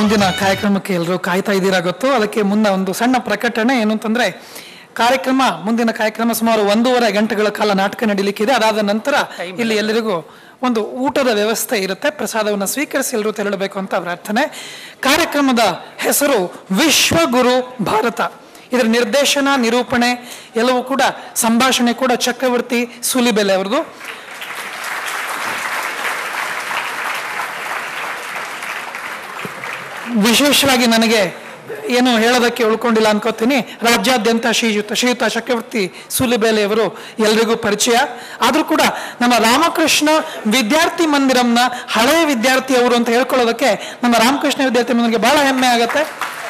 ಮುಂದಿನ ಕಾರ್ಯಕ್ರಮಕ್ಕೆ ಎಲ್ಲರೂ ಕಾಯ್ತಾ ಇದ್ದೀರಾ ಗೊತ್ತು ಅದಕ್ಕೆ ಮುನ್ನ ಒಂದು ಸಣ್ಣ ಪ್ರಕಟಣೆ ಏನು ಅಂತಂದ್ರೆ ಕಾರ್ಯಕ್ರಮ ಮುಂದಿನ ಕಾರ್ಯಕ್ರಮ ಸುಮಾರು ಒಂದೂವರೆ ಗಂಟೆಗಳ ಕಾಲ ನಾಟಕ ನಡೀಲಿಕ್ಕಿದೆ ಅದಾದ ನಂತರ ಇಲ್ಲಿ ಎಲ್ಲರಿಗೂ ಒಂದು ಊಟದ ವ್ಯವಸ್ಥೆ ಇರುತ್ತೆ ಪ್ರಸಾದವನ್ನು ಸ್ವೀಕರಿಸಿ ಎಲ್ಲರೂ ತೆರಳಬೇಕು ಅಂತ ಪ್ರಾರ್ಥನೆ ಕಾರ್ಯಕ್ರಮದ ಹೆಸರು ವಿಶ್ವಗುರು ಭಾರತ ಇದರ ನಿರ್ದೇಶನ ನಿರೂಪಣೆ ಎಲ್ಲವೂ ಕೂಡ ಸಂಭಾಷಣೆ ಕೂಡ ಚಕ್ರವರ್ತಿ ಸೂಲಿಬೆಲೆ ಅವರದು ವಿಶೇಷವಾಗಿ ನನಗೆ ಏನು ಹೇಳೋದಕ್ಕೆ ಉಳ್ಕೊಂಡಿಲ್ಲ ಅನ್ಕೋತೀನಿ ರಾಜ್ಯಾದ್ಯಂತ ಶ್ರೀಯುತ ಶ್ರೀಯುತ ಚಕ್ರವರ್ತಿ ಸೂಲಿಬೇಲೆಯವರು ಎಲ್ರಿಗೂ ಪರಿಚಯ ಆದರೂ ಕೂಡ ನಮ್ಮ ರಾಮಕೃಷ್ಣ ವಿದ್ಯಾರ್ಥಿ ಮಂದಿರಂನ ಹಳೆಯ ವಿದ್ಯಾರ್ಥಿ ಅವರು ಅಂತ ಹೇಳ್ಕೊಳ್ಳೋದಕ್ಕೆ ನಮ್ಮ ರಾಮಕೃಷ್ಣ ವಿದ್ಯಾರ್ಥಿ ಮಂದಿರಕ್ಕೆ ಬಹಳ ಹೆಮ್ಮೆ ಆಗುತ್ತೆ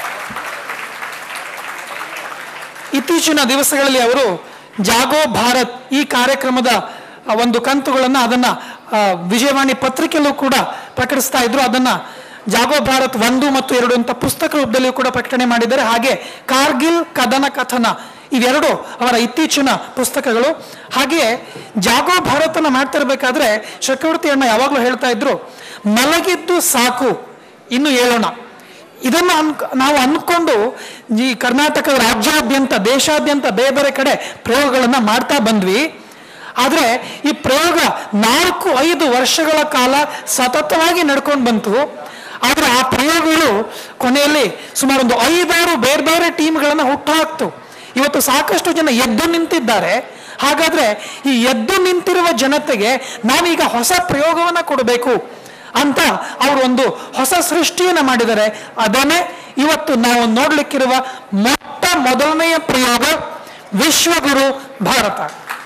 ಇತ್ತೀಚಿನ ದಿವಸಗಳಲ್ಲಿ ಅವರು ಜಾಗೋ ಭಾರತ್ ಈ ಕಾರ್ಯಕ್ರಮದ ಆ, ಒಂದು ಕಂತುಗಳನ್ನು ಅದನ್ನ ಆ, ವಿಜಯವಾಣಿ ಪತ್ರಿಕೆಯಲ್ಲೂ ಕೂಡ ಪ್ರಕಟಿಸ್ತಾ ಇದ್ರು ಅದನ್ನ ಜಾಗೋ ಭಾರತ್ ಒಂದು ಮತ್ತು ಎರಡು ಅಂತ ಪುಸ್ತಕ ರೂಪದಲ್ಲಿಯೂ ಕೂಡ ಪ್ರಕಟಣೆ ಮಾಡಿದ್ದಾರೆ ಹಾಗೆ ಕಾರ್ಗಿಲ್ ಕದನ ಕಥನ ಇವೆರಡು ಅವರ ಇತ್ತೀಚಿನ ಪುಸ್ತಕಗಳು ಹಾಗೆ ಜಾಗೋ ಭಾರತನ ಮಾಡ್ತಿರ್ಬೇಕಾದ್ರೆ ಚಕ್ರವರ್ತಿ ಅಣ್ಣ ಯಾವಾಗಲೂ ಹೇಳ್ತಾ ಇದ್ರು ಮಲಗಿದ್ದು ಸಾಕು ಇನ್ನು ಹೇಳೋಣ ಇದನ್ನು ಅನ್ ನಾವು ಅಂದ್ಕೊಂಡು ಈ ಕರ್ನಾಟಕ ರಾಜ್ಯಾದ್ಯಂತ ದೇಶಾದ್ಯಂತ ಬೇರೆ ಬೇರೆ ಕಡೆ ಪ್ರಯೋಗಗಳನ್ನ ಮಾಡ್ತಾ ಬಂದ್ವಿ ಆದರೆ ಈ ಪ್ರಯೋಗ ನಾಲ್ಕು ಐದು ವರ್ಷಗಳ ಕಾಲ ಸತತವಾಗಿ ನಡ್ಕೊಂಡು ಬಂತು ಆದರೆ ಆ ಪ್ರಯೋಗಗಳು ಕೊನೆಯಲ್ಲಿ ಸುಮಾರು ಒಂದು ಐದಾರು ಬೇರೆ ಬೇರೆ ಟೀಮ್ಗಳನ್ನು ಹುಟ್ಟುಹಾಕ್ತು ಇವತ್ತು ಸಾಕಷ್ಟು ಜನ ಎದ್ದು ನಿಂತಿದ್ದಾರೆ ಹಾಗಾದ್ರೆ ಈ ಎದ್ದು ನಿಂತಿರುವ ಜನತೆಗೆ ನಾವೀಗ ಹೊಸ ಪ್ರಯೋಗವನ್ನ ಕೊಡಬೇಕು ಅಂತ ಅವರು ಒಂದು ಹೊಸ ಸೃಷ್ಟಿಯನ್ನ ಮಾಡಿದ್ದಾರೆ ಅದನ್ನೇ ಇವತ್ತು ನಾವು ನೋಡ್ಲಿಕ್ಕಿರುವ ಮೊಟ್ಟ ಮೊದಲನೆಯ ಪ್ರಯೋಗ ವಿಶ್ವಗುರು ಭಾರತ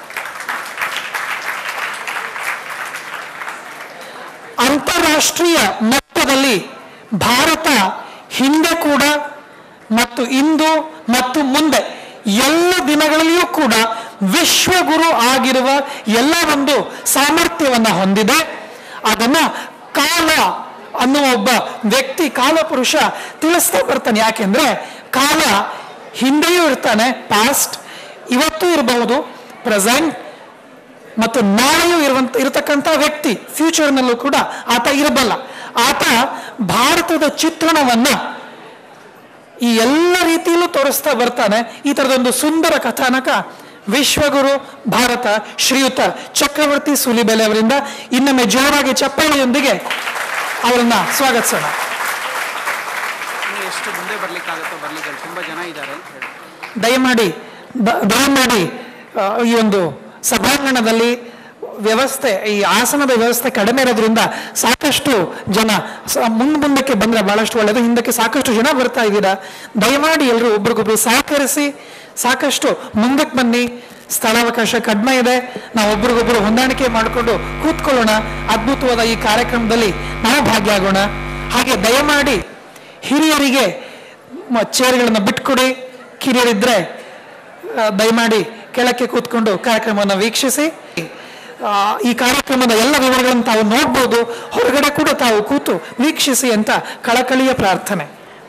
ಅಂತಾರಾಷ್ಟ್ರೀಯ ಮಟ್ಟದಲ್ಲಿ ಭಾರತ ಹಿಂದೆ ಕೂಡ ಮತ್ತು ಇಂದು ಮತ್ತು ಮುಂದೆ ಎಲ್ಲ ದಿನಗಳಲ್ಲಿಯೂ ಕೂಡ ವಿಶ್ವಗುರು ಆಗಿರುವ ಎಲ್ಲ ಒಂದು ಸಾಮರ್ಥ್ಯವನ್ನ ಹೊಂದಿದೆ ಅದನ್ನ ಕಾಲ ಅನ್ನುವ ಒಬ್ಬ ವ್ಯಕ್ತಿ ಕಾಲಪುರುಷ ತಿಳಿಸ್ತಾ ಬರ್ತಾನೆ ಯಾಕೆಂದ್ರೆ ಕಾಲ ಹಿಂದೆಯೂ ಇರ್ತಾನೆ ಪಾಸ್ಟ್ ಇವತ್ತು ಇರಬಹುದು ಪ್ರೆಸೆಂಟ್ ಮತ್ತು ನಾಳೆಯೂ ಇರುವಂತ ಇರತಕ್ಕಂಥ ವ್ಯಕ್ತಿ ಫ್ಯೂಚರ್ನಲ್ಲೂ ಕೂಡ ಆತ ಇರಬಲ್ಲ ಆತ ಭಾರತದ ಚಿತ್ರಣವನ್ನ ಈ ಎಲ್ಲ ರೀತಿಯಲ್ಲೂ ತೋರಿಸ್ತಾ ಬರ್ತಾನೆ ಈ ತರದೊಂದು ಸುಂದರ ಕಥಾನಕ ವಿಶ್ವಗುರು ಭಾರತ ಶ್ರೀಯುತ ಚಕ್ರವರ್ತಿ ಸೂಲಿಬೆಲೆ ಅವರಿಂದ ಇನ್ನೊಮ್ಮೆ ಜೋರಾಗಿ ಚಪ್ಪಾಳೆಯೊಂದಿಗೆ ಅವರನ್ನ ಸ್ವಾಗತಿಸೋಣ ಇನ್ನು ಎಷ್ಟು ಮುಂದೆ ಬರ್ಲಿಕ್ಕಾಗುತ್ತೋ ಬರ್ಲಿಕ್ಕೆ ತುಂಬಾ ಜನ ಇದ್ದಾರೆ ಅಂತ ಹೇಳಿ ದಯಮಾಡಿ ಬ- ದಯಮಾಡಿ ಆ, ಈ ಒಂದು ಸಭಾಂಗಣದಲ್ಲಿ ವ್ಯವಸ್ಥೆ ಈ ಆಸನದ ವ್ಯವಸ್ಥೆ ಕಡಿಮೆ ಇರೋದ್ರಿಂದ ಸಾಕಷ್ಟು ಜನ ಸ- ಮುಂದ್ ಮುಂದಕ್ಕೆ ಬಂದ್ರೆ ಬಹಳಷ್ಟು ಒಳ್ಳೆಯದು ಹಿಂದಕ್ಕೆ ಸಾಕಷ್ಟು ಜನ ಬರ್ತಾ ಇದ್ದೀರಾ ದಯಮಾಡಿ ಎಲ್ಲರೂ ಒಬ್ರಿಗೊಬ್ರು ಸಹಕರಿಸಿ ಸಾಕಷ್ಟು ಮುಂದಕ್ಕೆ ಬನ್ನಿ ಸ್ಥಳಾವಕಾಶ ಕಡಿಮೆ ಇದೆ ನಾವು ಒಬ್ರಿಗೊಬ್ರು ಹೊಂದಾಣಿಕೆ ಮಾಡಿಕೊಂಡು ಕೂತ್ಕೊಳ್ಳೋಣ ಅದ್ಭುತವಾದ ಈ ಕಾರ್ಯಕ್ರಮದಲ್ಲಿ ನಾವು ಭಾಗಿಯಾಗೋಣ ಹಾಗೆ ದಯಮಾಡಿ ಹಿರಿಯರಿಗೆ ಮ- ಚೇರ್ಗಳನ್ನು ಬಿಟ್ಕೊಡಿ ಕಿರಿಯರಿದ್ರೆ ಆ, ದಯಮಾಡಿ ಕೆಳಕ್ಕೆ ಕೂತ್ಕೊಂಡು ಕಾರ್ಯಕ್ರಮವನ್ನು ವೀಕ್ಷಿಸಿ ಆ, ಈ ಕಾರ್ಯಕ್ರಮದ ಎಲ್ಲ ವಿವರಗಳನ್ನು ತಾವು ನೋಡ್ಬೋದು ಹೊರಗಡೆ ಕೂಡ ತಾವು ಕೂತು ವೀಕ್ಷಿಸಿ ಅಂತ ಕಳಕಳಿಯ ಪ್ರಾರ್ಥನೆ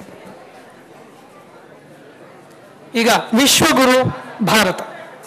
ಈಗ ವಿಶ್ವಗುರು ಭಾರತ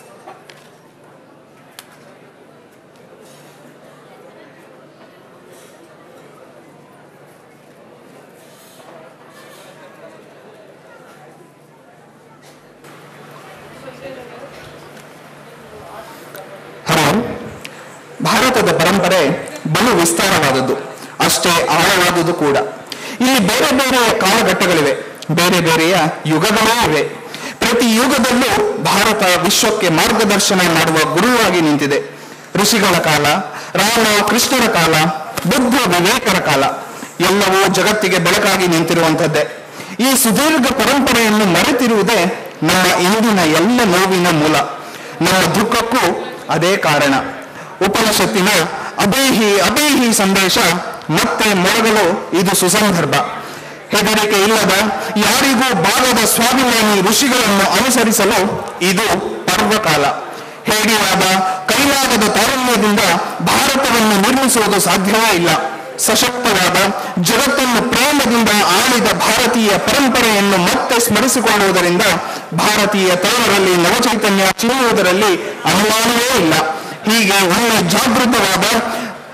ಹಲೋ ಭಾರತದ ಪರಂಪರೆ ಬಲು ವಿಸ್ತಾರವಾದದ್ದು ಅಷ್ಟೇ ಆಳವಾದುದು ಕೂಡ ಇಲ್ಲಿ ಬೇರೆ ಬೇರೆ ಕಾಲಘಟ್ಟಗಳಿವೆ ಬೇರೆ ಬೇರೆಯ ಯುಗಗಳೂ ಇವೆ ಪ್ರತಿ ಯುಗದಲ್ಲೂ ಭಾರತ ವಿಶ್ವಕ್ಕೆ ಮಾರ್ಗದರ್ಶನ ಮಾಡುವ ಗುರುವಾಗಿ ನಿಂತಿದೆ ಋಷಿಗಳ ಕಾಲ ರಾಮ ಕೃಷ್ಣರ ಕಾಲ ಬುದ್ಧ ವಿವೇಕರ ಕಾಲ ಎಲ್ಲವೂ ಜಗತ್ತಿಗೆ ಬೆಳಕಾಗಿ ನಿಂತಿರುವಂಥದ್ದೇ ಈ ಸುದೀರ್ಘ ಪರಂಪರೆಯನ್ನು ಮರೆತಿರುವುದೇ ನಮ್ಮ ಇಂದಿನ ಎಲ್ಲ ನೋವಿನ ಮೂಲ ನಮ್ಮ ದುಃಖಕ್ಕೂ ಅದೇ ಕಾರಣ ಉಪನಿಷತ್ತಿನ ಅಬೇಹಿ ಅಬೇಹಿ ಸಂದೇಶ ಮತ್ತೆ ಮೊಳಗಲು ಇದು ಸುಸಂದರ್ಭ ಹೆದರಿಕೆ ಇಲ್ಲದ ಯಾರಿಗೂ ಬಾಗದ ಸ್ವಾಭಿಮಾನಿ ಋಷಿಗಳನ್ನು ಅನುಸರಿಸಲು ಇದು ಪರ್ವಕಾಲ ಹೇಡಿಯಾದ ಕೈಲಾಗದ ತಾರುಣ್ಯದಿಂದ ಭಾರತವನ್ನು ನಿರ್ಮಿಸುವುದು ಸಾಧ್ಯವೇ ಇಲ್ಲ ಸಶಕ್ತವಾದ ಜಗತ್ತನ್ನು ಪ್ರೇಮದಿಂದ ಆಳಿದ ಭಾರತೀಯ ಪರಂಪರೆಯನ್ನು ಮತ್ತೆ ಸ್ಮರಿಸಿಕೊಳ್ಳುವುದರಿಂದ ಭಾರತೀಯ ತರುಣರಲ್ಲಿ ನವಚೈತನ್ಯ ಚಿಮ್ಮುವುದರಲ್ಲಿ ಅನುಮಾನವೇ ಇಲ್ಲ ಹೀಗೆ ಒಮ್ಮೆ ಜಾಗೃತವಾದ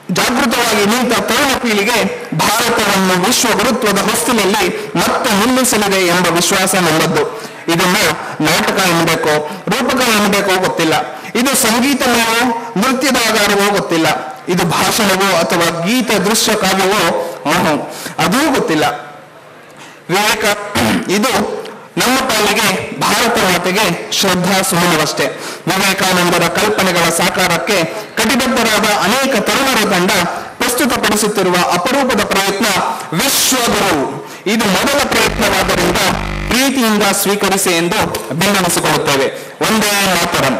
ಜಾಗೃತವಾಗಿ ನಿಂತ ತರುಣ ಪೀಳಿಗೆ ಭಾರತವನ್ನು ವಿಶ್ವ ಗುರುತ್ವದ ಹೊಸ್ತಿಲಲ್ಲಿ ಮತ್ತೆ ನಿಲ್ಲಿಸಲಿದೆ ಎಂಬ ವಿಶ್ವಾಸ ನಮ್ಮದ್ದು ಇದನ್ನ ನಾಟಕ ಎನ್ನಬೇಕೋ ರೂಪಕ ಎನ್ನಬೇಕೋ ಗೊತ್ತಿಲ್ಲ ಇದು ಸಂಗೀತಮಯವೋ ನೃತ್ಯದ ಆಧಾರವೋ ಗೊತ್ತಿಲ್ಲ ಇದು ಭಾಷಣವೋ ಅಥವಾ ಗೀತ ದೃಶ್ಯ ಕಾವ್ಯವೋ ಆಹೋ, ಅದೂ ಗೊತ್ತಿಲ್ಲ ವಿವೇಕ ಇದು ನಮ್ಮ ಪಾಲಿಗೆ ಭಾರತ ಮಾತೆಗೆ ಶ್ರದ್ಧಾ ಸುಮನವಷ್ಟೇ ವಿವೇಕಾನಂದರ ಕಲ್ಪನೆಗಳ ಸಾಕಾರಕ್ಕೆ ಕಟಿಬದ್ಧರಾದ ಅನೇಕ ತರುಣರ ತಂಡ ಪ್ರಸ್ತುತಪಡಿಸುತ್ತಿರುವ ಅಪರೂಪದ ಪ್ರಯತ್ನ ವಿಶ್ವಗುರು ಇದು ಮೊದಲ ಪ್ರಯತ್ನವಾದ್ದರಿಂದ ಪ್ರೀತಿಯಿಂದ ಸ್ವೀಕರಿಸಿ ಎಂದು ಭಿನ್ನನಿಸಿಕೊಳ್ಳುತ್ತೇವೆ ಒಂದೇ ಮಾತರಂ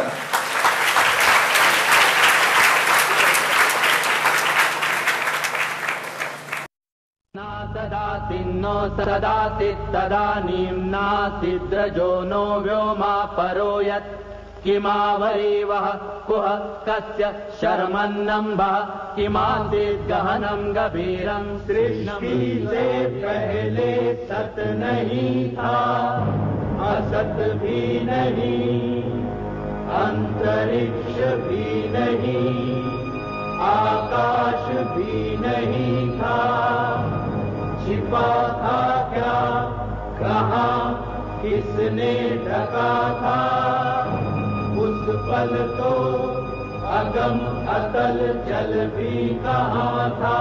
ना सदासिन्नो सदासित् तदानीं नासिद्रजो नो व्योमा परो यत् किमावरीवः कुह कस्य शर्मन्नम्भः किमासीत् गहनं गभीरं सृष्टि से पहले सत नहीं था असत भी नहीं अंतरिक्ष भी नहीं आकाश भी नहीं था छिपा था क्या कहा किसने ढका था उस पल तो अगम अतल जल भी कहा था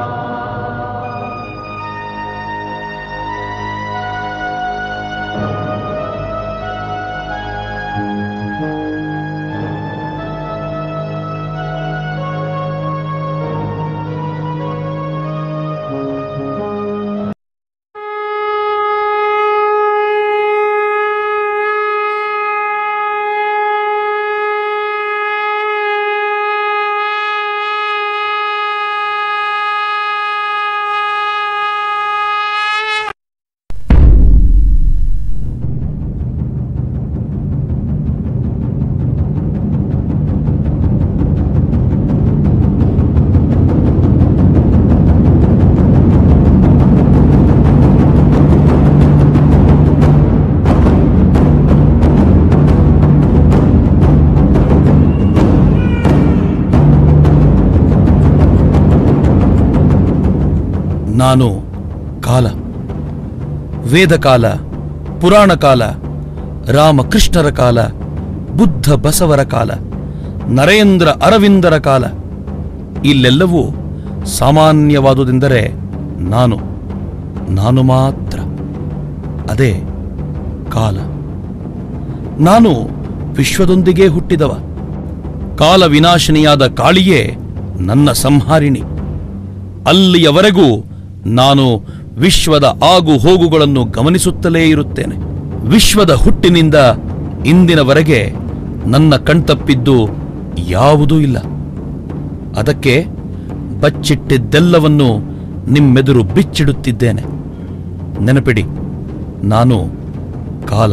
ನಾನು ಕಾಲ ವೇದಕಾಲ ಪುರಾಣ ಕಾಲ ರಾಮಕೃಷ್ಣರ ಕಾಲ ಬುದ್ಧ ಬಸವರ ಕಾಲ ನರೇಂದ್ರ ಅರವಿಂದರ ಕಾಲ ಇಲ್ಲೆಲ್ಲವೂ ಸಾಮಾನ್ಯವಾದುದೆಂದರೆ ನಾನು ನಾನು ಮಾತ್ರ ಅದೇ ಕಾಲ ನಾನು ವಿಶ್ವದೊಂದಿಗೆ ಹುಟ್ಟಿದವ ಕಾಲ ವಿನಾಶಿನಿಯಾದ ಕಾಳಿಯೇ ನನ್ನ ಸಂಹಾರಿಣಿ ಅಲ್ಲಿಯವರೆಗೂ ನಾನು ವಿಶ್ವದ ಆಗು ಹೋಗುಗಳನ್ನು ಗಮನಿಸುತ್ತಲೇ ಇರುತ್ತೇನೆ ವಿಶ್ವದ ಹುಟ್ಟಿನಿಂದ ಇಂದಿನವರೆಗೆ ನನ್ನ ಕಣ್ತಪ್ಪಿದ್ದು ಯಾವುದೂ ಇಲ್ಲ ಅದಕ್ಕೆ ಬಚ್ಚಿಟ್ಟಿದ್ದೆಲ್ಲವನ್ನು ನಿಮ್ಮೆದುರು ಬಿಚ್ಚಿಡುತ್ತಿದ್ದೇನೆ ನೆನಪಿಡಿ ನಾನು ಕಾಲ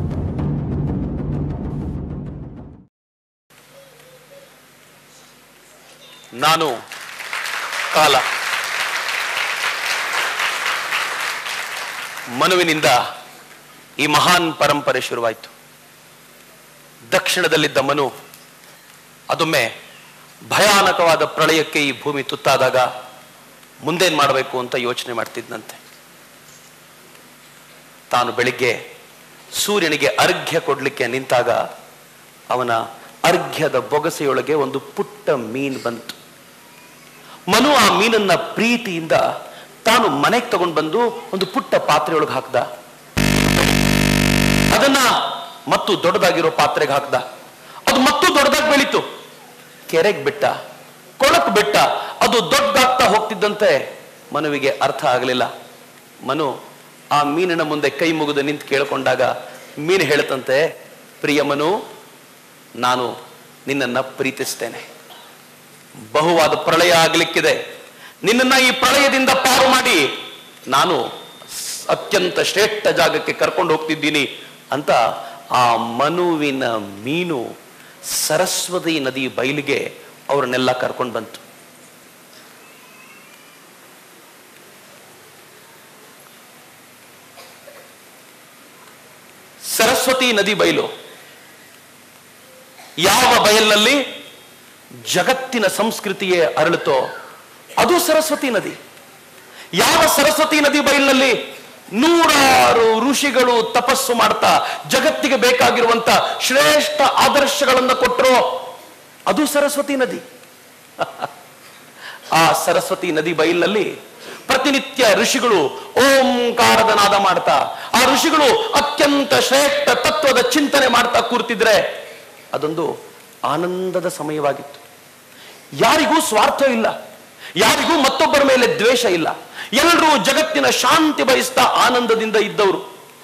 ನಾನು ಕಾಲ ಮನುವಿನಿಂದ ಈ ಮಹಾನ್ ಪರಂಪರೆ ಶುರುವಾಯಿತು ದಕ್ಷಿಣದಲ್ಲಿದ್ದ ಮನು ಅದೊಮ್ಮೆ ಭಯಾನಕವಾದ ಪ್ರಳಯಕ್ಕೆ ಈ ಭೂಮಿ ತುತ್ತಾದಾಗ ಮುಂದೇನ್ ಮಾಡಬೇಕು ಅಂತ ಯೋಚನೆ ಮಾಡ್ತಿದ್ನಂತೆ ತಾನು ಬೆಳಿಗ್ಗೆ ಸೂರ್ಯನಿಗೆ ಅರ್ಘ್ಯ ಕೊಡ್ಲಿಕ್ಕೆ ನಿಂತಾಗ ಅವನ ಅರ್ಘ್ಯದ ಬೊಗಸೆಯೊಳಗೆ ಒಂದು ಪುಟ್ಟ ಮೀನ್ ಬಂತು ಮನು ಆ ಮೀನನ್ನ ಪ್ರೀತಿಯಿಂದ ತಾನು ಮನೆಗೆ ತಗೊಂಡು ಬಂದು ಒಂದು ಪುಟ್ಟ ಪಾತ್ರೆಯೊಳಗೆ ಹಾಕ್ದ ಅದನ್ನ ಮತ್ತು ದೊಡ್ಡದಾಗಿರೋ ಪಾತ್ರೆಗೆ ಹಾಕ್ದ ಅದು ಮತ್ತು ದೊಡ್ಡದಾಗಿ ಬೆಳೀತು ಕೆರೆಗೆ ಬಿಟ್ಟ ಕೊಳಕ್ ಬಿಟ್ಟ ಅದು ದೊಡ್ಡದಾಗ್ತಾ ಹೋಗ್ತಿದ್ದಂತೆ ಮನುವಿಗೆ ಅರ್ಥ ಆಗಲಿಲ್ಲ ಮನು ಆ ಮೀನಿನ ಮುಂದೆ ಕೈ ಮುಗಿದು ನಿಂತು ಕೇಳಿಕೊಂಡಾಗ ಮೀನು ಹೇಳ್ತಂತೆ ಪ್ರಿಯ ಮನು ನಾನು ನಿನ್ನನ್ನ ಪ್ರೀತಿಸ್ತೇನೆ ಬಹುವಾದ ಪ್ರಳಯ ಆಗ್ಲಿಕ್ಕಿದೆ ನಿನ್ನನ್ನ ಈ ಪ್ರಳಯದಿಂದ ಪಾರು ಮಾಡಿ ನಾನು ಸ್- ಅತ್ಯಂತ ಶ್ರೇಷ್ಠ ಜಾಗಕ್ಕೆ ಕರ್ಕೊಂಡು ಹೋಗ್ತಿದ್ದೀನಿ ಅಂತ ಆ ಮನುವಿನ ಮೀನು ಸರಸ್ವತಿ ನದಿ ಬಯಲಿಗೆ ಅವ್ರನ್ನೆಲ್ಲ ಕರ್ಕೊಂಡು ಬಂತು ಸರಸ್ವತಿ ನದಿ ಬಯಲು ಯಾವ ಬಯಲಿನಲ್ಲಿ ಜಗತ್ತಿನ ಸಂಸ್ಕೃತಿಯೇ ಅರಳುತ್ತೋ ಅದು ಸರಸ್ವತಿ ನದಿ ಯಾವ ಸರಸ್ವತಿ ನದಿ ಬಯಲಿನಲ್ಲಿ ನೂರಾರು ಋಷಿಗಳು ತಪಸ್ಸು ಮಾಡ್ತಾ ಜಗತ್ತಿಗೆ ಬೇಕಾಗಿರುವಂತ ಶ್ರೇಷ್ಠ ಆದರ್ಶಗಳನ್ನು ಕೊಟ್ಟರು ಅದು ಸರಸ್ವತಿ ನದಿ ಆ ಸರಸ್ವತಿ ನದಿ ಬಯಲಿನಲ್ಲಿ ಪ್ರತಿನಿತ್ಯ ಋಷಿಗಳು ಓಂಕಾರದ ನಾದ ಮಾಡ್ತಾ ಆ ಋಷಿಗಳು ಅತ್ಯಂತ ಶ್ರೇಷ್ಠ ತತ್ವದ ಚಿಂತನೆ ಮಾಡ್ತಾ ಕೂರ್ತಿದ್ರೆ ಅದೊಂದು ಆನಂದದ ಸಮಯವಾಗಿತ್ತು ಯಾರಿಗೂ ಸ್ವಾರ್ಥ ಇಲ್ಲ ಯಾರಿಗೂ ಮತ್ತೊಬ್ಬರ ಮೇಲೆ ದ್ವೇಷ ಇಲ್ಲ ಎಲ್ಲರೂ ಜಗತ್ತಿನ ಶಾಂತಿ ಬಯಸ್ತಾ ಆನಂದದಿಂದ ಇದ್ದವರು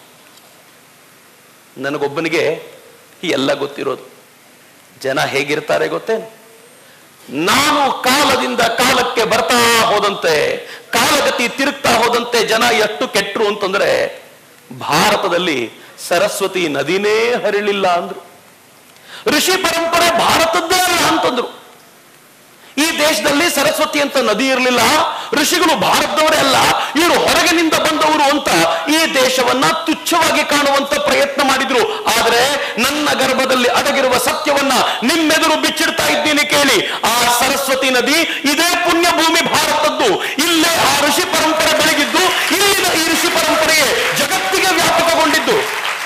ನನಗೊಬ್ಬನಿಗೆ ಎಲ್ಲ ಗೊತ್ತಿರೋದು ಜನ ಹೇಗಿರ್ತಾರೆ ಗೊತ್ತೇನು ನಾನು ಕಾಲದಿಂದ ಕಾಲಕ್ಕೆ ಬರ್ತಾ ಹೋದಂತೆ ಕಾಲಗತಿ ತಿರುಗ್ತಾ ಹೋದಂತೆ ಜನ ಎಷ್ಟು ಕೆಟ್ಟರು ಅಂತಂದ್ರೆ ಭಾರತದಲ್ಲಿ ಸರಸ್ವತಿ ನದಿನೇ ಹರಿಲಿಲ್ಲ ಅಂದ್ರು ಋಷಿ ಪರಂಪರೆ ಭಾರತದ್ದೇ ಅಲ್ಲ ಅಂತಂದ್ರು ಈ ದೇಶದಲ್ಲಿ ಸರಸ್ವತಿ ಅಂತ ನದಿ ಇರಲಿಲ್ಲ ಋಷಿಗಳು ಭಾರತದವರೇ ಅಲ್ಲ ಇವರು ಹೊರಗಿನಿಂದ ಬಂದವರು ಅಂತ ಈ ದೇಶವನ್ನ ತುಚ್ಛವಾಗಿ ಕಾಣುವಂತ ಪ್ರಯತ್ನ ಮಾಡಿದ್ರು ಆದ್ರೆ ನನ್ನ ಗರ್ಭದಲ್ಲಿ ಅಡಗಿರುವ ಸತ್ಯವನ್ನ ನಿಮ್ಮೆದುರು ಬಿಚ್ಚಿಡ್ತಾ ಇದ್ದೀನಿ ಕೇಳಿ ಆ ಸರಸ್ವತಿ ನದಿ ಇದೇ ಪುಣ್ಯ ಭೂಮಿ ಭಾರತದ್ದು ಇಲ್ಲೇ ಆ ಋಷಿ ಪರಂಪರೆ ಬೆಳಗಿದ್ದು ಇಲ್ಲಿನ ಈ ಋಷಿ ಪರಂಪರೆಯೇ ಜಗತ್ತಿಗೆ ವ್ಯಾಪಕಗೊಂಡಿದ್ದು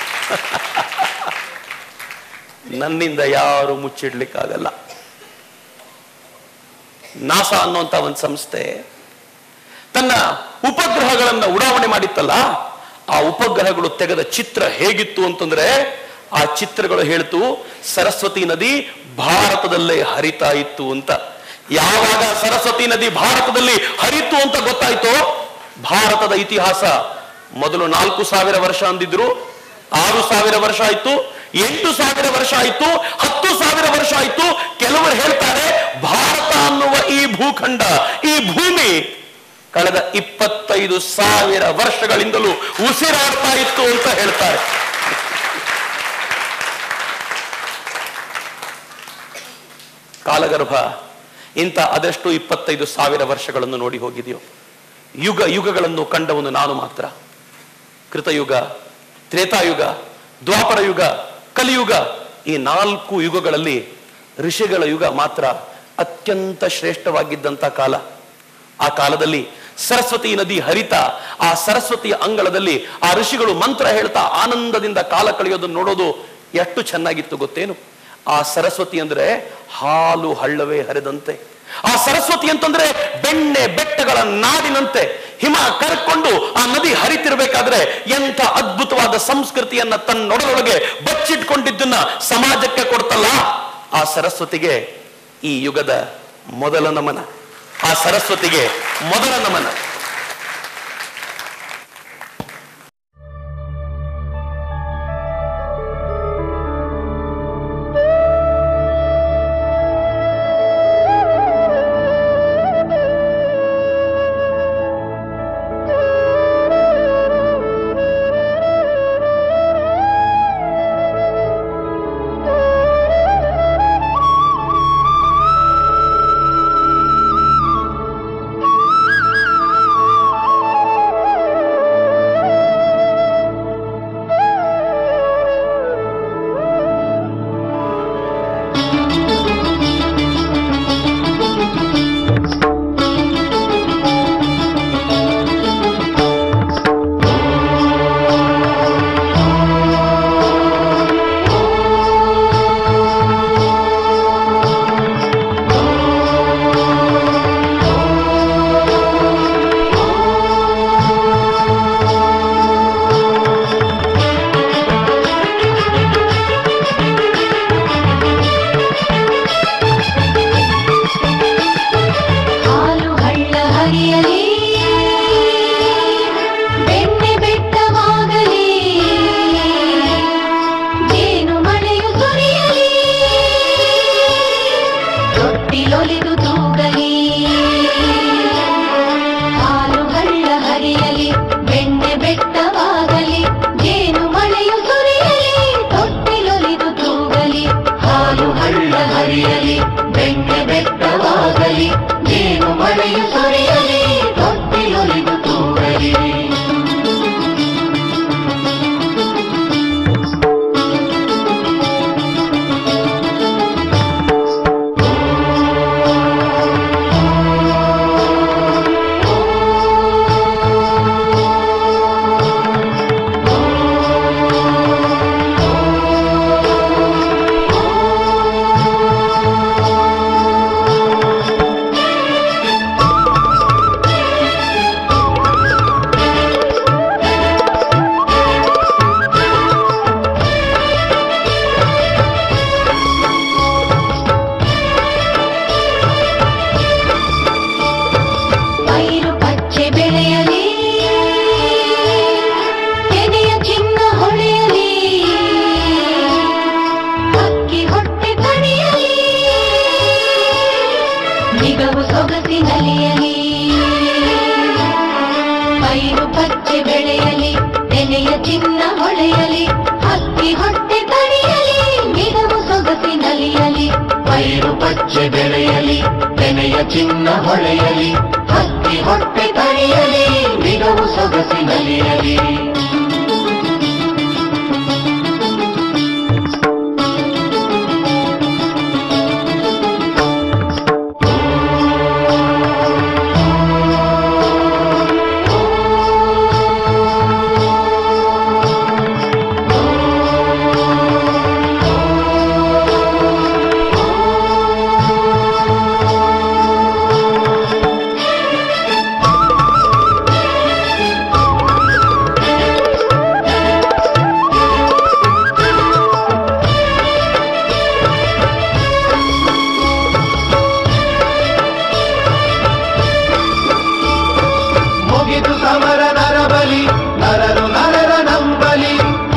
ನನ್ನಿಂದ ಯಾರು ಮುಚ್ಚಿಡ್ಲಿಕ್ಕಾಗಲ್ಲ ನಾಸಾ ಅನ್ನುವಂತ ಒಂದು ಸಂಸ್ಥೆ ತನ್ನ ಉಪಗ್ರಹಗಳನ್ನ ಉಡಾವಣೆ ಮಾಡಿತ್ತಲ್ಲ ಆ ಉಪಗ್ರಹಗಳು ತೆಗೆದ ಚಿತ್ರ ಹೇಗಿತ್ತು ಅಂತಂದ್ರೆ ಆ ಚಿತ್ರಗಳು ಹೇಳ್ತು ಸರಸ್ವತಿ ನದಿ ಭಾರತದಲ್ಲೇ ಹರಿತಾ ಇತ್ತು ಅಂತ ಯಾವಾಗ ಸರಸ್ವತಿ ನದಿ ಭಾರತದಲ್ಲಿ ಹರಿತು ಅಂತ ಗೊತ್ತಾಯ್ತೋ ಭಾರತದ ಇತಿಹಾಸ ಮೊದಲು ನಾಲ್ಕು ಸಾವಿರ ವರ್ಷ ಅಂದಿದ್ರು ಆರು ಸಾವಿರ ವರ್ಷ ಆಯ್ತು ಎಂಟು ಸಾವಿರ ವರ್ಷ ಆಯ್ತು ಹತ್ತು ಸಾವಿರ ವರ್ಷ ಆಯ್ತು ಕೆಲವರು ಹೇಳ್ತಾರೆ ಭಾರತ ಅನ್ನುವ ಈ ಭೂಖಂಡ ಈ ಭೂಮಿ ಕಳೆದ ಇಪ್ಪತ್ತೈದು ಸಾವಿರ ವರ್ಷಗಳಿಂದಲೂ ಉಸಿರಾಡ್ತಾ ಇತ್ತು ಅಂತ ಹೇಳ್ತಾರೆ ಕಾಲಗರ್ಭ ಇಂಥ ಅದೆಷ್ಟು ಇಪ್ಪತ್ತೈದು ಸಾವಿರ ವರ್ಷಗಳನ್ನು ನೋಡಿ ಹೋಗಿದೆಯೋ ಯುಗ ಯುಗಗಳನ್ನು ಕಂಡವನು ನಾನು ಮಾತ್ರ ಕೃತಯುಗ ತ್ರೇತಾಯುಗ ದ್ವಾಪರ ಯುಗ ಕಲಿಯುಗ ಈ ನಾಲ್ಕು ಯುಗಗಳಲ್ಲಿ ಋಷಿಗಳ ಯುಗ ಮಾತ್ರ ಅತ್ಯಂತ ಶ್ರೇಷ್ಠವಾಗಿದ್ದಂತ ಕಾಲ ಆ ಕಾಲದಲ್ಲಿ ಸರಸ್ವತಿ ನದಿ ಹರಿತ ಆ ಸರಸ್ವತಿಯ ಅಂಗಳದಲ್ಲಿ ಆ ಋಷಿಗಳು ಮಂತ್ರ ಹೇಳ್ತಾ ಆನಂದದಿಂದ ಕಾಲ ಕಳೆಯೋದನ್ನು ನೋಡೋದು ಎಷ್ಟು ಚೆನ್ನಾಗಿತ್ತು ಗೊತ್ತೇನು ಆ ಸರಸ್ವತಿ ಅಂದ್ರೆ ಹಾಲು ಹಳ್ಳವೇ ಹರಿದಂತೆ ಆ ಸರಸ್ವತಿ ಅಂತಂದ್ರೆ ಬೆಣ್ಣೆ ಬೆಟ್ಟಗಳ ನಾಡಿನಂತೆ ಹಿಮ ಕರ್ಕೊಂಡು ಆ ನದಿ ಹರಿತಿರ್ಬೇಕಾದ್ರೆ ಎಂಥ ಅದ್ಭುತವಾದ ಸಂಸ್ಕೃತಿಯನ್ನ ತನ್ನೊಡಲೊಳಗೆ ಬಚ್ಚಿಟ್ಕೊಂಡಿದ್ದನ್ನ ಸಮಾಜಕ್ಕೆ ಕೊಡ್ತಲ್ಲ ಆ ಸರಸ್ವತಿಗೆ ಈ ಯುಗದ ಮೊದಲ ನಮನ ಆ ಸರಸ್ವತಿಗೆ ಮೊದಲ ನಮನ ಬೆಳೆಯಲಿ ಹಕ್ಕಿ ಹೊಟ್ಟೆ ತಣಿಯಲಿ ಮಿಡವು ಸೊಗಸಿನಲಿಯಲಿ ಪೈರು ಪಚ್ಚೆ ಬೆಳೆಯಲಿ ತೆನೆಯ ಚಿನ್ನ ಹೊಳೆಯಲಿ ಹಕ್ಕಿ ಹೊಟ್ಟೆ ತಣಿಯಲಿ ನಿಗವು ಸೊಗಸಿನಲಿಯಲಿ ಮುಗಿದು ಸಮರ ನರಬಲಿ ನರರು ನರರ ನಂಬಲಿ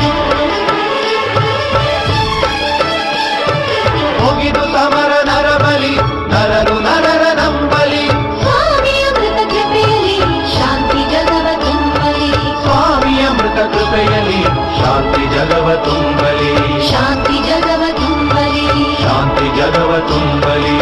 ಮುಗಿದು ಸಮರ ನರಬಲಿ ನರರು ನರರ ನಂಬಲಿ ಸ್ವಾಮಿಯ ಮೃತ ಕೃಪೆಯಲಿ ಶಾಂತಿ ಜಗವ ತುಂಬಲಿ ಸ್ವಾಮಿಯ ಮೃತ ಕೃಪೆಯಲಿ ಶಾಂತಿ ಜಗವ ತುಂಬಲಿ ಶಾಂತಿ ಜಗವ ತುಂಬಲಿ ಶಾಂತಿ ಜಗವ ತುಂಬಲಿ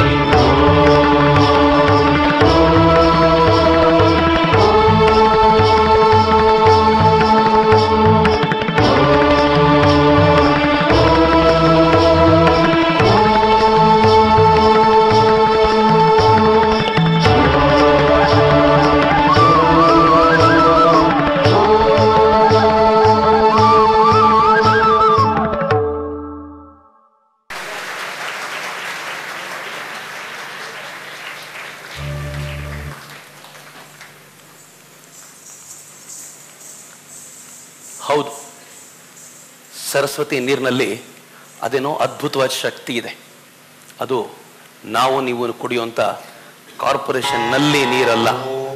ಹೌದು ಸರಸ್ವತಿ ನೀರಿನಲ್ಲಿ ಅದೇನೋ ಅದ್ಭುತವಾದ ಶಕ್ತಿ ಇದೆ ಅದು ನಾವು ನೀವು ಕುಡಿಯುವಂತ ಕಾರ್ಪೊರೇಷನ್ನಲ್ಲಿ ನೀರಲ್ಲ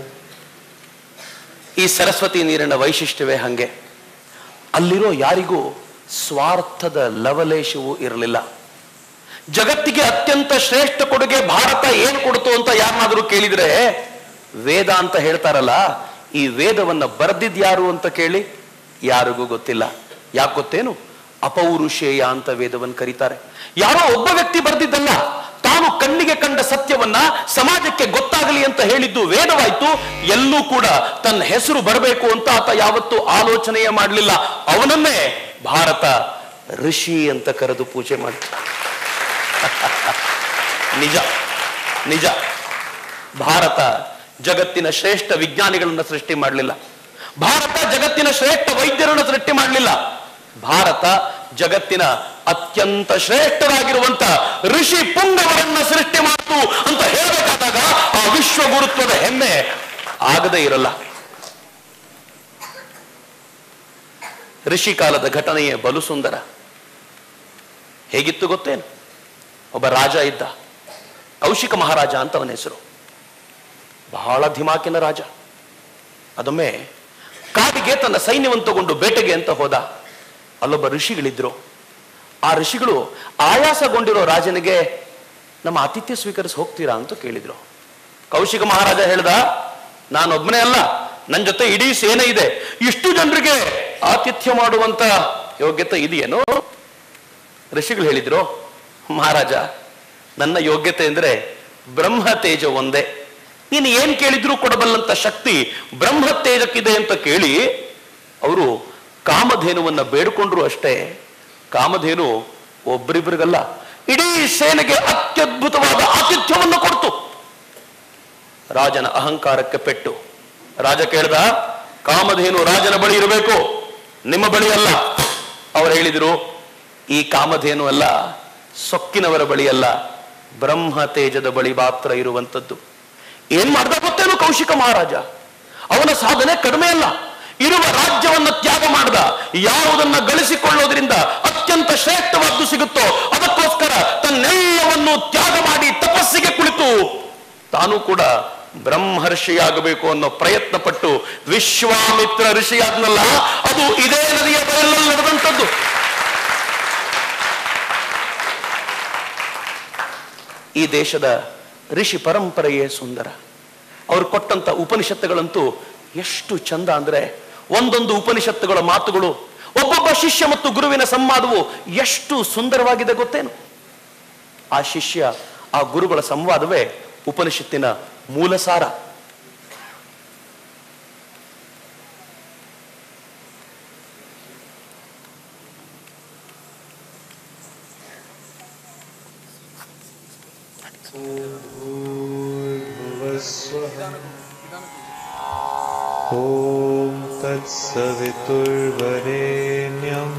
ಈ ಸರಸ್ವತಿ ನೀರಿನ ವೈಶಿಷ್ಟ್ಯವೇ ಹಂಗೆ ಅಲ್ಲಿರೋ ಯಾರಿಗೂ ಸ್ವಾರ್ಥದ ಲವಲೇಶವೂ ಇರಲಿಲ್ಲ ಜಗತ್ತಿಗೆ ಅತ್ಯಂತ ಶ್ರೇಷ್ಠ ಕೊಡುಗೆ ಭಾರತ ಏನು ಕೊಡ್ತು ಅಂತ ಯಾರನ್ನಾದ್ರೂ ಕೇಳಿದ್ರೆ ವೇದ ಅಂತ ಹೇಳ್ತಾರಲ್ಲ ಈ ವೇದವನ್ನ ಬರೆದಿದ್ಯಾರು ಅಂತ ಕೇಳಿ ಯಾರಿಗೂ ಗೊತ್ತಿಲ್ಲ ಯಾಕೆ ಗೊತ್ತೇನು ಅಪೌರುಷೇಯ ಅಂತ ವೇದವನ್ನು ಕರೀತಾರೆ ಯಾರೋ ಒಬ್ಬ ವ್ಯಕ್ತಿ ಬರೆದಿದ್ದಲ್ಲ ತಾನು ಕಣ್ಣಿಗೆ ಕಂಡ ಸತ್ಯವನ್ನ ಸಮಾಜಕ್ಕೆ ಗೊತ್ತಾಗಲಿ ಅಂತ ಹೇಳಿದ್ದು ವೇದವಾಯ್ತು ಎಲ್ಲೂ ಕೂಡ ತನ್ನ ಹೆಸರು ಬರಬೇಕು ಅಂತ ಆತ ಯಾವತ್ತೂ ಆಲೋಚನೆಯೇ ಮಾಡಲಿಲ್ಲ ಅವನನ್ನೇ ಭಾರತ ಋಷಿ ಅಂತ ಕರೆದು ಪೂಜೆ ಮಾಡಿತು ನಿಜ ನಿಜ ಭಾರತ ಜಗತ್ತಿನ ಶ್ರೇಷ್ಠ ವಿಜ್ಞಾನಿಗಳನ್ನ ಸೃಷ್ಟಿ ಮಾಡಲಿಲ್ಲ ಭಾರತ ಜಗತ್ತಿನ ಶ್ರೇಷ್ಠ ವೈದ್ಯರನ್ನು ಸೃಷ್ಟಿ ಮಾಡಲಿಲ್ಲ ಭಾರತ ಜಗತ್ತಿನ ಅತ್ಯಂತ ಶ್ರೇಷ್ಠರಾಗಿರುವಂತ ಋಷಿ ಪುಂಗವರನ್ನ ಸೃಷ್ಟಿ ಮಾಡಿತು ಅಂತ ಹೇಳಬೇಕಾದಾಗ ಆ ವಿಶ್ವ ಗುರುತ್ವದ ಹೆಮ್ಮೆ ಆಗದೇ ಇರಲ್ಲ ಋಷಿ ಕಾಲದ ಘಟನೆಯೇ ಬಲು ಸುಂದರ ಹೇಗಿತ್ತು ಗೊತ್ತೇನು ಒಬ್ಬ ರಾಜ ಇದ್ದ ಕೌಶಿಕ ಮಹಾರಾಜ ಅಂತ ಅವನ ಹೆಸರು ಬಹಳ ಧಿಮಾಕಿನ ರಾಜ ಅದೊಮ್ಮೆ ಕಾಡಿಗೆ ತನ್ನ ಸೈನ್ಯವನ್ನು ತಗೊಂಡು ಬೇಟೆಗೆ ಅಂತ ಹೋದ ಅಲ್ಲೊಬ್ಬ ಋಷಿಗಳಿದ್ರು ಆ ಋಷಿಗಳು ಆಯಾಸಗೊಂಡಿರೋ ರಾಜನಿಗೆ ನಮ್ಮ ಆತಿಥ್ಯ ಸ್ವೀಕರಿಸಿ ಹೋಗ್ತೀರಾ ಅಂತ ಕೇಳಿದ್ರು ಕೌಶಿಕ ಮಹಾರಾಜ ಹೇಳ್ದ ನಾನೊಬ್ಬನೇ ಅಲ್ಲ ನನ್ನ ಜೊತೆ ಇಡೀ ಸೇನೆ ಇದೆ ಇಷ್ಟು ಜನರಿಗೆ ಆತಿಥ್ಯ ಮಾಡುವಂತ ಯೋಗ್ಯತೆ ಇದೆಯೇನೋ ಋಷಿಗಳು ಹೇಳಿದ್ರು ಮಹಾರಾಜ ನನ್ನ ಯೋಗ್ಯತೆ ಅಂದ್ರೆ ಬ್ರಹ್ಮ ತೇಜ ಒಂದೇ ನೀನು ಏನ್ ಕೇಳಿದ್ರೂ ಕೊಡಬಲ್ಲಂತ ಶಕ್ತಿ ಬ್ರಹ್ಮ ತೇಜಕ್ಕಿದೆ ಅಂತ ಕೇಳಿ ಅವರು ಕಾಮಧೇನುವನ್ನ ಬೇಡ್ಕೊಂಡ್ರು ಅಷ್ಟೇ ಕಾಮಧೇನು ಒಬ್ರಿಬ್ರಿಗಲ್ಲ ಇಡೀ ಸೇನೆಗೆ ಅತ್ಯದ್ಭುತವಾದ ಆತಿಥ್ಯವನ್ನು ಕೊಡ್ತು ರಾಜನ ಅಹಂಕಾರಕ್ಕೆ ಪೆಟ್ಟು ರಾಜ ಕೇಳ್ದ ಕಾಮಧೇನು ರಾಜನ ಬಳಿ ಇರಬೇಕು ನಿಮ್ಮ ಬಳಿ ಅಲ್ಲ ಅವರು ಹೇಳಿದ್ರು ಈ ಕಾಮಧೇನು ಅಲ್ಲ ಸೊಕ್ಕಿನವರ ಬಳಿ ಅಲ್ಲ ಬ್ರಹ್ಮ ತೇಜದ ಬಳಿ ಮಾತ್ರ ಇರುವಂತದ್ದು ಏನ್ ಮಾಡ್ದ ಗೊತ್ತೇನು ಕೌಶಿಕ ಮಹಾರಾಜ ಅವನ ಸಾಧನೆ ಕಡಿಮೆ ಅಲ್ಲ ಇರುವ ರಾಜ್ಯವನ್ನ ತ್ಯಾಗ ಮಾಡ್ದ ಯಾವುದನ್ನ ಗಳಿಸಿಕೊಳ್ಳೋದ್ರಿಂದ ಅತ್ಯಂತ ಶ್ರೇಷ್ಠವಾದ್ದು ಸಿಗುತ್ತೋ ಅದಕ್ಕೋಸ್ಕರ ತನ್ನೆಲ್ಲವನ್ನು ತ್ಯಾಗ ಮಾಡಿ ತಪಸ್ಸಿಗೆ ಕುಳಿತು ತಾನು ಕೂಡ ಬ್ರಹ್ಮರ್ಷಿಯಾಗಬೇಕು ಅನ್ನೋ ಪ್ರಯತ್ನ ಪಟ್ಟು ವಿಶ್ವಾಮಿತ್ರ ಋಷಿಯಾದ್ನಲ್ಲ ಅದು ಇದೇ ನದಿಯ ಬಯಲಲ್ಲಿ ನಡೆದಂಥದ್ದು ಈ ದೇಶದ ಋಷಿ ಪರಂಪರೆಯೇ ಸುಂದರ ಅವ್ರು ಕೊಟ್ಟಂತ ಉಪನಿಷತ್ತುಗಳಂತೂ ಎಷ್ಟು ಚಂದ ಅಂದ್ರೆ ಒಂದೊಂದು ಉಪನಿಷತ್ತುಗಳ ಮಾತುಗಳು ಒಬ್ಬೊಬ್ಬ ಶಿಷ್ಯ ಮತ್ತು ಗುರುವಿನ ಸಂವಾದವು ಎಷ್ಟು ಸುಂದರವಾಗಿದೆ ಗೊತ್ತೇನು ಆ ಶಿಷ್ಯ ಆ ಗುರುಗಳ ಸಂವಾದವೇ ಉಪನಿಷತ್ತಿನ ಮೂಲ ಸಾರ ॐ तत्सवितुर्वरेण्यम्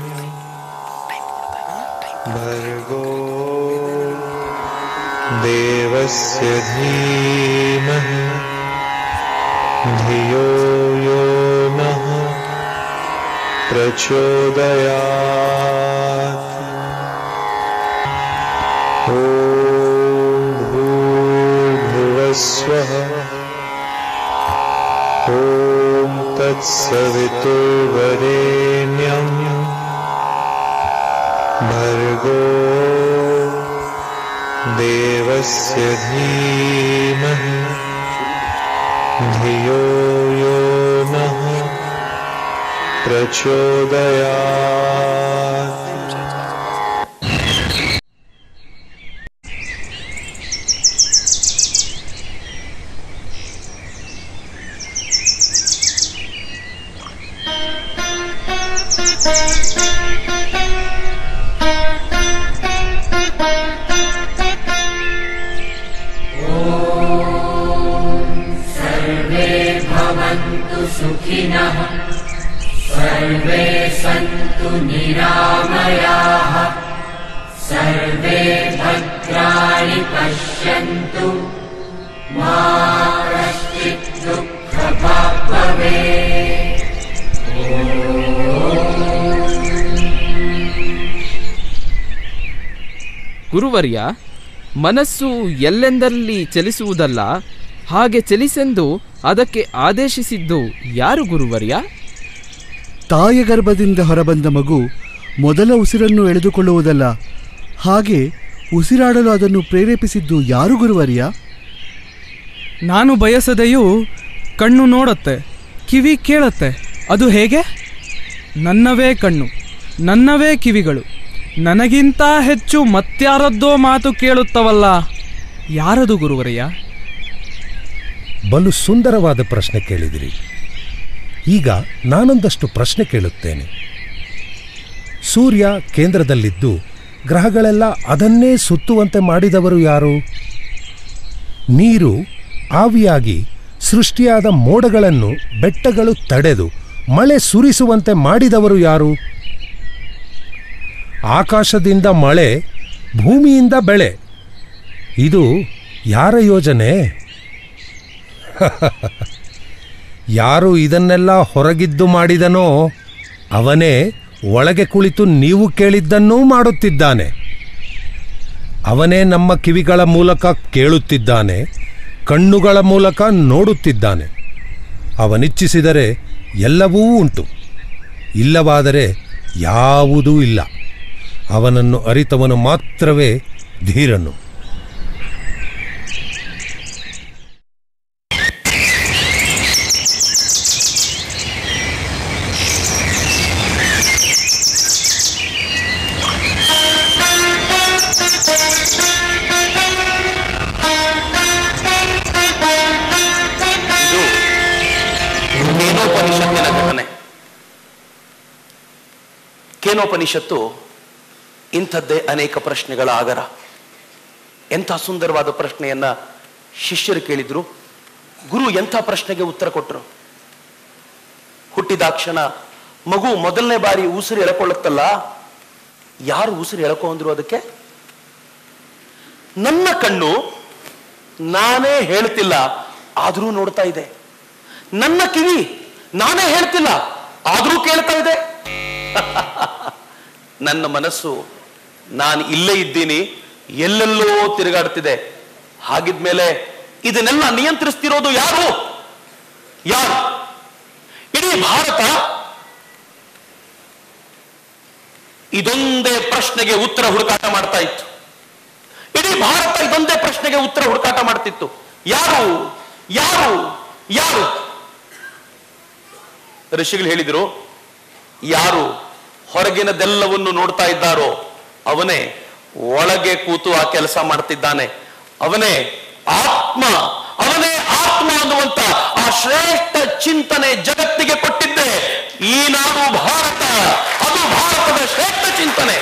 भर्गो देवस्य धीमहि धियो यो नः प्रचोदयात् ॐ भूर्भुवस्वः ॐ तत्सवितुर्वरेण्यम् भर्गो देवस्य धीमहि धियो यो नः प्रचोदयात् ಗುರುವರ್ಯ ಮನಸ್ಸು ಎಲ್ಲೆಂದರಲ್ಲಿ ಚಲಿಸುವುದಲ್ಲ ಹಾಗೆ ಚಲಿಸೆಂದು ಅದಕ್ಕೆ ಆದೇಶಿಸಿದ್ದು ಯಾರು ಗುರುವರ್ಯ ತಾಯ ಗರ್ಭದಿಂದ ಹೊರಬಂದ ಮಗು ಮೊದಲ ಉಸಿರನ್ನು ಎಳೆದುಕೊಳ್ಳುವುದಲ್ಲ ಹಾಗೆ ಉಸಿರಾಡಲು ಅದನ್ನು ಪ್ರೇರೇಪಿಸಿದ್ದು ಯಾರು ಗುರುವರ್ಯ ನಾನು ಬಯಸದೆಯೂ ಕಣ್ಣು ನೋಡುತ್ತೆ ಕಿವಿ ಕೇಳುತ್ತೆ ಅದು ಹೇಗೆ ನನ್ನವೇ ಕಣ್ಣು ನನ್ನವೇ ಕಿವಿಗಳು ನನಗಿಂತ ಹೆಚ್ಚು ಮತ್ಯಾರದ್ದೋ ಮಾತು ಕೇಳುತ್ತವಲ್ಲ ಯಾರದು ಗುರುವರಯ್ಯ ಬಲು ಸುಂದರವಾದ ಪ್ರಶ್ನೆ ಕೇಳಿದಿರಿ ಈಗ ನಾನೊಂದಷ್ಟು ಪ್ರಶ್ನೆ ಕೇಳುತ್ತೇನೆ ಸೂರ್ಯ ಕೇಂದ್ರದಲ್ಲಿದ್ದು ಗ್ರಹಗಳೆಲ್ಲ ಅದನ್ನೇ ಸುತ್ತುವಂತೆ ಮಾಡಿದವರು ಯಾರು ನೀರು ಆವಿಯಾಗಿ ಸೃಷ್ಟಿಯಾದ ಮೋಡಗಳನ್ನು ಬೆಟ್ಟಗಳು ತಡೆದು ಮಳೆ ಸುರಿಸುವಂತೆ ಮಾಡಿದವರು ಯಾರು ಆಕಾಶದಿಂದ ಮಳೆ ಭೂಮಿಯಿಂದ ಬೆಳೆ ಇದು ಯಾರ ಯೋಜನೆ ಯಾರು ಇದನ್ನೆಲ್ಲ ಹೊರಗಿದ್ದು ಮಾಡಿದನೋ ಅವನೇ ಒಳಗೆ ಕುಳಿತು ನೀವು ಕೇಳಿದ್ದನ್ನೂ ಮಾಡುತ್ತಿದ್ದಾನೆ ಅವನೇ ನಮ್ಮ ಕಿವಿಗಳ ಮೂಲಕ ಕೇಳುತ್ತಿದ್ದಾನೆ ಕಣ್ಣುಗಳ ಮೂಲಕ ನೋಡುತ್ತಿದ್ದಾನೆ ಅವನಿಚ್ಛಿಸಿದರೆ ಎಲ್ಲವೂ ಉಂಟು ಇಲ್ಲವಾದರೆ ಯಾವುದೂ ಇಲ್ಲ ಅವನನ್ನು ಅರಿತವನು ಮಾತ್ರವೇ ಧೀರನು ಇದು ಕೇನೋಪನಿಷತ್ತಿನ ಘಟನೆ ಕೇನೋಪನಿಷತ್ತು ಇಂಥದ್ದೇ ಅನೇಕ ಪ್ರಶ್ನೆಗಳ ಆಗರ ಎಂಥ ಸುಂದರವಾದ ಪ್ರಶ್ನೆಯನ್ನ ಶಿಷ್ಯರು ಕೇಳಿದ್ರು ಗುರು ಎಂಥ ಪ್ರಶ್ನೆಗೆ ಉತ್ತರ ಕೊಟ್ಟರು ಹುಟ್ಟಿದಾಕ್ಷಣ ಮಗು ಮೊದಲನೇ ಬಾರಿ ಉಸಿರು ಎಳ್ಕೊಳ್ಳುತ್ತಲ್ಲ ಯಾರು ಉಸಿರು ಎಳ್ಕೊ ಅಂದ್ರು ಅದಕ್ಕೆ ನನ್ನ ಕಣ್ಣು ನಾನೇ ಹೇಳ್ತಿಲ್ಲ ಆದರೂ ನೋಡ್ತಾ ಇದೆ ನನ್ನ ಕಿವಿ ನಾನೇ ಹೇಳ್ತಿಲ್ಲ ಆದರೂ ಕೇಳ್ತಾ ಇದೆ ನನ್ನ ಮನಸ್ಸು ನಾನು ಇಲ್ಲೇ ಇದ್ದೀನಿ ಎಲ್ಲೆಲ್ಲೋ ತಿರುಗಾಡ್ತಿದೆ ಹಾಗಿದ್ಮೇಲೆ ಇದನ್ನೆಲ್ಲ ನಿಯಂತ್ರಿಸ್ತಿರೋದು ಯಾರು ಯಾರು ಇಡೀ ಭಾರತ ಇದೊಂದೇ ಪ್ರಶ್ನೆಗೆ ಉತ್ತರ ಹುಡುಕಾಟ ಮಾಡ್ತಾ ಇತ್ತು ಇಡೀ ಭಾರತ ಇದೊಂದೇ ಪ್ರಶ್ನೆಗೆ ಉತ್ತರ ಹುಡುಕಾಟ ಮಾಡ್ತಿತ್ತು ಯಾರು ಯಾರು ಯಾರು ಋಷಿಗಳು ಹೇಳಿದ್ರು ಯಾರು ಹೊರಗಿನದೆಲ್ಲವನ್ನು ನೋಡ್ತಾ ಇದ್ದಾರೋ ಅವನೇ ಒಳಗೆ ಕೂತು ಆ ಕೆಲಸ ಮಾಡ್ತಿದ್ದಾನೆ ಅವನೇ ಆತ್ಮ ಅವನೇ ಆತ್ಮ ಅನ್ನುವಂತ ಆ ಶ್ರೇಷ್ಠ ಚಿಂತನೆ ಜಗತ್ತಿಗೆ ಕೊಟ್ಟಿದ್ದೆ ಈ ನಾಡು ಭಾರತ ಅದು ಭಾರತದ ಶ್ರೇಷ್ಠ ಚಿಂತನೆ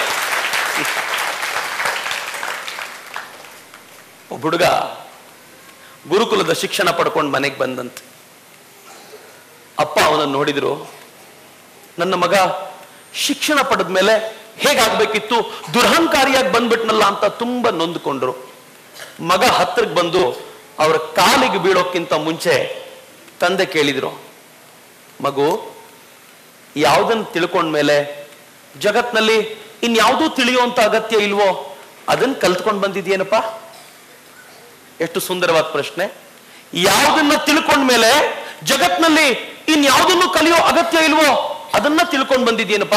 ಒಬ್ಬ ಹುಡುಗ ಗುರುಕುಲದ ಶಿಕ್ಷಣ ಪಡ್ಕೊಂಡು ಮನೆಗೆ ಬಂದಂತೆ ಅಪ್ಪ ಅವನನ್ನು ನೋಡಿದ್ರು ನನ್ನ ಮಗ ಶಿಕ್ಷಣ ಪಡೆದ ಮೇಲೆ ಹೇಗಾಗ್ಬೇಕಿತ್ತು ದುರಹಂಕಾರಿಯಾಗಿ ಬಂದ್ಬಿಟ್ನಲ್ಲ ಅಂತ ತುಂಬಾ ನೊಂದ್ಕೊಂಡ್ರು ಮಗ ಹತ್ರಕ್ಕೆ ಬಂದು ಅವರ ಕಾಲಿಗೆ ಬೀಳೋಕ್ಕಿಂತ ಮುಂಚೆ ತಂದೆ ಕೇಳಿದ್ರು ಮಗು ಯಾವುದನ್ನು ತಿಳ್ಕೊಂಡ್ಮೇಲೆ ಜಗತ್ನಲ್ಲಿ ಇನ್ಯಾವುದೂ ತಿಳಿಯುವಂತ ಅಗತ್ಯ ಇಲ್ವೋ ಅದನ್ನ ಕಲ್ತ್ಕೊಂಡು ಬಂದಿದ್ಯೇನಪ್ಪ ಎಷ್ಟು ಸುಂದರವಾದ ಪ್ರಶ್ನೆ ಯಾವುದನ್ನ ತಿಳ್ಕೊಂಡ್ಮೇಲೆ ಜಗತ್ನಲ್ಲಿ ಇನ್ಯಾವುದನ್ನು ಕಲಿಯೋ ಅಗತ್ಯ ಇಲ್ವೋ ಅದನ್ನ ತಿಳ್ಕೊಂಡು ಬಂದಿದ್ಯೇನಪ್ಪ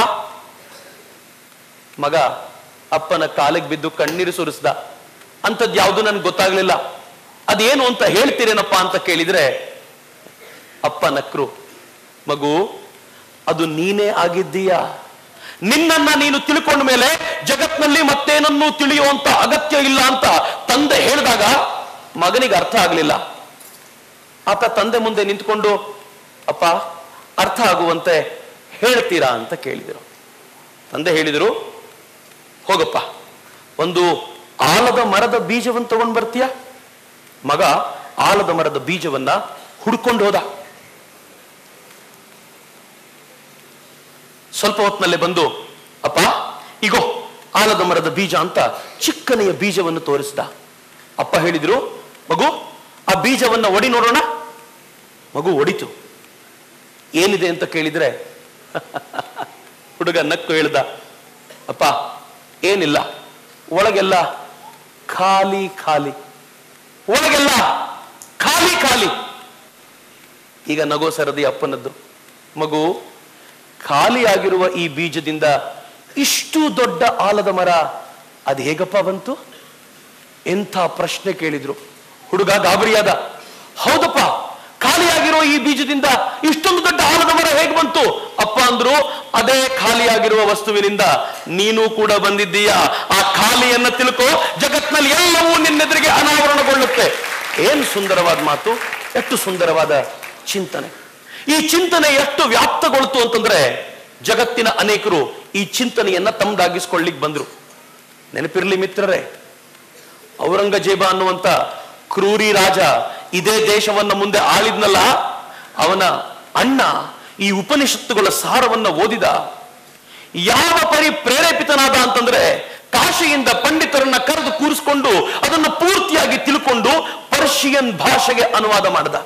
ಮಗ ಅಪ್ಪನ ಕಾಲಿಗೆ ಬಿದ್ದು ಕಣ್ಣೀರು ಸುರಿಸ್ದ ಅಂಥದ್ದು ಯಾವುದು ನನ್ಗೆ ಗೊತ್ತಾಗ್ಲಿಲ್ಲ ಅದೇನು ಅಂತ ಹೇಳ್ತೀರೇನಪ್ಪ ಅಂತ ಕೇಳಿದ್ರೆ ಅಪ್ಪ ನಕ್ರು ಮಗು ಅದು ನೀನೇ ಆಗಿದ್ದೀಯಾ ನಿನ್ನನ್ನ ನೀನು ತಿಳ್ಕೊಂಡ ಮೇಲೆ ಜಗತ್ನಲ್ಲಿ ಮತ್ತೇನನ್ನೂ ತಿಳಿಯುವಂತ ಅಗತ್ಯ ಇಲ್ಲ ಅಂತ ತಂದೆ ಹೇಳಿದಾಗ ಮಗನಿಗೆ ಅರ್ಥ ಆಗ್ಲಿಲ್ಲ ಆತ ತಂದೆ ಮುಂದೆ ನಿಂತ್ಕೊಂಡು ಅಪ್ಪ ಅರ್ಥ ಆಗುವಂತೆ ಹೇಳ್ತೀರಾ ಅಂತ ಕೇಳಿದರು ತಂದೆ ಹೇಳಿದರು ಹೋಗಪ್ಪ ಒಂದು ಆಲದ ಮರದ ಬೀಜವನ್ನು ತಗೊಂಡ್ ಬರ್ತೀಯ ಮಗ ಆಲದ ಮರದ ಬೀಜವನ್ನ ಹುಡ್ಕೊಂಡು ಹೋದ ಸ್ವಲ್ಪ ಹೊತ್ತಿನಲ್ಲೇ ಬಂದು ಅಪ್ಪ ಇಗೋ ಆಲದ ಮರದ ಬೀಜ ಅಂತ ಚಿಕ್ಕನೆಯ ಬೀಜವನ್ನು ತೋರಿಸಿದ ಅಪ್ಪ ಹೇಳಿದ್ರು ಮಗು ಆ ಬೀಜವನ್ನ ಒಡಿ ನೋಡೋಣ ಮಗು ಒಡಿತು ಏನಿದೆ ಅಂತ ಕೇಳಿದ್ರೆ ಹುಡುಗ ನಕ್ಕು ಹೇಳ್ದ ಅಪ್ಪ ಏನಿಲ್ಲ ಒಳಗೆಲ್ಲ ಖಾಲಿ ಖಾಲಿ ಒಳಗೆಲ್ಲ ಖಾಲಿ ಖಾಲಿ ಈಗ ನಗೋ ಸರದಿ ಅಪ್ಪನದ್ದು ಮಗು ಖಾಲಿಯಾಗಿರುವ ಈ ಬೀಜದಿಂದ ಇಷ್ಟು ದೊಡ್ಡ ಆಲದ ಮರ ಅದು ಹೇಗಪ್ಪ ಬಂತು ಎಂಥ ಪ್ರಶ್ನೆ ಕೇಳಿದ್ರು ಹುಡುಗ ಗಾಬರಿಯಾದ ಹೌದಪ್ಪ ಖಾಲಿಯಾಗಿರೋ ಈ ಬೀಜದಿಂದ ಇಷ್ಟೊಂದು ದೊಡ್ಡ ಆಲದ ಮರ ಹೇಗೆ ಬಂತು ಅಪ್ಪ ಅಂದ್ರು ಅದೇ ಖಾಲಿಯಾಗಿರುವ ವಸ್ತುವಿನಿಂದ ನೀನು ಕೂಡ ಬಂದಿದ್ದೀಯಾ ಆ ಖಾಲಿಯನ್ನ ತಿಳ್ಕೋ ಜಗತ್ನಲ್ಲಿ ಎಲ್ಲವೂ ನಿನ್ನೆದುರಿಗೆ ಅನಾವರಣಗೊಳ್ಳುತ್ತೆ ಏನ್ ಸುಂದರವಾದ ಮಾತು ಎಷ್ಟು ಸುಂದರವಾದ ಚಿಂತನೆ ಈ ಚಿಂತನೆ ಎಷ್ಟು ವ್ಯಾಪ್ತಗೊಳ್ತು ಅಂತಂದ್ರೆ ಜಗತ್ತಿನ ಅನೇಕರು ಈ ಚಿಂತನೆಯನ್ನ ತಮ್ಮದಾಗಿಸ್ಕೊಳ್ಳಿಕ್ ಬಂದ್ರು ನೆನಪಿರ್ಲಿ ಮಿತ್ರರೇ ಔರಂಗಜೇಬ ಅನ್ನುವಂತ ಕ್ರೂರಿ ರಾಜ ಇದೇ ದೇಶವನ್ನ ಮುಂದೆ ಆಳಿದ್ನಲ್ಲ ಅವನ ಅಣ್ಣ ಈ ಉಪನಿಷತ್ತುಗಳ ಸಾರವನ್ನ ಓದಿದ ಯಾವ ಪರಿ ಪ್ರೇರೇಪಿತನಾದ ಅಂತಂದ್ರೆ ಕಾಶಿಯಿಂದ ಪಂಡಿತರನ್ನ ಕರೆದು ಕೂರಿಸ್ಕೊಂಡು ಅದನ್ನು ಪೂರ್ತಿಯಾಗಿ ತಿಳ್ಕೊಂಡು ಪರ್ಷಿಯನ್ ಭಾಷೆಗೆ ಅನುವಾದ ಮಾಡಿದ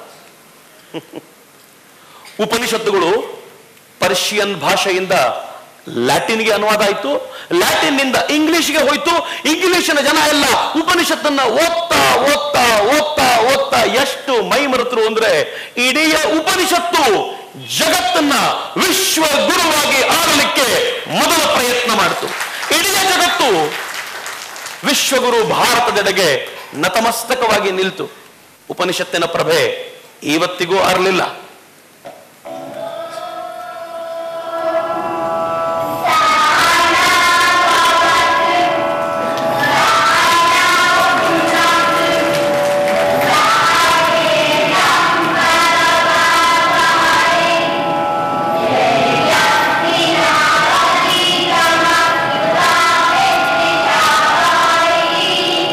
ಉಪನಿಷತ್ತುಗಳು ಪರ್ಷಿಯನ್ ಭಾಷೆಯಿಂದ ಲ್ಯಾಟಿನ್ಗೆ ಅನುವಾದ ಆಯ್ತು ಲ್ಯಾಟಿನ್ ನಿಂದ ಇಂಗ್ಲಿಷ್ಗೆ ಹೋಯ್ತು ಇಂಗ್ಲಿಷಿನ ಜನ ಎಲ್ಲ ಉಪನಿಷತ್ತನ್ನ ಓದ್ತಾ ಓದ್ತಾ ಓದ್ತಾ ಓದ್ತಾ ಎಷ್ಟು ಮೈ ಮರೆತರು ಅಂದ್ರೆ ಇಡೀ ಉಪನಿಷತ್ತು ಜಗತ್ತನ್ನ ವಿಶ್ವ ಗುರುವಾಗಿ ಆಡಲಿಕ್ಕೆ ಮೊದಲ ಪ್ರಯತ್ನ ಮಾಡಿತು ಇಡೀ ಜಗತ್ತು ವಿಶ್ವಗುರು ಭಾರತದೆಡೆಗೆ ನತಮಸ್ತಕವಾಗಿ ನಿಲ್ತು ಉಪನಿಷತ್ತಿನ ಪ್ರಭೆ ಇವತ್ತಿಗೂ ಆರಲಿಲ್ಲ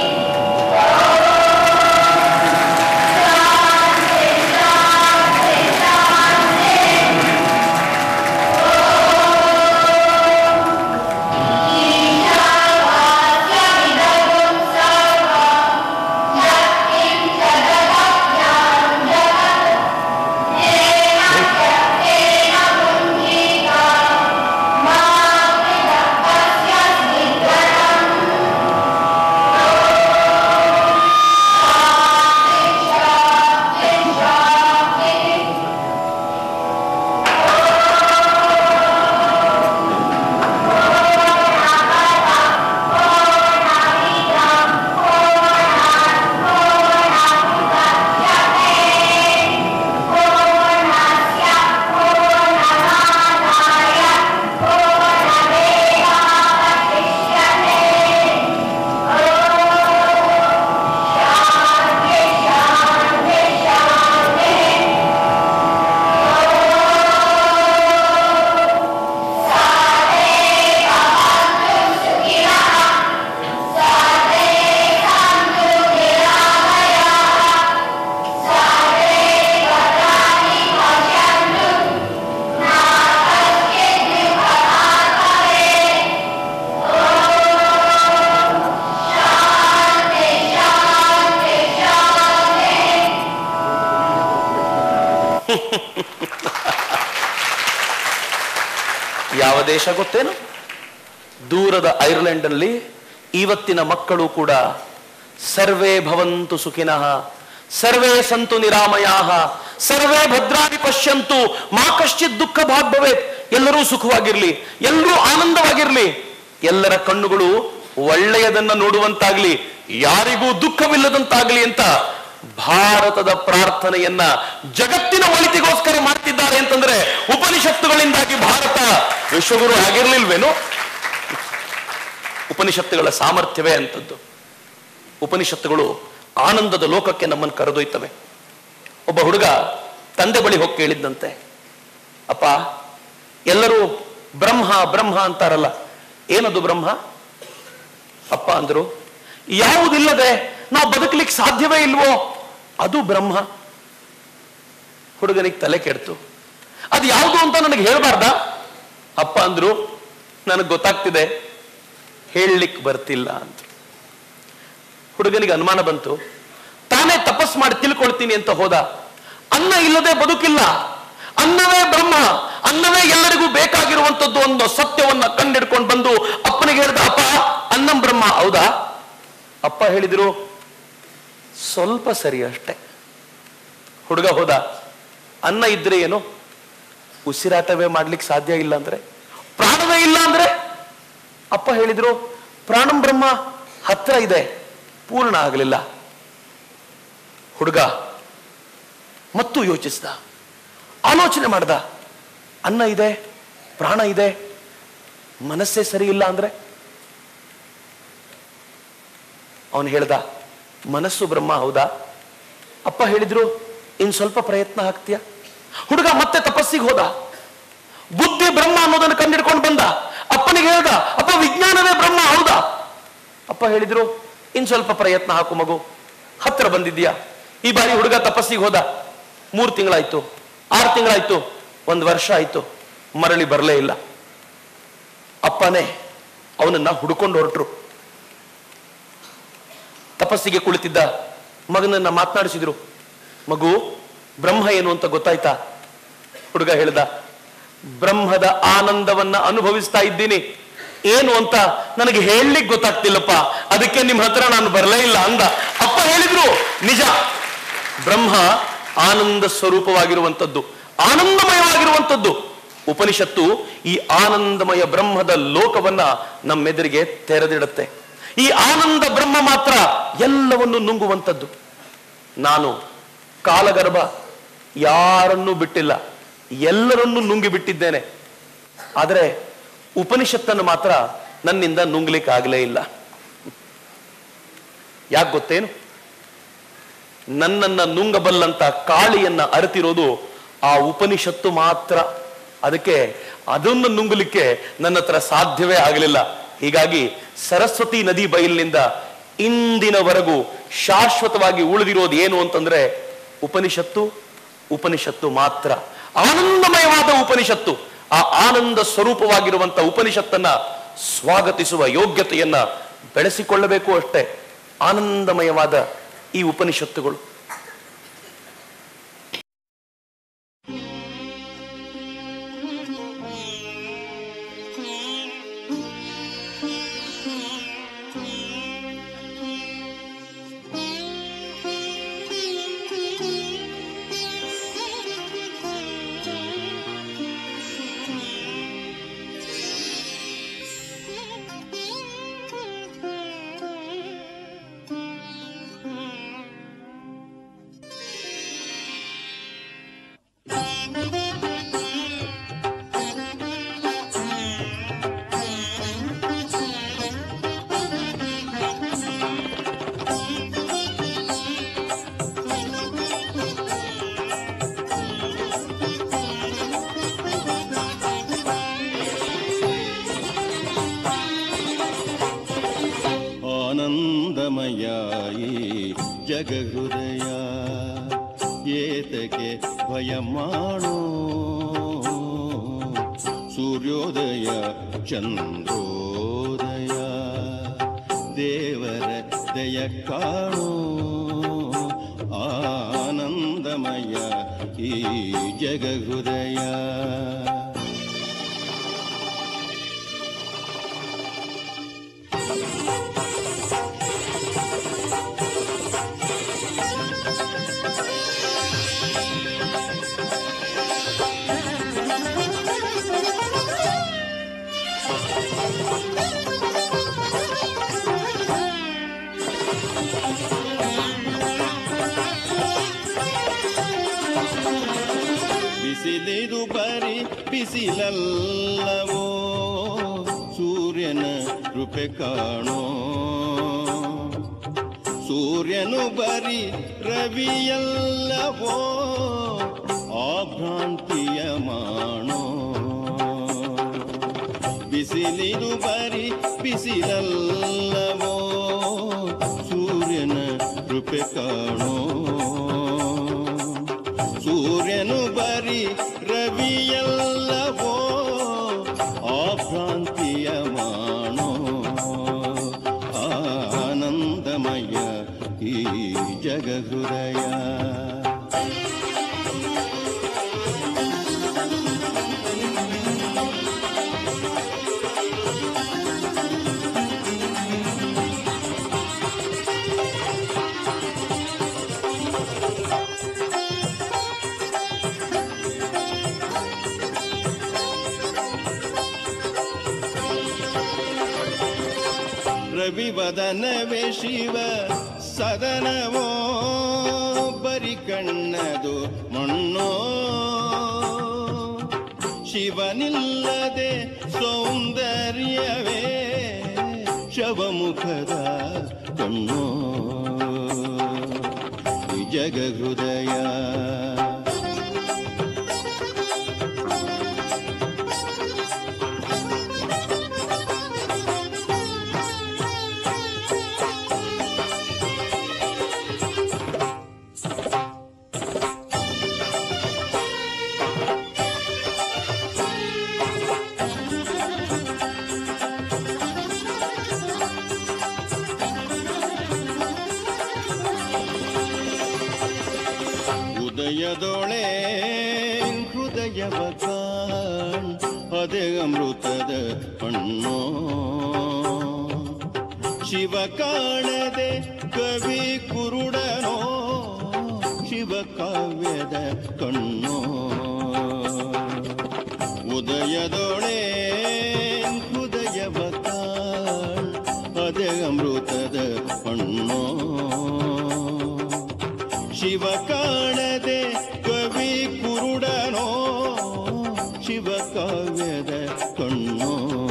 Thank ಯಾವ ದೇಶ ಗೊತ್ತೇನು ದೂರದ ಐರ್ಲೆಂಡ್ನಲ್ಲಿ ಇವತ್ತಿನ ಮಕ್ಕಳು ಕೂಡ ಸರ್ವೇ ಭವಂತು ಸುಖಿನಃ ಸರ್ವೇ ಸಂತು ನಿರಾಮಯಾಹ ಸರ್ವೇ ಭದ್ರಾಣಿ ಪಶ್ಯಂತು ಮಾ ಕಶ್ಚಿತ್ ದುಃಖ ಭಾಗ್ ಭವೇತ್ ಎಲ್ಲರೂ ಸುಖವಾಗಿರ್ಲಿ ಎಲ್ಲರೂ ಆನಂದವಾಗಿರ್ಲಿ ಎಲ್ಲರ ಕಣ್ಣುಗಳು ಒಳ್ಳೆಯದನ್ನ ನೋಡುವಂತಾಗ್ಲಿ ಯಾರಿಗೂ ದುಃಖವಿಲ್ಲದಂತಾಗ್ಲಿ ಅಂತ ಭಾರತದ ಪ್ರಾರ್ಥನೆಯನ್ನ ಜಗತ್ತಿನ ಒಳಿತಿಗೋಸ್ಕರ ಮಾಡ್ತಿದ್ದಾರೆ ಅಂತಂದ್ರೆ ಉಪನಿಷತ್ತುಗಳಿಂದಾಗಿ ಭಾರತ ವಿಶ್ವಗುರು ಆಗಿರ್ಲಿಲ್ವೇನು ಉಪನಿಷತ್ತುಗಳ ಸಾಮರ್ಥ್ಯವೇ ಅಂತದ್ದು ಉಪನಿಷತ್ತುಗಳು ಆನಂದದ ಲೋಕಕ್ಕೆ ನಮ್ಮನ್ನು ಕರೆದೊಯ್ತವೆ ಒಬ್ಬ ಹುಡುಗ ತಂದೆ ಬಳಿ ಹೋಗಿ ಕೇಳಿದ್ದಂತೆ ಅಪ್ಪ ಎಲ್ಲರೂ ಬ್ರಹ್ಮ ಬ್ರಹ್ಮ ಅಂತಾರಲ್ಲ ಏನದು ಬ್ರಹ್ಮ ಅಪ್ಪ ಅಂದ್ರು ಯಾವುದಿಲ್ಲದೆ ನಾವು ಬದುಕಲಿಕ್ಕೆ ಸಾಧ್ಯವೇ ಇಲ್ವೋ ಅದು ಬ್ರಹ್ಮ ಹುಡುಗನಿಗೆ ತಲೆ ಕೆಡ್ತು ಅದು ಯಾವುದು ಅಂತ ನನಗೆ ಹೇಳ್ಬಾರ್ದ ಅಪ್ಪ ಅಂದ್ರು ನನಗೆ ಗೊತ್ತಾಗ್ತಿದೆ ಹೇಳಲಿಕ್ಕೆ ಬರ್ತಿಲ್ಲ ಅಂತ ಹುಡುಗನಿಗೆ ಅನುಮಾನ ಬಂತು ತಾನೇ ತಪಸ್ ಮಾಡಿ ತಿಳ್ಕೊಳ್ತೀನಿ ಅಂತ ಹೋದ ಅನ್ನ ಇಲ್ಲದೆ ಬದುಕಿಲ್ಲ ಅನ್ನವೇ ಬ್ರಹ್ಮ ಅನ್ನವೇ ಎಲ್ಲರಿಗೂ ಬೇಕಾಗಿರುವಂತದ್ದು ಒಂದು ಸತ್ಯವನ್ನ ಕಂಡಿಡ್ಕೊಂಡು ಬಂದು ಅಪ್ಪನಿಗೆ ಹೇಳ್ದ ಅಪ್ಪ ಅನ್ನಂ ಬ್ರಹ್ಮ ಹೌದಾ ಅಪ್ಪ ಹೇಳಿದ್ರು ಸ್ವಲ್ಪ ಸರಿ ಅಷ್ಟೆ ಹುಡುಗ ಹೋದ ಅನ್ನ ಇದ್ರೆ ಏನು ಉಸಿರಾಟವೇ ಮಾಡ್ಲಿಕ್ಕೆ ಸಾಧ್ಯ ಇಲ್ಲ ಅಂದ್ರೆ ಪ್ರಾಣವೇ ಇಲ್ಲ ಅಂದ್ರೆ ಅಪ್ಪ ಹೇಳಿದ್ರು ಪ್ರಾಣಂ ಬ್ರಹ್ಮ ಹತ್ರ ಇದೆ ಪೂರ್ಣ ಆಗಲಿಲ್ಲ ಹುಡುಗ ಮತ್ತು ಯೋಚಿಸ್ದ ಆಲೋಚನೆ ಮಾಡ್ದ ಅನ್ನ ಇದೆ ಪ್ರಾಣ ಇದೆ ಮನಸ್ಸೇ ಸರಿ ಇಲ್ಲ ಅಂದ್ರೆ ಅವನು ಹೇಳ್ದ ಮನಸ್ಸು ಬ್ರಹ್ಮ ಹೌದಾ ಅಪ್ಪ ಹೇಳಿದ್ರು ಇನ್ ಸ್ವಲ್ಪ ಪ್ರಯತ್ನ ಹಾಕ್ತೀಯ ಹುಡುಗ ಮತ್ತೆ ತಪಸ್ಸಿಗೆ ಹೋದ ಬುದ್ಧಿ ಬ್ರಹ್ಮ ಅನ್ನೋದನ್ನು ಕಂಡಿಡ್ಕೊಂಡು ಬಂದ ಅಪ್ಪನಿಗೆ ಹೇಳ್ದ ಅಪ್ಪ ವಿಜ್ಞಾನವೇ ಬ್ರಹ್ಮ ಹೌದಾ ಅಪ್ಪ ಹೇಳಿದ್ರು ಇನ್ ಸ್ವಲ್ಪ ಪ್ರಯತ್ನ ಹಾಕು ಮಗು ಹತ್ರ ಬಂದಿದ್ಯಾ ಈ ಬಾರಿ ಹುಡುಗ ತಪಸ್ಸಿಗೆ ಹೋದ ಮೂರು ತಿಂಗಳಾಯ್ತು ಆರು ತಿಂಗಳಾಯ್ತು ಒಂದು ವರ್ಷ ಆಯ್ತು ಮರಳಿ ಬರಲೇ ಇಲ್ಲ ಅಪ್ಪನೇ ಅವನನ್ನ ಹುಡುಕೊಂಡು ಹೊರಟ್ರು ತಪಸ್ಸಿಗೆ ಕುಳಿತಿದ್ದ ಮಗನನ್ನ ಮಾತನಾಡಿಸಿದ್ರು ಮಗು ಬ್ರಹ್ಮ ಏನು ಅಂತ ಗೊತ್ತಾಯ್ತಾ ಹುಡುಗ ಹೇಳ್ದ ಬ್ರಹ್ಮದ ಆನಂದವನ್ನ ಅನುಭವಿಸ್ತಾ ಇದ್ದೀನಿ ಏನು ಅಂತ ನನಗೆ ಹೇಳಲಿಕ್ಕೆ ಗೊತ್ತಾಗ್ತಿಲ್ಲಪ್ಪ ಅದಕ್ಕೆ ನಿಮ್ಮ ಹತ್ರ ನಾನು ಬರಲೇ ಇಲ್ಲ ಅಂದ ಅಪ್ಪ ಹೇಳಿದ್ರು ನಿಜ ಬ್ರಹ್ಮ ಆನಂದ ಸ್ವರೂಪವಾಗಿರುವಂಥದ್ದು ಆನಂದಮಯವಾಗಿರುವಂಥದ್ದು ಉಪನಿಷತ್ತು ಈ ಆನಂದಮಯ ಬ್ರಹ್ಮದ ಲೋಕವನ್ನ ನಮ್ಮೆದುರಿಗೆ ತೆರೆದಿಡುತ್ತೆ ಈ ಆನಂದ ಬ್ರಹ್ಮ ಮಾತ್ರ ಎಲ್ಲವನ್ನು ನುಂಗುವಂಥದ್ದು ನಾನು ಕಾಲಗರ್ಭ ಯಾರನ್ನೂ ಬಿಟ್ಟಿಲ್ಲ ಎಲ್ಲರನ್ನೂ ನುಂಗಿ ಬಿಟ್ಟಿದ್ದೇನೆ ಆದರೆ ಉಪನಿಷತ್ತನ್ನು ಮಾತ್ರ ನನ್ನಿಂದ ನುಂಗ್ಲಿಕ್ಕೆ ಆಗಲೇ ಇಲ್ಲ ಯಾಕೆ ಗೊತ್ತೇನು ನನ್ನನ್ನ ನುಂಗಬಲ್ಲಂತ ಕಾಳಿಯನ್ನ ಅರಿತಿರೋದು ಆ ಉಪನಿಷತ್ತು ಮಾತ್ರ ಅದಕ್ಕೆ ಅದನ್ನು ನುಂಗಲಿಕ್ಕೆ ನನ್ನ ಹತ್ರ ಸಾಧ್ಯವೇ ಆಗಲಿಲ್ಲ ಹೀಗಾಗಿ ಸರಸ್ವತಿ ನದಿ ಬಯಲಿನಿಂದ ಇಂದಿನವರೆಗೂ ಶಾಶ್ವತವಾಗಿ ಉಳಿದಿರೋದು ಏನು ಅಂತಂದ್ರೆ ಉಪನಿಷತ್ತು ಉಪನಿಷತ್ತು ಮಾತ್ರ ಆನಂದಮಯವಾದ ಉಪನಿಷತ್ತು ಆ ಆನಂದ ಸ್ವರೂಪವಾಗಿರುವಂತ ಉಪನಿಷತ್ತನ್ನ ಸ್ವಾಗತಿಸುವ ಯೋಗ್ಯತೆಯನ್ನ ಬೆಳೆಸಿಕೊಳ್ಳಬೇಕು ಅಷ್ಟೇ ಆನಂದಮಯವಾದ ಈ ಉಪನಿಷತ್ತುಗಳು ಆನಂದಮಯಾಯಿ ಜಗಹೃದಯ ಏತಕ್ಕೆ ಭಯ ಮಾಡೋ ಸೂರ್ಯೋದಯ ಚಂದ್ರೋದಯ ದೇವರ ದಯ ಕಾಣೋ ಆನಂದಮಯಾಯಿ ಆನಂದಮಯ ಈ ಜಗಹೃದಯ ಬಿಸಿಲಿದು ಬರಿ ಬಿಸಿಲಲ್ಲವೋ ಸೂರ್ಯನ ಕೃಪೆ ಕಾಣೋ ಸೂರ್ಯನು ಬರಿ ರವಿಯಲ್ಲವೋ ಆ ಭ್ರಾಂತಿಯ ಮಾಡೋ ಬಿಸಿಲಿದು ಬರಿ ಬಿಸಿಲಲ್ಲವೋ ಸೂರ್ಯನ ಕೃಪೆ ಕಾಣೋ ಸೂರ್ಯನು ಬರಿ ರವಿಯಲ್ಲವೋ ಆ ಭ್ರಾಂತಿಯ ಮಾಡೋ ಆನಂದಮಯ ಈ ಜಗಹೃದಯ ರವಿವದನವೇ ಶಿವ ಸದನವೋ ಬರಿ ಕಣ್ಣದು ಮಣ್ಣೋ ಶಿವನಿಲ್ಲದೆ ಸೌಂದರ್ಯವೇ ಶವಮುಖದ ಕಣ್ಣೋ ಈ ಜಗಹೃದಯ ಉದಯದೊಳೆ ಹೃದಯವ ಕಾಣ್ ಅದೇ ಅಮೃತದ ಹಣ್ಣೋ ಶಿವ ಕಾಣದೆ ಕವಿ ಕುರುಡನೋ ಶಿವ ಕಾವ್ಯದ ಕಣ್ಣೋ ಉದಯದೊಳೆ ಹೃದಯವ ಕಾಣ್ ಅದೇ ಅಮೃತದ ಹಣ್ಣೋ ಶಿವ ಕಾಣದೆ ಕವಿ ಕುರುಡನೋ ಶಿವ ಕಾವ್ಯದ ಕಣ್ಣೋ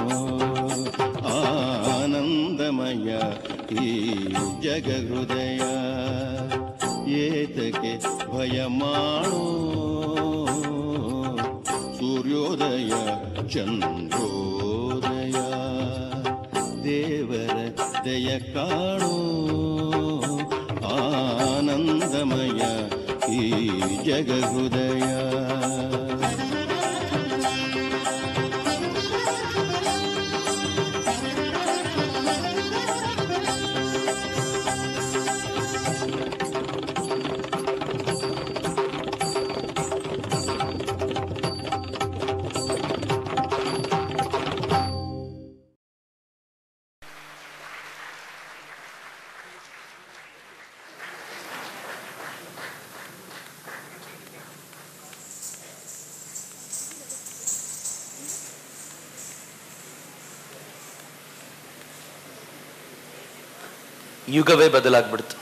ಆನಂದಮಯ ಈ ಜಗಹೃದಯ ಏತಕ್ಕೆ ಭಯ ಮಾಡೋ ಸೂರ್ಯೋದಯ ಚಂದ್ರೋದಯ ದೇವರ ದಯ ಕಾಣೋ ಆನಂದಮಯ ಈ ಜಗಹೃದಯ ಯುಗವೇ ಬದಲಾಗ್ಬಿಡ್ತು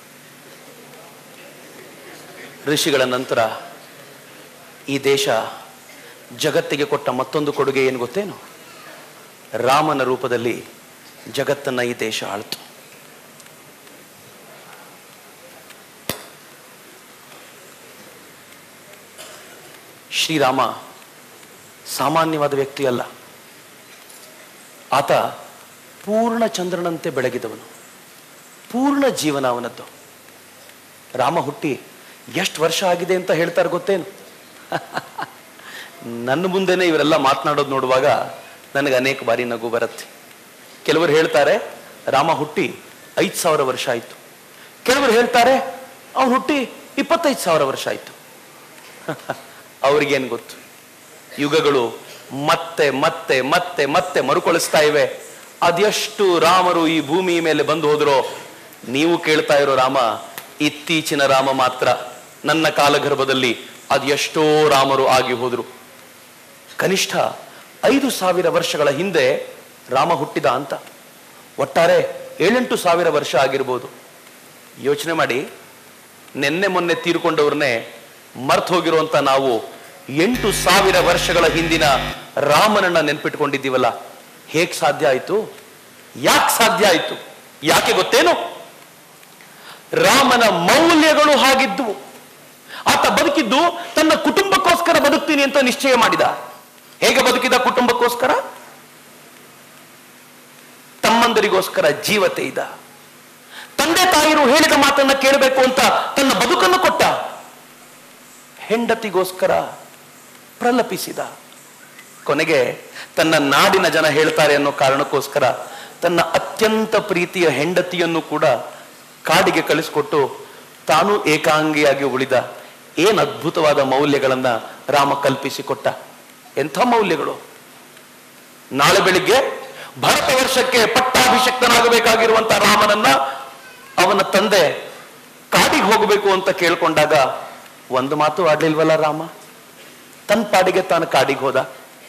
ಋಷಿಗಳ ನಂತರ ಈ ದೇಶ ಜಗತ್ತಿಗೆ ಕೊಟ್ಟ ಮತ್ತೊಂದು ಕೊಡುಗೆ ಏನು ಗೊತ್ತೇನು ರಾಮನ ರೂಪದಲ್ಲಿ ಜಗತ್ತನ್ನ ಈ ದೇಶ ಆಳ್ತು ಶ್ರೀರಾಮ ಸಾಮಾನ್ಯವಾದ ವ್ಯಕ್ತಿ ಅಲ್ಲ ಆತ ಪೂರ್ಣ ಚಂದ್ರನಂತೆ ಬೆಳಗಿದವನು ಪೂರ್ಣ ಜೀವನ ಅವನದ್ದು ರಾಮ ಹುಟ್ಟಿ ಎಷ್ಟು ವರ್ಷ ಆಗಿದೆ ಅಂತ ಹೇಳ್ತಾರೆ ಗೊತ್ತೇನು ನನ್ನ ಮುಂದೆನೆ ಇವರೆಲ್ಲ ಮಾತನಾಡೋದು ನೋಡುವಾಗ ನನಗೆ ಅನೇಕ ಬಾರಿ ನಗು ಬರುತ್ತೆ ಕೆಲವರು ಹೇಳ್ತಾರೆ ರಾಮ ಹುಟ್ಟಿ ಐದು ಸಾವಿರ ವರ್ಷ ಆಯಿತು ಕೆಲವರು ಹೇಳ್ತಾರೆ ಅವನು ಹುಟ್ಟಿ ಇಪ್ಪತ್ತೈದು ಸಾವಿರ ವರ್ಷ ಆಯ್ತು ಅವ್ರಿಗೇನು ಗೊತ್ತು ಯುಗಗಳು ಮತ್ತೆ ಮತ್ತೆ ಮತ್ತೆ ಮತ್ತೆ ಮರುಕಳಿಸ್ತಾ ಇವೆ ಅದೆಷ್ಟು ರಾಮರು ಈ ಭೂಮಿ ಮೇಲೆ ಬಂದು ಹೋದ್ರೋ ನೀವು ಕೇಳ್ತಾ ಇರೋ ರಾಮ ಇತ್ತೀಚಿನ ರಾಮ ಮಾತ್ರ ನನ್ನ ಕಾಲಗರ್ಭದಲ್ಲಿ ಅದೆಷ್ಟೋ ರಾಮರು ಆಗಿ ಹೋದ್ರು ಕನಿಷ್ಠ ಐದು ಸಾವಿರ ವರ್ಷಗಳ ಹಿಂದೆ ರಾಮ ಹುಟ್ಟಿದ ಅಂತ ಒಟ್ಟಾರೆ ಏಳೆಂಟು ಸಾವಿರ ವರ್ಷ ಆಗಿರ್ಬೋದು ಯೋಚನೆ ಮಾಡಿ ನಿನ್ನೆ ಮೊನ್ನೆ ತೀರ್ಕೊಂಡವ್ರನ್ನೇ ಮರ್ತ್ ಹೋಗಿರುವಂತ ನಾವು ಎಂಟು ಸಾವಿರ ವರ್ಷಗಳ ಹಿಂದಿನ ರಾಮನನ್ನ ನೆನ್ಪಿಟ್ಕೊಂಡಿದ್ದೀವಲ್ಲ ಹೇಗ್ ಸಾಧ್ಯ ಆಯ್ತು ಯಾಕೆ ಸಾಧ್ಯ ಆಯ್ತು ಯಾಕೆ ಗೊತ್ತೇನು ರಾಮನ ಮೌಲ್ಯಗಳು ಹಾಗಿದ್ವು ಆತ ಬದುಕಿದ್ದು ತನ್ನ ಕುಟುಂಬಕ್ಕೋಸ್ಕರ ಬದುಕ್ತೀನಿ ಅಂತ ನಿಶ್ಚಯ ಮಾಡಿದ ಹೇಗೆ ಬದುಕಿದ ಕುಟುಂಬಕ್ಕೋಸ್ಕರ ತಮ್ಮಂದರಿಗೋಸ್ಕರ ಜೀವತೆ ಇದ್ದ ತಂದೆ ತಾಯಿರು ಹೇಳಿದ ಮಾತನ್ನ ಕೇಳಬೇಕು ಅಂತ ತನ್ನ ಬದುಕನ್ನು ಕೊಟ್ಟ ಹೆಂಡತಿಗೋಸ್ಕರ ಪ್ರಲಪಿಸಿದ ಕೊನೆಗೆ ತನ್ನ ನಾಡಿನ ಜನ ಹೇಳ್ತಾರೆ ಅನ್ನೋ ಕಾರಣಕ್ಕೋಸ್ಕರ ತನ್ನ ಅತ್ಯಂತ ಪ್ರೀತಿಯ ಹೆಂಡತಿಯನ್ನು ಕೂಡ ಕಾಡಿಗೆ ಕಳಿಸ್ಕೊಟ್ಟು ತಾನು ಏಕಾಂಗಿಯಾಗಿ ಉಳಿದ ಏನ್ ಅದ್ಭುತವಾದ ಮೌಲ್ಯಗಳನ್ನ ರಾಮ ಕಲ್ಪಿಸಿಕೊಟ್ಟ ಎಂಥ ಮೌಲ್ಯಗಳು ನಾಳೆ ಬೆಳಿಗ್ಗೆ ಭರತ ವರ್ಷಕ್ಕೆ ಪಟ್ಟಾಭಿಷಕ್ತನಾಗಬೇಕಾಗಿರುವಂತ ರಾಮನನ್ನ ಅವನ ತಂದೆ ಕಾಡಿಗೆ ಹೋಗಬೇಕು ಅಂತ ಕೇಳ್ಕೊಂಡಾಗ ಒಂದು ಮಾತು ಆಡ್ಲಿಲ್ವಲ್ಲ ರಾಮ ತನ್ನ ಪಾಡಿಗೆ ತಾನು ಕಾಡಿಗೆ ಹೋದ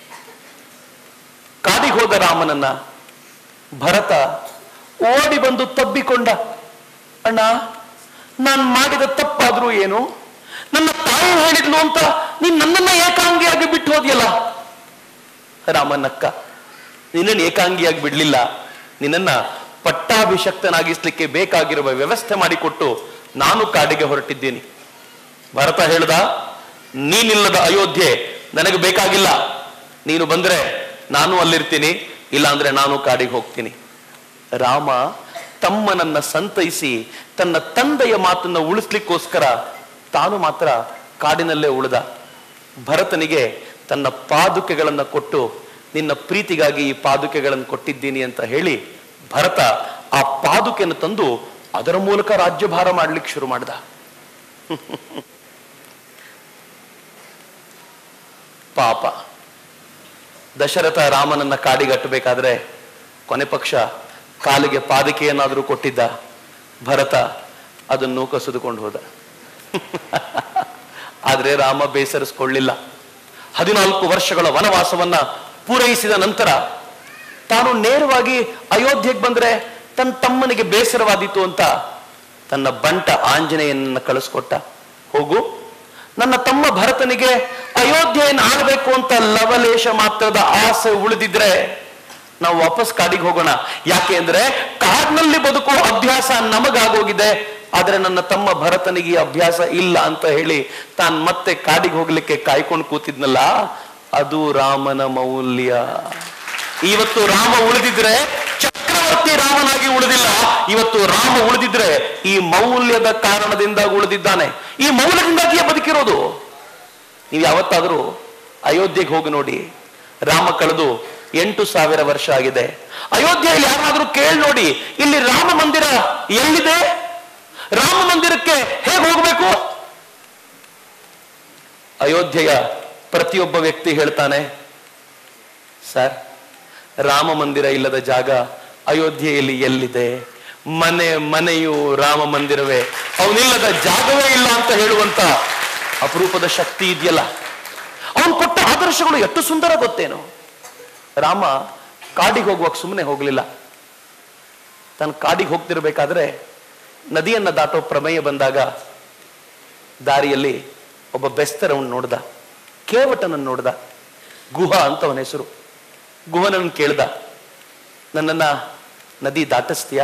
ಕಾಡಿಗೆ ಹೋದ ರಾಮನನ್ನ ಭರತ ಓಡಿ ಬಂದು ತಬ್ಬಿಕೊಂಡ ಅಣ್ಣ ನಾನು ಮಾಡಿದ ತಪ್ಪಾದ್ರೂ ಏನು ನನ್ನ ತಾಯಿ ಹೇಳಿದ್ಲು ಅಂತ ನೀನ್ ನನ್ನನ್ನ ಏಕಾಂಗಿಯಾಗಿ ಬಿಟ್ಟು ಹೋದ್ಯಲ್ಲ ರಾಮನಕ್ಕ ನಿನ್ನನ್ನು ಏಕಾಂಗಿಯಾಗಿ ಬಿಡ್ಲಿಲ್ಲ ನಿನ್ನನ್ನ ಪಟ್ಟಾಭಿಷಕ್ತನಾಗಿಸ್ಲಿಕ್ಕೆ ಬೇಕಾಗಿರುವ ವ್ಯವಸ್ಥೆ ಮಾಡಿಕೊಟ್ಟು ನಾನು ಕಾಡಿಗೆ ಹೊರಟಿದ್ದೀನಿ ಭರತ ಹೇಳ್ದ ನೀನಿಲ್ಲದ ಅಯೋಧ್ಯೆ ನನಗೆ ಬೇಕಾಗಿಲ್ಲ ನೀನು ಬಂದ್ರೆ ನಾನು ಅಲ್ಲಿರ್ತೀನಿ ಇಲ್ಲ ಅಂದ್ರೆ ನಾನು ಕಾಡಿಗೆ ಹೋಗ್ತೀನಿ ರಾಮ ತಮ್ಮನನ್ನ ಸಂತೈಸಿ ತನ್ನ ತಂದೆಯ ಮಾತನ್ನ ಉಳಿಸ್ಲಿಕ್ಕೋಸ್ಕರ ತಾನು ಮಾತ್ರ ಕಾಡಿನಲ್ಲೇ ಉಳಿದ ಭರತನಿಗೆ ತನ್ನ ಪಾದುಕೆಗಳನ್ನ ಕೊಟ್ಟು ನಿನ್ನ ಪ್ರೀತಿಗಾಗಿ ಈ ಪಾದುಕೆಗಳನ್ನು ಕೊಟ್ಟಿದ್ದೀನಿ ಅಂತ ಹೇಳಿ ಭರತ ಆ ಪಾದುಕೆಯನ್ನು ತಂದು ಅದರ ಮೂಲಕ ರಾಜ್ಯಭಾರ ಮಾಡ್ಲಿಕ್ಕೆ ಶುರು ಮಾಡ್ದ ಪಾಪ ದಶರಥ ರಾಮನನ್ನ ಕಾಡಿಗಟ್ಟಬೇಕಾದ್ರೆ ಕೊನೆ ಪಕ್ಷ ಕಾಲಿಗೆ ಪಾದಕೆಯನ್ನಾದರೂ ಕೊಟ್ಟಿದ್ದ ಭರತ ಅದನ್ನು ಕಸಿದುಕೊಂಡು ಹೋದ ಆದ್ರೆ ರಾಮ ಬೇಸರಿಸ್ಕೊಳ್ಳಿಲ್ಲ ಹದಿನಾಲ್ಕು ವರ್ಷಗಳ ವನವಾಸವನ್ನ ಪೂರೈಸಿದ ನಂತರ ತಾನು ನೇರವಾಗಿ ಅಯೋಧ್ಯೆಗೆ ಬಂದ್ರೆ ತನ್ನ ತಮ್ಮನಿಗೆ ಬೇಸರವಾದೀತು ಅಂತ ತನ್ನ ಬಂಟ ಆಂಜನೇಯನನ್ನ ಕಳಿಸ್ಕೊಟ್ಟ ಹೋಗು ನನ್ನ ತಮ್ಮ ಭರತನಿಗೆ ಅಯೋಧ್ಯೆಯನ್ನು ಆಳ್ಬೇಕು ಅಂತ ಲವಲೇಶ ಮಾತ್ರದ ಆಸೆ ಉಳಿದಿದ್ರೆ ನಾವು ವಾಪಸ್ ಕಾಡಿಗೆ ಹೋಗೋಣ ಯಾಕೆ ಅಂದ್ರೆ ಕಾಡಿನಲ್ಲಿ ಬದುಕುವ ಅಭ್ಯಾಸ ನಮಗಾಗೋಗಿದೆ ಆದ್ರೆ ನನ್ನ ತಮ್ಮ ಭರತನಿಗೆ ಈ ಅಭ್ಯಾಸ ಇಲ್ಲ ಅಂತ ಹೇಳಿ ತಾನ್ ಮತ್ತೆ ಕಾಡಿಗೆ ಹೋಗ್ಲಿಕ್ಕೆ ಕಾಯ್ಕೊಂಡು ಕೂತಿದ್ನಲ್ಲ ಅದು ರಾಮನ ಮೌಲ್ಯ ಇವತ್ತು ರಾಮ ಉಳಿದಿದ್ರೆ ಚಕ್ರವರ್ತಿ ರಾಮನಾಗಿ ಉಳಿದಿಲ್ಲ ಇವತ್ತು ರಾಮ ಉಳಿದಿದ್ರೆ ಈ ಮೌಲ್ಯದ ಕಾರಣದಿಂದ ಉಳಿದಿದ್ದಾನೆ ಈ ಮೌಲ್ಯದಿಂದಾಗಿಯೇ ಬದುಕಿರೋದು ನೀವು ಯಾವತ್ತಾದರೂ ಅಯೋಧ್ಯೆಗೆ ಹೋಗಿ ನೋಡಿ ರಾಮ ಕಳೆದು ಎಂಟು ಸಾವಿರ ವರ್ಷ ಆಗಿದೆ ಅಯೋಧ್ಯೆಯಲ್ಲಿ ಯಾರಾದ್ರೂ ಕೇಳಿ ನೋಡಿ ಇಲ್ಲಿ ರಾಮ ಮಂದಿರ ಎಲ್ಲಿದೆ ರಾಮ ಮಂದಿರಕ್ಕೆ ಹೇಗೆ ಹೋಗಬೇಕು ಅಯೋಧ್ಯೆಯ ಪ್ರತಿಯೊಬ್ಬ ವ್ಯಕ್ತಿ ಹೇಳ್ತಾನೆ ಸರ್ ರಾಮ ಮಂದಿರ ಇಲ್ಲದ ಜಾಗ ಅಯೋಧ್ಯೆಯಲ್ಲಿ ಎಲ್ಲಿದೆ ಮನೆ ಮನೆಯು ರಾಮ ಮಂದಿರವೇ ಅವನಿಲ್ಲದ ಜಾಗವೇ ಇಲ್ಲ ಅಂತ ಹೇಳುವಂತ ಅಪರೂಪದ ಶಕ್ತಿ ಇದೆಯಲ್ಲ ಅವನು ಕೊಟ್ಟ ಆದರ್ಶಗಳು ಎಷ್ಟು ಸುಂದರ ಗೊತ್ತೇನು ರಾಮ ಕಾಡಿಗೆ ಹೋಗುವಾಗ ಸುಮ್ಮನೆ ಹೋಗ್ಲಿಲ್ಲ ತಾನು ಕಾಡಿಗೆ ಹೋಗ್ತಿರ್ಬೇಕಾದ್ರೆ ನದಿಯನ್ನ ದಾಟೋ ಪ್ರಮೇಯ ಬಂದಾಗ ದಾರಿಯಲ್ಲಿ ಒಬ್ಬ ಬೆಸ್ತರವನ್ ನೋಡ್ದ ಕೇವಟನನ್ನು ನೋಡ್ದ ಗುಹ ಅಂತ ಅವನ ಹೆಸರು ಗುಹನನ್ನು ಕೇಳ್ದ ನನ್ನನ್ನ ನದಿ ದಾಟಿಸ್ತೀಯಾ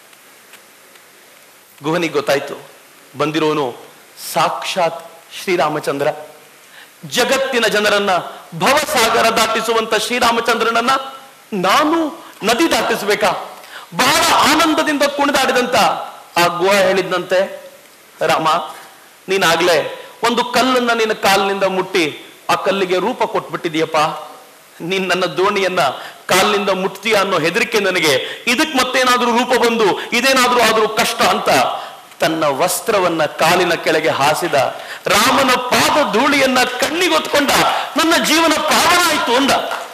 ಗುಹನಿಗೆ ಗೊತ್ತಾಯ್ತು ಬಂದಿರೋನು ಸಾಕ್ಷಾತ್ ಶ್ರೀರಾಮಚಂದ್ರ ಜಗತ್ತಿನ ಜನರನ್ನ ಭವಸಾಗರ ದಾಟಿಸುವಂತ ಶ್ರೀರಾಮಚಂದ್ರನನ್ನ ನಾನು ನದಿ ದಾಟಿಸ್ಬೇಕಾ ಬಹಳ ಆನಂದದಿಂದ ಕುಣಿದಾಡಿದಂತ ಆ ಗುಹ ಹೇಳಿದ್ನಂತೆ ರಾಮ ನೀನಾಗ್ಲೇ ಒಂದು ಕಲ್ಲನ್ನ ನಿನ್ನ ಕಾಲಿನಿಂದ ಮುಟ್ಟಿ ಆ ಕಲ್ಲಿಗೆ ರೂಪ ಕೊಟ್ಬಿಟ್ಟಿದೀಯಪ್ಪ ನೀನ್ ನನ್ನ ದೋಣಿಯನ್ನ ಕಾಲಿನಿಂದ ಮುಟ್ತೀಯ ಅನ್ನೋ ಹೆದರಿಕೆ ನನಗೆ ಇದಕ್ ಮತ್ತೇನಾದ್ರೂ ರೂಪ ಬಂದು ಇದೇನಾದ್ರೂ ಆದ್ರೂ ಕಷ್ಟ ಅಂತ ತನ್ನ ವಸ್ತ್ರವನ್ನ ಕಾಲಿನ ಕೆಳಗೆ ಹಾಸಿದ ರಾಮನ ಪಾದ ಧೂಳಿಯನ್ನ ಕಣ್ಣಿಗೊತ್ಕೊಂಡ ನನ್ನ ಜೀವನ ಪಾವನ ಆಯ್ತು ಅಂದ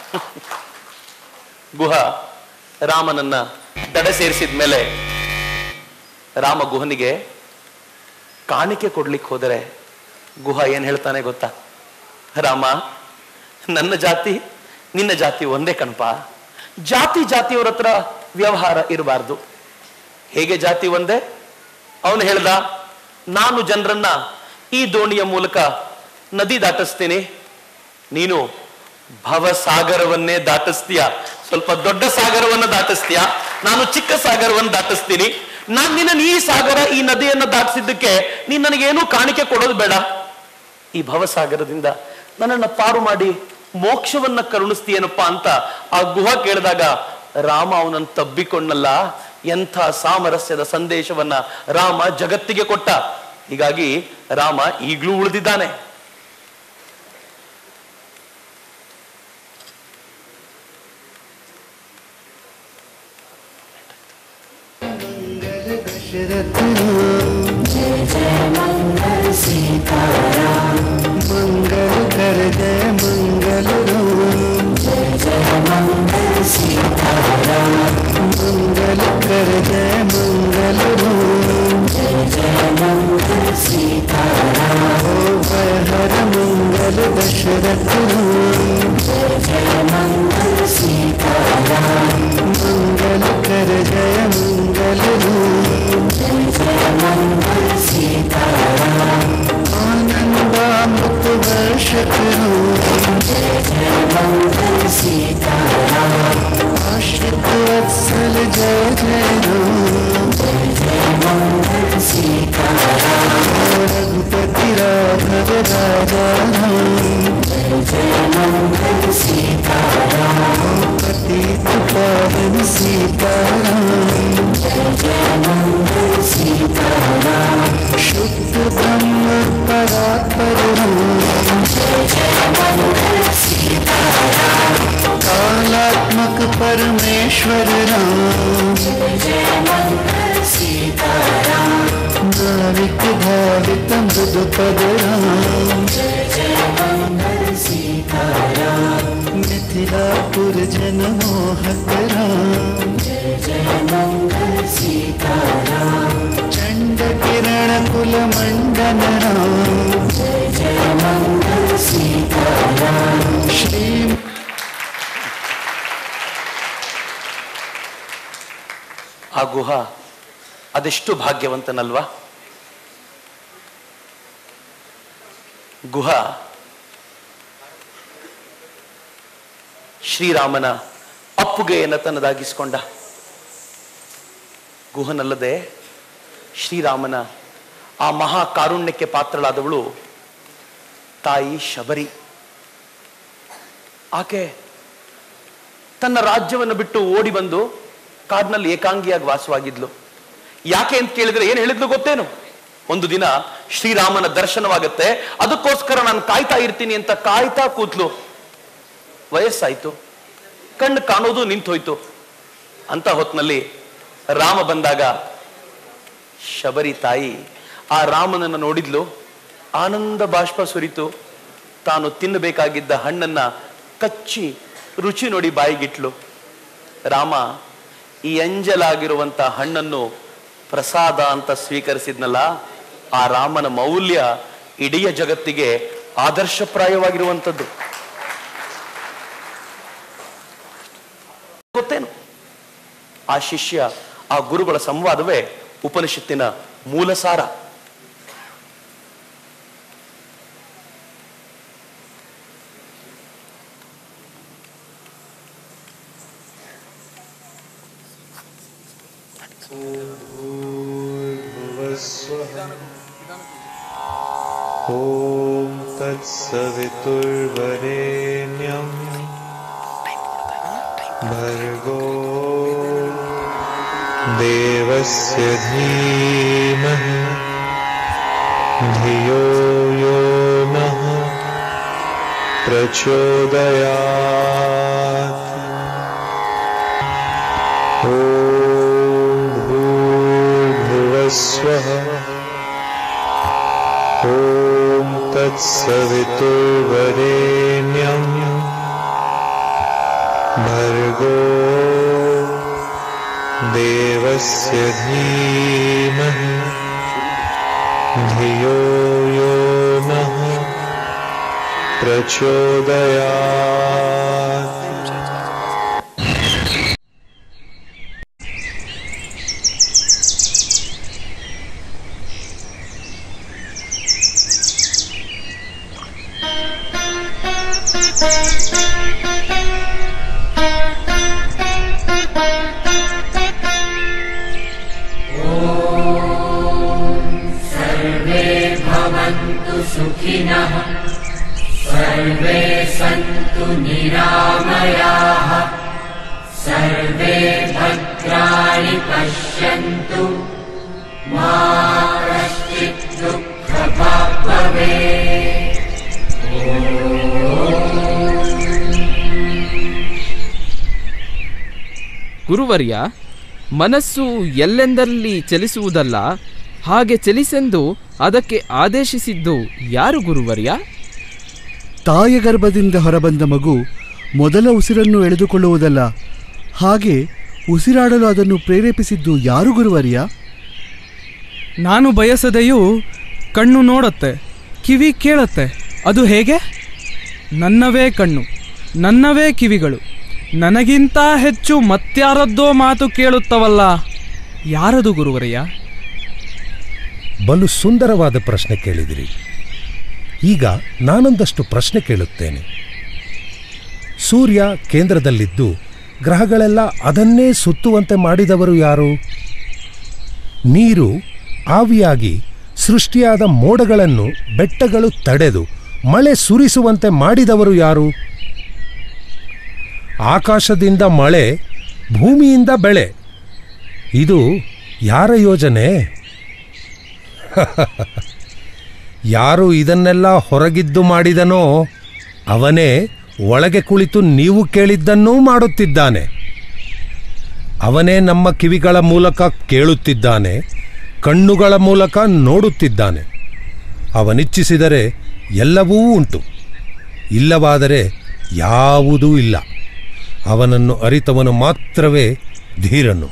ಗುಹ ರಾಮನನ್ನ ದಡ ಸೇರಿಸಿದ ಮೇಲೆ ರಾಮ ಗುಹನಿಗೆ ಕಾಣಿಕೆ ಕೊಡ್ಲಿಕ್ಕೆ ಹೋದರೆ ಗುಹ ಏನ್ ಹೇಳ್ತಾನೆ ಗೊತ್ತಾ ರಾಮ ನನ್ನ ಜಾತಿ ನಿನ್ನ ಜಾತಿ ಒಂದೇ ಕಣಪ ಜಾತಿ ಜಾತಿಯವರ ಹತ್ರ ವ್ಯವಹಾರ ಇರಬಾರ್ದು ಹೇಗೆ ಜಾತಿ ಒಂದೇ ಅವನು ಹೇಳ್ದ ನಾನು ಜನರನ್ನ ಈ ದೋಣಿಯ ಮೂಲಕ ನದಿ ದಾಟಿಸ್ತೀನಿ ನೀನು ಭವಸಾಗರವನ್ನೇ ದಾಟಿಸ್ತೀಯ ಸ್ವಲ್ಪ ದೊಡ್ಡ ಸಾಗರವನ್ನ ದಾಟಿಸ್ತೀಯ ನಾನು ಚಿಕ್ಕ ಸಾಗರವನ್ನು ದಾಟಿಸ್ತೀನಿ ನಾನ್ ನಿನ್ನ ಈ ಸಾಗರ ಈ ನದಿಯನ್ನ ದಾಟಿಸಿದ್ದಕ್ಕೆ ನೀನ್ ನನಗೇನು ಕಾಣಿಕೆ ಕೊಡೋದು ಬೇಡ ಈ ಭವಸಾಗರದಿಂದ ನನ್ನನ್ನ ಪಾರು ಮಾಡಿ ಮೋಕ್ಷವನ್ನ ಕರುಣಿಸ್ತೀಯೇನಪ್ಪ ಅಂತ ಆ ಗುಹ ಕೇಳಿದಾಗ ರಾಮ ಅವನನ್ನು ತಬ್ಬಿಕೊಂಡಲ್ಲ ಎಂಥ ಸಾಮರಸ್ಯದ ಸಂದೇಶವನ್ನ ರಾಮ ಜಗತ್ತಿಗೆ ಕೊಟ್ಟ ಹೀಗಾಗಿ ರಾಮ ಈಗಲೂ ಉಳಿದಿದ್ದಾನೆ जय जय मंगल सीताराम मंगल कर जय मंगल रूप जय जय मंगल सीताराम मंगल कर जय मंगल रूप जय जय मंगल सीताराम ओ हर मंगल दशरथ रूप जय जय मंगल सीताराम मंगल कर जय मंगल रूप जय जय मंगल सीताराम आनंदामृत वर्ष करो जय जय मंगल सीताराम आश्रित वत्सल जय जय राम जय जय मंगल सीताराम रघुपति राघव राजा राम जय जय मंगल सीताराम पतित पावन सीताराम जय जय मंगल सीताराम शुद्ध ब्रह्म परात्पर राम जय जय मंगल सीताराम कालात्मक परमेश्वर राम जय जय मंगल सीताराम नाविक भावित मृदु पद राम जय जय मंगल सीताराम मिथिलापुर जन मोहक राम जय जय मंगल सीताराम चंड किरण कुल मंडन राम जय जय मंगल सीताराम श्री ಆ ಗುಹ ಅದೆಷ್ಟು ಭಾಗ್ಯವಂತನಲ್ವಾ ಗುಹ ಶ್ರೀರಾಮನ ಅಪ್ಪುಗೆಯನ್ನು ತನ್ನದಾಗಿಸಿಕೊಂಡ ಗುಹನಲ್ಲದೆ ಶ್ರೀರಾಮನ ಆ ಮಹಾ ಕಾರುಣ್ಯಕ್ಕೆ ಪಾತ್ರಳಾದವಳು ತಾಯಿ ಶಬರಿ ಆಕೆ ತನ್ನ ರಾಜ್ಯವನ್ನು ಬಿಟ್ಟು ಓಡಿ ಬಂದು ಕಾಡಿನಲ್ಲಿ ಏಕಾಂಗಿಯಾಗಿ ವಾಸವಾಗಿದ್ಲು ಯಾಕೆ ಅಂತ ಕೇಳಿದ್ರೆ ಏನ್ ಹೇಳಿದ್ಲು ಗೊತ್ತೇನು ಒಂದು ದಿನ ಶ್ರೀರಾಮನ ದರ್ಶನವಾಗುತ್ತೆ ಅದಕ್ಕೋಸ್ಕರ ನಾನು ಕಾಯ್ತಾ ಇರ್ತೀನಿ ಅಂತ ಕಾಯ್ತಾ ಕೂತ್ಲು ವಯಸ್ಸಾಯ್ತು ಕಣ್ಣು ಕಾಣೋದು ನಿಂತೋಯ್ತು ಅಂತ ಹೊತ್ನಲ್ಲಿ ರಾಮ ಬಂದಾಗ ಶಬರಿ ತಾಯಿ ಆ ರಾಮನನ್ನು ನೋಡಿದ್ಲು ಆನಂದ ಬಾಷ್ಪ ಸುರಿತು ತಾನು ತಿನ್ನಬೇಕಾಗಿದ್ದ ಹಣ್ಣನ್ನ ಕಚ್ಚಿ ರುಚಿ ನೋಡಿ ಬಾಯಿಗಿಟ್ಲು ರಾಮ ಈ ಅಂಜಲಾಗಿರುವಂತ ಹಣ್ಣನ್ನು ಪ್ರಸಾದ ಅಂತ ಸ್ವೀಕರಿಸಿದ್ನಲ್ಲ ಆ ರಾಮನ ಮೌಲ್ಯ ಇಡೀ ಜಗತ್ತಿಗೆ ಆದರ್ಶಪ್ರಾಯವಾಗಿರುವಂಥದ್ದು ಗೊತ್ತೇನು ಆ ಶಿಷ್ಯ ಆ ಗುರುಗಳ ಸಂವಾದವೇ ಉಪನಿಷತ್ತಿನ ಮೂಲ ಸಾರ भूर्भुवस्वः ॐ तत्सवितुर्वरेण्यम् भर्गो देवस्य धीमहि धियो यो नः प्रचोदयात् ॐ भूर्भुवस्वः ॐ तत्सवितुर्वरेण्यम् भर्गो देवस्य धीमहि धियो यो नः प्रचोदयात् सर्वे भवन्तु सुखिनः सर्वे सन्तु निरामयाः सर्वे भद्राणि पश्यन्तु मा कश्चित् दुःखभाग् भवेत् ಗುರುವರ್ಯ ಮನಸ್ಸು ಎಲ್ಲೆಂದರಲ್ಲಿ ಚಲಿಸುವುದಲ್ಲ ಹಾಗೆ ಚಲಿಸೆಂದು ಅದಕ್ಕೆ ಆದೇಶಿಸಿದ್ದು ಯಾರು ಗುರುವರ್ಯ ತಾಯ ಗರ್ಭದಿಂದ ಹೊರಬಂದ ಮಗು ಮೊದಲ ಉಸಿರನ್ನು ಎಳೆದುಕೊಳ್ಳುವುದಲ್ಲ ಹಾಗೆ ಉಸಿರಾಡಲು ಅದನ್ನು ಪ್ರೇರೇಪಿಸಿದ್ದು ಯಾರು ಗುರುವರ್ಯ ನಾನು ಬಯಸದೆಯೂ ಕಣ್ಣು ನೋಡುತ್ತೆ ಕಿವಿ ಕೇಳುತ್ತೆ ಅದು ಹೇಗೆ ನನ್ನವೇ ಕಣ್ಣು ನನ್ನವೇ ಕಿವಿಗಳು ನನಗಿಂತ ಹೆಚ್ಚು ಮತ್ಯಾರದ್ದೋ ಮಾತು ಕೇಳುತ್ತವಲ್ಲ ಯಾರದು ಗುರುವರಯ್ಯ ಬಲು ಸುಂದರವಾದ ಪ್ರಶ್ನೆ ಕೇಳಿದಿರಿ ಈಗ ನಾನೊಂದಷ್ಟು ಪ್ರಶ್ನೆ ಕೇಳುತ್ತೇನೆ ಸೂರ್ಯ ಕೇಂದ್ರದಲ್ಲಿದ್ದು ಗ್ರಹಗಳೆಲ್ಲ ಅದನ್ನೇ ಸುತ್ತುವಂತೆ ಮಾಡಿದವರು ಯಾರು ನೀರು ಆವಿಯಾಗಿ ಸೃಷ್ಟಿಯಾದ ಮೋಡಗಳನ್ನು ಬೆಟ್ಟಗಳು ತಡೆದು ಮಳೆ ಸುರಿಸುವಂತೆ ಮಾಡಿದವರು ಯಾರು ಆಕಾಶದಿಂದ ಮಳೆ ಭೂಮಿಯಿಂದ ಬೆಳೆ ಇದು ಯಾರ ಯೋಜನೆ ಯಾರು ಇದನ್ನೆಲ್ಲ ಹೊರಗಿದ್ದು ಮಾಡಿದನೋ ಅವನೇ ಒಳಗೆ ಕುಳಿತು ನೀವು ಕೇಳಿದ್ದನ್ನೂ ಮಾಡುತ್ತಿದ್ದಾನೆ ಅವನೇ ನಮ್ಮ ಕಿವಿಗಳ ಮೂಲಕ ಕೇಳುತ್ತಿದ್ದಾನೆ ಕಣ್ಣುಗಳ ಮೂಲಕ ನೋಡುತ್ತಿದ್ದಾನೆ ಅವನಿಚ್ಛಿಸಿದರೆ ಎಲ್ಲವೂ ಉಂಟು ಇಲ್ಲವಾದರೆ ಯಾವುದೂ ಇಲ್ಲ ಅವನನ್ನು ಅರಿತವನು ಮಾತ್ರವೇ ಧೀರನು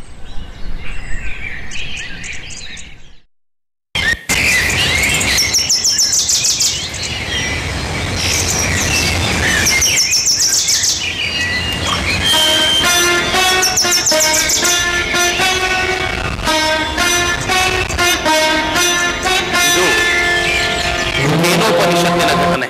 ಕೇನೋಪನಿಷತ್ತಿನ ಘಟನೆ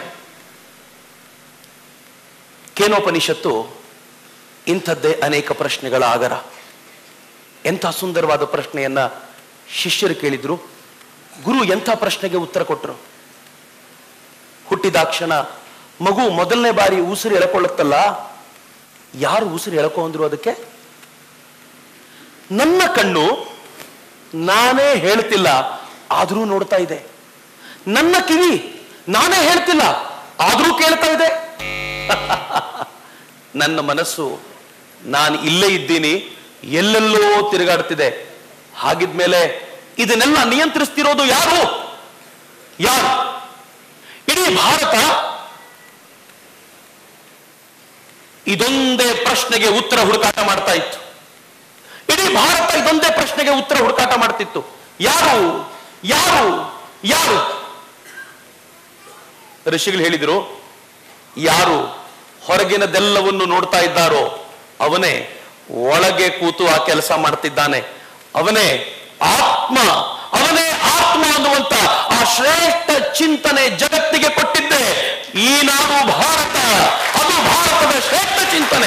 ಕೇನೋಪನಿಷತ್ತು ಇಂಥದ್ದೇ ಅನೇಕ ಪ್ರಶ್ನೆಗಳ ಆಗರ ಎಂಥ ಸುಂದರವಾದ ಪ್ರಶ್ನೆಯನ್ನ ಶಿಷ್ಯರು ಕೇಳಿದ್ರು ಗುರು ಎಂಥ ಪ್ರಶ್ನೆಗೆ ಉತ್ತರ ಕೊಟ್ಟರು ಹುಟ್ಟಿದಾಕ್ಷಣ ಮಗು ಮೊದಲನೇ ಬಾರಿ ಉಸಿರು ಎಳ್ಕೊಳ್ಳುತ್ತಲ್ಲ ಯಾರು ಉಸಿರು ಎಳ್ಕೊ ಅಂದ್ರು ಅದಕ್ಕೆ ನನ್ನ ಕಣ್ಣು ನಾನೇ ಹೇಳ್ತಿಲ್ಲ ಆದರೂ ನೋಡ್ತಾ ಇದೆ ನನ್ನ ಕಿವಿ ನಾನೇ ಹೇಳ್ತಿಲ್ಲ ಆದರೂ ಕೇಳ್ತಾ ಇದೆ ನನ್ನ ಮನಸ್ಸು ನಾನು ಇಲ್ಲೇ ಇದ್ದೀನಿ ಎಲ್ಲೆಲ್ಲೋ ತಿರುಗಾಡ್ತಿದೆ ಹಾಗಿದ್ಮೇಲೆ ಇದನ್ನೆಲ್ಲ ನಿಯಂತ್ರಿಸ್ತಿರೋದು ಯಾರು ಯಾರು ಇಡೀ ಭಾರತ ಇದೊಂದೇ ಪ್ರಶ್ನೆಗೆ ಉತ್ತರ ಹುಡುಕಾಟ ಮಾಡ್ತಾ ಇತ್ತು ಇಡೀ ಭಾರತ ಇದೊಂದೇ ಪ್ರಶ್ನೆಗೆ ಉತ್ತರ ಹುಡುಕಾಟ ಮಾಡ್ತಿತ್ತು ಯಾರು ಯಾರು ಯಾರು ಋಷಿಗಳು ಹೇಳಿದರು ಯಾರು ಹೊರಗಿನದೆಲ್ಲವನ್ನು ನೋಡ್ತಾ ಇದ್ದಾರೋ ಅವನೇ ಒಳಗೆ ಕೂತು ಆ ಕೆಲಸ ಮಾಡ್ತಿದ್ದಾನೆ ಅವನೇ ಆತ್ಮ ಅವನೇ ಆತ್ಮ ಅನ್ನುವಂತ ಆ ಶ್ರೇಷ್ಠ ಚಿಂತನೆ ಜಗತ್ತಿಗೆ ಕೊಟ್ಟಿದ್ದೆ ಈ ನಾಡು ಭಾರತ ಅದು ಭಾರತದ ಶ್ರೇಷ್ಠ ಚಿಂತನೆ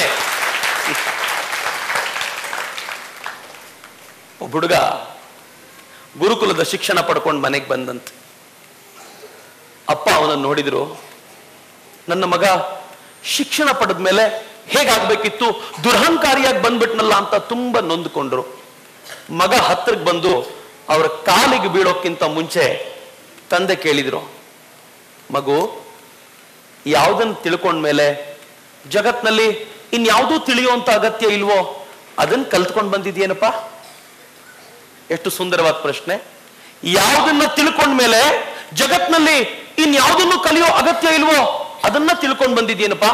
ಒಬ್ಬ ಹುಡುಗ ಗುರುಕುಲದ ಶಿಕ್ಷಣ ಪಡ್ಕೊಂಡು ಮನೆಗೆ ಬಂದಂತೆ ಅಪ್ಪ ಅವನನ್ನು ನೋಡಿದ್ರು ನನ್ನ ಮಗ ಶಿಕ್ಷಣ ಪಡೆದ ಮೇಲೆ ಹೇಗಾಗ್ಬೇಕಿತ್ತು ದುರಹಂಕಾರಿಯಾಗಿ ಬಂದ್ಬಿಟ್ನಲ್ಲ ಅಂತ ತುಂಬಾ ನೊಂದ್ಕೊಂಡ್ರು ಮಗ ಹತ್ರಕ್ಕೆ ಬಂದು ಅವರ ಕಾಲಿಗೆ ಬೀಳೋಕ್ಕಿಂತ ಮುಂಚೆ ತಂದೆ ಕೇಳಿದ್ರು ಮಗು ಯಾವುದನ್ನು ತಿಳ್ಕೊಂಡ್ಮೇಲೆ ಜಗತ್ನಲ್ಲಿ ಇನ್ಯಾವುದೂ ತಿಳಿಯುವಂತ ಅಗತ್ಯ ಇಲ್ವೋ ಅದನ್ನ ಕಲ್ತ್ಕೊಂಡು ಬಂದಿದ್ಯೇನಪ್ಪ ಎಷ್ಟು ಸುಂದರವಾದ ಪ್ರಶ್ನೆ ಯಾವುದನ್ನ ತಿಳ್ಕೊಂಡ್ಮೇಲೆ ಜಗತ್ನಲ್ಲಿ ಇನ್ಯಾವುದನ್ನು ಕಲಿಯೋ ಅಗತ್ಯ ಇಲ್ವೋ ಅದನ್ನ ತಿಳ್ಕೊಂಡು ಬಂದಿದ್ದೀನಪ್ಪ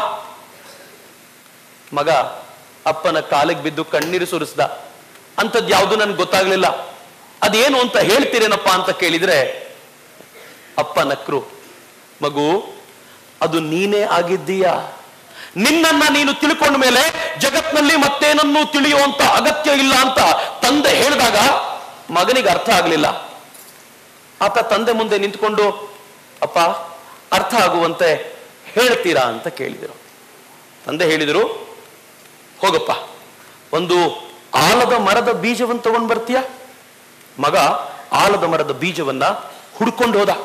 ಮಗ ಅಪ್ಪನ ಕಾಲಿಗೆ ಬಿದ್ದು ಕಣ್ಣೀರು ಸುರಿಸ್ದ ಅಂಥದ್ದು ಯಾವುದು ನನ್ಗೆ ಗೊತ್ತಾಗ್ಲಿಲ್ಲ ಅದೇನು ಅಂತ ಹೇಳ್ತೀರೇನಪ್ಪ ಅಂತ ಕೇಳಿದ್ರೆ ಅಪ್ಪ ನಕ್ರು ಮಗು ಅದು ನೀನೇ ಆಗಿದ್ದೀಯಾ ನಿನ್ನನ್ನ ನೀನು ತಿಳ್ಕೊಂಡ ಮೇಲೆ ಜಗತ್ನಲ್ಲಿ ಮತ್ತೇನನ್ನು ತಿಳಿಯುವಂತ ಅಗತ್ಯ ಇಲ್ಲ ಅಂತ ತಂದೆ ಹೇಳಿದಾಗ ಮಗನಿಗೆ ಅರ್ಥ ಆಗ್ಲಿಲ್ಲ ಆತ ತಂದೆ ಮುಂದೆ ನಿಂತ್ಕೊಂಡು ಅಪ್ಪ ಅರ್ಥ ಆಗುವಂತೆ ಹೇಳ್ತೀರಾ ಅಂತ ಕೇಳಿದರು ತಂದೆ ಹೇಳಿದರು ಹೋಗಪ್ಪ ಒಂದು ಆಲದ ಮರದ ಬೀಜವನ್ನು ತಗೊಂಡ್ ಬರ್ತೀಯ ಮಗ ಆಲದ ಮರದ ಬೀಜವನ್ನ ಹುಡ್ಕೊಂಡು ಹೋದ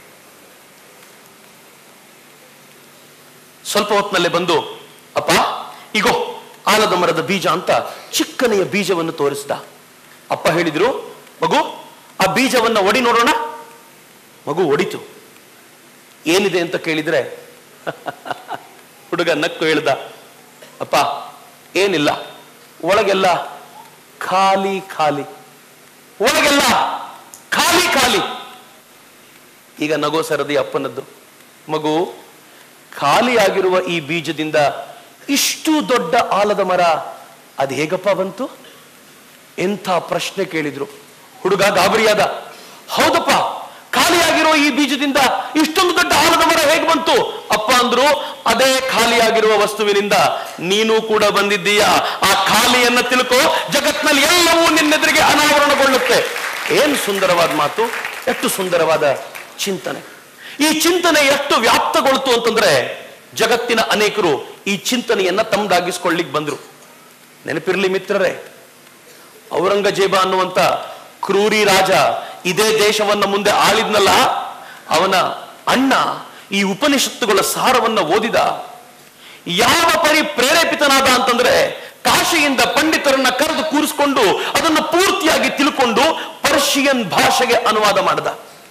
ಸ್ವಲ್ಪ ಹೊತ್ತಿನಲ್ಲೇ ಬಂದು ಅಪ್ಪ ಇಗೋ ಆಲದ ಮರದ ಬೀಜ ಅಂತ ಚಿಕ್ಕನೆಯ ಬೀಜವನ್ನು ತೋರಿಸಿದ ಅಪ್ಪ ಹೇಳಿದ್ರು ಮಗು ಆ ಬೀಜವನ್ನ ಒಡಿ ನೋಡೋಣ ಮಗು ಒಡಿತು ಏನಿದೆ ಅಂತ ಕೇಳಿದ್ರೆ ಹುಡುಗ ನಕ್ಕು ಹೇಳ್ದ ಅಪ್ಪ ಏನಿಲ್ಲ ಒಳಗೆಲ್ಲ ಖಾಲಿ ಖಾಲಿ ಒಳಗೆಲ್ಲ ಖಾಲಿ ಖಾಲಿ ಈಗ ನಗೋ ಸರದಿ ಅಪ್ಪನದ್ದು ಮಗು ಖಾಲಿಯಾಗಿರುವ ಈ ಬೀಜದಿಂದ ಇಷ್ಟು ದೊಡ್ಡ ಆಲದ ಮರ ಅದು ಹೇಗಪ್ಪ ಬಂತು ಎಂಥ ಪ್ರಶ್ನೆ ಕೇಳಿದ್ರು ಹುಡುಗ ಗಾಬರಿಯಾದ ಹೌದಪ್ಪ ಖಾಲಿಯಾಗಿರೋ ಈ ಬೀಜದಿಂದ ಇಷ್ಟೊಂದು ದೊಡ್ಡ ಆಲದ ಮರ ಹೇಗೆ ಬಂತು ಅಪ್ಪ ಅಂದ್ರು ಅದೇ ಖಾಲಿಯಾಗಿರುವ ವಸ್ತುವಿನಿಂದ ನೀನು ಕೂಡ ಬಂದಿದ್ದೀಯಾ ಆ ಖಾಲಿಯನ್ನ ತಿಳ್ಕೋ ಜಗತ್ನಲ್ಲಿ ಎಲ್ಲವೂ ನಿನ್ನೆದುರಿಗೆ ಅನಾವರಣಗೊಳ್ಳುತ್ತೆ ಏನ್ ಸುಂದರವಾದ ಮಾತು ಎಷ್ಟು ಸುಂದರವಾದ ಚಿಂತನೆ ಈ ಚಿಂತನೆ ಎಷ್ಟು ವ್ಯಾಪ್ತಗೊಳ್ತು ಅಂತಂದ್ರೆ ಜಗತ್ತಿನ ಅನೇಕರು ಈ ಚಿಂತನೆಯನ್ನ ತಮ್ಮದಾಗಿಸ್ಕೊಳ್ಳಿಕ್ ಬಂದ್ರು ನೆನಪಿರ್ಲಿ ಮಿತ್ರರೇ ಔರಂಗಜೇಬ ಅನ್ನುವಂತ ಕ್ರೂರಿ ರಾಜ ಇದೇ ದೇಶವನ್ನ ಮುಂದೆ ಆಳಿದ್ನಲ್ಲ ಅವನ ಅಣ್ಣ ಈ ಉಪನಿಷತ್ತುಗಳ ಸಾರವನ್ನ ಓದಿದ ಯಾವ ಪರಿ ಪ್ರೇರೇಪಿತನಾದ ಅಂತಂದ್ರೆ ಕಾಶಿಯಿಂದ ಪಂಡಿತರನ್ನ ಕರೆದು ಕೂರಿಸ್ಕೊಂಡು ಅದನ್ನ ಪೂರ್ತಿಯಾಗಿ ತಿಳ್ಕೊಂಡು ಪರ್ಷಿಯನ್ ಭಾಷೆಗೆ ಅನುವಾದ ಮಾಡಿದ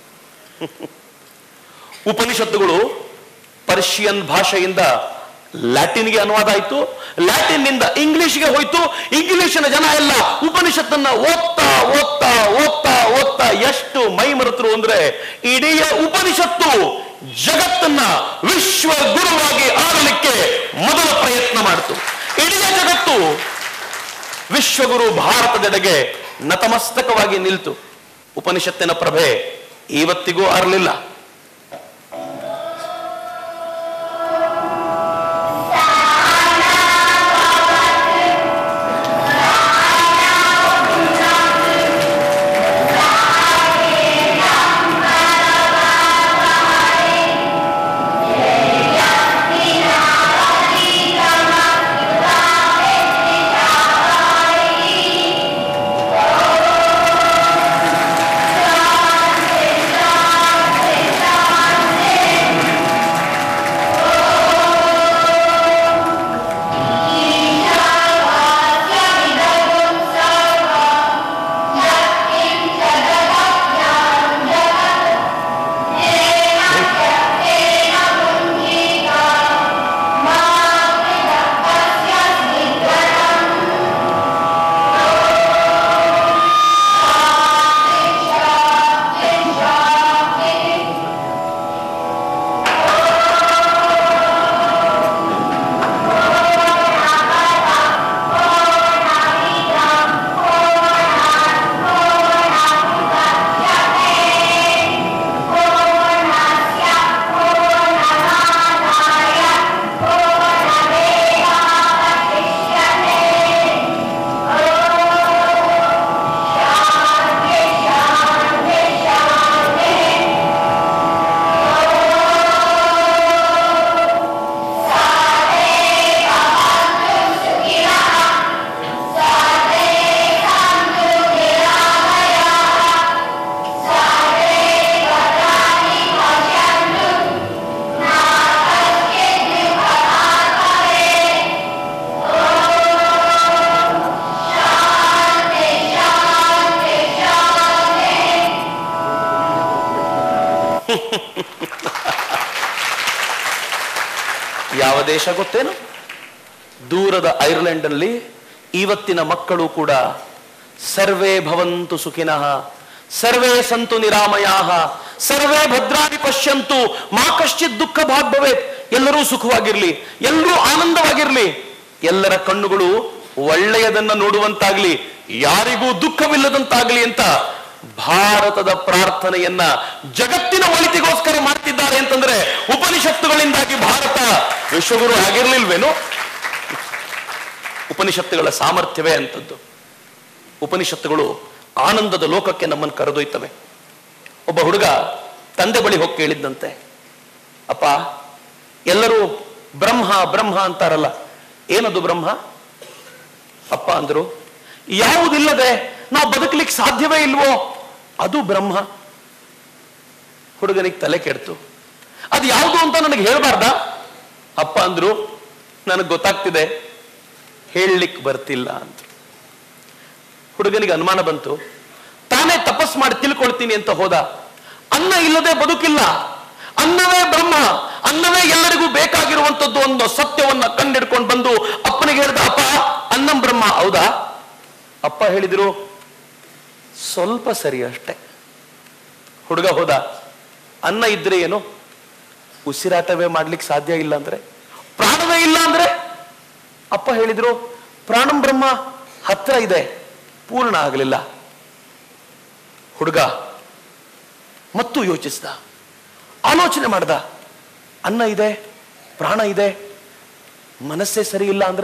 ಉಪನಿಷತ್ತುಗಳು ಪರ್ಷಿಯನ್ ಭಾಷೆಯಿಂದ ಲ್ಯಾಟಿನ್ಗೆ ಅನುವಾದ ಆಯ್ತು ಲ್ಯಾಟಿನ್ ನಿಂದ ಇಂಗ್ಲಿಷ್ಗೆ ಹೋಯ್ತು ಇಂಗ್ಲಿಷಿನ ಜನ ಎಲ್ಲ ಉಪನಿಷತ್ತನ್ನ ಓದ್ತಾ ಓದ್ತಾ ಓದ್ತಾ ಓದ್ತಾ ಎಷ್ಟು ಮೈ ಮರೆತರು ಅಂದ್ರೆ ಇಡೀ ಉಪನಿಷತ್ತು ಜಗತ್ತನ್ನ ವಿಶ್ವ ಗುರುವಾಗಿ ಆಡಲಿಕ್ಕೆ ಮೊದಲ ಪ್ರಯತ್ನ ಮಾಡಿತು ಇಡೀ ಜಗತ್ತು ವಿಶ್ವಗುರು ಭಾರತದೆಡೆಗೆ ನತಮಸ್ತಕವಾಗಿ ನಿಲ್ತು ಉಪನಿಷತ್ತಿನ ಪ್ರಭೆ ಇವತ್ತಿಗೂ ಅರಲಿಲ್ಲ ಯಾವ ದೇಶ ಗೊತ್ತೇನು ದೂರದ ಐರ್ಲೆಂಡ್ ಅಲ್ಲಿ ಇವತ್ತಿನ ಮಕ್ಕಳು ಕೂಡ ಸರ್ವೇ ಭವಂತು ಸುಖಿನಃ ಸರ್ವೇ ಸಂತು ನಿರಾಮಯಾಹ ಸರ್ವೇ ಭದ್ರಾನಿ ಪಶ್ಯಂತು ಮಾ ಕಶ್ಚಿತ್ ದುಃಖ ಭಾಗ್ ಭವೇತ್ ಎಲ್ಲರೂ ಸುಖವಾಗಿರ್ಲಿ ಎಲ್ಲರೂ ಆನಂದವಾಗಿರ್ಲಿ ಎಲ್ಲರ ಕಣ್ಣುಗಳು ಒಳ್ಳೆಯದನ್ನ ನೋಡುವಂತಾಗ್ಲಿ ಯಾರಿಗೂ ದುಃಖವಿಲ್ಲದಂತಾಗ್ಲಿ ಅಂತ ಭಾರತದ ಪ್ರಾರ್ಥನೆಯನ್ನ ಜಗತ್ತಿನ ಒಳಿತಿಗೋಸ್ಕರ ಮಾಡ್ತಿದ್ದಾರೆ ಅಂತಂದ್ರೆ ಉಪನಿಷತ್ತುಗಳಿಂದಾಗಿ ಭಾರತ ವಿಶ್ವಗುರು ಆಗಿರ್ಲಿಲ್ವೇನು ಉಪನಿಷತ್ತುಗಳ ಸಾಮರ್ಥ್ಯವೇ ಅಂತದ್ದು ಉಪನಿಷತ್ತುಗಳು ಆನಂದದ ಲೋಕಕ್ಕೆ ನಮ್ಮನ್ನು ಕರೆದೊಯ್ತವೆ ಒಬ್ಬ ಹುಡುಗ ತಂದೆ ಬಳಿ ಹೋಗಿ ಕೇಳಿದ್ದಂತೆ ಅಪ್ಪ ಎಲ್ಲರೂ ಬ್ರಹ್ಮ ಬ್ರಹ್ಮ ಅಂತಾರಲ್ಲ ಏನದು ಬ್ರಹ್ಮ ಅಪ್ಪ ಅಂದ್ರು ಯಾವುದಿಲ್ಲದೆ ನಾವು ಬದುಕಲಿಕ್ಕೆ ಸಾಧ್ಯವೇ ಇಲ್ವೋ ಅದು ಬ್ರಹ್ಮ ಹುಡುಗನಿಗೆ ತಲೆ ಕೆಡ್ತು ಅದು ಯಾವುದು ಅಂತ ನನಗೆ ಹೇಳ್ಬಾರ್ದ ಅಪ್ಪ ಅಂದ್ರು ನನಗೆ ಗೊತ್ತಾಗ್ತಿದೆ ಹೇಳಲಿಕ್ಕೆ ಬರ್ತಿಲ್ಲ ಅಂತ ಹುಡುಗನಿಗೆ ಅನುಮಾನ ಬಂತು ತಾನೇ ತಪಸ್ ಮಾಡಿ ತಿಳ್ಕೊಳ್ತೀನಿ ಅಂತ ಹೋದ ಅನ್ನ ಇಲ್ಲದೆ ಬದುಕಿಲ್ಲ ಅನ್ನವೇ ಬ್ರಹ್ಮ ಅನ್ನವೇ ಎಲ್ಲರಿಗೂ ಬೇಕಾಗಿರುವಂತದ್ದು ಒಂದು ಸತ್ಯವನ್ನ ಕಂಡಿಡ್ಕೊಂಡು ಬಂದು ಅಪ್ಪನಿಗೆ ಹೇಳಿದ ಅಪ್ಪ ಅನ್ನಂ ಬ್ರಹ್ಮ ಹೌದಾ ಅಪ್ಪ ಹೇಳಿದ್ರು ಸ್ವಲ್ಪ ಸರಿ ಅಷ್ಟೆ ಹುಡುಗ ಹೋದ ಅನ್ನ ಇದ್ರೆ ಏನು ಉಸಿರಾಟವೇ ಮಾಡ್ಲಿಕ್ಕೆ ಸಾಧ್ಯ ಇಲ್ಲ ಅಂದ್ರೆ ಪ್ರಾಣವೇ ಇಲ್ಲ ಅಂದ್ರೆ ಅಪ್ಪ ಹೇಳಿದ್ರು ಪ್ರಾಣಂ ಬ್ರಹ್ಮ ಹತ್ರ ಇದೆ ಪೂರ್ಣ ಆಗಲಿಲ್ಲ ಹುಡುಗ ಮತ್ತು ಯೋಚಿಸ್ದ ಆಲೋಚನೆ ಮಾಡ್ದ ಅನ್ನ ಇದೆ ಪ್ರಾಣ ಇದೆ ಮನಸ್ಸೇ ಸರಿ ಇಲ್ಲ ಅಂದ್ರೆ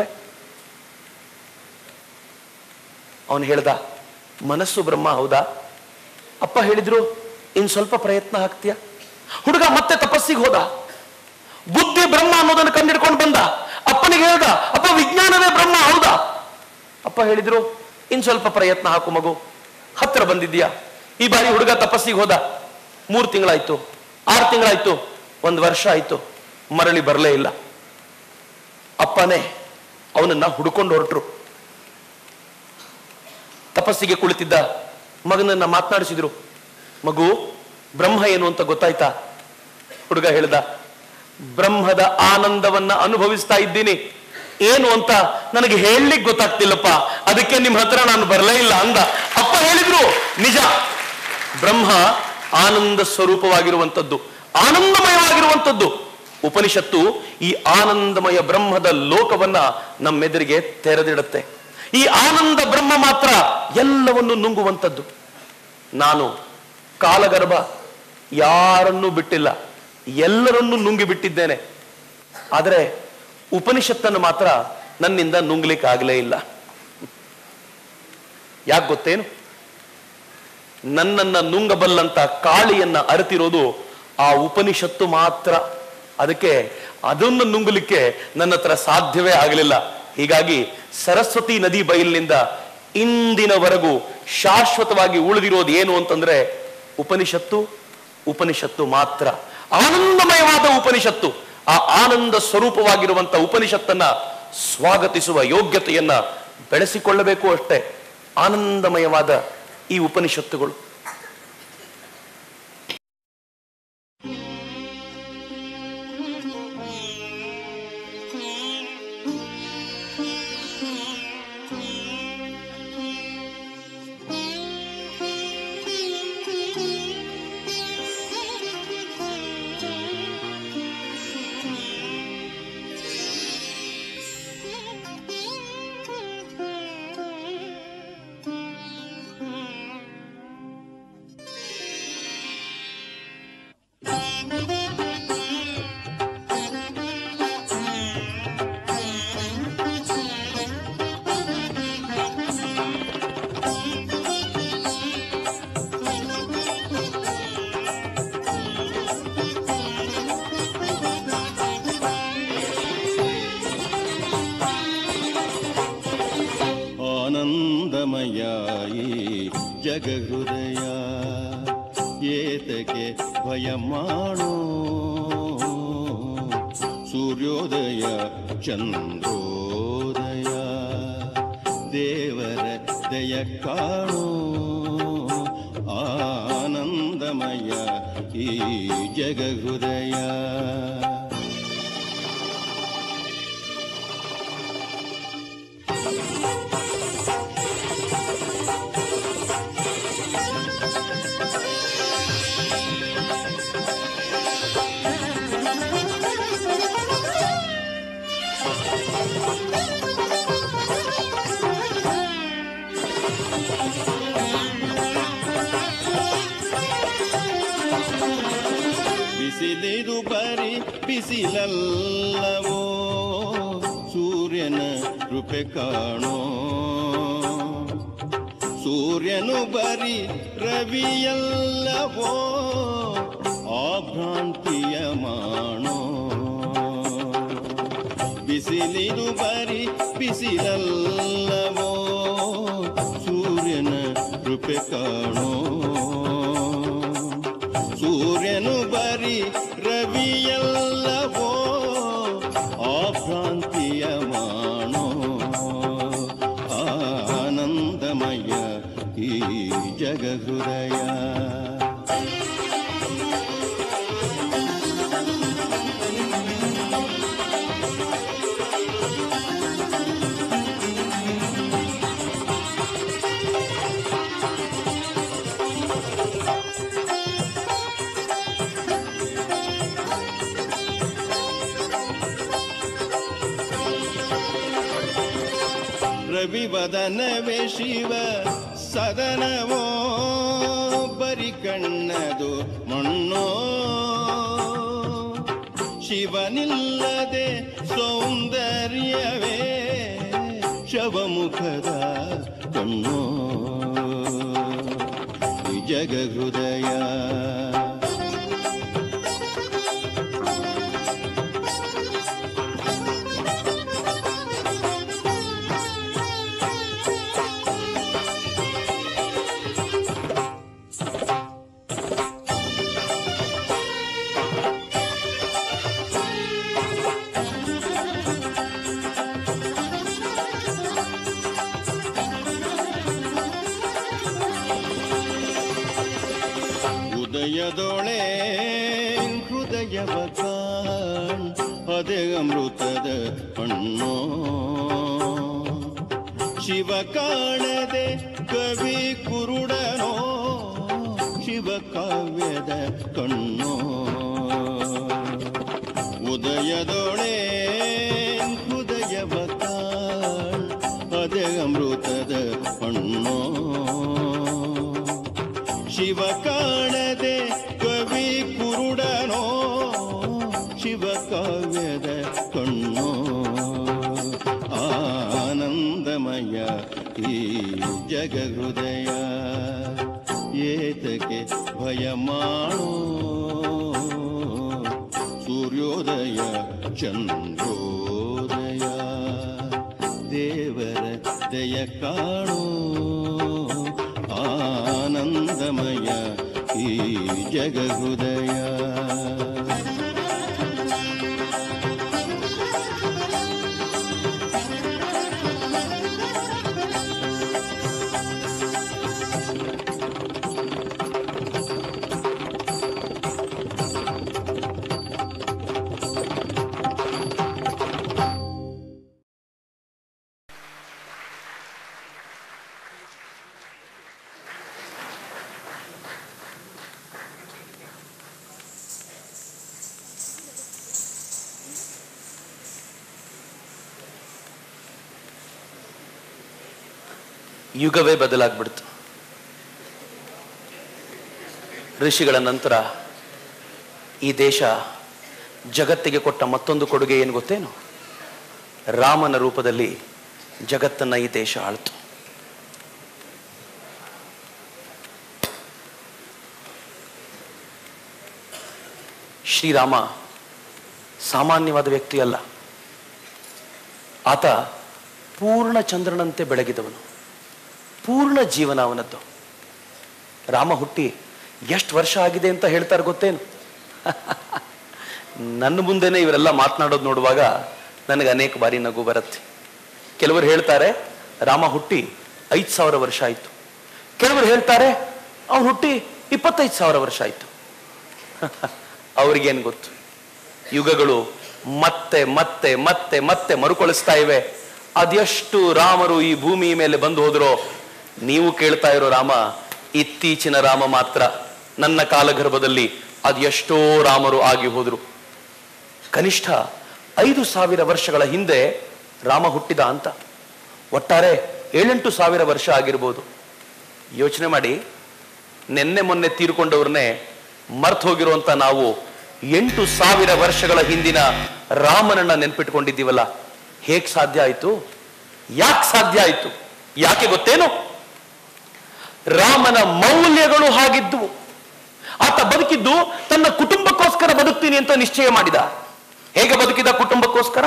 ಅವನು ಹೇಳ್ದ ಮನಸ್ಸು ಬ್ರಹ್ಮ ಹೌದಾ ಅಪ್ಪ ಹೇಳಿದ್ರು ಇನ್ ಸ್ವಲ್ಪ ಪ್ರಯತ್ನ ಹಾಕ್ತೀಯ ಹುಡುಗ ಮತ್ತೆ ತಪಸ್ಸಿಗೆ ಹೋದ ಬುದ್ಧಿ ಬ್ರಹ್ಮ ಅನ್ನೋದನ್ನು ಕಂಡಿಡ್ಕೊಂಡು ಬಂದ ಅಪ್ಪನಿಗೆ ಹೇಳ್ದ ಅಪ್ಪ ವಿಜ್ಞಾನವೇ ಬ್ರಹ್ಮ ಹೌದಾ ಅಪ್ಪ ಹೇಳಿದ್ರು ಇನ್ ಸ್ವಲ್ಪ ಪ್ರಯತ್ನ ಹಾಕು ಮಗು ಹತ್ರ ಬಂದಿದ್ಯಾ ಈ ಬಾರಿ ಹುಡುಗ ತಪಸ್ಸಿಗೆ ಹೋದ ಮೂರು ತಿಂಗಳಾಯ್ತು ಆರು ತಿಂಗಳಾಯ್ತು ಒಂದು ವರ್ಷ ಆಯ್ತು ಮರಳಿ ಬರಲೇ ಇಲ್ಲ ಅಪ್ಪನೇ ಅವನನ್ನ ಹುಡುಕೊಂಡು ಹೊರಟ್ರು ತಪಸ್ಸಿಗೆ ಕುಳಿತಿದ್ದ ಮಗನನ್ನ ಮಾತನಾಡಿಸಿದ್ರು ಮಗು ಬ್ರಹ್ಮ ಏನು ಅಂತ ಗೊತ್ತಾಯ್ತಾ ಹುಡುಗ ಹೇಳ್ದ ಬ್ರಹ್ಮದ ಆನಂದವನ್ನ ಅನುಭವಿಸ್ತಾ ಇದ್ದೀನಿ ಏನು ಅಂತ ನನಗೆ ಹೇಳಲಿಕ್ಕೆ ಗೊತ್ತಾಗ್ತಿಲ್ಲಪ್ಪ ಅದಕ್ಕೆ ನಿಮ್ಮ ಹತ್ರ ನಾನು ಬರಲೇ ಇಲ್ಲ ಅಂದ ಅಪ್ಪ ಹೇಳಿದ್ರು ನಿಜ ಬ್ರಹ್ಮ ಆನಂದ ಸ್ವರೂಪವಾಗಿರುವಂಥದ್ದು ಆನಂದಮಯವಾಗಿರುವಂಥದ್ದು ಉಪನಿಷತ್ತು ಈ ಆನಂದಮಯ ಬ್ರಹ್ಮದ ಲೋಕವನ್ನ ನಮ್ಮೆದುರಿಗೆ ತೆರೆದಿಡುತ್ತೆ ಈ ಆನಂದ ಬ್ರಹ್ಮ ಮಾತ್ರ ಎಲ್ಲವನ್ನು ನುಂಗುವಂಥದ್ದು ನಾನು ಕಾಲಗರ್ಭ ಯಾರನ್ನೂ ಬಿಟ್ಟಿಲ್ಲ ಎಲ್ಲರನ್ನೂ ನುಂಗಿ ಬಿಟ್ಟಿದ್ದೇನೆ ಆದರೆ ಉಪನಿಷತ್ತನ್ನು ಮಾತ್ರ ನನ್ನಿಂದ ನುಂಗ್ಲಿಕ್ಕೆ ಆಗಲೇ ಇಲ್ಲ ಯಾಕೆ ಗೊತ್ತೇನು ನನ್ನನ್ನ ನುಂಗಬಲ್ಲಂತ ಕಾಳಿಯನ್ನ ಅರಿತಿರೋದು ಆ ಉಪನಿಷತ್ತು ಮಾತ್ರ ಅದಕ್ಕೆ ಅದನ್ನು ನುಂಗಲಿಕ್ಕೆ ನನ್ನ ಹತ್ರ ಸಾಧ್ಯವೇ ಆಗಲಿಲ್ಲ ಹೀಗಾಗಿ ಸರಸ್ವತಿ ನದಿ ಬಯಲಿನಿಂದ ಇಂದಿನವರೆಗೂ ಶಾಶ್ವತವಾಗಿ ಉಳಿದಿರೋದು ಏನು ಅಂತಂದ್ರೆ ಉಪನಿಷತ್ತು ಉಪನಿಷತ್ತು ಮಾತ್ರ ಆನಂದಮಯವಾದ ಉಪನಿಷತ್ತು ಆ ಆನಂದ ಸ್ವರೂಪವಾಗಿರುವಂತ ಉಪನಿಷತ್ತನ್ನ ಸ್ವಾಗತಿಸುವ ಯೋಗ್ಯತೆಯನ್ನ ಬೆಳೆಸಿಕೊಳ್ಳಬೇಕು ಅಷ್ಟೇ ಆನಂದಮಯವಾದ ಈ ಉಪನಿಷತ್ತುಗಳು ಆನಂದಮಯಾಯಿ ಜಗಹೃದಯ ಏತಕ್ಕೆ ಭಯ ಮಾಡೋ ಸೂರ್ಯೋದಯ ಚಂದ್ರೋದಯ ದೇವರ ದಯ ಕಾಣೋ ಆನಂದಮಯ ಈ ಜಗಹೃದಯ ಬಿಸಿಲಿದು ಬರಿ ಬಿಸಿಲಲ್ಲವೋ ಸೂರ್ಯನ ಕೃಪೆ ಕಾಣೋ ಸೂರ್ಯನು ಬರಿ ರವಿಯಲ್ಲವೋ ಆಭ್ರಾಂತಿಯ ಮಾಡೋ ಬಿಸಿಲಿದು ಬರಿ ಬಿಸಿಲಲ್ಲವೋ ಸೂರ್ಯನ ಕೃಪೆ ಕಾಣೋ ಸೂರ್ಯನು ಬರಿ ರವಿಯಲ್ಲವೋ ಆಭ್ರಾಂತಿಯ ಮಾಡೋ ಆನಂದಮಯ ಈ ಜಗ ಹೃದಯ ರವಿವದನವೇ ಶಿವ ಸದನವೋ ಬರಿ ಕಣ್ಣದು ಮಣ್ಣೋ ಶಿವನಿಲ್ಲದೆ ಸೌಂದರ್ಯವೇ ಶವಮುಖದ ಕಣ್ಣೋ ಈ ಜಗ ಹೃದಯ ಉದಯದೊಳೆ ಹೃದಯವ ಕಾಣ್ ಅದೇ ಅಮೃತದ ಹಣ್ಣೋ ಶಿವ ಕಾಣದೆ ಕವಿ ಕುರುಡನೋ ಶಿವ ಕಾವ್ಯದ ಕಣ್ಣೋ ಉದಯದೊಳೆ ಹೃದಯವ ಕಾಣ್ ಅದೇ ಅಮೃತದ ಹಣ್ಣೋ ಶಿವ ಕಾಣದೆ ಕವಿ ಕುರುಡನೋ ಶಿವ ಕಾವ್ಯದ ಕಣ್ಣೋ ಆನಂದಮಯ ಈ ಜಗ ಹೃದಯ ಏತಕ್ಕೆ ಭಯ ಮಾಡೋ ಸೂರ್ಯೋದಯ ಚಂದ್ರೋದಯ ದೇವರ ದಯ ಕಾಣೋ ಆನಂದಮಯ ಈ ಜಗ ಹೃದಯ ಯುಗವೇ ಬದಲಾಗ್ಬಿಡ್ತು ಋಷಿಗಳ ನಂತರ ಈ ದೇಶ ಜಗತ್ತಿಗೆ ಕೊಟ್ಟ ಮತ್ತೊಂದು ಕೊಡುಗೆ ಏನು ಗೊತ್ತೇನು ರಾಮನ ರೂಪದಲ್ಲಿ ಜಗತ್ತನ್ನ ಈ ದೇಶ ಆಳ್ತು ಶ್ರೀರಾಮ ಸಾಮಾನ್ಯವಾದ ವ್ಯಕ್ತಿ ಅಲ್ಲ ಆತ ಪೂರ್ಣ ಚಂದ್ರನಂತೆ ಬೆಳಗಿದವನು ಪೂರ್ಣ ಜೀವನ ಅವನದ್ದು ರಾಮ ಹುಟ್ಟಿ ಎಷ್ಟು ವರ್ಷ ಆಗಿದೆ ಅಂತ ಹೇಳ್ತಾರೆ ಗೊತ್ತೇನು ನನ್ನ ಮುಂದೆನೆ ಇವರೆಲ್ಲ ಮಾತನಾಡೋದು ನೋಡುವಾಗ ನನಗೆ ಅನೇಕ ಬಾರಿ ನಗು ಬರುತ್ತೆ ಕೆಲವರು ಹೇಳ್ತಾರೆ ರಾಮ ಹುಟ್ಟಿ ಐದು ಸಾವಿರ ವರ್ಷ ಆಯಿತು ಕೆಲವರು ಹೇಳ್ತಾರೆ ಅವನು ಹುಟ್ಟಿ ಇಪ್ಪತ್ತೈದು ಸಾವಿರ ವರ್ಷ ಆಯಿತು ಅವ್ರಿಗೇನು ಗೊತ್ತು ಯುಗಗಳು ಮತ್ತೆ ಮತ್ತೆ ಮತ್ತೆ ಮತ್ತೆ ಮರುಕಳಿಸ್ತಾ ಇವೆ ಅದೆಷ್ಟು ರಾಮರು ಈ ಭೂಮಿ ಮೇಲೆ ಬಂದು ಹೋದ್ರೋ ನೀವು ಕೇಳ್ತಾ ಇರೋ ರಾಮ ಇತ್ತೀಚಿನ ರಾಮ ಮಾತ್ರ ನನ್ನ ಕಾಲಗರ್ಭದಲ್ಲಿ ಅದೆಷ್ಟೋ ರಾಮರು ಆಗಿ ಹೋದ್ರು ಕನಿಷ್ಠ ಐದು ಸಾವಿರ ವರ್ಷಗಳ ಹಿಂದೆ ರಾಮ ಹುಟ್ಟಿದ ಅಂತ ಒಟ್ಟಾರೆ ಏಳೆಂಟು ಸಾವಿರ ವರ್ಷ ಆಗಿರ್ಬೋದು ಯೋಚನೆ ಮಾಡಿ ನಿನ್ನೆ ಮೊನ್ನೆ ತೀರ್ಕೊಂಡವ್ರನ್ನೇ ಮರ್ತ್ ಹೋಗಿರುವಂತ ನಾವು ಎಂಟು ಸಾವಿರ ವರ್ಷಗಳ ಹಿಂದಿನ ರಾಮನನ್ನ ನೆನ್ಪಿಟ್ಕೊಂಡಿದ್ದೀವಲ್ಲ ಹೇಗ್ ಸಾಧ್ಯ ಆಯ್ತು ಯಾಕೆ ಸಾಧ್ಯ ಆಯ್ತು ಯಾಕೆ ಗೊತ್ತೇನು ರಾಮನ ಮೌಲ್ಯಗಳು ಹಾಗಿದ್ವು ಆತ ಬದುಕಿದ್ದು ತನ್ನ ಕುಟುಂಬಕ್ಕೋಸ್ಕರ ಬದುಕ್ತೀನಿ ಅಂತ ನಿಶ್ಚಯ ಮಾಡಿದ ಹೇಗೆ ಬದುಕಿದ ಕುಟುಂಬಕ್ಕೋಸ್ಕರ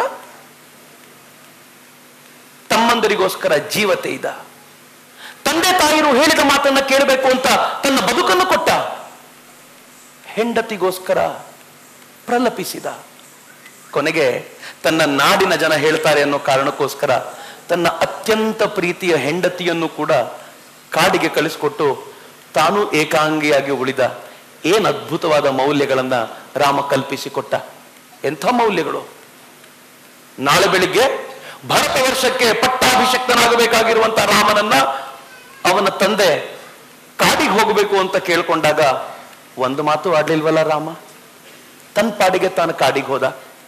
ತಮ್ಮಂದರಿಗೋಸ್ಕರ ಜೀವತೆ ಇದ್ದ ತಂದೆ ತಾಯಿರು ಹೇಳಿದ ಮಾತನ್ನ ಕೇಳಬೇಕು ಅಂತ ತನ್ನ ಬದುಕನ್ನು ಕೊಟ್ಟ ಹೆಂಡತಿಗೋಸ್ಕರ ಪ್ರಲಪಿಸಿದ ಕೊನೆಗೆ ತನ್ನ ನಾಡಿನ ಜನ ಹೇಳ್ತಾರೆ ಅನ್ನೋ ಕಾರಣಕ್ಕೋಸ್ಕರ ತನ್ನ ಅತ್ಯಂತ ಪ್ರೀತಿಯ ಹೆಂಡತಿಯನ್ನು ಕೂಡ ಕಾಡಿಗೆ ಕಳಿಸಿಕೊಟ್ಟು ತಾನು ಏಕಾಂಗಿಯಾಗಿ ಉಳಿದ ಏನ್ ಅದ್ಭುತವಾದ ಮೌಲ್ಯಗಳನ್ನ ರಾಮ ಕಲ್ಪಿಸಿಕೊಟ್ಟ ಎಂಥ ಮೌಲ್ಯಗಳು ನಾಳೆ ಬೆಳಿಗ್ಗೆ ಭಾರತ ವರ್ಷಕ್ಕೆ ಪಟ್ಟಾಭಿಷಕ್ತನಾಗಬೇಕಾಗಿರುವಂತ ರಾಮನನ್ನ ಅವನ ತಂದೆ ಕಾಡಿಗೆ ಹೋಗಬೇಕು ಅಂತ ಕೇಳ್ಕೊಂಡಾಗ ಒಂದು ಮಾತು ಆಡ್ಲಿಲ್ವಲ್ಲ ರಾಮ ತನ್ನ ಪಾಡಿಗೆ ತಾನು ಕಾಡಿಗೆ ಹೋದ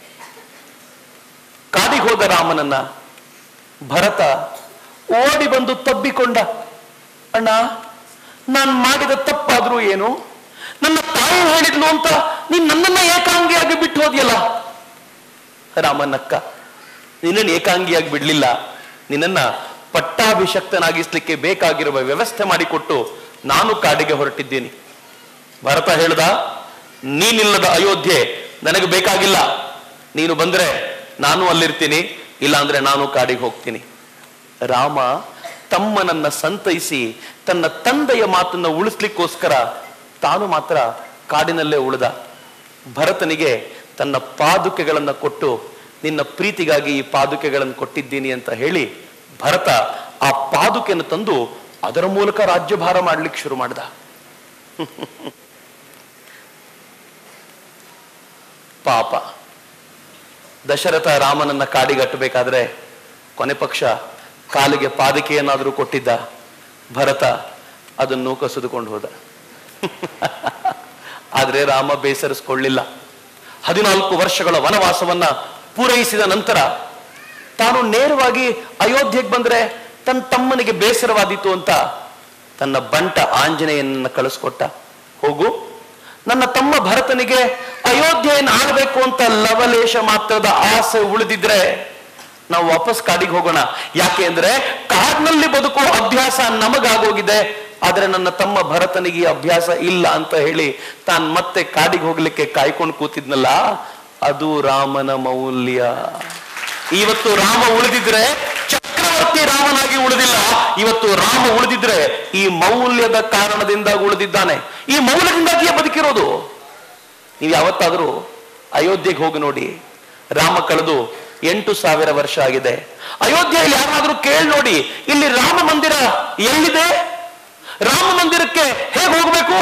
ಕಾಡಿಗೆ ಹೋದ ರಾಮನನ್ನ ಭರತ ಓಡಿ ಬಂದು ತಬ್ಬಿಕೊಂಡ ಅಣ್ಣ ನಾನು ಮಾಡಿದ ತಪ್ಪಾದ್ರೂ ಏನು ನನ್ನ ತಾಯಿ ಹೇಳಿದ್ಲು ಅಂತ ನೀನ್ ನನ್ನನ್ನ ಏಕಾಂಗಿಯಾಗಿ ಬಿಟ್ಟು ಹೋದ್ಯಲ್ಲ ರಾಮನಕ್ಕ ನಿನ್ನನ್ನು ಏಕಾಂಗಿಯಾಗಿ ಬಿಡ್ಲಿಲ್ಲ ನಿನ್ನನ್ನ ಪಟ್ಟಾಭಿಷಕ್ತನಾಗಿಸ್ಲಿಕ್ಕೆ ಬೇಕಾಗಿರುವ ವ್ಯವಸ್ಥೆ ಮಾಡಿಕೊಟ್ಟು ನಾನು ಕಾಡಿಗೆ ಹೊರಟಿದ್ದೀನಿ ಭರತ ಹೇಳ್ದ ನೀನಿಲ್ಲದ ಅಯೋಧ್ಯೆ ನನಗೆ ಬೇಕಾಗಿಲ್ಲ ನೀನು ಬಂದ್ರೆ ನಾನು ಅಲ್ಲಿರ್ತೀನಿ ಇಲ್ಲ ಅಂದ್ರೆ ನಾನು ಕಾಡಿಗೆ ಹೋಗ್ತೀನಿ ರಾಮ ತಮ್ಮನನ್ನ ಸಂತೈಸಿ ತನ್ನ ತಂದೆಯ ಮಾತನ್ನ ಉಳಿಸ್ಲಿಕ್ಕೋಸ್ಕರ ತಾನು ಮಾತ್ರ ಕಾಡಿನಲ್ಲೇ ಉಳಿದ ಭರತನಿಗೆ ತನ್ನ ಪಾದುಕೆಗಳನ್ನ ಕೊಟ್ಟು ನಿನ್ನ ಪ್ರೀತಿಗಾಗಿ ಈ ಪಾದುಕೆಗಳನ್ನು ಕೊಟ್ಟಿದ್ದೀನಿ ಅಂತ ಹೇಳಿ ಭರತ ಆ ಪಾದುಕೆಯನ್ನು ತಂದು ಅದರ ಮೂಲಕ ರಾಜ್ಯಭಾರ ಮಾಡ್ಲಿಕ್ಕೆ ಶುರು ಮಾಡ್ದ ಪಾಪ ದಶರಥ ರಾಮನನ್ನ ಕಾಡಿಗಟ್ಟಬೇಕಾದ್ರೆ ಕೊನೆ ಪಕ್ಷ ಕಾಲಿಗೆ ಪಾದಕೆಯನ್ನಾದರೂ ಕೊಟ್ಟಿದ್ದ ಭರತ ಅದನ್ನು ಕಸಿದುಕೊಂಡು ಹೋದ ಆದ್ರೆ ರಾಮ ಬೇಸರಿಸ್ಕೊಳ್ಳಿಲ್ಲ ಹದಿನಾಲ್ಕು ವರ್ಷಗಳ ವನವಾಸವನ್ನ ಪೂರೈಸಿದ ನಂತರ ತಾನು ನೇರವಾಗಿ ಅಯೋಧ್ಯೆಗೆ ಬಂದ್ರೆ ತನ್ನ ತಮ್ಮನಿಗೆ ಬೇಸರವಾದೀತು ಅಂತ ತನ್ನ ಬಂಟ ಆಂಜನೇಯನನ್ನ ಕಳಿಸ್ಕೊಟ್ಟ ಹೋಗು ನನ್ನ ತಮ್ಮ ಭರತನಿಗೆ ಅಯೋಧ್ಯೆಯನ್ನು ಆಳ್ಬೇಕು ಅಂತ ಲವಲೇಶ ಮಾತ್ರದ ಆಸೆ ಉಳಿದಿದ್ರೆ ನಾವು ವಾಪಸ್ ಕಾಡಿಗೆ ಹೋಗೋಣ ಯಾಕೆ ಅಂದ್ರೆ ಕಾಡಿನಲ್ಲಿ ಬದುಕುವ ಅಭ್ಯಾಸ ನಮಗಾಗೋಗಿದೆ ಆದ್ರೆ ನನ್ನ ತಮ್ಮ ಭರತನಿಗೆ ಈ ಅಭ್ಯಾಸ ಇಲ್ಲ ಅಂತ ಹೇಳಿ ತಾನ್ ಮತ್ತೆ ಕಾಡಿಗೆ ಹೋಗ್ಲಿಕ್ಕೆ ಕಾಯ್ಕೊಂಡು ಕೂತಿದ್ನಲ್ಲ ಅದು ರಾಮನ ಮೌಲ್ಯ ಇವತ್ತು ರಾಮ ಉಳಿದಿದ್ರೆ ಚಕ್ರವರ್ತಿ ರಾಮನಾಗಿ ಉಳಿದಿಲ್ಲ ಇವತ್ತು ರಾಮ ಉಳಿದಿದ್ರೆ ಈ ಮೌಲ್ಯದ ಕಾರಣದಿಂದ ಉಳಿದಿದ್ದಾನೆ ಈ ಮೌಲ್ಯದಿಂದಾಗಿಯೇ ಬದುಕಿರೋದು ನೀವು ಯಾವತ್ತಾದರೂ ಅಯೋಧ್ಯೆಗೆ ಹೋಗಿ ನೋಡಿ ರಾಮ ಕಳೆದು ಎಂಟು ಸಾವಿರ ವರ್ಷ ಆಗಿದೆ ಅಯೋಧ್ಯೆಯಲ್ಲಿ ಯಾರಾದ್ರೂ ಕೇಳಿ ನೋಡಿ ಇಲ್ಲಿ ರಾಮ ಮಂದಿರ ಎಲ್ಲಿದೆ ರಾಮ ಮಂದಿರಕ್ಕೆ ಹೇಗೆ ಹೋಗಬೇಕು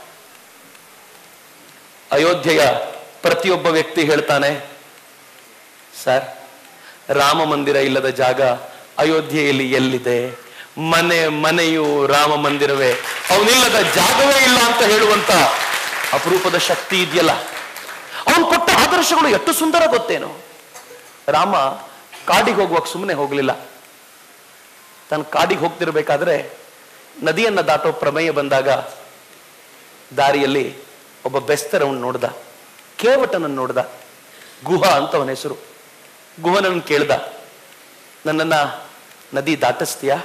ಅಯೋಧ್ಯೆಯ ಪ್ರತಿಯೊಬ್ಬ ವ್ಯಕ್ತಿ ಹೇಳ್ತಾನೆ ಸರ್ ರಾಮ ಮಂದಿರ ಇಲ್ಲದ ಜಾಗ ಅಯೋಧ್ಯೆಯಲ್ಲಿ ಎಲ್ಲಿದೆ ಮನೆ ಮನೆಯು ರಾಮ ಮಂದಿರವೇ ಅವನಿಲ್ಲದ ಜಾಗವೇ ಇಲ್ಲ ಅಂತ ಹೇಳುವಂತ ಅಪರೂಪದ ಶಕ್ತಿ ಇದೆಯಲ್ಲ ಅವನು ಕೊಟ್ಟ ಆದರ್ಶಗಳು ಎಷ್ಟು ಸುಂದರ ಗೊತ್ತೇನು ರಾಮ ಕಾಡಿಗೆ ಹೋಗುವಾಗ ಸುಮ್ಮನೆ ಹೋಗ್ಲಿಲ್ಲ ತಾನು ಕಾಡಿಗೆ ಹೋಗ್ತಿರ್ಬೇಕಾದ್ರೆ ನದಿಯನ್ನ ದಾಟೋ ಪ್ರಮೇಯ ಬಂದಾಗ ದಾರಿಯಲ್ಲಿ ಒಬ್ಬ ಬೆಸ್ತರವನ್ ನೋಡ್ದ ಕೇವಟನನ್ನು ನೋಡ್ದ ಗುಹ ಅಂತ ಅವನ ಹೆಸರು ಗುಹನನ್ನು ಕೇಳ್ದ ನನ್ನನ್ನ ನದಿ ದಾಟಿಸ್ತೀಯಾ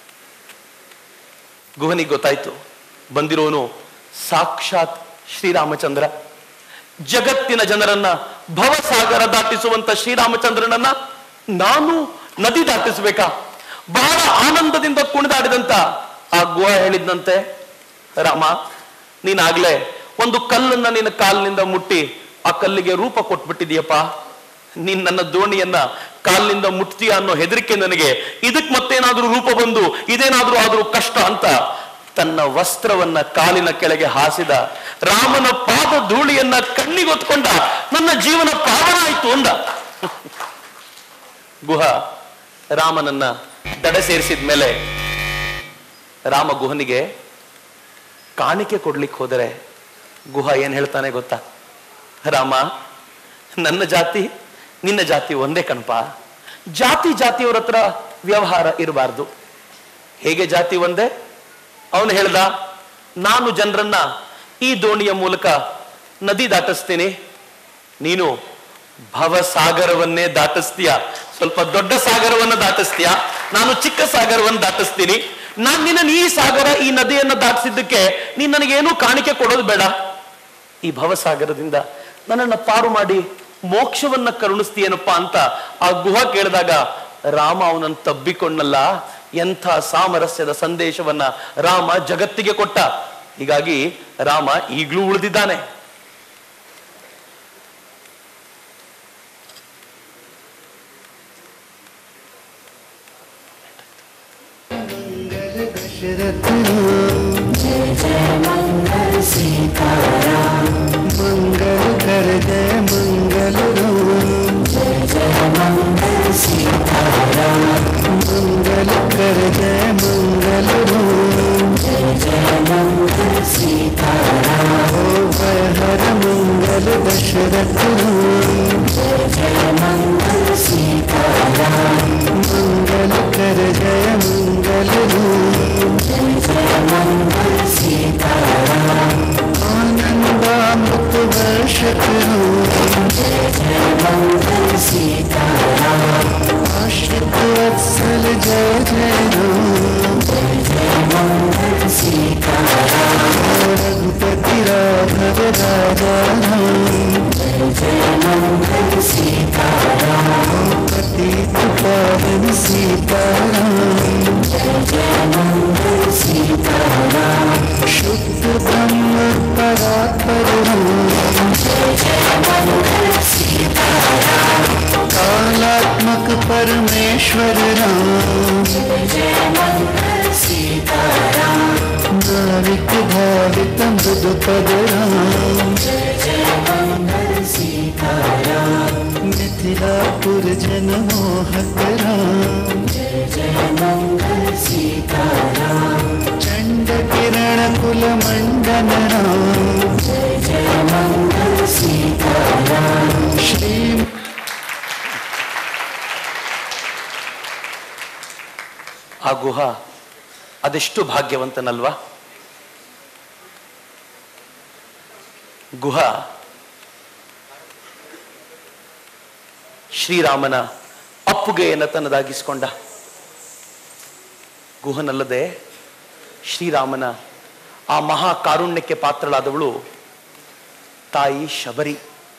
ಗುಹನಿಗೆ ಗೊತ್ತಾಯ್ತು ಬಂದಿರೋನು ಸಾಕ್ಷಾತ್ ಶ್ರೀರಾಮಚಂದ್ರ ಜಗತ್ತಿನ ಜನರನ್ನ ಭವಸಾಗರ ದಾಟಿಸುವಂತ ಶ್ರೀರಾಮಚಂದ್ರನನ್ನ ನಾನು ನದಿ ದಾಟಿಸ್ಬೇಕಾ ಬಹಳ ಆನಂದದಿಂದ ಕುಣಿದಾಡಿದಂತ ಆ ಗುಹ ಹೇಳಿದ್ನಂತೆ ರಾಮ ನೀನಾಗ್ಲೇ ಒಂದು ಕಲ್ಲನ್ನ ನಿನ್ನ ಕಾಲಿನಿಂದ ಮುಟ್ಟಿ ಆ ಕಲ್ಲಿಗೆ ರೂಪ ಕೊಟ್ಬಿಟ್ಟಿದೀಯಪ್ಪ ನೀನ್ ನನ್ನ ದೋಣಿಯನ್ನ ಕಾಲಿನಿಂದ ಮುಟ್ತೀಯ ಅನ್ನೋ ಹೆದರಿಕೆ ನನಗೆ ಇದಕ್ ಮತ್ತೇನಾದ್ರೂ ರೂಪ ಬಂದು ಇದೇನಾದ್ರೂ ಆದ್ರೂ ಕಷ್ಟ ಅಂತ ತನ್ನ ವಸ್ತ್ರವನ್ನ ಕಾಲಿನ ಕೆಳಗೆ ಹಾಸಿದ ರಾಮನ ಪಾದ ಧೂಳಿಯನ್ನ ಕಣ್ಣಿಗೊತ್ಕೊಂಡ ನನ್ನ ಜೀವನ ಪಾವನ ಆಯ್ತು ಅಂದ ಗುಹ ರಾಮನನ್ನ ದಡ ಸೇರಿಸಿದ ಮೇಲೆ ರಾಮ ಗುಹನಿಗೆ ಕಾಣಿಕೆ ಕೊಡ್ಲಿಕ್ಕೆ ಹೋದರೆ ಗುಹ ಏನ್ ಹೇಳ್ತಾನೆ ಗೊತ್ತಾ ರಾಮ ನನ್ನ ಜಾತಿ ನಿನ್ನ ಜಾತಿ ಒಂದೇ ಕಣಪ ಜಾತಿ ಜಾತಿಯವರ ಹತ್ರ ವ್ಯವಹಾರ ಇರಬಾರ್ದು ಹೇಗೆ ಜಾತಿ ಒಂದೇ ಅವನು ಹೇಳ್ದ ನಾನು ಜನರನ್ನ ಈ ದೋಣಿಯ ಮೂಲಕ ನದಿ ದಾಟಿಸ್ತೀನಿ ನೀನು ಭವಸಾಗರವನ್ನೇ ದಾಟಿಸ್ತೀಯ ಸ್ವಲ್ಪ ದೊಡ್ಡ ಸಾಗರವನ್ನ ದಾಟಿಸ್ತೀಯ ನಾನು ಚಿಕ್ಕ ಸಾಗರವನ್ನು ದಾಟಿಸ್ತೀನಿ ನಾನು ನಿನ್ನ ಈ ಸಾಗರ ಈ ನದಿಯನ್ನ ದಾಟಿಸಿದ್ದಕ್ಕೆ ನೀನ್ ನನಗೇನು ಕಾಣಿಕೆ ಕೊಡೋದು ಬೇಡ ಈ ಭವಸಾಗರದಿಂದ ನನ್ನನ್ನು ಪಾರು ಮಾಡಿ ಮೋಕ್ಷವನ್ನ ಕರುಣಿಸ್ತೀಯನಪ್ಪ ಅಂತ ಆ ಗುಹ ಕೇಳಿದಾಗ ರಾಮ ಅವನನ್ನು ತಬ್ಬಿಕೊಂಡಲ್ಲ ಎಂಥ ಸಾಮರಸ್ಯದ ಸಂದೇಶವನ್ನ ರಾಮ ಜಗತ್ತಿಗೆ ಕೊಟ್ಟ ಹೀಗಾಗಿ ರಾಮ ಈಗಲೂ ಉಳಿದಿದ್ದಾನೆ जय जय मंगल सीताराम मंगल कर जय मंगल जय जय मंगल सीताराम मंगल कर जय मंगल जय जय मंगल सीताराम ओ भय हर मंगल दशरथ जय जय मंगल सीताराम मंगल कर जय मंगल जय जय मंगल सीताराम आनंदामृत वर्ष करो जय जय मंगल सीताराम आश्रित वत्सल जय जय राम जय जय मंगल सीताराम रघुपति राघव राजा राम जय जय मंगल सीताराम पतित पावन सीताराम जय जय मंगल सीताराम शुद्ध ब्रह्म परात्पर राम जय जय मंगल सीताराम कालात्मक परमेश्वर राम जय जय मंगल सीताराम नाविक भावित मृदु पद राम जय जय मंगल सीताराम मिथिलापुर जनमोहक राम जय जय मंगल सीताराम चंड किरण कुल मंडन राम जय जय मंगल सीताराम श्री ಆ ಗುಹ ಅದೆಷ್ಟು ಭಾಗ್ಯವಂತನಲ್ವಾ ಗುಹ ಶ್ರೀರಾಮನ ಅಪ್ಪುಗೆಯನ್ನು ತನ್ನದಾಗಿಸಿಕೊಂಡ ಗುಹನಲ್ಲದೆ ಶ್ರೀರಾಮನ ಆ ಮಹಾ ಕಾರುಣ್ಯಕ್ಕೆ ಪಾತ್ರಳಾದವಳು ತಾಯಿ ಶಬರಿ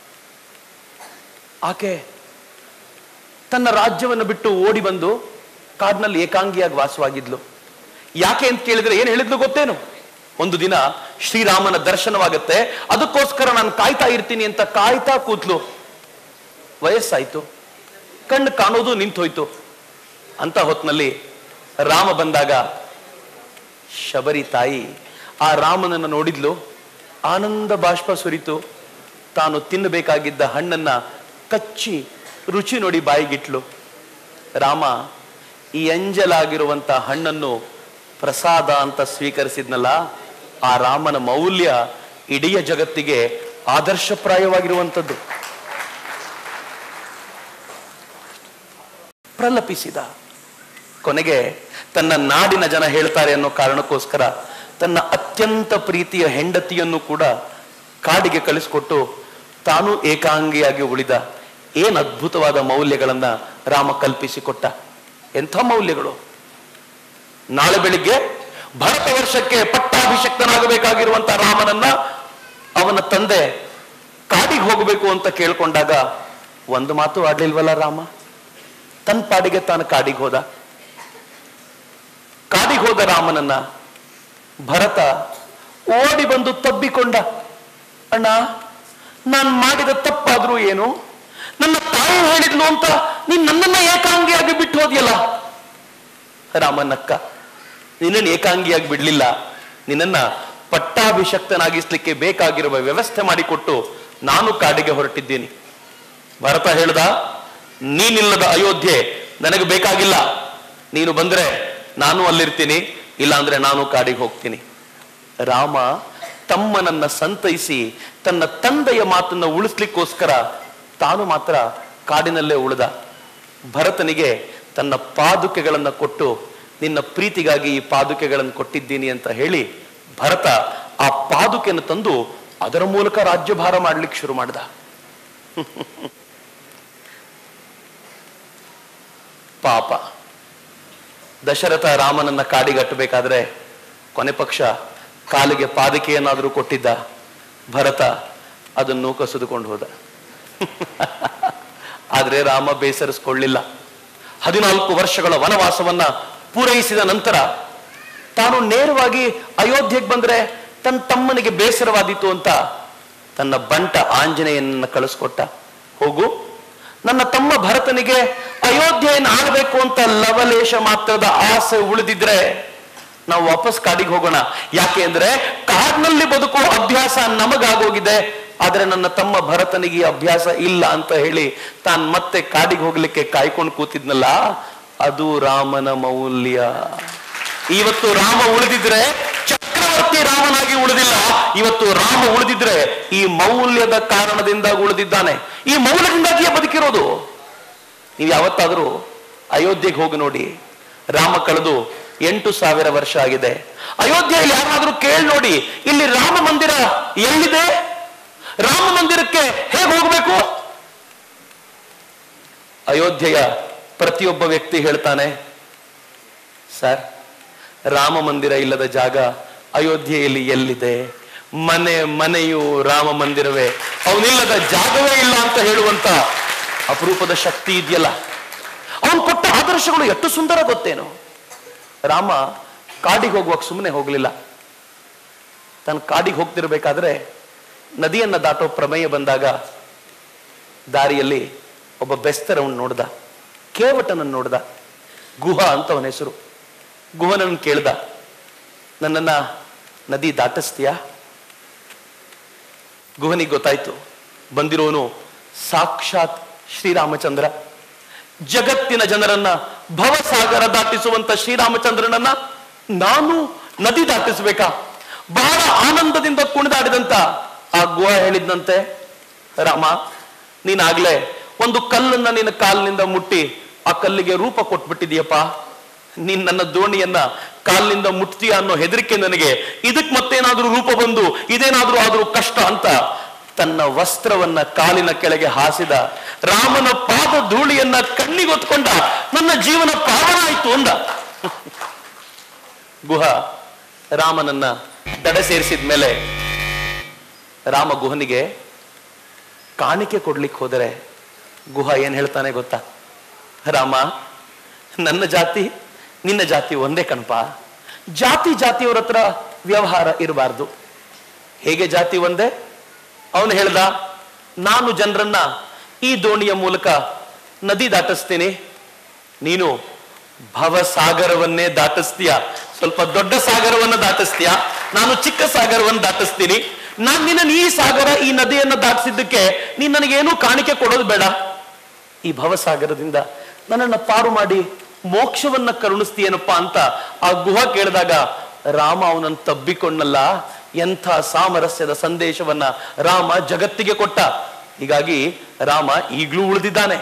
ಆಕೆ ತನ್ನ ರಾಜ್ಯವನ್ನು ಬಿಟ್ಟು ಓಡಿ ಬಂದು ಕಾಡಿನಲ್ಲಿ ಏಕಾಂಗಿಯಾಗಿ ವಾಸವಾಗಿದ್ಲು ಯಾಕೆ ಅಂತ ಕೇಳಿದ್ರೆ ಏನ್ ಹೇಳಿದ್ಲು ಗೊತ್ತೇನು ಒಂದು ದಿನ ಶ್ರೀರಾಮನ ದರ್ಶನವಾಗತ್ತೆ ಅದಕ್ಕೋಸ್ಕರ ನಾನು ಕಾಯ್ತಾ ಇರ್ತೀನಿ ಅಂತ ಕಾಯ್ತಾ ಕೂತ್ಲು ವಯಸ್ಸಾಯ್ತು ಕಣ್ಣು ಕಾಣೋದು ನಿಂತೋಯ್ತು ಅಂತ ಹೊತ್ನಲ್ಲಿ ರಾಮ ಬಂದಾಗ ಶಬರಿ ತಾಯಿ ಆ ರಾಮನನ್ನು ನೋಡಿದ್ಲು ಆನಂದ ಬಾಷ್ಪ ಸುರಿತು ತಾನು ತಿನ್ನಬೇಕಾಗಿದ್ದ ಹಣ್ಣನ್ನ ಕಚ್ಚಿ ರುಚಿ ನೋಡಿ ಬಾಯಿಗಿಟ್ಲು ರಾಮ ಈ ಅಂಜಲಾಗಿರುವಂತ ಹಣ್ಣನ್ನು ಪ್ರಸಾದ ಅಂತ ಸ್ವೀಕರಿಸಿದ್ನಲ್ಲ ಆ ರಾಮನ ಮೌಲ್ಯ ಇಡೀ ಜಗತ್ತಿಗೆ ಆದರ್ಶಪ್ರಾಯವಾಗಿರುವಂಥದ್ದು ಪ್ರಲಪಿಸಿದ ಕೊನೆಗೆ ತನ್ನ ನಾಡಿನ ಜನ ಹೇಳ್ತಾರೆ ಅನ್ನೋ ಕಾರಣಕ್ಕೋಸ್ಕರ ತನ್ನ ಅತ್ಯಂತ ಪ್ರೀತಿಯ ಹೆಂಡತಿಯನ್ನು ಕೂಡ ಕಾಡಿಗೆ ಕಳಿಸಿಕೊಟ್ಟು ತಾನು ಏಕಾಂಗಿಯಾಗಿ ಉಳಿದ ಏನ್ ಅದ್ಭುತವಾದ ಮೌಲ್ಯಗಳನ್ನ ರಾಮ ಕಲ್ಪಿಸಿಕೊಟ್ಟ ಎಂಥ ಮೌಲ್ಯಗಳು ನಾಳೆ ಬೆಳಿಗ್ಗೆ ಭರತ ವರ್ಷಕ್ಕೆ ಪಟ್ಟಾಭಿಷಕ್ತನಾಗಬೇಕಾಗಿರುವಂತ ರಾಮನನ್ನ ಅವನ ತಂದೆ ಕಾಡಿಗೆ ಹೋಗಬೇಕು ಅಂತ ಕೇಳ್ಕೊಂಡಾಗ ಒಂದು ಮಾತು ಆಡ್ಲಿಲ್ವಲ್ಲ ರಾಮ ತನ್ನ ಪಾಡಿಗೆ ತಾನು ಕಾಡಿಗೆ ಹೋದ ಕಾಡಿಗೆ ಹೋದ ರಾಮನನ್ನ ಭರತ ಓಡಿ ಬಂದು ತಬ್ಬಿಕೊಂಡ ಅಣ್ಣ ನಾನು ಮಾಡಿದ ತಪ್ಪಾದ್ರೂ ಏನು ನನ್ನ ತಾಯಿ ಹೇಳಿದ್ಲು ಅಂತ ನೀನ್ ನನ್ನನ್ನ ಏಕಾಂಗಿಯಾಗಿ ಬಿಟ್ಟು ಹೋದ್ಯಲ್ಲ ರಾಮನಕ್ಕ ನಿನ್ನನ್ನು ಏಕಾಂಗಿಯಾಗಿ ಬಿಡ್ಲಿಲ್ಲ ನಿನ್ನನ್ನ ಪಟ್ಟಾಭಿಷಕ್ತನಾಗಿಸ್ಲಿಕ್ಕೆ ಬೇಕಾಗಿರುವ ವ್ಯವಸ್ಥೆ ಮಾಡಿಕೊಟ್ಟು ನಾನು ಕಾಡಿಗೆ ಹೊರಟಿದ್ದೀನಿ ಭರತ ಹೇಳ್ದ ನೀನಿಲ್ಲದ ಅಯೋಧ್ಯೆ ನನಗೆ ಬೇಕಾಗಿಲ್ಲ ನೀನು ಬಂದ್ರೆ ನಾನು ಅಲ್ಲಿರ್ತೀನಿ ಇಲ್ಲಾಂದ್ರೆ ನಾನು ಕಾಡಿಗೆ ಹೋಗ್ತೀನಿ ರಾಮ ತಮ್ಮನನ್ನ ಸಂತೈಸಿ ತನ್ನ ತಂದೆಯ ಮಾತನ್ನ ಉಳಿಸ್ಲಿಕ್ಕೋಸ್ಕರ ತಾನು ಮಾತ್ರ ಕಾಡಿನಲ್ಲೇ ಉಳಿದ ಭರತನಿಗೆ ತನ್ನ ಪಾದುಕೆಗಳನ್ನು ಕೊಟ್ಟು ನಿನ್ನ ಪ್ರೀತಿಗಾಗಿ ಈ ಪಾದುಕೆಗಳನ್ನು ಕೊಟ್ಟಿದ್ದೀನಿ ಅಂತ ಹೇಳಿ ಭರತ ಆ ಪಾದುಕೆಯನ್ನು ತಂದು ಅದರ ಮೂಲಕ ರಾಜ್ಯಭಾರ ಮಾಡ್ಲಿಕ್ಕೆ ಶುರು ಮಾಡ್ದ ಪಾಪ ದಶರಥ ರಾಮನನ್ನ ಕಾಡಿಗಟ್ಟಬೇಕಾದ್ರೆ ಕೊನೆ ಪಕ್ಷ ಕಾಲಿಗೆ ಪಾದಕೆಯನ್ನಾದರೂ ಕೊಟ್ಟಿದ್ದ ಭರತ ಅದನ್ನು ಕಸಿದುಕೊಂಡು ಹೋದ ಆದ್ರೆ ರಾಮ ಬೇಸರಿಸ್ಕೊಳ್ಳಿಲ್ಲ ಹದಿನಾಲ್ಕು ವರ್ಷಗಳ ವನವಾಸವನ್ನ ಪೂರೈಸಿದ ನಂತರ ತಾನು ನೇರವಾಗಿ ಅಯೋಧ್ಯೆಗೆ ಬಂದ್ರೆ ತನ್ನ ತಮ್ಮನಿಗೆ ಬೇಸರವಾದೀತು ಅಂತ ತನ್ನ ಬಂಟ ಆಂಜನೇಯನನ್ನ ಕಳಿಸ್ಕೊಟ್ಟ ಹೋಗು ನನ್ನ ತಮ್ಮ ಭರತನಿಗೆ ಅಯೋಧ್ಯೆಯನ್ನು ಆಳ್ಬೇಕು ಅಂತ ಲವಲೇಶ ಮಾತ್ರದ ಆಸೆ ಉಳಿದಿದ್ರೆ ನಾವು ವಾಪಸ್ ಕಾಡಿಗೆ ಹೋಗೋಣ ಯಾಕೆ ಅಂದ್ರೆ ಕಾಡಿನಲ್ಲಿ ಬದುಕುವ ಅಭ್ಯಾಸ ನಮಗಾಗೋಗಿದೆ ಆದ್ರೆ ನನ್ನ ತಮ್ಮ ಭರತನಿಗೆ ಈ ಅಭ್ಯಾಸ ಇಲ್ಲ ಅಂತ ಹೇಳಿ ತಾನ್ ಮತ್ತೆ ಕಾಡಿಗೆ ಹೋಗ್ಲಿಕ್ಕೆ ಕಾಯ್ಕೊಂಡು ಕೂತಿದ್ನಲ್ಲ ಅದು ರಾಮನ ಮೌಲ್ಯ ಇವತ್ತು ರಾಮ ಉಳಿದಿದ್ರೆ ಚಕ್ರವರ್ತಿ ರಾಮನಾಗಿ ಉಳಿದಿಲ್ಲ ಇವತ್ತು ರಾಮ ಉಳಿದಿದ್ರೆ ಈ ಮೌಲ್ಯದ ಕಾರಣದಿಂದ ಉಳಿದಿದ್ದಾನೆ ಈ ಮೌಲ್ಯದಿಂದಾಗಿಯೇ ಬದುಕಿರೋದು ನೀವು ಯಾವತ್ತಾದರೂ ಅಯೋಧ್ಯೆಗೆ ಹೋಗಿ ನೋಡಿ ರಾಮ ಕಳೆದು ಎಂಟು ಸಾವಿರ ವರ್ಷ ಆಗಿದೆ ಅಯೋಧ್ಯೆಯಲ್ಲಿ ಯಾರಾದ್ರೂ ಕೇಳಿ ನೋಡಿ ಇಲ್ಲಿ ರಾಮ ಮಂದಿರ ಎಲ್ಲಿದೆ ರಾಮ ಮಂದಿರಕ್ಕೆ ಹೇಗೆ ಹೋಗಬೇಕು ಅಯೋಧ್ಯೆಯ ಪ್ರತಿಯೊಬ್ಬ ವ್ಯಕ್ತಿ ಹೇಳ್ತಾನೆ ಸರ್ ರಾಮ ಮಂದಿರ ಇಲ್ಲದ ಜಾಗ ಅಯೋಧ್ಯೆಯಲ್ಲಿ ಎಲ್ಲಿದೆ ಮನೆ ಮನೆಯು ರಾಮ ಮಂದಿರವೇ ಅವನಿಲ್ಲದ ಜಾಗವೇ ಇಲ್ಲ ಅಂತ ಹೇಳುವಂತ ಅಪರೂಪದ ಶಕ್ತಿ ಇದೆಯಲ್ಲ ಅವನು ಕೊಟ್ಟ ಆದರ್ಶಗಳು ಎಷ್ಟು ಸುಂದರ ಗೊತ್ತೇನು ರಾಮ ಕಾಡಿಗೆ ಹೋಗುವಾಗ ಸುಮ್ಮನೆ ಹೋಗಲಿಲ್ಲ ತಾನು ಕಾಡಿಗೆ ಹೋಗ್ತಿರ್ಬೇಕಾದ್ರೆ ನದಿಯನ್ನ ದಾಟೋ ಪ್ರಮೇಯ ಬಂದಾಗ ದಾರಿಯಲ್ಲಿ ಒಬ್ಬ ಬೆಸ್ತರವನ್ನ ನೋಡ್ದ ಕೇವಟನನ್ನು ನೋಡ್ದ ಗುಹ ಅಂತ ಅವನ ಹೆಸರು ಗುಹನನ್ನು ಕೇಳ್ದ ನನ್ನನ್ನ ನದಿ ದಾಟಿಸ್ತೀಯಾ ಗುಹನಿಗೆ ಗೊತ್ತಾಯ್ತು ಬಂದಿರೋನು ಸಾಕ್ಷಾತ್ ಶ್ರೀರಾಮಚಂದ್ರ ಜಗತ್ತಿನ ಜನರನ್ನ ಭವಸಾಗರ ದಾಟಿಸುವಂತ ಶ್ರೀರಾಮಚಂದ್ರನನ್ನ ನಾನು ನದಿ ದಾಟಿಸ್ಬೇಕಾ ಬಹಳ ಆನಂದದಿಂದ ಕುಣಿದಾಡಿದಂತ ಆ ಗುಹ ಹೇಳಿದ್ನಂತೆ ರಾಮ ನೀನಾಗ್ಲೇ ಒಂದು ಕಲ್ಲನ್ನ ನಿನ್ನ ಕಾಲಿನಿಂದ ಮುಟ್ಟಿ ಆ ಕಲ್ಲಿಗೆ ರೂಪ ಕೊಟ್ಬಿಟ್ಟಿದೀಯಪ್ಪ ನೀನ್ ನನ್ನ ದೋಣಿಯನ್ನ ಕಾಲಿನಿಂದ ಮುಟ್ತೀಯ ಅನ್ನೋ ಹೆದರಿಕೆ ನನಗೆ ಇದಕ್ ಮತ್ತೇನಾದ್ರೂ ರೂಪ ಬಂದು ಇದೇನಾದ್ರೂ ಆದ್ರೂ ಕಷ್ಟ ಅಂತ ತನ್ನ ವಸ್ತ್ರವನ್ನ ಕಾಲಿನ ಕೆಳಗೆ ಹಾಸಿದ ರಾಮನ ಪಾದ ಧೂಳಿಯನ್ನ ಕಣ್ಣಿಗೊತ್ಕೊಂಡ ನನ್ನ ಜೀವನ ಪಾವನ ಆಯ್ತು ಅಂದ ಗುಹ ರಾಮನನ್ನ ದಡ ಸೇರಿಸಿದ ಮೇಲೆ ರಾಮ ಗುಹನಿಗೆ ಕಾಣಿಕೆ ಕೊಡ್ಲಿಕ್ಕೆ ಹೋದರೆ ಗುಹ ಏನ್ ಹೇಳ್ತಾನೆ ಗೊತ್ತಾ ರಾಮ ನನ್ನ ಜಾತಿ ನಿನ್ನ ಜಾತಿ ಒಂದೇ ಕಣಪ ಜಾತಿ ಜಾತಿಯವರ ಹತ್ರ ವ್ಯವಹಾರ ಇರಬಾರ್ದು ಹೇಗೆ ಜಾತಿ ಒಂದೇ ಅವನು ಹೇಳ್ದ ನಾನು ಜನರನ್ನ ಈ ದೋಣಿಯ ಮೂಲಕ ನದಿ ದಾಟಿಸ್ತೀನಿ ನೀನು ಭವಸಾಗರವನ್ನೇ ದಾಟಿಸ್ತೀಯ ಸ್ವಲ್ಪ ದೊಡ್ಡ ಸಾಗರವನ್ನ ದಾಟಿಸ್ತೀಯ ನಾನು ಚಿಕ್ಕ ಸಾಗರವನ್ನು ದಾಟಿಸ್ತೀನಿ ನಾನು ನಿನ್ನ ಈ ಸಾಗರ ಈ ನದಿಯನ್ನ ದಾಟಿಸಿದ್ದಕ್ಕೆ ನೀನ್ ನನಗೇನೂ ಕಾಣಿಕೆ ಕೊಡೋದು ಬೇಡ ಈ ಭವಸಾಗರದಿಂದ ನನ್ನನ್ನ ಪಾರು ಮಾಡಿ ಮೋಕ್ಷವನ್ನ ಕರುಣಿಸ್ತೀಯನಪ್ಪ ಅಂತ ಆ ಗುಹ ಕೇಳಿದಾಗ ರಾಮ ಅವನನ್ನು ತಬ್ಬಿಕೊಂಡಲ್ಲ ಎಂಥ ಸಾಮರಸ್ಯದ ಸಂದೇಶವನ್ನ ರಾಮ ಜಗತ್ತಿಗೆ ಕೊಟ್ಟ ಹೀಗಾಗಿ ರಾಮ ಈಗಲೂ ಉಳಿದಿದ್ದಾನೆ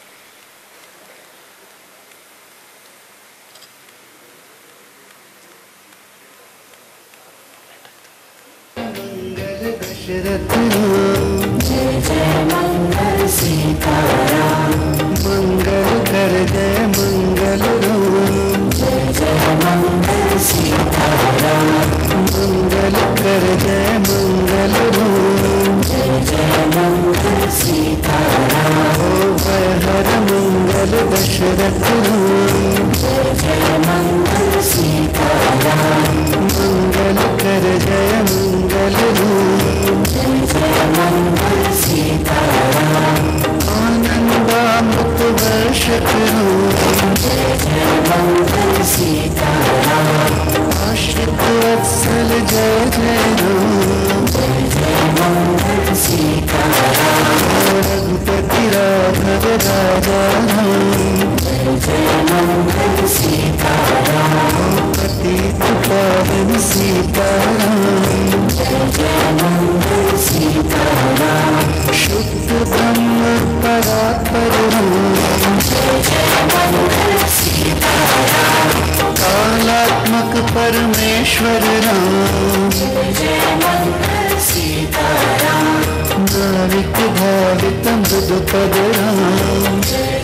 जय जय मंगल सीताराम मंगल कर जय मंगल राम जय जय मंगल सीताराम मंगल कर जय मंगल राम जय जय मंगल सीताराम ओ भय हर मंगल दशरथ राम जय जय मंगल सीताराम मंगल कर जय मंगल राम जय जय मंगल सीताराम आनंदामृत वर्ष करो जय जय मंगल सीताराम आश्रित वत्सल जय जय राम जय जय मंगल सीताराम रघुपति राघव राजा राम जय जय मंगल सीताराम पतित पावन सीताराम जय जय मंगल सीताराम शुद्ध ब्रह्म परात्पर राम जय जय रामेश्वर राम नाविक भावित मृदु पद राम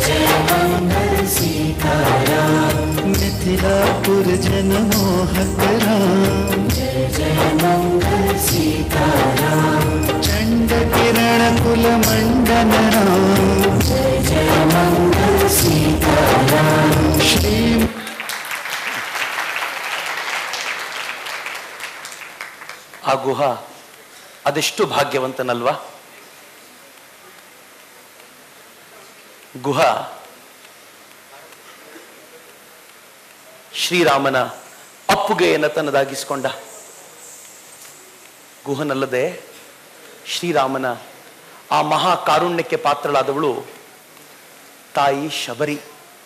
मिथिलापुर जन मोहक राम चंड किरण कुल मंडन राम श्री ಆ ಗುಹ ಅದೆಷ್ಟು ಭಾಗ್ಯವಂತನಲ್ವಾ ಗುಹ ಶ್ರೀರಾಮನ ಅಪ್ಪುಗೆಯನ್ನು ತನ್ನದಾಗಿಸಿಕೊಂಡ ಗುಹನಲ್ಲದೆ ಶ್ರೀರಾಮನ ಆ ಮಹಾ ಕಾರುಣ್ಯಕ್ಕೆ ಪಾತ್ರಳಾದವಳು ತಾಯಿ ಶಬರಿ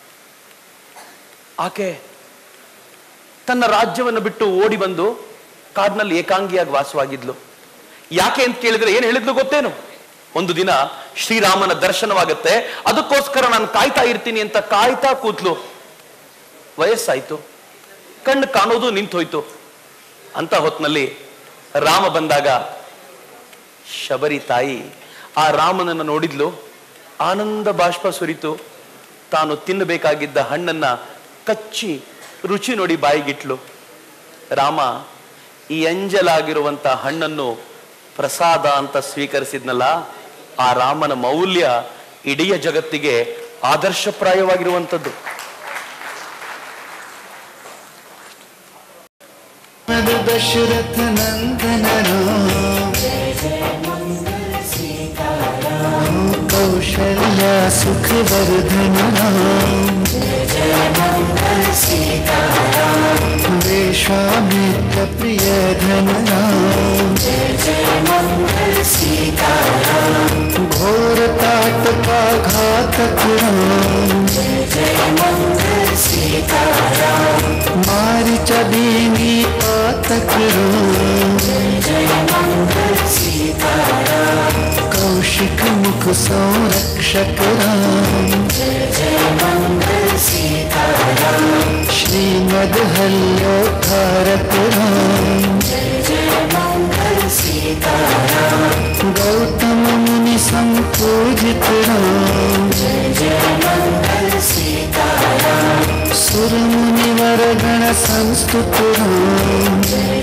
ಆಕೆ ತನ್ನ ರಾಜ್ಯವನ್ನು ಬಿಟ್ಟು ಓಡಿ ಬಂದು ಕಾಡಿನಲ್ಲಿ ಏಕಾಂಗಿಯಾಗಿ ವಾಸವಾಗಿದ್ಲು ಯಾಕೆ ಅಂತ ಕೇಳಿದ್ರೆ ಏನ್ ಹೇಳಿದ್ಲು ಗೊತ್ತೇನು ಒಂದು ದಿನ ಶ್ರೀರಾಮನ ದರ್ಶನವಾಗತ್ತೆ ಅದಕ್ಕೋಸ್ಕರ ನಾನು ಕಾಯ್ತಾ ಇರ್ತೀನಿ ಅಂತ ಕಾಯ್ತಾ ಕೂತ್ಲು ವಯಸ್ಸಾಯ್ತು ಕಣ್ಣು ಕಾಣೋದು ನಿಂತೋಯ್ತು ಅಂತ ಹೊತ್ನಲ್ಲಿ ರಾಮ ಬಂದಾಗ ಶಬರಿ ತಾಯಿ ಆ ರಾಮನನ್ನು ನೋಡಿದ್ಲು ಆನಂದ ಬಾಷ್ಪ ಸುರಿತು ತಾನು ತಿನ್ನಬೇಕಾಗಿದ್ದ ಹಣ್ಣನ್ನ ಕಚ್ಚಿ ರುಚಿ ನೋಡಿ ಬಾಯಿಗಿಟ್ಲು ರಾಮ ಈ ಅಂಜಲಾಗಿರುವಂತ ಹಣ್ಣನ್ನು ಪ್ರಸಾದ ಅಂತ ಸ್ವೀಕರಿಸಿದ್ನಲ್ಲ ಆ ರಾಮನ ಮೌಲ್ಯ ಇಡೀ ಜಗತ್ತಿಗೆ ಆದರ್ಶಪ್ರಾಯವಾಗಿರುವಂಥದ್ದು मद दशरथ नंदन राम कौशल्या सुख वर्धन राम विश्वामित्र प्रिय धन राम घोर तात का घातक राम मारी चबीनी पातक राम कौशिक मुख संरक्षक राम श्रीमद हल्योद्धारक राम गौतम मुनि संपूजित राम सुर मुनिवर गण संस्तुत राम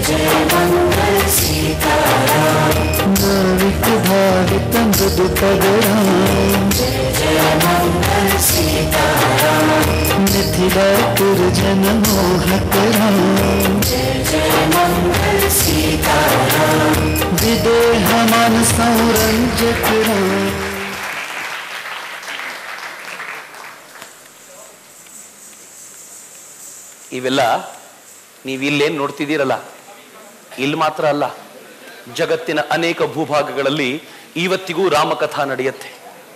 नाविक भावित मृदु पद राम मिथिलापुर जन मोहक राम विदेह मन संरंजक राम ಇವೆಲ್ಲ ನೀವು ಇಲ್ಲೇನ್ ನೋಡ್ತಿದ್ದೀರಲ್ಲ ಇಲ್ಲಿ ಮಾತ್ರ ಅಲ್ಲ ಜಗತ್ತಿನ ಅನೇಕ ಭೂಭಾಗಗಳಲ್ಲಿ ಇವತ್ತಿಗೂ ರಾಮಕಥಾ ನಡೆಯುತ್ತೆ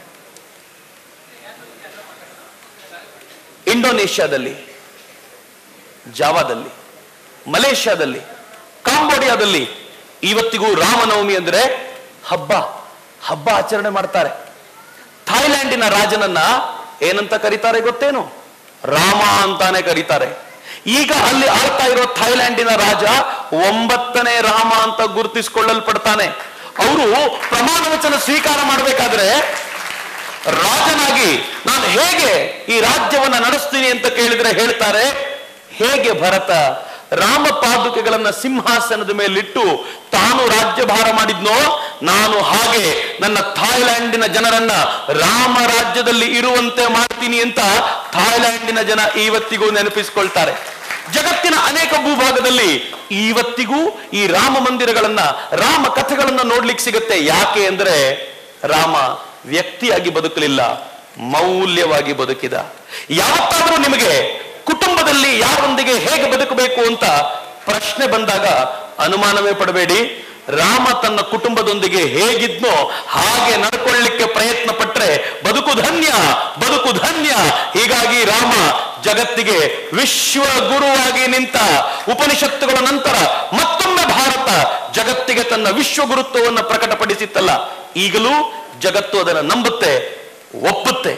ಇಂಡೋನೇಷ್ಯಾದಲ್ಲಿ ಜಾವಾದಲ್ಲಿ ಮಲೇಷ್ಯಾದಲ್ಲಿ ಕಾಂಬೋಡಿಯಾದಲ್ಲಿ ಇವತ್ತಿಗೂ ರಾಮನವಮಿ ಅಂದ್ರೆ ಹಬ್ಬ ಹಬ್ಬ ಆಚರಣೆ ಮಾಡ್ತಾರೆ ಥಾಯ್ಲ್ಯಾಂಡಿನ ರಾಜನನ್ನ ಏನಂತ ಕರೀತಾರೆ ಗೊತ್ತೇನು ರಾಮ ಅಂತಾನೆ ಕರೀತಾರೆ ಈಗ ಅಲ್ಲಿ ಆಳ್ತಾ ಇರೋ ಥೈಲ್ಯಾಂಡಿನ ರಾಜ ಒಂಬತ್ತನೇ ರಾಮ ಅಂತ ಗುರುತಿಸಿಕೊಳ್ಳಲ್ಪಡ್ತಾನೆ ಅವರು ಪ್ರಮಾಣ ವಚನ ಸ್ವೀಕಾರ ಮಾಡಬೇಕಾದ್ರೆ ರಾಜನಾಗಿ ನಾನು ಹೇಗೆ ಈ ರಾಜ್ಯವನ್ನ ನಡೆಸ್ತೀನಿ ಅಂತ ಕೇಳಿದ್ರೆ ಹೇಳ್ತಾರೆ ಹೇಗೆ ಭರತ ರಾಮ ಪಾದುಕೆಗಳನ್ನ ಸಿಂಹಾಸನದ ಮೇಲಿಟ್ಟು ತಾನು ರಾಜ್ಯಭಾರ ಮಾಡಿದ್ನೋ ನಾನು ಹಾಗೆ ನನ್ನ ಥಾಯ್ಲ್ಯಾಂಡಿನ ಜನರನ್ನ ರಾಮ ರಾಜ್ಯದಲ್ಲಿ ಇರುವಂತೆ ಮಾಡ್ತೀನಿ ಅಂತ ಥಾಯ್ಲ್ಯಾಂಡಿನ ಜನ ಇವತ್ತಿಗೂ ನೆನಪಿಸಿಕೊಳ್ತಾರೆ ಜಗತ್ತಿನ ಅನೇಕ ಭೂಭಾಗದಲ್ಲಿ ಇವತ್ತಿಗೂ ಈ ರಾಮ ಮಂದಿರಗಳನ್ನ ರಾಮ ಕಥೆಗಳನ್ನ ನೋಡ್ಲಿಕ್ಕೆ ಸಿಗುತ್ತೆ ಯಾಕೆ ಅಂದ್ರೆ ರಾಮ ವ್ಯಕ್ತಿಯಾಗಿ ಬದುಕಲಿಲ್ಲ ಮೌಲ್ಯವಾಗಿ ಬದುಕಿದ ಯಾವತ್ತಾದ್ರೂ ನಿಮಗೆ ಕುಟುಂಬದಲ್ಲಿ ಯಾರೊಂದಿಗೆ ಹೇಗೆ ಬದುಕಬೇಕು ಅಂತ ಪ್ರಶ್ನೆ ಬಂದಾಗ ಅನುಮಾನವೇ ಪಡಬೇಡಿ ರಾಮ ತನ್ನ ಕುಟುಂಬದೊಂದಿಗೆ ಹೇಗಿದ್ನೋ ಹಾಗೆ ನಡ್ಕೊಳ್ಳಿಕ್ಕೆ ಪ್ರಯತ್ನ ಪಟ್ರೆ ಬದುಕು ಧನ್ಯ ಬದುಕು ಧನ್ಯ ಹೀಗಾಗಿ ರಾಮ ಜಗತ್ತಿಗೆ ವಿಶ್ವ ಗುರುವಾಗಿ ನಿಂತ ಉಪನಿಷತ್ತುಗಳ ನಂತರ ಮತ್ತೊಮ್ಮೆ ಭಾರತ ಜಗತ್ತಿಗೆ ತನ್ನ ವಿಶ್ವ ಗುರುತ್ವವನ್ನು ಪ್ರಕಟಪಡಿಸಿತ್ತಲ್ಲ ಈಗಲೂ ಜಗತ್ತು ಅದನ್ನು ನಂಬುತ್ತೆ ಒಪ್ಪುತ್ತೆ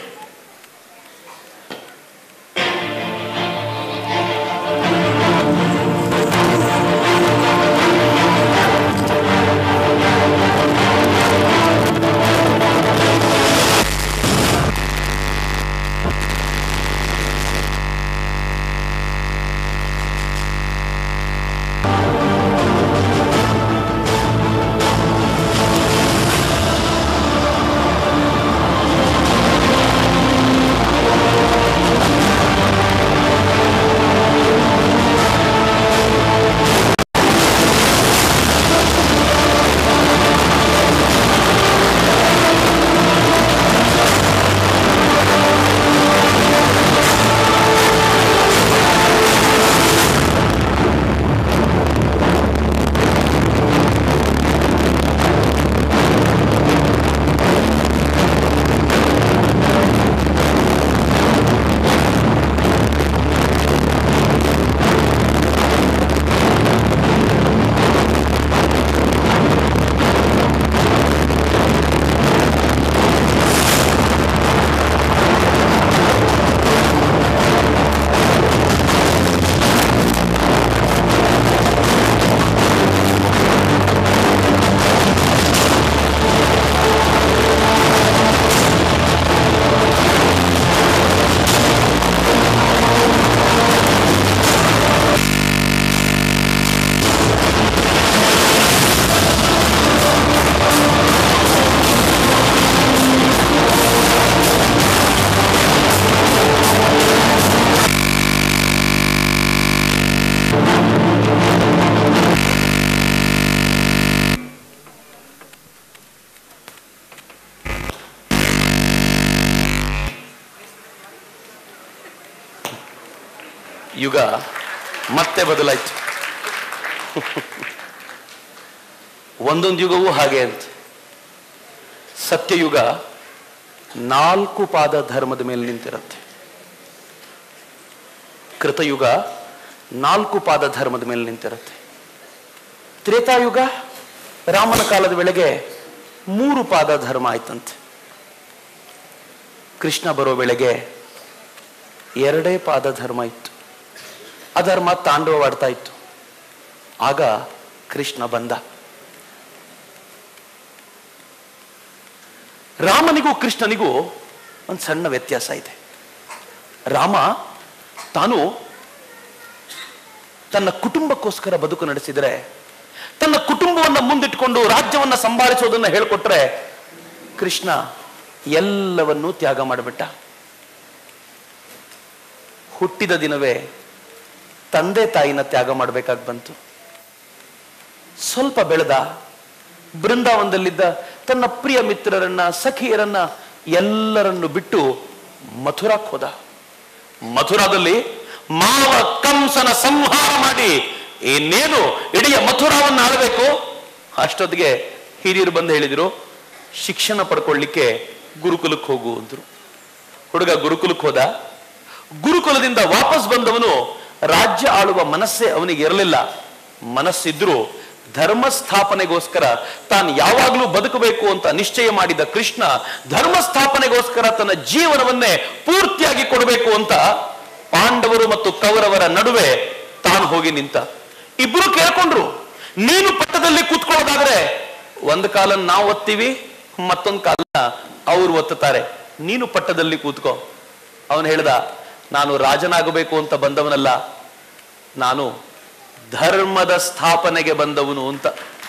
ಯುಗ ಮತ್ತೆ ಬದಲಾಯ್ತು ಒಂದೊಂದು ಯುಗವೂ ಹಾಗೆ ಅಂತ ಸತ್ಯಯುಗ ನಾಲ್ಕು ಪಾದ ಧರ್ಮದ ಮೇಲೆ ನಿಂತಿರುತ್ತೆ ಕೃತಯುಗ ನಾಲ್ಕು ಪಾದ ಧರ್ಮದ ಮೇಲೆ ನಿಂತಿರುತ್ತೆ ತ್ರೇತಾಯುಗ ರಾಮನ ಕಾಲದ ವೇಳೆಗೆ ಮೂರು ಪಾದ ಧರ್ಮ ಆಯ್ತಂತೆ ಕೃಷ್ಣ ಬರೋ ವೇಳೆಗೆ ಎರಡೇ ಪಾದ ಧರ್ಮ ಇತ್ತು ಅಧರ್ಮ ತಾಂಡವವಾಡ್ತಾ ಇತ್ತು ಆಗ ಕೃಷ್ಣ ಬಂದ ರಾಮನಿಗೂ ಕೃಷ್ಣನಿಗೂ ಒಂದು ಸಣ್ಣ ವ್ಯತ್ಯಾಸ ಇದೆ ರಾಮ ತಾನು ತನ್ನ ಕುಟುಂಬಕ್ಕೋಸ್ಕರ ಬದುಕು ನಡೆಸಿದರೆ ತನ್ನ ಕುಟುಂಬವನ್ನ ಮುಂದಿಟ್ಕೊಂಡು ರಾಜ್ಯವನ್ನ ಸಂಭಾಳಿಸೋದನ್ನ ಹೇಳ್ಕೊಟ್ರೆ ಕೃಷ್ಣ ಎಲ್ಲವನ್ನೂ ತ್ಯಾಗ ಮಾಡಿಬಿಟ್ಟ ಹುಟ್ಟಿದ ದಿನವೇ ತಂದೆ ತಾಯಿನ ತ್ಯಾಗ ಮಾಡಬೇಕಾಗಿ ಬಂತು ಸ್ವಲ್ಪ ಬೆಳೆದ ಬೃಂದಾವನದಲ್ಲಿದ್ದ ತನ್ನ ಪ್ರಿಯ ಮಿತ್ರರನ್ನ ಸಖಿಯರನ್ನ ಎಲ್ಲರನ್ನು ಬಿಟ್ಟು ಮಥುರಾಕ್ ಹೋದ ಮಥುರಾದಲ್ಲಿ ಮಾವ ಕಂಸನ ಸಂಹಾರ ಮಾಡಿ ಇನ್ನೇನು ಇಡೀ ಮಥುರಾವನ್ನು ಆಳಬೇಕು ಅಷ್ಟೊತ್ತಿಗೆ ಹಿರಿಯರು ಬಂದು ಹೇಳಿದ್ರು ಶಿಕ್ಷಣ ಪಡ್ಕೊಳ್ಳಿಕ್ಕೆ ಗುರುಕುಲಕ್ಕೆ ಹೋಗು ಅಂದ್ರು ಹುಡುಗ ಗುರುಕುಲಕ್ಕೆ ಹೋದ ಗುರುಕುಲದಿಂದ ವಾಪಸ್ ಬಂದವನು ರಾಜ್ಯ ಆಳುವ ಮನಸ್ಸೇ ಅವನಿಗೆ ಇರಲಿಲ್ಲ ಮನಸ್ಸಿದ್ರು ಧರ್ಮ ಸ್ಥಾಪನೆಗೋಸ್ಕರ ತಾನು ಯಾವಾಗಲೂ ಬದುಕಬೇಕು ಅಂತ ನಿಶ್ಚಯ ಮಾಡಿದ ಕೃಷ್ಣ ಧರ್ಮ ಸ್ಥಾಪನೆಗೋಸ್ಕರ ತನ್ನ ಜೀವನವನ್ನೇ ಪೂರ್ತಿಯಾಗಿ ಕೊಡಬೇಕು ಅಂತ ಪಾಂಡವರು ಮತ್ತು ಕೌರವರ ನಡುವೆ ತಾನು ಹೋಗಿ ನಿಂತ ಇಬ್ರು ಕೇಳ್ಕೊಂಡ್ರು ನೀನು ಪಟ್ಟದಲ್ಲಿ ಕೂತ್ಕೊಳ್ಳೋದಾದ್ರೆ ಒಂದು ಕಾಲ ನಾವು ಒತ್ತೀವಿ ಮತ್ತೊಂದು ಕಾಲ ಅವ್ರು ಒತ್ತುತ್ತಾರೆ ನೀನು ಪಟ್ಟದಲ್ಲಿ ಕೂತ್ಕೋ ಅವನು ಹೇಳ್ದ ನಾನು ರಾಜನಾಗಬೇಕು ಅಂತ ಬಂದವನಲ್ಲ ನಾನು ಧರ್ಮದ ಸ್ಥಾಪನೆಗೆ ಬಂದವನು ಅಂತ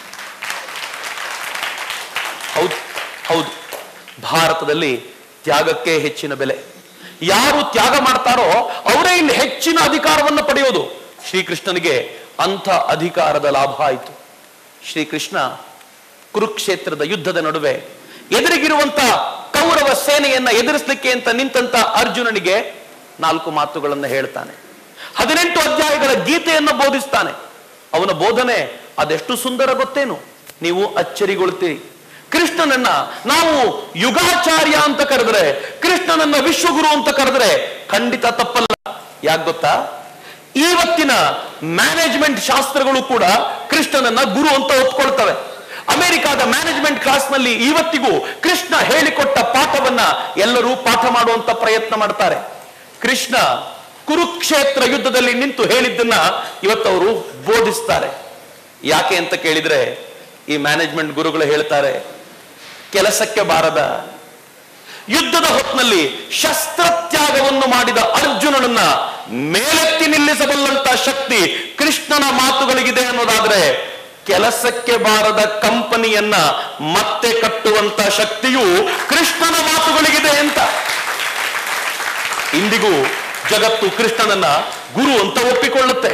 ಹೌದು ಹೌದು ಭಾರತದಲ್ಲಿ ತ್ಯಾಗಕ್ಕೆ ಹೆಚ್ಚಿನ ಬೆಲೆ ಯಾರು ತ್ಯಾಗ ಮಾಡ್ತಾರೋ ಅವರೇ ಇಲ್ಲಿ ಹೆಚ್ಚಿನ ಅಧಿಕಾರವನ್ನು ಪಡೆಯೋದು ಶ್ರೀಕೃಷ್ಣನಿಗೆ ಅಂಥ ಅಧಿಕಾರದ ಲಾಭ ಆಯಿತು ಶ್ರೀಕೃಷ್ಣ ಕುರುಕ್ಷೇತ್ರದ ಯುದ್ಧದ ನಡುವೆ ಎದುರಿಗಿರುವಂತ ಕೌರವ ಸೇನೆಯನ್ನ ಎದುರಿಸಲಿಕ್ಕೆ ಅಂತ ನಿಂತಂತ ಅರ್ಜುನನಿಗೆ ನಾಲ್ಕು ಮಾತುಗಳನ್ನು ಹೇಳ್ತಾನೆ ಹದಿನೆಂಟು ಅಧ್ಯಾಯಗಳ ಗೀತೆಯನ್ನು ಬೋಧಿಸ್ತಾನೆ ಅವನ ಬೋಧನೆ ಅದೆಷ್ಟು ಸುಂದರ ಗೊತ್ತೇನು ನೀವು ಅಚ್ಚರಿಗೊಳ್ತೀರಿ ಕೃಷ್ಣನನ್ನ ನಾವು ಯುಗಾಚಾರ್ಯ ಅಂತ ಕರೆದ್ರೆ ಕೃಷ್ಣನನ್ನ ವಿಶ್ವಗುರು ಅಂತ ಕರೆದ್ರೆ ಖಂಡಿತ ತಪ್ಪಲ್ಲ ಯಾಕೆ ಗೊತ್ತಾ ಇವತ್ತಿನ ಮ್ಯಾನೇಜ್ಮೆಂಟ್ ಶಾಸ್ತ್ರಗಳು ಕೂಡ ಕೃಷ್ಣನನ್ನ ಗುರು ಅಂತ ಒಪ್ಕೊಳ್ತವೆ ಅಮೆರಿಕಾದ ಮ್ಯಾನೇಜ್ಮೆಂಟ್ ಕ್ಲಾಸ್ ನಲ್ಲಿ ಇವತ್ತಿಗೂ ಕೃಷ್ಣ ಹೇಳಿಕೊಟ್ಟ ಪಾಠವನ್ನ ಎಲ್ಲರೂ ಪಾಠ ಮಾಡುವಂತ ಪ್ರಯತ್ನ ಮಾಡ್ತಾರೆ ಕೃಷ್ಣ ಕುರುಕ್ಷೇತ್ರ ಯುದ್ಧದಲ್ಲಿ ನಿಂತು ಹೇಳಿದ್ದನ್ನ ಇವತ್ತವರು ಬೋಧಿಸ್ತಾರೆ ಯಾಕೆ ಅಂತ ಕೇಳಿದ್ರೆ ಈ ಮ್ಯಾನೇಜ್ಮೆಂಟ್ ಗುರುಗಳು ಹೇಳ್ತಾರೆ ಕೆಲಸಕ್ಕೆ ಬಾರದ ಯುದ್ಧದ ಹೊತ್ತಿನಲ್ಲಿ ಶಸ್ತ್ರತ್ಯಾಗವನ್ನು ಮಾಡಿದ ಅರ್ಜುನನನ್ನ ಮೇಲೆತ್ತಿ ನಿಲ್ಲಿಸಬಲ್ಲಂತ ಶಕ್ತಿ ಕೃಷ್ಣನ ಮಾತುಗಳಿಗಿದೆ ಅನ್ನೋದಾದ್ರೆ ಕೆಲಸಕ್ಕೆ ಬಾರದ ಕಂಪನಿಯನ್ನ ಮತ್ತೆ ಕಟ್ಟುವಂತ ಶಕ್ತಿಯು ಕೃಷ್ಣನ ಮಾತುಗಳಿಗಿದೆ ಅಂತ ಇಂದಿಗೂ ಜಗತ್ತು ಕೃಷ್ಣನನ್ನ ಗುರು ಅಂತ ಒಪ್ಪಿಕೊಳ್ಳುತ್ತೆ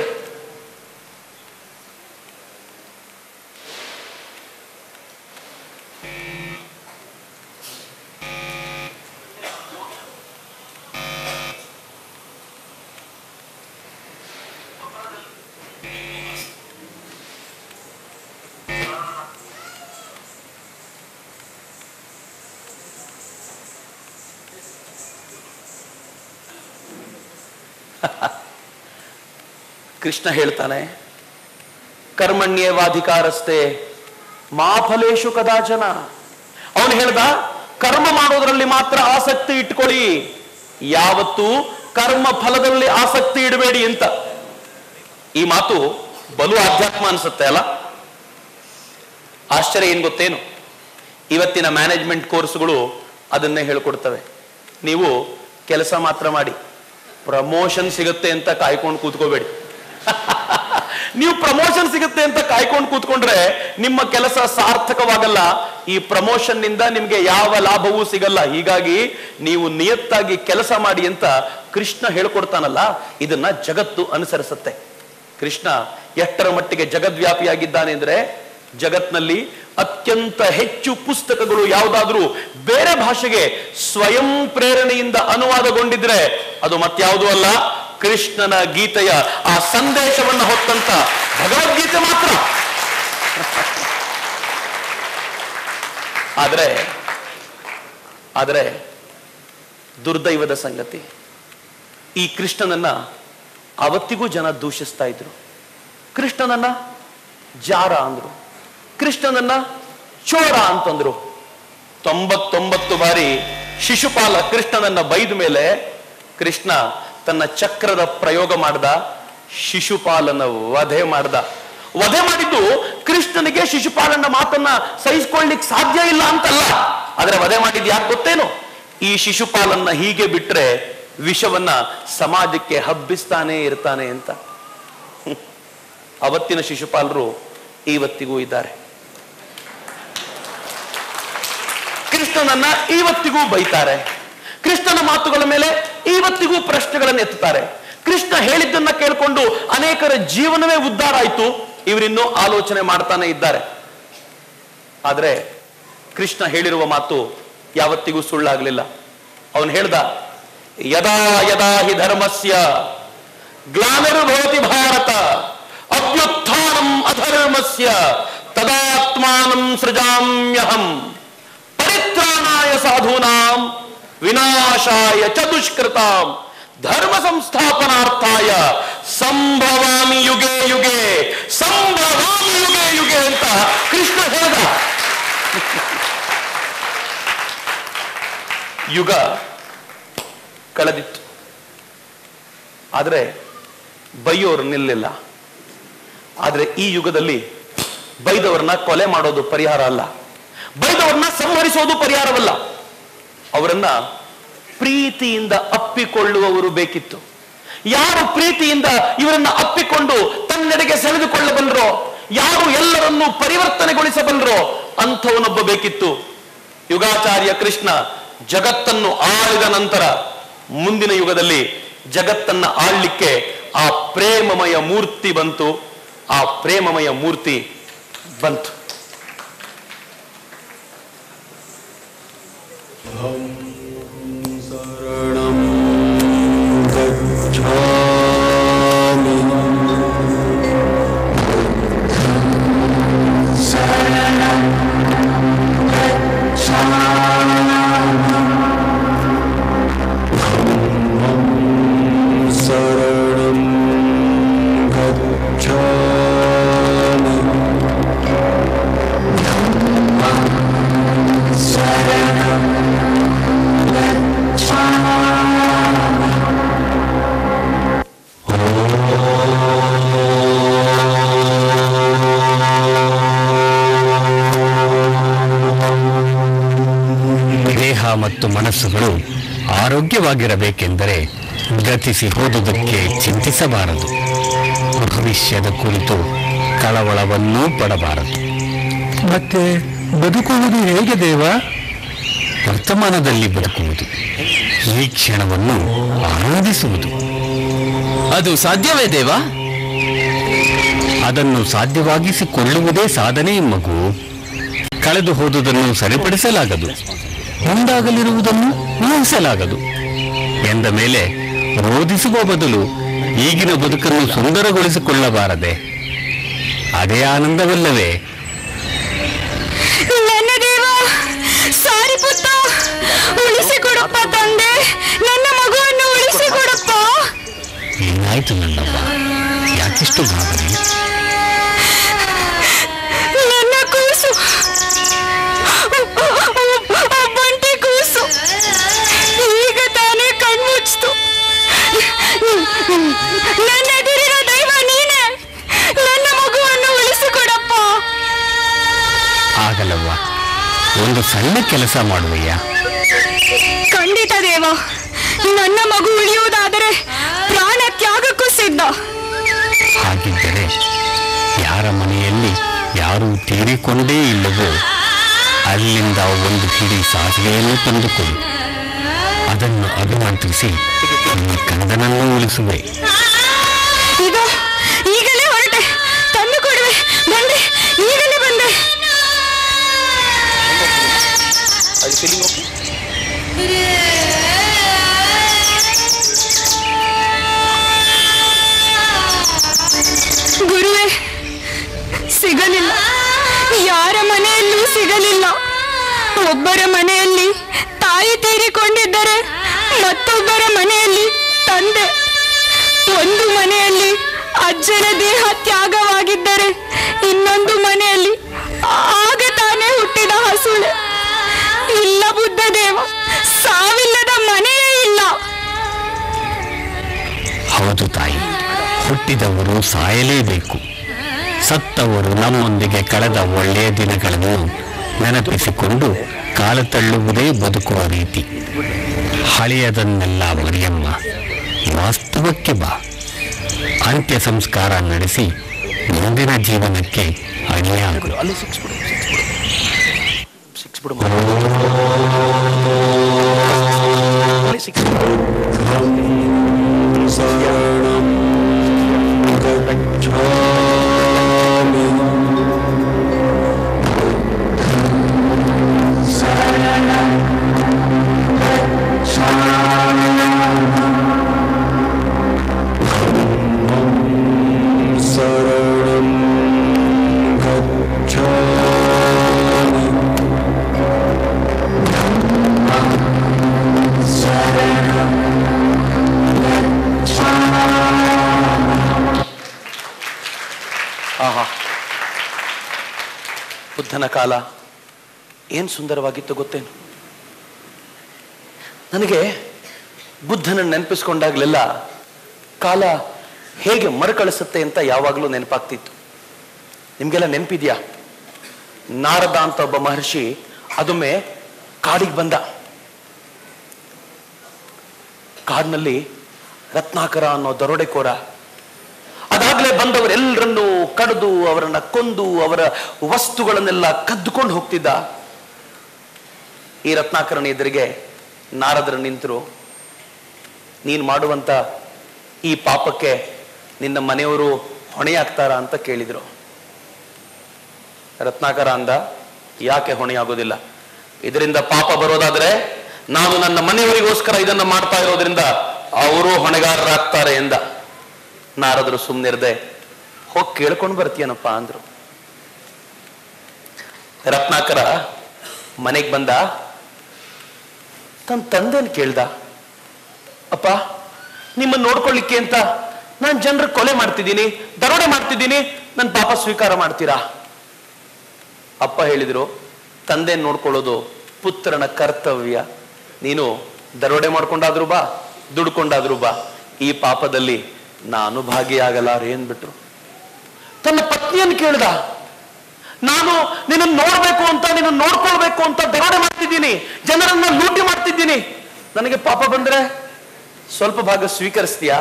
ಕೃಷ್ಣ ಹೇಳ್ತಾನೆ ಕರ್ಮಣ್ಯೇವಾಧಿಕಾರಸ್ಥೆ ಮಾಫಲೇಶು ಕದಾಚನ ಅವನು ಹೇಳ್ದ ಕರ್ಮ ಮಾಡೋದ್ರಲ್ಲಿ ಮಾತ್ರ ಆಸಕ್ತಿ ಇಟ್ಕೊಳ್ಳಿ ಯಾವತ್ತೂ ಕರ್ಮ ಫಲದಲ್ಲಿ ಆಸಕ್ತಿ ಇಡಬೇಡಿ ಅಂತ ಈ ಮಾತು ಬಲು ಆಧ್ಯಾತ್ಮ ಅನ್ಸುತ್ತೆ ಅಲ್ಲ ಆಶ್ಚರ್ಯ ಏನ್ ಗೊತ್ತೇನು ಇವತ್ತಿನ ಮ್ಯಾನೇಜ್ಮೆಂಟ್ ಕೋರ್ಸ್ಗಳು ಅದನ್ನೇ ಹೇಳ್ಕೊಡ್ತವೆ ನೀವು ಕೆಲಸ ಮಾತ್ರ ಮಾಡಿ ಪ್ರಮೋಷನ್ ಸಿಗುತ್ತೆ ಅಂತ ಕಾಯ್ಕೊಂಡು ಕೂತ್ಕೋಬೇಡಿ ನೀವು ಪ್ರಮೋಷನ್ ಸಿಗುತ್ತೆ ಅಂತ ಕಾಯ್ಕೊಂಡು ಕೂತ್ಕೊಂಡ್ರೆ ನಿಮ್ಮ ಕೆಲಸ ಸಾರ್ಥಕವಾಗಲ್ಲ ಈ ಪ್ರಮೋಷನ್ ನಿಂದ ನಿಮ್ಗೆ ಯಾವ ಲಾಭವೂ ಸಿಗಲ್ಲ ಹೀಗಾಗಿ ನೀವು ನಿಯತ್ತಾಗಿ ಕೆಲಸ ಮಾಡಿ ಅಂತ ಕೃಷ್ಣ ಹೇಳ್ಕೊಡ್ತಾನಲ್ಲ ಇದನ್ನ ಜಗತ್ತು ಅನುಸರಿಸುತ್ತೆ ಕೃಷ್ಣ ಎಷ್ಟರ ಮಟ್ಟಿಗೆ ಜಗದ್ವ್ಯಾಪಿಯಾಗಿದ್ದಾನೆ ಅಂದ್ರೆ ಜಗತ್ನಲ್ಲಿ ಅತ್ಯಂತ ಹೆಚ್ಚು ಪುಸ್ತಕಗಳು ಯಾವುದಾದ್ರೂ ಬೇರೆ ಭಾಷೆಗೆ ಸ್ವಯಂ ಪ್ರೇರಣೆಯಿಂದ ಅನುವಾದಗೊಂಡಿದ್ರೆ ಅದು ಮತ್ಯಾವುದೂ ಅಲ್ಲ ಕೃಷ್ಣನ ಗೀತೆಯ ಆ ಸಂದೇಶವನ್ನು ಹೊತ್ತಂತ ಭಗವದ್ಗೀತೆ ಮಾತ್ರ ಆದರೆ ಆದರೆ ದುರ್ದೈವದ ಸಂಗತಿ ಈ ಕೃಷ್ಣನನ್ನ ಅವತ್ತಿಗೂ ಜನ ದೂಷಿಸ್ತಾ ಇದ್ರು ಕೃಷ್ಣನನ್ನ ಜಾರ ಅಂದ್ರು ಕೃಷ್ಣನನ್ನ ಚೋರ ಅಂತಂದ್ರು ತೊಂಬತ್ತೊಂಬತ್ತು ಬಾರಿ ಶಿಶುಪಾಲ ಕೃಷ್ಣನನ್ನ ಬೈದ ಮೇಲೆ ಕೃಷ್ಣ ತನ್ನ ಚಕ್ರದ ಪ್ರಯೋಗ ಮಾಡ್ದ ಶಿಶುಪಾಲನ ವಧೆ ಮಾಡ್ದ ವಧೆ ಮಾಡಿದ್ದು ಕೃಷ್ಣನಿಗೆ ಶಿಶುಪಾಲನ ಮಾತನ್ನ ಸಹಿಸ್ಕೊಳ್ಳಿಕ್ ಸಾಧ್ಯ ಇಲ್ಲ ಅಂತಲ್ಲ ಆದ್ರೆ ವಧೆ ಮಾಡಿದ್ ಯಾಕೆ ಗೊತ್ತೇನು ಈ ಶಿಶುಪಾಲನ್ನ ಹೀಗೆ ಬಿಟ್ರೆ ವಿಷವನ್ನ ಸಮಾಜಕ್ಕೆ ಹಬ್ಬಿಸ್ತಾನೆ ಇರ್ತಾನೆ ಅಂತ ಹ್ಮ್. ಅವತ್ತಿನ ಶಿಶುಪಾಲರು ಇವತ್ತಿಗೂ ಇದ್ದಾರೆ ಕೃಷ್ಣನನ್ನ ಇವತ್ತಿಗೂ ಬೈತಾರೆ ಕೃಷ್ಣನ ಮಾತುಗಳ ಮೇಲೆ ಇವತ್ತಿಗೂ ಪ್ರಶ್ನೆಗಳನ್ನು ಎತ್ತುತ್ತಾರೆ ಕೃಷ್ಣ ಹೇಳಿದ್ದನ್ನ ಕೇಳಿಕೊಂಡು ಅನೇಕರ ಜೀವನವೇ ಉದ್ಧಾರ ಆಯ್ತು ಇವರಿನ್ನೂ ಆಲೋಚನೆ ಮಾಡ್ತಾನೆ ಇದ್ದಾರೆ ಆದ್ರೆ ಕೃಷ್ಣ ಹೇಳಿರುವ ಮಾತು ಯಾವತ್ತಿಗೂ ಸುಳ್ಳಾಗ್ಲಿಲ್ಲ ಅವನು ಹೇಳ್ದ ಯದಾ ಯದಾ ಹಿ ಧರ್ಮಸ್ಯ ಗ್ಲಾನಿರ್ಭವತಿ ಭಾರತ ಅಭ್ಯುತ್ಥಾನಂ ಅಧರ್ಮಸ್ಯ ತದಾತ್ಮಾನಂ ಸೃಜಾಮ್ಯಹಂ ಪರಿತ್ರಾಣಾಯ ಸಾಧೂನಾಂ ವಿನಾಶಾಯ ಚ ದುಷ್ಕೃತಾಂ ಧರ್ಮ ಸಂಸ್ಥಾಪನಾರ್ಥಾಯ ಸಂಭವಾಮಿ ಯುಗೆ ಯುಗೆ ಸಂಭವಾಮಿ ಯುಗೆ ಯುಗೆ ಅಂತ ಕೃಷ್ಣ ಹೇಳಿದ ಯುಗ ಕಳೆದಿತ್ತು ಆದರೆ ಬೈಯೋರು ನಿಲ್ಲಿಲ್ಲ ಆದರೆ ಈ ಯುಗದಲ್ಲಿ ಬೈದವರನ್ನ ಕೊಲೆ ಮಾಡೋದು ಪರಿಹಾರ ಅಲ್ಲ ಬೈದವರನ್ನ ಸಂಹರಿಸೋದು ಪರಿಹಾರವಲ್ಲ ಅವರನ್ನ ಪ್ರೀತಿಯಿಂದ ಅಪ್ಪಿಕೊಳ್ಳುವವರು ಬೇಕಿತ್ತು ಯಾರು ಪ್ರೀತಿಯಿಂದ ಇವರನ್ನ ಅಪ್ಪಿಕೊಂಡು ತನ್ನೆಡೆಗೆ ಸೆಳೆದುಕೊಳ್ಳಬಲ್ಲರೋ ಯಾರು ಎಲ್ಲರನ್ನೂ ಪರಿವರ್ತನೆಗೊಳಿಸಬಲ್ಲರೋ ಅಂಥವನೊಬ್ಬ ಬೇಕಿತ್ತು ಯುಗಾಚಾರ್ಯ ಕೃಷ್ಣ ಜಗತ್ತನ್ನು ಆಳಿದ ನಂತರ ಮುಂದಿನ ಯುಗದಲ್ಲಿ ಜಗತ್ತನ್ನ ಆಳ್ಲಿಕ್ಕೆ ಆ ಪ್ರೇಮಮಯ ಮೂರ್ತಿ ಬಂತು ಆ ಪ್ರೇಮಮಯ ಮೂರ್ತಿ ಬಂತು शरणं गच्छामि शरणं ದೇಹ ಮತ್ತು ಮನಸ್ಸುಗಳು ಆರೋಗ್ಯವಾಗಿರಬೇಕೆಂದರೆ ಗತಿಸಿ ಹೋದುದಕ್ಕೆ ಚಿಂತಿಸಬಾರದು ಭವಿಷ್ಯದ ಕುರಿತು ಕಳವಳವನ್ನೂ ಪಡಬಾರದು ಮತ್ತೆ ಬದುಕುವುದು ಹೇಗೆ ದೇವ ವರ್ತಮಾನದಲ್ಲಿ ಬದುಕುವುದು ಈ ಕ್ಷಣವನ್ನು ಆನಂದಿಸುವುದು ಅದು ಸಾಧ್ಯವೇ ದೇವ ಅದನ್ನು ಸಾಧ್ಯವಾಗಿಸಿಕೊಳ್ಳುವುದೇ ಸಾಧನೆ ಮಗು ಕಳೆದು ಹೋದುದನ್ನು ಸರಿಪಡಿಸಲಾಗದು ಮುಂದಾಗಲಿರುವುದನ್ನು ಊಹಿಸಲಾಗದು ಎಂದ ಮೇಲೆ ರೋಧಿಸುವ ಬದಲು ಈಗಿನ ಬದುಕನ್ನು ಸುಂದರಗೊಳಿಸಿಕೊಳ್ಳಬಾರದೆ ಅದೇ ಆನಂದವಲ್ಲವೇ ನನ್ನ ದೇವ ಸಾರಿ ಪುತ್ತ ಉಳಿಸಿಕೊಡಪ್ಪ ತಂದೆ ನನ್ನ ಮಗುವನ್ನು ಉಳಿಸಿಕೊಡಪ್ಪ ಏನಾಯ್ತು ನನ್ನವ್ವ ಯಾಕಿಷ್ಟು ಗಾಬರಿ ನನ್ನ ಕೂಸು ಒಬ್ಬಂಟಿ ಕೂಸು ಈಗ ತಾನೇ ಕಣ್ಮುಚ್ತು ನನ್ನ ಎದುರಿನ ದೈವ ನೀನೇ ನನ್ನ ಮಗುವನ್ನು ಉಳಿಸಿಕೊಡಪ್ಪ ಆಗಲ್ಲವ್ವ ಒಂದು ಸಣ್ಣ ಕೆಲಸ ಮಾಡುವಯ್ಯ ಖಂಡಿತ ದೇವ ನನ್ನ ಮಗು ಉಳಿಯುವುದಾದರೆ ಪ್ರಾಣ ತ್ಯಾಗಕ್ಕೂ ಸಿದ್ಧ ಹಾಗಿದ್ದರೆ ಯಾರ ಮನೆಯಲ್ಲಿ ಯಾರೂ ತೀರಿಕೊಂಡೇ ಇಲ್ಲವೋ ಅಲ್ಲಿಂದ ಒಂದು ಹಿಡಿ ಸಾಸಿವೆಯನ್ನು ತಂದುಕೊಡು ಅದನ್ನು ಅಭಿಮಂತ್ರಿಸಿ ಈ ಕಂದನನ್ನು ಉಳಿಸುವೆ ಈಗ ಈಗಲೇ ಹೊರಟೆ ತಂದು ಕೊಡುವೆ ಬಂದೆ ಈಗಲೇ ಬಂದೆ ಒಬ್ಬರ ಮನೆಯಲ್ಲಿ ತಾಯಿ ತೀರಿಕೊಂಡಿದ್ದರೆ ಮತ್ತೊಬ್ಬರ ಮನೆಯಲ್ಲಿ ತಂದೆ ಒಂದು ಮನೆಯಲ್ಲಿ ಅಜ್ಜನ ದೇಹ ತ್ಯಾಗವಾಗಿದ್ದರೆ ಇನ್ನೊಂದು ಮನೆಯಲ್ಲಿ ಆಗ ತಾನೇ ಹುಟ್ಟಿದ ಹಸುಳೆ ಇಲ್ಲ ಬುದ್ಧ ದೇವ ಸಾವಿಲ್ಲದ ಮನೆಯೇ ಇಲ್ಲ ಹೌದು ತಾಯಿ ಹುಟ್ಟಿದವರು ಸಾಯಲೇಬೇಕು ಸತ್ತವರು ನಮ್ಮೊಂದಿಗೆ ಕಳೆದ ಒಳ್ಳೆಯ ದಿನಗಳನ್ನು ನೆನಪಿಸಿಕೊಂಡು ಕಾಲ ತಳ್ಳುವುದೇ ಬದುಕುವ ರೀತಿ ಹಳೆಯದನ್ನೆಲ್ಲ ಮರಿಯಮ್ಮ ವಾಸ್ತವಕ್ಕೆ ಬಾ ಅಂತ್ಯ ಸಂಸ್ಕಾರ ನಡೆಸಿ ಮುಂದಿನ ಜೀವನಕ್ಕೆ ಅಣಿಯಾಗು ಅಲ್ಲಿ ಸಿಕ್ಸ್ ಬಿಡು ಸಿಕ್ಸ್ ಬಿಡು ಅಲ್ಲಿ ಸಿಕ್ಸ್ शरणं गच्छामि शरणं ಆಹಾ ಬುದ್ಧನ ಕಾಲ ಏನು ಸುಂದರವಾಗಿತ್ತು ಗೊತ್ತೇನು ನನಗೆ ಬುದ್ಧನ ನೆನಪಿಸ್ಕೊಂಡಾಗ್ಲೆಲ್ಲ ಕಾಲ ಹೇಗೆ ಮರುಕಳಿಸುತ್ತೆ ಅಂತ ಯಾವಾಗಲೂ ನೆನಪಾಗ್ತಿತ್ತು ನಿಮಗೆಲ್ಲ ನೆನಪಿದ್ಯಾ ನಾರದ ಅಂತ ಒಬ್ಬ ಮಹರ್ಷಿ ಅದೊಮ್ಮೆ ಕಾಡಿಗೆ ಬಂದ ಕಾಡಿನಲ್ಲಿ ರತ್ನಾಕರ ಅನ್ನೋ ದರೋಡೆಕೋರ ಅದಾಗಲೇ ಬಂದವರೆಲ್ಲರನ್ನು ಕಡಿದು ಅವರನ್ನ ಕೊಂದು ಅವರ ವಸ್ತುಗಳನ್ನೆಲ್ಲ ಕದ್ದುಕೊಂಡು ಹೋಗ್ತಿದ್ದ ಈ ರತ್ನಾಕರನ ಎದುರಿಗೆ ನಾರದರು ನಿಂತರು ನೀನು ಮಾಡುವಂತ ಈ ಪಾಪಕ್ಕೆ ನಿನ್ನ ಮನೆಯವರು ಹೊಣೆಯಾಗ್ತಾರ ಅಂತ ಕೇಳಿದ್ರು ರತ್ನಾಕರ ಅಂದ ಯಾಕೆ ಹೊಣೆಯಾಗೋದಿಲ್ಲ ಇದರಿಂದ ಪಾಪ ಬರೋದಾದ್ರೆ ನಾನು ನನ್ನ ಮನೆಯವರಿಗೋಸ್ಕರ ಇದನ್ನ ಮಾಡ್ತಾ ಇರೋದ್ರಿಂದ ಅವರು ಹೊಣೆಗಾರರಾಗ್ತಾರೆ ಎಂದ ನಾರದರು ಸುಮ್ಮನಿರ್ದೆ ಹೋಗಿ ಕೇಳ್ಕೊಂಡು ಬರ್ತೀಯನಪ್ಪ ಅಂದ್ರು ರತ್ನಾಕರ ಮನೆಗೆ ಬಂದ ತನ್ನ ತಂದೆನ್ ಕೇಳ್ದ ಅಪ್ಪ ನಿಮ್ಮನ್ನ ನೋಡ್ಕೊಳ್ಳಿಕ್ಕೆ ಅಂತ ನಾನು ಜನರ ಕೊಲೆ ಮಾಡ್ತಿದ್ದೀನಿ ದರೋಡೆ ಮಾಡ್ತಿದ್ದೀನಿ ನನ್ನ ಪಾಪ ಸ್ವೀಕಾರ ಮಾಡ್ತೀರಾ ಅಪ್ಪ ಹೇಳಿದ್ರು ತಂದೆ ನೋಡ್ಕೊಳ್ಳೋದು ಪುತ್ರನ ಕರ್ತವ್ಯ ನೀನು ದರೋಡೆ ಮಾಡ್ಕೊಂಡಾದ್ರೂ ಬಾ ದುಡ್ಕೊಂಡಾದ್ರೂ ಬಾ ಈ ಪಾಪದಲ್ಲಿ ನಾನು ಭಾಗಿಯಾಗಲಾರೆ ಅಂದ್ಬಿಟ್ರು ತನ್ನ ಪತ್ನಿಯನ್ನು ಕೇಳ್ದ ನಾನು ನಿನ್ನ ನೋಡ್ಬೇಕು ಅಂತ ನಿನ್ನ ನೋಡ್ಕೊಳ್ಬೇಕು ಅಂತ ದರೋಡೆ ಮಾಡ್ತಿದ್ದೀನಿ ಜನರನ್ನ ಲೂಟಿ ಮಾಡ್ತಿದ್ದೀನಿ ನನಗೆ ಪಾಪ ಬಂದ್ರೆ ಸ್ವಲ್ಪ ಭಾಗ ಸ್ವೀಕರಿಸ್ತೀಯಾ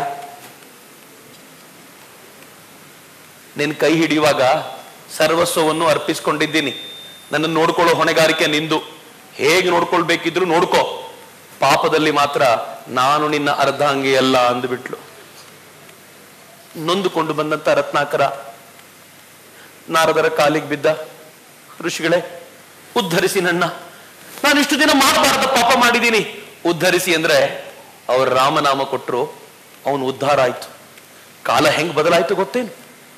ನಿನ್ ಕೈ ಹಿಡಿಯುವಾಗ ಸರ್ವಸ್ವವನ್ನು ಅರ್ಪಿಸ್ಕೊಂಡಿದ್ದೀನಿ ನನ್ನ ನೋಡ್ಕೊಳ್ಳೋ ಹೊಣೆಗಾರಿಕೆ ನಿಂದು ಹೇಗೆ ನೋಡ್ಕೊಳ್ಬೇಕಿದ್ರು ನೋಡ್ಕೋ ಪಾಪದಲ್ಲಿ ಮಾತ್ರ ನಾನು ನಿನ್ನ ಅರ್ಧಾಂಗಿ ಅಲ್ಲ ಅಂದ್ಬಿಟ್ಲು ನೊಂದುಕೊಂಡು ಬಂದಂತ ರತ್ನಾಕರ ನಾರದರ ಕಾಲಿಗೆ ಬಿದ್ದ ಋಷಿಗಳೇ ಉದ್ಧರಿಸಿ ನನ್ನ ನಾನು ಇಷ್ಟು ದಿನ ಮಾಡಬಾರದ ಪಾಪ ಮಾಡಿದ್ದೀನಿ ಉದ್ಧರಿಸಿ ಅಂದ್ರೆ ಅವ್ರ ರಾಮನಾಮ ಕೊಟ್ಟರು ಅವನು ಉದ್ಧಾರ ಆಯ್ತು ಕಾಲ ಹೆಂಗ್ ಬದಲಾಯ್ತು ಗೊತ್ತೇನು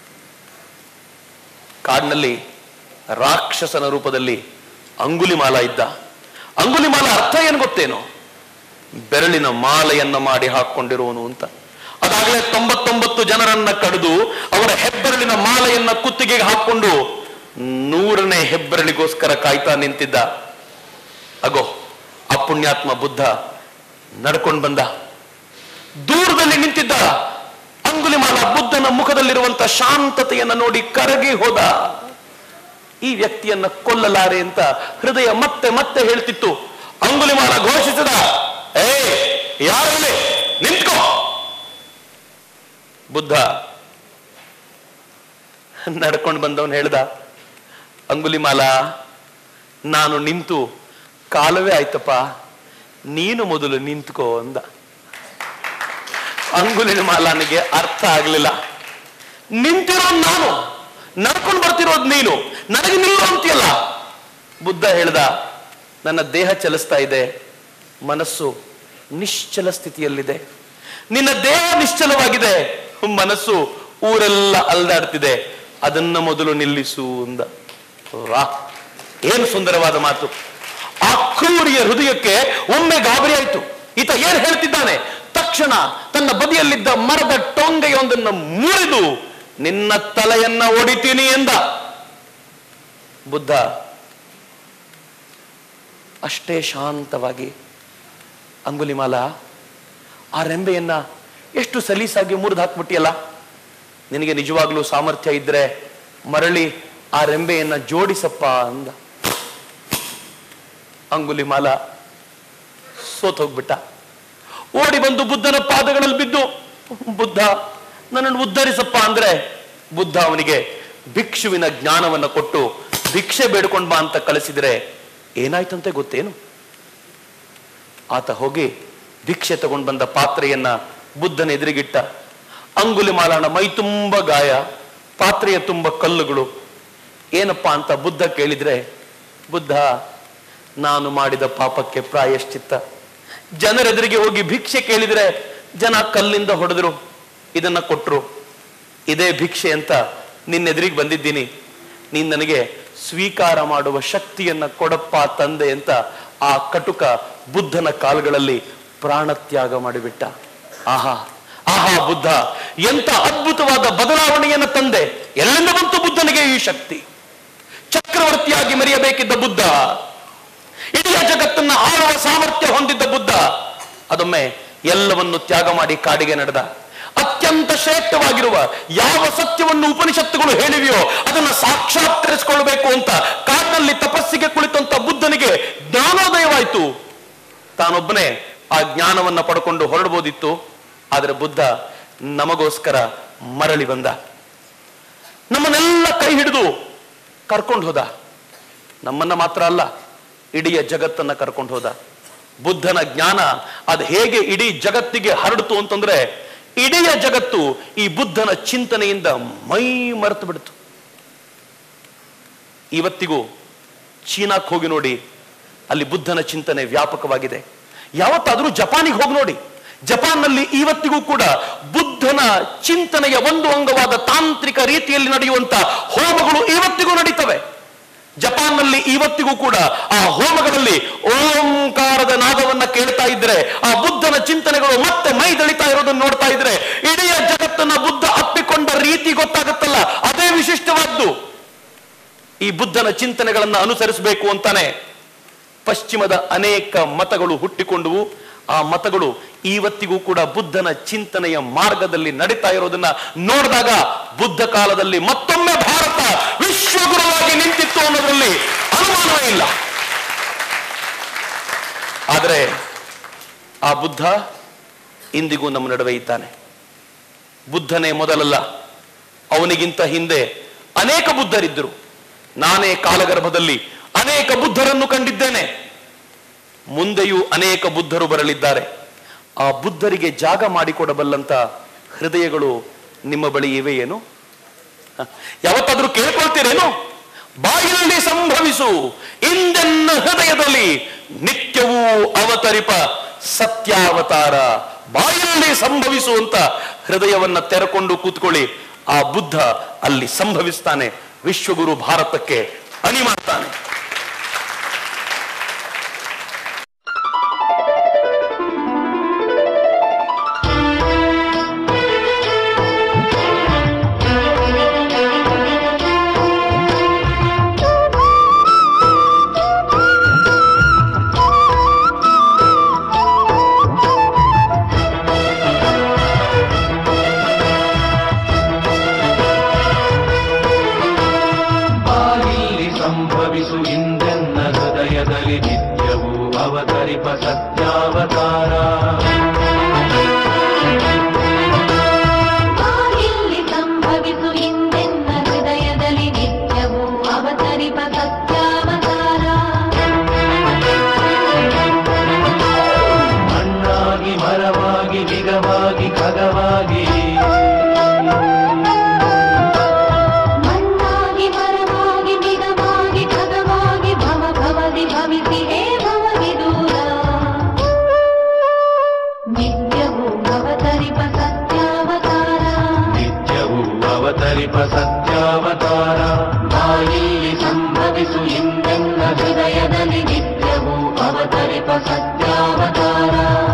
ಕಾಡಿನಲ್ಲಿ ರಾಕ್ಷಸನ ರೂಪದಲ್ಲಿ ಅಂಗುಲಿಮಾಲ ಇದ್ದ ಅಂಗುಲಿಮಾಲ ಅರ್ಥ ಏನು ಗೊತ್ತೇನು ಬೆರಳಿನ ಮಾಲೆಯನ್ನ ಮಾಡಿ ಹಾಕೊಂಡಿರುವನು ಅಂತ ಅದಾಗಲೇ ತೊಂಬತ್ತೊಂಬತ್ತು ಜನರನ್ನ ಕಡಿದು ಅವರ ಹೆಬ್ಬೆರಳಿನ ಮಾಲೆಯನ್ನ ಕುತ್ತಿಗೆಗೆ ಹಾಕೊಂಡು ನೂರನೇ ಹೆಬ್ಬೆರಳಿಗೋಸ್ಕರ ಕಾಯ್ತಾ ನಿಂತಿದ್ದ ಅಗೋ ಆ ಪುಣ್ಯಾತ್ಮ ಬುದ್ಧ ನಡ್ಕೊಂಡು ಬಂದ ದೂರದಲ್ಲಿ ನಿಂತಿದ್ದ ಅಂಗುಲಿಮಾಲ ಬುದ್ಧನ ಮುಖದಲ್ಲಿರುವಂತ ಶಾಂತತೆಯನ್ನ ನೋಡಿ ಕರಗಿ ಹೋದ ಈ ವ್ಯಕ್ತಿಯನ್ನ ಕೊಲ್ಲಲಾರೆ ಅಂತ ಹೃದಯ ಮತ್ತೆ ಮತ್ತೆ ಹೇಳ್ತಿತ್ತು ಅಂಗುಲಿಮಾಲ ಘೋಷಿಸಿದ ಏ ಯಾರಲ್ಲಿ ನಿಂತ್ಕೋ ಬುದ್ಧ ನಡ್ಕೊಂಡು ಬಂದವನು ಹೇಳ್ದ ಅಂಗುಲಿಮಾಲ ನಾನು ನಿಂತು ಕಾಲವೇ ಆಯ್ತಪ್ಪ ನೀನು ಮೊದಲು ನಿಂತ್ಕೋ ಅಂದ ಅಂಗುಲಿನ ಮಾಲನಿಗೆ ಅರ್ಥ ಆಗ್ಲಿಲ್ಲ ನಿಂತಿರೋದು ನಾನು ನಡ್ಕೊಂಡು ಬರ್ತಿರೋದು ನೀನು ನನಗೆ ನಿಲ್ಲು ಅಂತೀಯಲ್ಲ ಬುದ್ಧ ಹೇಳ್ದ ನನ್ನ ದೇಹ ಚಲಿಸ್ತಾ ಇದೆ ಮನಸ್ಸು ನಿಶ್ಚಲ ಸ್ಥಿತಿಯಲ್ಲಿದೆ ನಿನ್ನ ದೇಹ ನಿಶ್ಚಲವಾಗಿದೆ ಮನಸ್ಸು ಊರೆಲ್ಲ ಅಲ್ದಾಡ್ತಿದೆ ಅದನ್ನ ಮೊದಲು ನಿಲ್ಲಿಸು ಅಂದ ವಾ ಏನು ಸುಂದರವಾದ ಮಾತು ಸೂರ್ಯ ಹೃದಯಕ್ಕೆ ಒಮ್ಮೆ ಗಾಬರಿ ಆಯಿತು ಈತ ಏನ್ ಹೇಳ್ತಿದ್ದಾನೆ ತಕ್ಷಣ ತನ್ನ ಬದಿಯಲ್ಲಿದ್ದ ಮರದ ಟೊಂಗೆಯೊಂದನ್ನು ಮುರಿದು ನಿನ್ನ ತಲೆಯನ್ನ ಒಡಿತೀನಿ ಎಂದ ಬುದ್ಧ ಅಷ್ಟೇ ಶಾಂತವಾಗಿ ಅಂಗುಲಿಮಾಲ ಆ ರೆಂಬೆಯನ್ನ ಎಷ್ಟು ಸಲೀಸಾಗಿ ಮುರಿದು ಹಾಕ್ಬಿಟ್ಟಿಯಲ್ಲ ನಿನಗೆ ನಿಜವಾಗ್ಲೂ ಸಾಮರ್ಥ್ಯ ಇದ್ರೆ ಮರಳಿ ಆ ರೆಂಬೆಯನ್ನ ಜೋಡಿಸಪ್ಪ ಅಂದ ಅಂಗುಲಿಮಾಲ ಸೋತೋಗ್ಬಿಟ್ಟ ಓಡಿ ಬಂದು ಬುದ್ಧನ ಪಾದಗಳಲ್ಲಿ ಬಿದ್ದು ಬುದ್ಧ ನನ್ನನ್ನು ಉದ್ಧರಿಸಪ್ಪ ಅಂದ್ರೆ ಬುದ್ಧ ಅವನಿಗೆ ಭಿಕ್ಷುವಿನ ಜ್ಞಾನವನ್ನ ಕೊಟ್ಟು ಭಿಕ್ಷೆ ಬೇಡ್ಕೊಂಡ್ ಬಾ ಅಂತ ಕಳಿಸಿದ್ರೆ ಏನಾಯ್ತಂತೆ ಗೊತ್ತೇನು ಆತ ಹೋಗಿ ಭಿಕ್ಷೆ ತಗೊಂಡು ಬಂದ ಪಾತ್ರೆಯನ್ನ ಬುದ್ಧನ ಎದುರಿಗಿಟ್ಟ ಅಂಗುಲಿಮಾಲನ ಮೈ ತುಂಬ ಗಾಯ ಪಾತ್ರೆಯ ತುಂಬ ಕಲ್ಲುಗಳು ಏನಪ್ಪಾ ಅಂತ ಬುದ್ಧ ಕೇಳಿದ್ರೆ ಬುದ್ಧ ನಾನು ಮಾಡಿದ ಪಾಪಕ್ಕೆ ಪ್ರಾಯಶ್ಚಿತ್ತ ಜನರೆದುರಿಗೆ ಹೋಗಿ ಭಿಕ್ಷೆ ಕೇಳಿದ್ರೆ ಜನ ಕಲ್ಲಿಂದ ಹೊಡೆದ್ರು ಇದನ್ನ ಕೊಟ್ರು ಇದೇ ಭಿಕ್ಷೆ ಅಂತ ನಿನ್ನೆದುರಿಗೆ ಬಂದಿದ್ದೀನಿ ನೀನ್ ನನಗೆ ಸ್ವೀಕಾರ ಮಾಡುವ ಶಕ್ತಿಯನ್ನ ಕೊಡಪ್ಪ ತಂದೆ ಅಂತ ಆ ಕಟುಕ ಬುದ್ಧನ ಕಾಲುಗಳಲ್ಲಿ ಪ್ರಾಣತ್ಯಾಗ ಮಾಡಿಬಿಟ್ಟ ಆಹಾ ಆಹಾ ಬುದ್ಧ ಎಂತ ಅದ್ಭುತವಾದ ಬದಲಾವಣೆಯನ್ನ ತಂದೆ ಎಲ್ಲಿಂದ ಬಂತು ಬುದ್ಧನಿಗೆ ಈ ಶಕ್ತಿ ಚಕ್ರವರ್ತಿಯಾಗಿ ಮೆರೆಯಬೇಕಿದ್ದ ಬುದ್ಧ ಇಡೀ ಜಗತ್ತನ್ನ ಆಳುವ ಸಾಮರ್ಥ್ಯ ಹೊಂದಿದ್ದ ಬುದ್ಧ ಅದೊಮ್ಮೆ ಎಲ್ಲವನ್ನು ತ್ಯಾಗ ಮಾಡಿ ಕಾಡಿಗೆ ನಡೆದ ಅತ್ಯಂತ ಶ್ರೇಷ್ಠವಾಗಿರುವ ಯಾವ ಸತ್ಯವನ್ನು ಉಪನಿಷತ್ತುಗಳು ಹೇಳಿವೆಯೋ ಅದನ್ನ ಸಾಕ್ಷಾತ್ಕರಿಸಿಕೊಳ್ಳಬೇಕು ಅಂತ ಕಾಡಿನಲ್ಲಿ ತಪಸ್ಸಿಗೆ ಕುಳಿತಂತ ಬುದ್ಧನಿಗೆ ಜ್ಞಾನೋದಯವಾಯಿತು ತಾನೊಬ್ಬನೇ ಆ ಜ್ಞಾನವನ್ನ ಪಡ್ಕೊಂಡು ಹೊರಡಬಹುದಿತ್ತು ಆದರೆ ಬುದ್ಧ ನಮಗೋಸ್ಕರ ಮರಳಿ ಬಂದ ನಮ್ಮನ್ನೆಲ್ಲ ಕೈ ಹಿಡಿದು ಕರ್ಕೊಂಡು ಹೋದ ನಮ್ಮನ್ನ ಮಾತ್ರ ಅಲ್ಲ ಇಡೀ ಜಗತ್ತನ್ನ ಕರ್ಕೊಂಡು ಹೋದ ಬುದ್ಧನ ಜ್ಞಾನ ಅದು ಹೇಗೆ ಇಡೀ ಜಗತ್ತಿಗೆ ಹರಡಿತು ಅಂತಂದ್ರೆ ಇಡೀ ಜಗತ್ತು ಈ ಬುದ್ಧನ ಚಿಂತನೆಯಿಂದ ಮೈ ಮರೆತು ಬಿಡ್ತು ಇವತ್ತಿಗೂ ಚೀನಾಕ್ ಹೋಗಿ ನೋಡಿ ಅಲ್ಲಿ ಬುದ್ಧನ ಚಿಂತನೆ ವ್ಯಾಪಕವಾಗಿದೆ ಯಾವತ್ತಾದ್ರೂ ಜಪಾನಿಗೆ ಹೋಗಿ ನೋಡಿ ಜಪಾನ್ನಲ್ಲಿ ಇವತ್ತಿಗೂ ಕೂಡ ಬುದ್ಧನ ಚಿಂತನೆಯ ಒಂದು ಅಂಗವಾದ ತಾಂತ್ರಿಕ ರೀತಿಯಲ್ಲಿ ನಡೆಯುವಂತ ಹೋಮಗಳು ಇವತ್ತಿಗೂ ನಡೀತವೆ ಜಪಾನ್ನಲ್ಲಿ ಇವತ್ತಿಗೂ ಕೂಡ ಆ ಹೋಮಗಳಲ್ಲಿ ಓಂಕಾರದ ನಾದವನ್ನ ಕೇಳ್ತಾ ಇದ್ರೆ ಆ ಬುದ್ಧನ ಚಿಂತನೆಗಳು ಮತ್ತೆ ಮೈ ದಳಿತಾ ಇರೋದನ್ನ ನೋಡ್ತಾ ಇದ್ರೆ ಇಡೀ ಜಗತ್ತನ್ನ ಬುದ್ಧ ಅಪ್ಪಿಕೊಂಡ ರೀತಿ ಗೊತ್ತಾಗುತ್ತಲ್ಲ ಅದೇ ವಿಶಿಷ್ಟವಾದ್ದು ಈ ಬುದ್ಧನ ಚಿಂತನೆಗಳನ್ನ ಅನುಸರಿಸಬೇಕು ಅಂತಾನೆ ಪಶ್ಚಿಮದ ಅನೇಕ ಮತಗಳು ಹುಟ್ಟಿಕೊಂಡವು ಆ ಮತಗಳು ಇವತ್ತಿಗೂ ಕೂಡ ಬುದ್ಧನ ಚಿಂತನೆಯ ಮಾರ್ಗದಲ್ಲಿ ನಡೀತಾ ಇರೋದನ್ನ ನೋಡಿದಾಗ ಬುದ್ಧ ಕಾಲದಲ್ಲಿ ಮತ್ತೊಮ್ಮೆ ಭಾರತ ವಿಶ್ವಗುರುವಾಗಿ ನಿಂತಿತ್ತು ಅನ್ನೋದ್ರಲ್ಲಿ ಅನುಮಾನವೇ ಇಲ್ಲ ಆದರೆ ಆ ಬುದ್ಧ ಇಂದಿಗೂ ನಮ್ಮ ನಡುವೆ ಇದ್ದಾನೆ ಬುದ್ಧನೇ ಮೊದಲಲ್ಲ ಅವನಿಗಿಂತ ಹಿಂದೆ ಅನೇಕ ಬುದ್ಧರಿದ್ದರು ನಾನೇ ಕಾಲಗರ್ಭದಲ್ಲಿ ಅನೇಕ ಬುದ್ಧರನ್ನು ಕಂಡಿದ್ದೇನೆ ಮುಂದೆಯೂ ಅನೇಕ ಬುದ್ಧರು ಬರಲಿದ್ದಾರೆ ಆ ಬುದ್ಧರಿಗೆ ಜಾಗ ಮಾಡಿಕೊಡಬಲ್ಲಂತ ಹೃದಯಗಳು ನಿಮ್ಮ ಬಳಿ ಇವೆ ಏನು ಹ, ಯಾವತ್ತಾದ್ರೂ ಕೇಳ್ಕೊಳ್ತೀರೇನು ಬಾಯಿನಲ್ಲಿ ಸಂಭವಿಸು ಇಂದೆನ್ನ ಹೃದಯದಲ್ಲಿ ನಿತ್ಯವೂ ಅವತರಿಪ ಸತ್ಯಾವತಾರ ಬಾಯಿನಲ್ಲಿ ಸಂಭವಿಸುವಂತ ಹೃದಯವನ್ನ ತೆರೆಕೊಂಡು ಕೂತ್ಕೊಳ್ಳಿ ಆ ಬುದ್ಧ ಅಲ್ಲಿ ಸಂಭವಿಸ್ತಾನೆ ವಿಶ್ವಗುರು ಭಾರತಕ್ಕೆ ಅಣಿ ಮಾಡ್ತಾನೆ ಬಾಯಿಲ್ಲಿ ಸಂಭವಿಸು ಇಂದೆನ್ನ ಹೃದಯದಲ್ಲಿ ನಿತ್ಯವೂ ಅವತರಿಪ ಸತ್ಯಾವತಾರ ಬಾಗಿಲ್ಲಿ ಸಂಭವಿಸು ಇಂದೆನ್ನ ಹೃದಯದಲ್ಲಿ ನಿತ್ಯವೂ ಅವತರಿಪ ಸತ್ಯಾವತಾರ ಮಣ್ಣಾಗಿ ಮರವಾಗಿ ವಿಗವಾಗಿ ಖಗವಾಗಿ ಮಣ್ಣಾಗಿ ಮರವಾಗಿ ಬಿಗವಾಗಿ ಖಗವಾಗಿ ಭವ ಭವದಿ ಭವಿಸಿ ಹೇ ಭವವಿದೂರ ನಿತ್ಯವೂ ಅವತರಿಪ ಸತ್ಯಾವತಾರ ನಿತ್ಯವೂ ಅವತರಿಪ ಸತ್ಯಾವತಾರ ಬಾಯಿಲ್ಲಿ ಸಂಭವಿಸು ಇಂದೆನ್ನ ಹೃದಯದಲ್ಲಿ ನಿತ್ಯವೂ ಅವತರಿಪ ಅವತರಿಪ ಸತ್ಯಾವತಾರ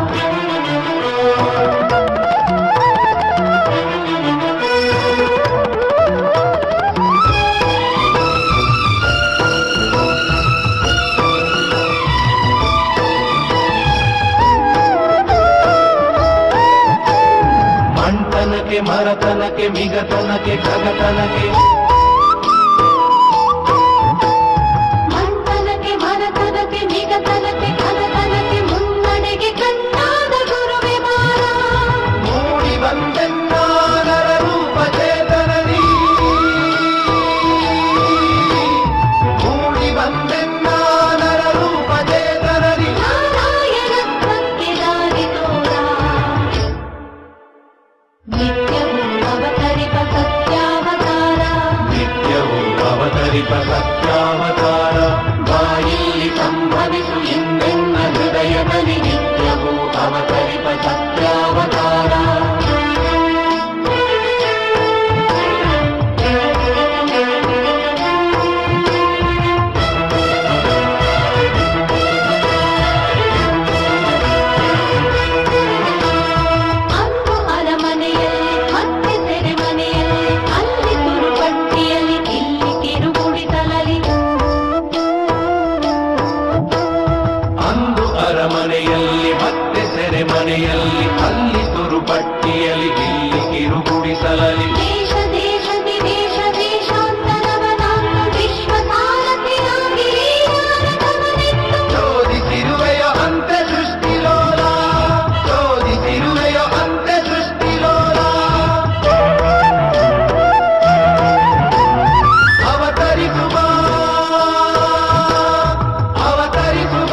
ಮಂಟನಕ್ಕೆ ಮರತನಕ್ಕೆ ಮಿಗತನಕ್ಕೆ ಖಗತನಕ್ಕೆ ಮಂಥನಕ್ಕೆ ಮನತನಕ್ಕೆ ನಿಗತನಕ್ಕೆ ಘನತನಕ್ಕೆ ಮುನ್ನಡೆಗೆ ಕಣ್ಣಾದ ಗುರುವೆ ಮಾರ ಮೂಡಿ ಬಂದೆನ್ನಾನರ ರೂಪ ಚೇತನದಿ ಮೂಡಿ ಬಂದೆನ್ನಾನರ ರೂಪ ಚೇತನದಿ ನಾರಾಯಣತ್ವಕ್ಕೆ ದಾರಿ ತೋರ ನಿತ್ಯವೂ ಅವತರಿಪ ಸತ್ಯಾವತಾರ ನಿತ್ಯವೂ ಅವತರಿಪ ಸತ್ಯಾವತಾರ ಬಾಯಲ್ಲಿ ಸಂಭವಿಸು ಎಂದೆನ್ನ ಹೃದಯದಲ್ಲಿ ನಿತ್ಯವೂ ಅವತರಿಪ ಸತ್ಯಾವತಾರ ಅಂದು ಅರಮನೆಯಲ್ಲಿ ಮತ್ತೆ ಸೆರೆಮನೆಯಲ್ಲಿ ಅಲ್ಲಿ ತುರುಪಟ್ಟಿಯಲ್ಲಿ ಇಲ್ಲಿ ಕಿರುಗುಡಿತಲಲಿ ಅಂದು ಅರಮನೆಯಲ್ಲಿ ಮತ್ತೆ ಸೆರೆಮನೆಯಲ್ಲಿ ಅಲ್ಲಿ ತುರುಪಟ್ಟಿಯಲ್ಲಿ ಇಲ್ಲಿ ಕಿರುಗುಡಿಸಲಲಿ ದೇಶ ದೇಶ ವಿದೇಶ ದೇಶಾಂತರವನಾಂತ ವಿಶ್ವ ಸಾರಥಿಯಾಗಿ ಲೀಲಾರಥವನಿತ್ತು ಶೋಧಿಸಿರುವೆಯೋ ಅಂತೆ ಸೃಷ್ಟಿಲೋಲ ಶೋಧಿಸಿರುವೆಯೋ ಅಂತೆ ಸೃಷ್ಟಿಲೋಲ ಅವತರಿಸುವ ಅವತರಿಸುವ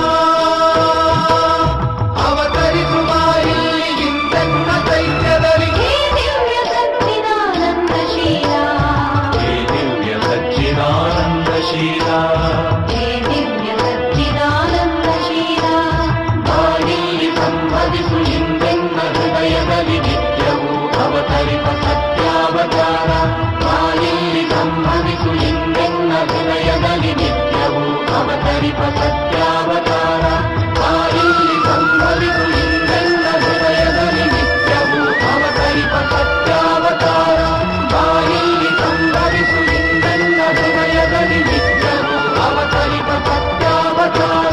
ಅವತರಿಸುವ ಇಲ್ಲಿ ಹಿಂದೆನ್ನ ಚೈತ್ಯದಲ್ಲಿ ಹೇ ದಿವ್ಯ ಸಚ್ಚಿದಾನಂದ ಶೀಲ ಹೇ ದಿವ್ಯ ಸಚ್ಚಿದಾನಂದ ಶೀಲ ಹೇ ದಿವ್ಯ ಸಚ್ಚಿದಾನಂದ ಶೀಲ ಬಾಯಲ್ಲಿ ಸಂಭವಿಸು ಹಿಂದೆನ್ನ ಹೃದಯದಲ್ಲಿ ನಿತ್ಯವೂ ಅವತರಿಪ ಸತ್ಯಾವತಾರ ಬಾಯಲ್ಲಿ ಸಂಭವಿಸು ಹಿಂದೆನ್ನ ಹೃದಯದಲ್ಲಿ ನಿತ್ಯವೂ ಅವತರಿಪ ಸತ್ಯಾವತಾರ ಬಾಯಲ್ಲಿ ಸಂಭವಿಸು ಹಿಂದೆನ್ನ ಹೃದಯದಲ್ಲಿ ನಿತ್ಯವೂ ಅವತರಿಪ ಸತ್ಯಾವತಾರ ಬಾಯಲ್ಲಿ ಸಂಭವಿಸು ಹಿಂದೆನ್ನ ಹೃದಯದಲ್ಲಿ ನಿತ್ಯವೂ ಅವತರಿಪ ಸತ್ಯಾವತಾರ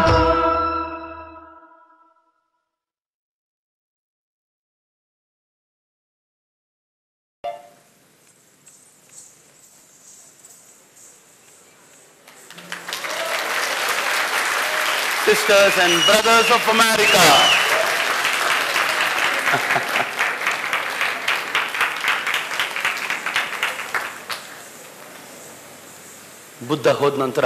sisters and brothers of America. Buddha ಹೋದ ನಂತರ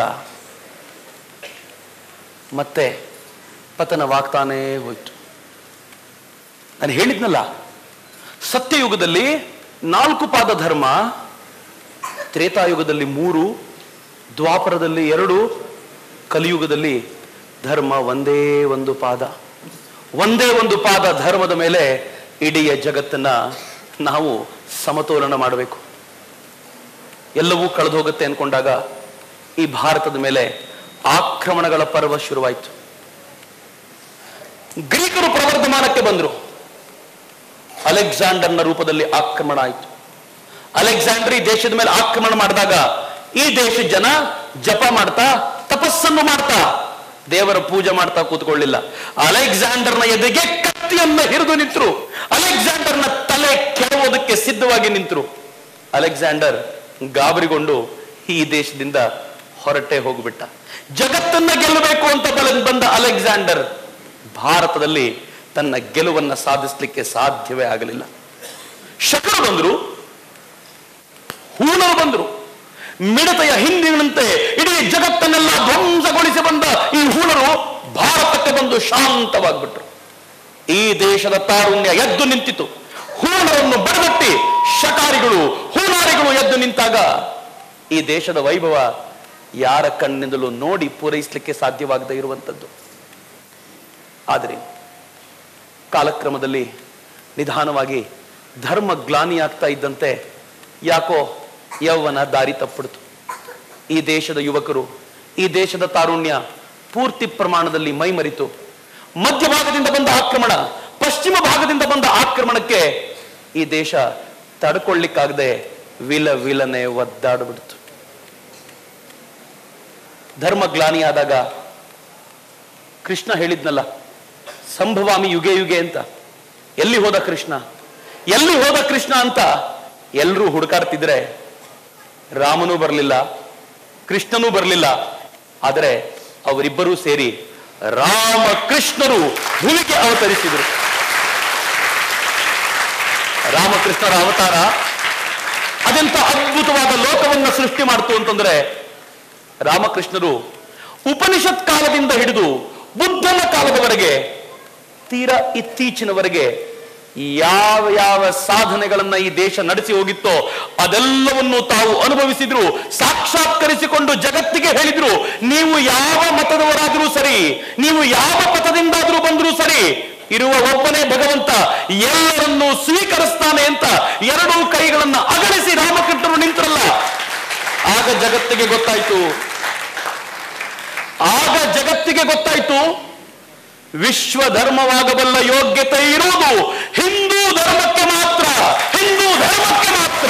ಮತ್ತೆ ಪತನವಾಗ್ತಾನೇ ಹೋಯ್ತು ನಾನು ಹೇಳಿದ್ನಲ್ಲ ಸತ್ಯಯುಗದಲ್ಲಿ ನಾಲ್ಕು ಪಾದ ಧರ್ಮ ತ್ರೇತಾಯುಗದಲ್ಲಿ ಮೂರು ದ್ವಾಪರದಲ್ಲಿ ಎರಡು ಕಲಿಯುಗದಲ್ಲಿ ಧರ್ಮ ಒಂದೇ ಒಂದು ಪಾದ ಒಂದೇ ಒಂದು ಪಾದ ಧರ್ಮದ ಮೇಲೆ ಇಡೀ ಜಗತ್ತನ್ನ ನಾವು ಸಮತೋಲನ ಮಾಡಬೇಕು ಎಲ್ಲವೂ ಕಳೆದು ಹೋಗುತ್ತೆ ಅನ್ಕೊಂಡಾಗ ಈ ಭಾರತದ ಮೇಲೆ ಆಕ್ರಮಣಗಳ ಪರ್ವ ಶುರುವಾಯಿತು ಗ್ರೀಕರು ಪ್ರವರ್ಧಮಾನಕ್ಕೆ ಬಂದರು ಅಲೆಕ್ಸಾಂಡರ್ನ ರೂಪದಲ್ಲಿ ಆಕ್ರಮಣ ಆಯಿತು ಅಲೆಕ್ಸಾಂಡ್ರಿ ದೇಶದ ಮೇಲೆ ಆಕ್ರಮಣ ಮಾಡಿದಾಗ ಈ ದೇಶದ ಜನ ಜಪ ಮಾಡ್ತಾ ತಪಸ್ಸನ್ನು ಮಾಡ್ತಾ ದೇವರ ಪೂಜೆ ಮಾಡ್ತಾ ಕೂತ್ಕೊಳ್ಳಿಲ್ಲ ಅಲೆಕ್ಸಾಂಡರ್ನ ಎದೆಗೆ ಕತ್ತಿಯನ್ನ ಹಿರಿದು ನಿಂತರು ಅಲೆಕ್ಸಾಂಡರ್ನ ತಲೆ ಕೆಡವೋದಕ್ಕೆ ಸಿದ್ಧವಾಗಿ ನಿಂತರು ಅಲೆಕ್ಸಾಂಡರ್ ಗಾಬರಿಗೊಂಡು ಈ ದೇಶದಿಂದ ಹೊರಟೆ ಹೋಗ್ಬಿಟ್ಟ ಜಗತ್ತನ್ನ ಗೆಲ್ಲಬೇಕು ಅಂತ ಬಲ- ಬಂದ ಅಲೆಕ್ಸಾಂಡರ್ ಭಾರತದಲ್ಲಿ ತನ್ನ ಗೆಲುವನ್ನ ಸಾಧಿಸಲಿಕ್ಕೆ ಸಾಧ್ಯವೇ ಆಗಲಿಲ್ಲ ಶಕರು ಬಂದ್ರು ಹೂಣರು ಬಂದರು ಮಿಡತೆಯ ಹಿಂದಿನಂತೆ ಇಡೀ ಜಗತ್ತನ್ನೆಲ್ಲ ಧ್ವಂಸಗೊಳಿಸಿ ಬಂದ ಈ ಹೂಣರು ಭಾರತಕ್ಕೆ ಬಂದು ಶಾಂತವಾಗ್ಬಿಟ್ರು ಈ ದೇಶದ ತಾರುಣ್ಯ ಎದ್ದು ನಿಂತಿತು ಹೂಣರನ್ನು ಬಡಗಟ್ಟಿ ಶಕಾರಿಗಳು ಹೂನಾರಿಗಳು ಎದ್ದು ನಿಂತಾಗ ಈ ದೇಶದ ವೈಭವ ಯಾರ ಕಣ್ಣಿಂದಲೂ ನೋಡಿ ಪೂರೈಸಲಿಕ್ಕೆ ಸಾಧ್ಯವಾಗದೇ ಇರುವಂಥದ್ದು ಆದರೆ ಕಾಲಕ್ರಮದಲ್ಲಿ ನಿಧಾನವಾಗಿ ಧರ್ಮ ಗ್ಲಾನಿಯಾಗ್ತಾ ಇದ್ದಂತೆ ಯಾಕೋ ಯೌವನ ದಾರಿ ತಪ್ಪಿಡ್ತು ಈ ದೇಶದ ಯುವಕರು ಈ ದೇಶದ ತಾರುಣ್ಯ ಪೂರ್ತಿ ಪ್ರಮಾಣದಲ್ಲಿ ಮೈಮರಿತು ಮಧ್ಯಭಾಗದಿಂದ ಬಂದ ಆಕ್ರಮಣ ಪಶ್ಚಿಮ ಭಾಗದಿಂದ ಬಂದ ಆಕ್ರಮಣಕ್ಕೆ ಈ ದೇಶ ತಡ್ಕೊಳ್ಳಿಕ್ಕಾಗದೆ ವಿಲ ವಿಲನೆ ಒದ್ದಾಡ್ಬಿಡ್ತು ಧರ್ಮ ಗ್ಲಾನಿಯಾದಾಗ ಕೃಷ್ಣ ಹೇಳಿದ್ನಲ್ಲ ಸಂಭವಾಮಿ ಯುಗೆ ಯುಗೆ ಅಂತ ಎಲ್ಲಿ ಹೋದ ಕೃಷ್ಣ ಎಲ್ಲಿ ಹೋದ ಕೃಷ್ಣ ಅಂತ ಎಲ್ಲರೂ ಹುಡುಕಾಡ್ತಿದ್ರೆ ರಾಮನೂ ಬರಲಿಲ್ಲ ಕೃಷ್ಣನೂ ಬರಲಿಲ್ಲ ಆದರೆ ಅವರಿಬ್ಬರೂ ಸೇರಿ ರಾಮ ಕೃಷ್ಣರು ಭೂಮಿಗೆ ಅವತರಿಸಿದರು ರಾಮಕೃಷ್ಣರ ಅವತಾರ ಅದೆಂತ ಅದ್ಭುತವಾದ ಲೋಕವನ್ನ ಸೃಷ್ಟಿ ಮಾಡ್ತು ಅಂತಂದ್ರೆ ರಾಮಕೃಷ್ಣರು ಉಪನಿಷತ್ ಕಾಲದಿಂದ ಹಿಡಿದು ಬುದ್ಧನ ಕಾಲದವರೆಗೆ ತೀರಾ ಇತ್ತೀಚಿನವರೆಗೆ ಯಾವ ಯಾವ ಸಾಧನೆಗಳನ್ನ ಈ ದೇಶ ನಡೆಸಿ ಹೋಗಿತ್ತೋ ಅದೆಲ್ಲವನ್ನು ತಾವು ಅನುಭವಿಸಿದ್ರು ಸಾಕ್ಷಾತ್ಕರಿಸಿಕೊಂಡು ಜಗತ್ತಿಗೆ ಹೇಳಿದ್ರು ನೀವು ಯಾವ ಮತದವರಾದರೂ ಸರಿ ನೀವು ಯಾವ ಪಥದಿಂದಾದರೂ ಬಂದರೂ ಸರಿ ಇರುವ ಒಬ್ಬನೇ ಭಗವಂತ ಎಲ್ಲರನ್ನೂ ಸ್ವೀಕರಿಸ್ತಾನೆ ಅಂತ ಎರಡೂ ಕೈಗಳನ್ನ ಅಗಲಿಸಿ ರಾಮಕೃಷ್ಣರು ನಿಂತರಲ್ಲ ಆಗ ಜಗತ್ತಿಗೆ ಗೊತ್ತಾಯ್ತು ಆಗ ಜಗತ್ತಿಗೆ ಗೊತ್ತಾಯ್ತು ವಿಶ್ವ ಧರ್ಮವಾಗಬಲ್ಲ ಯೋಗ್ಯತೆ ಇರುವುದು ಹಿಂದೂ ಧರ್ಮಕ್ಕೆ ಮಾತ್ರ ಹಿಂದೂ ಧರ್ಮಕ್ಕೆ ಮಾತ್ರ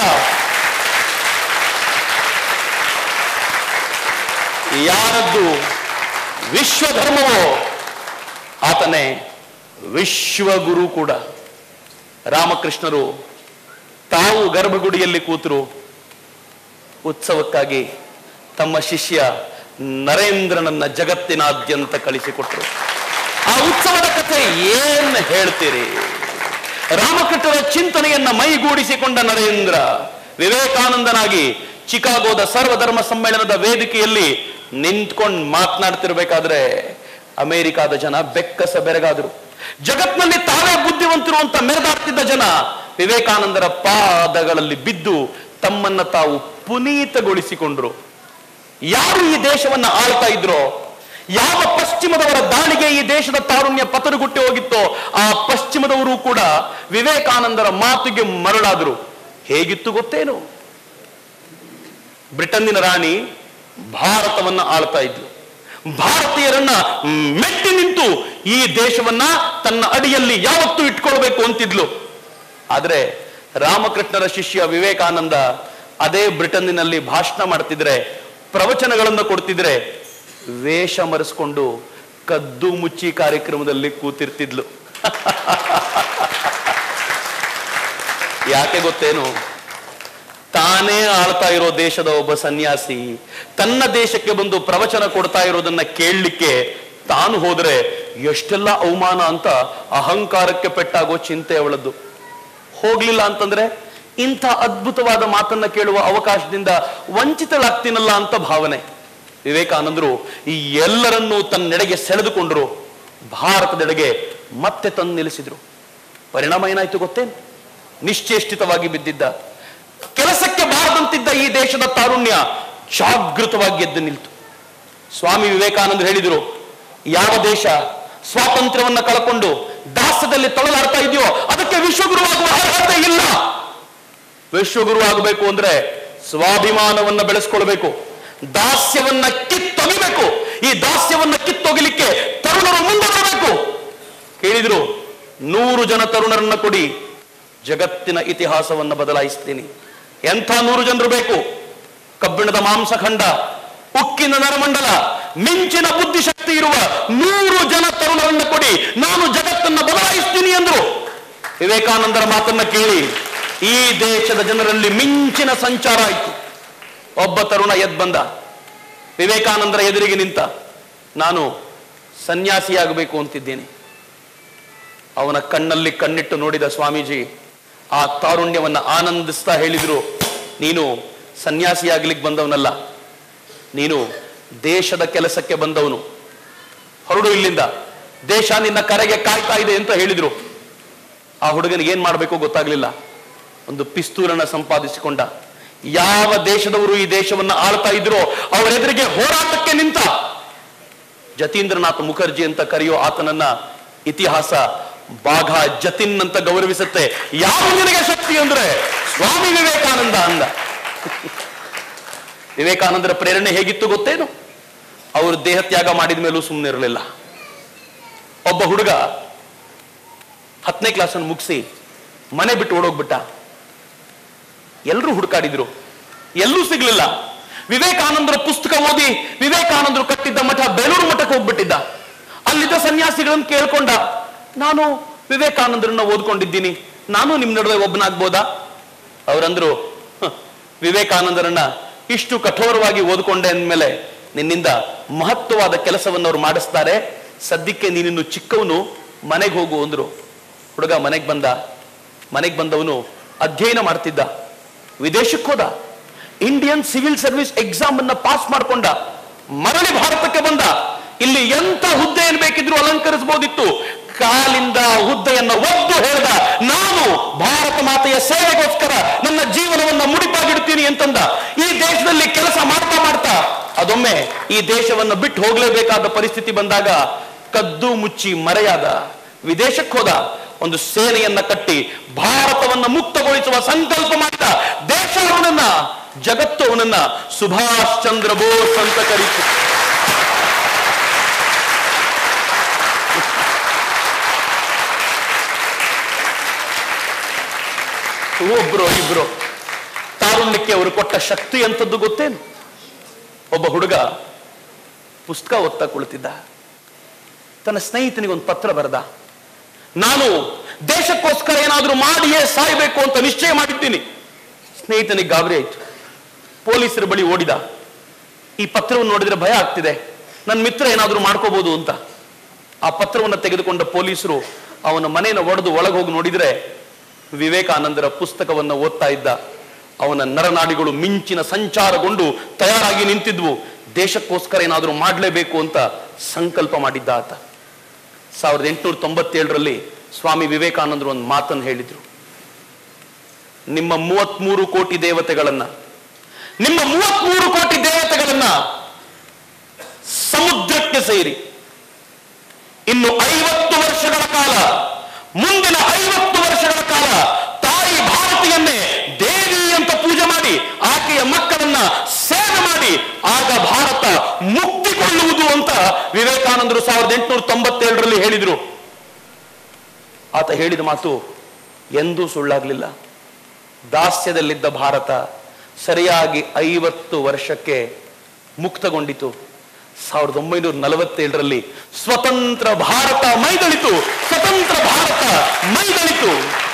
ಯಾರದ್ದು ವಿಶ್ವ ಧರ್ಮವೋ ಆತನೇ ವಿಶ್ವಗುರು ಕೂಡ ರಾಮಕೃಷ್ಣರು ತಾವು ಗರ್ಭಗುಡಿಯಲ್ಲಿ ಕೂತರು ಉತ್ಸವಕ್ಕಾಗಿ ತಮ್ಮ ಶಿಷ್ಯ ನರೇಂದ್ರನನ್ನ ಜಗತ್ತಿನಾದ್ಯಂತ ಕಳಿಸಿಕೊಟ್ರು ಆ ಉತ್ಸವದ ಕಥೆ ಏನ್ ಹೇಳ್ತೀರಿ ರಾಮಕೃಷ್ಣರ ಚಿಂತನೆಯನ್ನ ಮೈಗೂಡಿಸಿಕೊಂಡ ನರೇಂದ್ರ ವಿವೇಕಾನಂದನಾಗಿ ಚಿಕಾಗೋದ ಸರ್ವಧರ್ಮ ಸಮ್ಮೇಳನದ ವೇದಿಕೆಯಲ್ಲಿ ನಿಂತ್ಕೊಂಡು ಮಾತನಾಡ್ತಿರ್ಬೇಕಾದ್ರೆ ಅಮೆರಿಕಾದ ಜನ ಬೆಕ್ಕಸ ಬೆರಗಾದ್ರು ಜಗತ್ನಲ್ಲಿ ತಾವೇ ಬುದ್ಧಿವಂತರು ಅಂತ ಮೆರೆದಾಡ್ತಿದ್ದ ಜನ ವಿವೇಕಾನಂದರ ಪಾದಗಳಲ್ಲಿ ಬಿದ್ದು ತಮ್ಮನ್ನ ತಾವು ಪುನೀತಗೊಳಿಸಿಕೊಂಡ್ರು ಯಾರು ಈ ದೇಶವನ್ನ ಆಳ್ತಾ ಇದ್ರೋ ಯಾವ ಪಶ್ಚಿಮದವರ ದಾಳಿಗೆ ಈ ದೇಶದ ತಾರುಣ್ಯ ಪತನಗುಟ್ಟಿ ಹೋಗಿತ್ತೋ ಆ ಪಶ್ಚಿಮದವರು ಕೂಡ ವಿವೇಕಾನಂದರ ಮಾತಿಗೆ ಮರಳಾದರು ಹೇಗಿತ್ತು ಗೊತ್ತೇನು ಬ್ರಿಟನ್ನಿನ ರಾಣಿ ಭಾರತವನ್ನ ಆಳ್ತಾ ಇದ್ಲು ಭಾರತೀಯರನ್ನ ಮೆಟ್ಟಿ ನಿಂತು ಈ ದೇಶವನ್ನ ತನ್ನ ಅಡಿಯಲ್ಲಿ ಯಾವತ್ತೂ ಇಟ್ಕೊಳ್ಬೇಕು ಅಂತಿದ್ಲು ಆದ್ರೆ ರಾಮಕೃಷ್ಣರ ಶಿಷ್ಯ ವಿವೇಕಾನಂದ ಅದೇ ಬ್ರಿಟನ್ನಿನಲ್ಲಿ ಭಾಷಣ ಮಾಡ್ತಿದ್ರೆ ಪ್ರವಚನಗಳನ್ನು ಕೊಡ್ತಿದ್ರೆ ವೇಷ ಮರೆಸ್ಕೊಂಡು ಕದ್ದು ಮುಚ್ಚಿ ಕಾರ್ಯಕ್ರಮದಲ್ಲಿ ಕೂತಿರ್ತಿದ್ಲು ಯಾಕೆ ಗೊತ್ತೇನು ತಾನೇ ಆಳ್ತಾ ಇರೋ ದೇಶದ ಒಬ್ಬ ಸನ್ಯಾಸಿ ತನ್ನ ದೇಶಕ್ಕೆ ಬಂದು ಪ್ರವಚನ ಕೊಡ್ತಾ ಇರೋದನ್ನ ಕೇಳಲಿಕ್ಕೆ ತಾನು ಹೋದ್ರೆ ಎಷ್ಟೆಲ್ಲ ಅವಮಾನ ಅಂತ ಅಹಂಕಾರಕ್ಕೆ ಪೆಟ್ಟಾಗೋ ಚಿಂತೆ ಅವಳದ್ದು ಹೋಗ್ಲಿಲ್ಲ ಅಂತಂದ್ರೆ ಇಂಥ ಅದ್ಭುತವಾದ ಮಾತನ್ನ ಕೇಳುವ ಅವಕಾಶದಿಂದ ವಂಚಿತಳಾಗ್ತೀನಲ್ಲ ಅಂತ ಭಾವನೆ ವಿವೇಕಾನಂದರು ಈ ಎಲ್ಲರನ್ನೂ ತನ್ನೆಡೆಗೆ ಸೆಳೆದುಕೊಂಡರು ಭಾರತದೆಡೆಗೆ ಮತ್ತೆ ತಂದು ನಿಲ್ಲಿಸಿದ್ರು ಪರಿಣಾಮ ಏನಾಯ್ತು ಗೊತ್ತೇನು ನಿಶ್ಚೇಷ್ಟಿತವಾಗಿ ಬಿದ್ದಿದ್ದ ಕೆಲಸಕ್ಕೆ ಬಾರದಂತಿದ್ದ ಈ ದೇಶದ ತಾರುಣ್ಯ ಜಾಗೃತವಾಗಿ ಎದ್ದು ನಿಲ್ತು ಸ್ವಾಮಿ ವಿವೇಕಾನಂದರು ಹೇಳಿದರು ಯಾವ ದೇಶ ಸ್ವಾತಂತ್ರ್ಯವನ್ನ ಕಳ್ಕೊಂಡು ದಾಸ್ಯದಲ್ಲಿ ತೊಳಲಾಡ್ತಾ ಇದೆಯೋ ಅದಕ್ಕೆ ವಿಶ್ವಗುರುವಾಗುವ ಅರ್ಹತೆ ಇಲ್ಲ ವಿಶ್ವಗುರು ಆಗಬೇಕು ಅಂದ್ರೆ ಸ್ವಾಭಿಮಾನವನ್ನ ಬೆಳೆಸ್ಕೊಳ್ಬೇಕು ದಾಸ್ಯವನ್ನ ಕಿತ್ತೊಗಿಬೇಕು ಈ ದಾಸ್ಯವನ್ನ ಕಿತ್ತೊಗಿಲಿಕ್ಕೆ ತರುಣರು ಮುಂದೆ ಬರಬೇಕು ಕೇಳಿದ್ರು ನೂರು ಜನ ತರುಣರನ್ನ ಕೊಡಿ ಜಗತ್ತಿನ ಇತಿಹಾಸವನ್ನ ಬದಲಾಯಿಸ್ತೀನಿ ಎಂಥ ನೂರು ಜನರು ಬೇಕು ಕಬ್ಬಿಣದ ಮಾಂಸಖಂಡ ಉಕ್ಕಿನ ನರಮಂಡಲ ಮಿಂಚಿನ ಬುದ್ಧಿಶಕ್ತಿ ಇರುವ ನೂರು ಜನ ತರುಣರನ್ನ ಕೊಡಿ ನಾನು ಜಗತ್ತನ್ನ ಬದಲಾಯಿಸ್ತೀನಿ ಅಂದ್ರು ವಿವೇಕಾನಂದರ ಮಾತನ್ನ ಕೇಳಿ ಈ ದೇಶದ ಜನರಲ್ಲಿ ಮಿಂಚಿನ ಸಂಚಾರ ಆಯಿತು ಒಬ್ಬ ತರುಣ ಎದ್ ಬಂದ ವಿವೇಕಾನಂದರ ಎದುರಿಗೆ ನಿಂತ ನಾನು ಸನ್ಯಾಸಿಯಾಗಬೇಕು ಅಂತಿದ್ದೇನೆ ಅವನ ಕಣ್ಣಲ್ಲಿ ಕಣ್ಣಿಟ್ಟು ನೋಡಿದ ಸ್ವಾಮೀಜಿ ಆ ತಾರುಣ್ಯವನ್ನ ಆನಂದಿಸ್ತಾ ಹೇಳಿದ್ರು ನೀನು ಸನ್ಯಾಸಿಯಾಗ್ಲಿಕ್ಕೆ ಬಂದವನಲ್ಲ ನೀನು ದೇಶದ ಕೆಲಸಕ್ಕೆ ಬಂದವನು ಹೊರಡು ಇಲ್ಲಿಂದ ದೇಶ ನಿನ್ನ ಕರೆಗೆ ಕಾಯ್ತಾ ಇದೆ ಅಂತ ಹೇಳಿದ್ರು ಆ ಹುಡುಗನಿಗೆ ಏನ್ ಮಾಡಬೇಕು ಗೊತ್ತಾಗ್ಲಿಲ್ಲ ಒಂದು ಪಿಸ್ತೂಲನ್ನ ಸಂಪಾದಿಸಿಕೊಂಡ ಯಾವ ದೇಶದವರು ಈ ದೇಶವನ್ನ ಆಳ್ತಾ ಇದ್ರೋ ಅವರೆದುರಿಗೆ ಹೋರಾಟಕ್ಕೆ ನಿಂತ ಜತೀಂದ್ರನಾಥ್ ಮುಖರ್ಜಿ ಅಂತ ಕರೆಯೋ ಆತನನ್ನ ಇತಿಹಾಸ ಬಾಘ ಜತಿನ್ ಅಂತ ಗೌರವಿಸುತ್ತೆ ಯಾವ ನಿನಗೆ ಶಕ್ತಿ ಅಂದ್ರೆ ಸ್ವಾಮಿ ವಿವೇಕಾನಂದ ಅಂದ ವಿವೇಕಾನಂದರ ಪ್ರೇರಣೆ ಹೇಗಿತ್ತು ಗೊತ್ತೇನು ಅವರು ದೇಹ ತ್ಯಾಗ ಮಾಡಿದ ಮೇಲೂ ಸುಮ್ಮನೆ ಇರಲಿಲ್ಲ ಒಬ್ಬ ಹುಡುಗ ಹತ್ತನೇ ಕ್ಲಾಸನ್ನು ಮುಗಿಸಿ ಮನೆ ಬಿಟ್ಟು ಓಡೋಗ್ಬಿಟ್ಟ ಎಲ್ಲರೂ ಹುಡುಕಾಡಿದ್ರು ಎಲ್ಲೂ ಸಿಗ್ಲಿಲ್ಲ ವಿವೇಕಾನಂದರ ಪುಸ್ತಕ ಓದಿ ವಿವೇಕಾನಂದರು ಕಟ್ಟಿದ್ದ ಮಠ ಬೇಲೂರು ಮಠಕ್ಕೆ ಹೋಗ್ಬಿಟ್ಟಿದ್ದ ಅಲ್ಲಿದ್ದ ಸನ್ಯಾಸಿಗಳನ್ನು ಕೇಳ್ಕೊಂಡ ನಾನು ವಿವೇಕಾನಂದರನ್ನ ಓದ್ಕೊಂಡಿದ್ದೀನಿ ನಾನು ನಿಮ್ ನಡುವೆ ಒಬ್ಬನಾಗ್ಬೋದಾ ಅವರಂದ್ರು "ಹ, ವಿವೇಕಾನಂದರನ್ನ ಇಷ್ಟು ಕಠೋರವಾಗಿ ಓದ್ಕೊಂಡೆ ಅಂದ್ಮೇಲೆ ನಿನ್ನಿಂದ ಮಹತ್ವವಾದ ಕೆಲಸವನ್ನು ಅವ್ರು ಮಾಡಿಸ್ತಾರೆ ಸದ್ಯಕ್ಕೆ ನೀನಿನ್ನು ಚಿಕ್ಕವನು ಮನೆಗೆ ಹೋಗು ಅಂದ್ರು ಹುಡುಗ ಮನೆಗೆ ಬಂದ ಮನೆಗೆ ಬಂದವನು ಅಧ್ಯಯನ ಮಾಡ್ತಿದ್ದ ವಿದೇಶಕ್ಕೆ ಹೋದ ಇಂಡಿಯನ್ ಸಿವಿಲ್ ಸರ್ವಿಸ್ ಎಕ್ಸಾಮ್ ಅನ್ನ ಪಾಸ್ ಮಾಡ್ಕೊಂಡ ಮರಳಿ ಭಾರತಕ್ಕೆ ಬಂದ ಇಲ್ಲಿ ಎಂತ ಹುದ್ದೆಯನ್ನು ಬೇಕಿದ್ರು ಅಲಂಕರಿಸಬಹುದಿತ್ತು ಕಾಲಿಂದ ಹುದ್ದೆಯನ್ನ ಒದ್ದು ಹೇಳ್ದ ನಾನು ಭಾರತ ಮಾತೆಯ ಸೇವೆಗೋಸ್ಕರ ನನ್ನ ಜೀವನವನ್ನ ಮುಡಿಪಾಗಿಡ್ತೀನಿ ಅಂತಂದ ಈ ದೇಶದಲ್ಲಿ ಕೆಲಸ ಮಾಡ್ತಾ ಮಾಡ್ತಾ ಅದೊಮ್ಮೆ ಈ ದೇಶವನ್ನ ಬಿಟ್ಟು ಹೋಗ್ಲೇಬೇಕಾದ ಪರಿಸ್ಥಿತಿ ಬಂದಾಗ ಕದ್ದು ಮುಚ್ಚಿ ಮರೆಯಾದ ವಿದೇಶಕ್ಕೆ ಹೋದ ಒಂದು ಸೇನೆಯನ್ನ ಕಟ್ಟಿ ಭಾರತವನ್ನ ಮುಕ್ತಗೊಳಿಸುವ ಸಂಕಲ್ಪ ಮಾಡಿದ ದೇಶ ಅವನನ್ನ ಜಗತ್ತು ಅವನನ್ನ ಸುಭಾಷ್ ಚಂದ್ರ ಬೋಸ್ ಅಂತ ಕರೀತು ಒಬ್ರು ಇಬ್ರು ತಾರುಣ್ಯಕ್ಕೆ ಅವರು ಕೊಟ್ಟ ಶಕ್ತಿ ಅಂತದ್ದು ಗೊತ್ತೇನು ಒಬ್ಬ ಹುಡುಗ ಪುಸ್ತಕ ಓದ್ತಾ ಕುಳಿತಿದ್ದ ತನ್ನ ಸ್ನೇಹಿತನಿಗೆ ಒಂದು ಪತ್ರ ಬರೆದ ನಾನು ದೇಶಕ್ಕೋಸ್ಕರ ಏನಾದ್ರೂ ಮಾಡಿಯೇ ಸಾಯಬೇಕು ಅಂತ ನಿಶ್ಚಯ ಮಾಡಿದ್ದೀನಿ ಸ್ನೇಹಿತನಿಗೆ ಗಾಬರಿ ಆಯ್ತು ಪೊಲೀಸರ ಬಳಿ ಓಡಿದ ಈ ಪತ್ರವನ್ನು ನೋಡಿದ್ರೆ ಭಯ ಆಗ್ತಿದೆ ನನ್ನ ಮಿತ್ರ ಏನಾದ್ರೂ ಮಾಡ್ಕೋಬಹುದು ಅಂತ ಆ ಪತ್ರವನ್ನು ತೆಗೆದುಕೊಂಡ ಪೊಲೀಸರು ಅವನ ಮನೆಯನ್ನು ಒಡೆದು ಒಳಗೆ ಹೋಗಿ ನೋಡಿದ್ರೆ ವಿವೇಕಾನಂದರ ಪುಸ್ತಕವನ್ನು ಓದ್ತಾ ಇದ್ದ ಅವನ ನರನಾಡಿಗಳು ಮಿಂಚಿನ ಸಂಚಾರಗೊಂಡು ತಯಾರಾಗಿ ನಿಂತಿದ್ವು ದೇಶಕ್ಕೋಸ್ಕರ ಏನಾದರೂ ಮಾಡಲೇಬೇಕು ಅಂತ ಸಂಕಲ್ಪ ಮಾಡಿದ್ದ ಆತ ಸಾವಿರದ ಎಂಟುನೂರ ತೊಂಬತ್ತೇಳರಲ್ಲಿ ಸ್ವಾಮಿ ವಿವೇಕಾನಂದರು ಒಂದು ಮಾತನ್ನು ಹೇಳಿದ್ರು ನಿಮ್ಮ ಮೂವತ್ಮೂರು ಕೋಟಿ ದೇವತೆಗಳನ್ನ ನಿಮ್ಮ ಮೂವತ್ಮೂರು ಕೋಟಿ ದೇವತೆಗಳನ್ನ ಸಮುದ್ರಕ್ಕೆ ಸೇರಿ ಇನ್ನು ಐವತ್ತು ವರ್ಷಗಳ ಕಾಲ ಮುಂದಿನ ಐವತ್ತು ವರ್ಷಗಳ ಕಾಲ ತಾಯಿ ಭಾರತಿಯನ್ನೇ ದೇವಿ ಅಂತ ಪೂಜೆ ಮಾಡಿ ಆಕೆಯ ಮಕ್ಕಳನ್ನ ಸೇವೆ ಮಾಡಿ ಆಗ ಭಾರತ ಮುಕ್ತಿಗೊಳ್ಳುವುದು ಅಂತ ವಿವೇಕಾನಂದರು ಸಾವಿರದ ಎಂಟುನೂರ ತೊಂಬತ್ತೇಳರಲ್ಲಿ ಹೇಳಿದ್ರು ಆತ ಹೇಳಿದ ಮಾತು ಎಂದೂ ಸುಳ್ಳಾಗ್ಲಿಲ್ಲ ದಾಸ್ಯದಲ್ಲಿದ್ದ ಭಾರತ ಸರಿಯಾಗಿ ಐವತ್ತು ವರ್ಷಕ್ಕೆ ಮುಕ್ತಗೊಂಡಿತು ಸಾವಿರದ ಒಂಬೈನೂರ ನಲವತ್ತೇಳರಲ್ಲಿ ಸ್ವತಂತ್ರ ಭಾರತ ಮೈದಳಿತು ಸ್ವತಂತ್ರ ಭಾರತ ಮೈದಳಿತು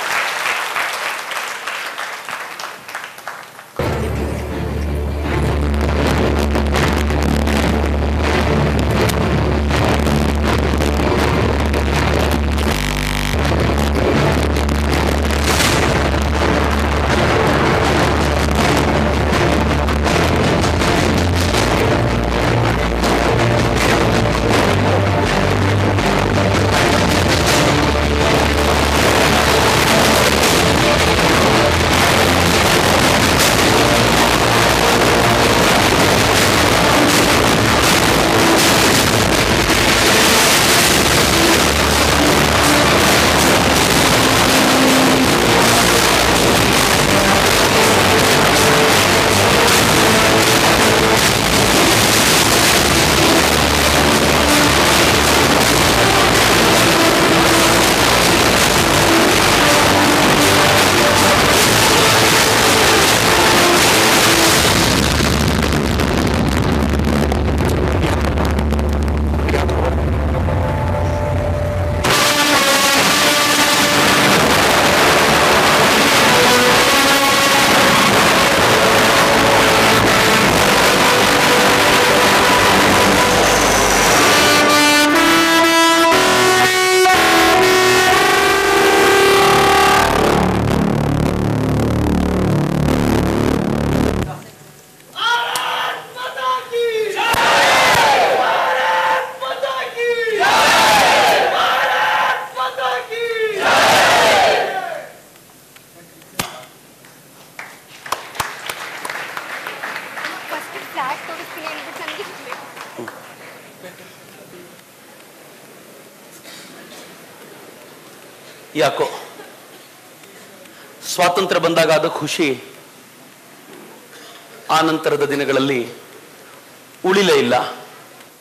ಫಸ್ಟ್ ಫ್ಲಾಟ್ ತೋರಿಸ್ತೀನಿ ಅಂದ್ರೆ ನನಗೆ ಸಿಗ್ಬೇಕು ಯಾಕೋ ಸ್ವಾತಂತ್ರ್ಯ ಬಂದಾಗ ಆದ ಖುಷಿ ಆ ನಂತರದ ದಿನಗಳಲ್ಲಿ ಉಳಿಲೇ ಇಲ್ಲ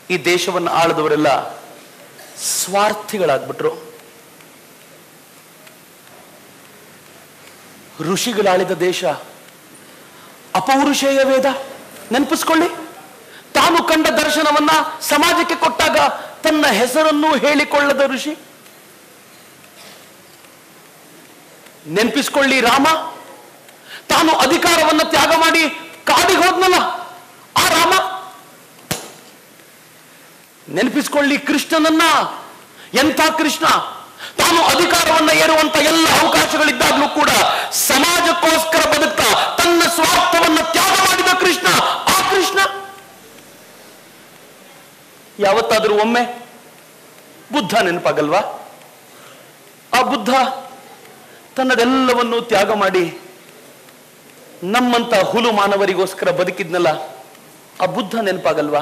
ಈ ದೇಶವನ್ನು ಆಳದವರೆಲ್ಲ ಸ್ವಾರ್ಥಿಗಳಾಗ್ಬಿಟ್ರು ಋಷಿಗಳಾಳಿದ ದೇಶ ಅಪೌರುಷೇಯ ವೇದ ನೆನಪಿಸ್ಕೊಳ್ಳಿ ತಾನು ಕಂಡ ದರ್ಶನವನ್ನ ಸಮಾಜಕ್ಕೆ ಕೊಟ್ಟಾಗ ತನ್ನ ಹೆಸರನ್ನು ಹೇಳಿಕೊಳ್ಳದ ಋಷಿ ನೆನಪಿಸ್ಕೊಳ್ಳಿ ರಾಮ ತಾನು ಅಧಿಕಾರವನ್ನ ತ್ಯಾಗ ಮಾಡಿ ಕಾಡಿಗೆ ಹೋದ್ನಲ್ಲ ಆ ರಾಮ ನೆನಪಿಸ್ಕೊಳ್ಳಿ ಕೃಷ್ಣನನ್ನ ಎಂಥ ಕೃಷ್ಣ ತಾನು ಅಧಿಕಾರವನ್ನ ಏರುವಂತ ಎಲ್ಲ ಅವಕಾಶಗಳಿದ್ದಾಗಲೂ ಕೂಡ ಸಮಾಜಕ್ಕೋಸ್ಕರ ಬದುಕ್ತಾ ತನ್ನ ಸ್ವಾರ್ಥವನ್ನ ತ್ಯಾಗ ಮಾಡಿದ ಕೃಷ್ಣ ಆ ಕೃಷ್ಣ ಯಾವತ್ತಾದರೂ ಒಮ್ಮೆ ಬುದ್ಧ ನೆನಪಾಗಲ್ವಾ ಆ ಬುದ್ಧ ತನ್ನದೆಲ್ಲವನ್ನು ತ್ಯಾಗ ಮಾಡಿ ನಮ್ಮಂತ ಹುಲು ಮಾನವರಿಗೋಸ್ಕರ ಬದುಕಿದ್ನಲ್ಲ ಆ ಬುದ್ಧ ನೆನಪಾಗಲ್ವಾ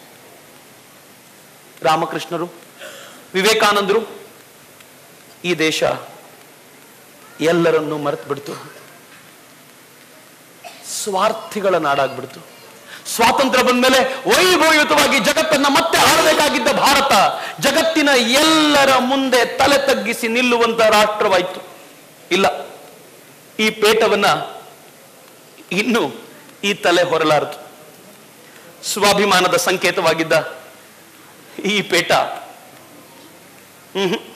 ರಾಮಕೃಷ್ಣರು ವಿವೇಕಾನಂದರು ಈ ದೇಶ ಎಲ್ಲರನ್ನೂ ಮರೆತು ಬಿಡ್ತು ಸ್ವಾರ್ಥಿಗಳ ನಾಡಾಗ್ಬಿಡ್ತು ಸ್ವಾತಂತ್ರ್ಯ ಬಂದ್ಮೇಲೆ ವೈಭವಯುತವಾಗಿ ಜಗತ್ತನ್ನ ಮತ್ತೆ ಆಳಬೇಕಾಗಿದ್ದ ಭಾರತ ಜಗತ್ತಿನ ಎಲ್ಲರ ಮುಂದೆ ತಲೆ ತಗ್ಗಿಸಿ ನಿಲ್ಲುವಂತ ರಾಷ್ಟ್ರವಾಯಿತು ಇಲ್ಲ ಈ ಪೇಟವನ್ನ ಇನ್ನು ಈ ತಲೆ ಹೊರಲಾರದು ಸ್ವಾಭಿಮಾನದ ಸಂಕೇತವಾಗಿದ್ದ ಈ ಪೇಟ ಹ್ಮ್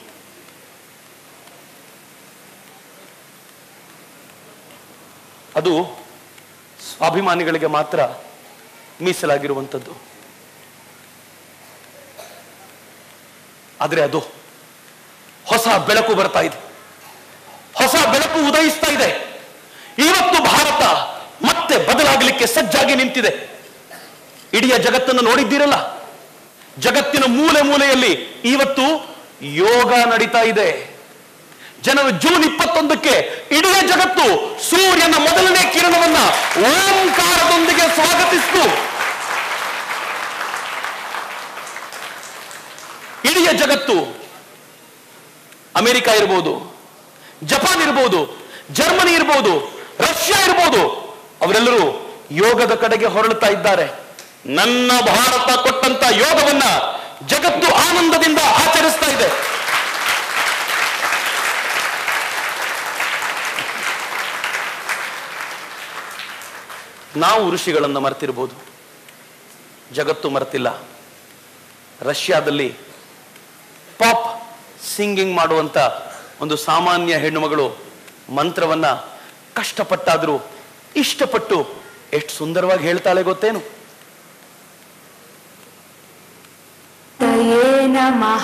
ಅದು ಸ್ವಾಭಿಮಾನಿಗಳಿಗೆ ಮಾತ್ರ ಮೀಸಲಾಗಿರುವಂಥದ್ದು ಆದರೆ ಅದು ಹೊಸ ಬೆಳಕು ಬರ್ತಾ ಇದೆ ಹೊಸ ಬೆಳಕು ಉದಯಿಸ್ತಾ ಇದೆ ಇವತ್ತು ಭಾರತ ಮತ್ತೆ ಬದಲಾಗಲಿಕ್ಕೆ ಸಜ್ಜಾಗಿ ನಿಂತಿದೆ ಇಡೀ ಜಗತ್ತನ್ನು ನೋಡಿದ್ದೀರಲ್ಲ ಜಗತ್ತಿನ ಮೂಲೆ ಮೂಲೆಯಲ್ಲಿ ಇವತ್ತು ಯೋಗ ನಡೀತಾ ಇದೆ ಜನರು ಜೂನ್ ಇಪ್ಪತ್ತೊಂದಕ್ಕೆ ಇಡೀ ಜಗತ್ತು ಸೂರ್ಯನ ಮೊದಲನೇ ಕಿರಣವನ್ನ ಓಂಕಾರದೊಂದಿಗೆ ಸ್ವಾಗತಿಸಿತು ಇಡೀ ಜಗತ್ತು ಅಮೆರಿಕ ಇರಬಹುದು ಜಪಾನ್ ಇರಬಹುದು ಜರ್ಮನಿ ಇರಬಹುದು ರಷ್ಯಾ ಇರಬಹುದು ಅವರೆಲ್ಲರೂ ಯೋಗದ ಕಡೆಗೆ ಹೊರಳುತ್ತಾ ಇದ್ದಾರೆ ನನ್ನ ಭಾರತ ಕೊಟ್ಟಂತ ಯೋಗವನ್ನ ಜಗತ್ತು ಆನಂದದಿಂದ ಆಚರಿಸ್ತಾ ಇದೆ ನಾವು ಋಷಿಗಳನ್ನು ಮರೆತಿರ್ಬೋದು ಜಗತ್ತು ಮರೆತಿಲ್ಲ ರಷ್ಯಾದಲ್ಲಿ ಪಾಪ್ ಸಿಂಗಿಂಗ್ ಮಾಡುವಂತ ಒಂದು ಸಾಮಾನ್ಯ ಹೆಣ್ಣುಮಗಳು ಮಂತ್ರವನ್ನ ಕಷ್ಟಪಟ್ಟಾದ್ರೂ ಇಷ್ಟಪಟ್ಟು ಎಷ್ಟು ಸುಂದರವಾಗಿ ಹೇಳ್ತಾಳೆ ಗೊತ್ತೇನು तये नमः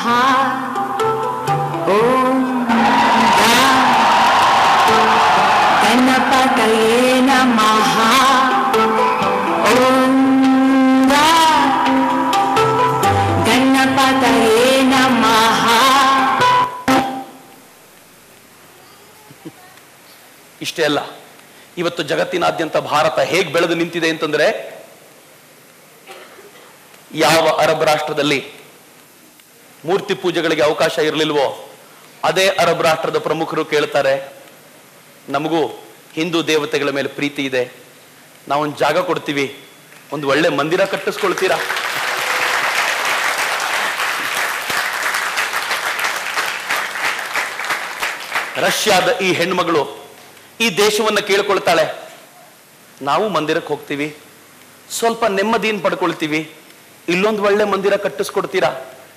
ॐ गणपतये नमः ॐ गणपतये नमः ಇಷ್ಟೇ ಅಲ್ಲ ಇವತ್ತು ಜಗತ್ತಿನಾದ್ಯಂತ ಭಾರತ ಹೇಗೆ ಬೆಳೆದು ನಿಂತಿದೆ ಅಂತಂದ್ರೆ ಯಾವ ಅರಬ್ ರಾಷ್ಟ್ರದಲ್ಲಿ ಮೂರ್ತಿ ಪೂಜೆಗಳಿಗೆ ಅವಕಾಶ ಇರಲಿಲ್ವೋ ಅದೇ ಅರಬ್ ರಾಷ್ಟ್ರದ ಪ್ರಮುಖರು ಕೇಳ್ತಾರೆ ನಮಗೂ ಹಿಂದೂ ದೇವತೆಗಳ ಮೇಲೆ ಪ್ರೀತಿ ಇದೆ ನಾವೊಂದು ಜಾಗ ಕೊಡ್ತೀವಿ ಒಂದು ಒಳ್ಳೆ ಮಂದಿರ ಕಟ್ಟಿಸ್ಕೊಳ್ತೀರಾ ರಷ್ಯಾದ ಈ ಹೆಣ್ಮಗಳು ಈ ದೇಶವನ್ನ ಕೇಳ್ಕೊಳ್ತಾಳೆ ನಾವು ಮಂದಿರಕ್ಕೆ ಹೋಗ್ತೀವಿ ಸ್ವಲ್ಪ ನೆಮ್ಮದಿಯನ್ನು ಪಡ್ಕೊಳ್ತೀವಿ ಇಲ್ಲೊಂದು ಒಳ್ಳೆ ಮಂದಿರ ಕಟ್ಟಿಸ್ಕೊಡ್ತೀರಾ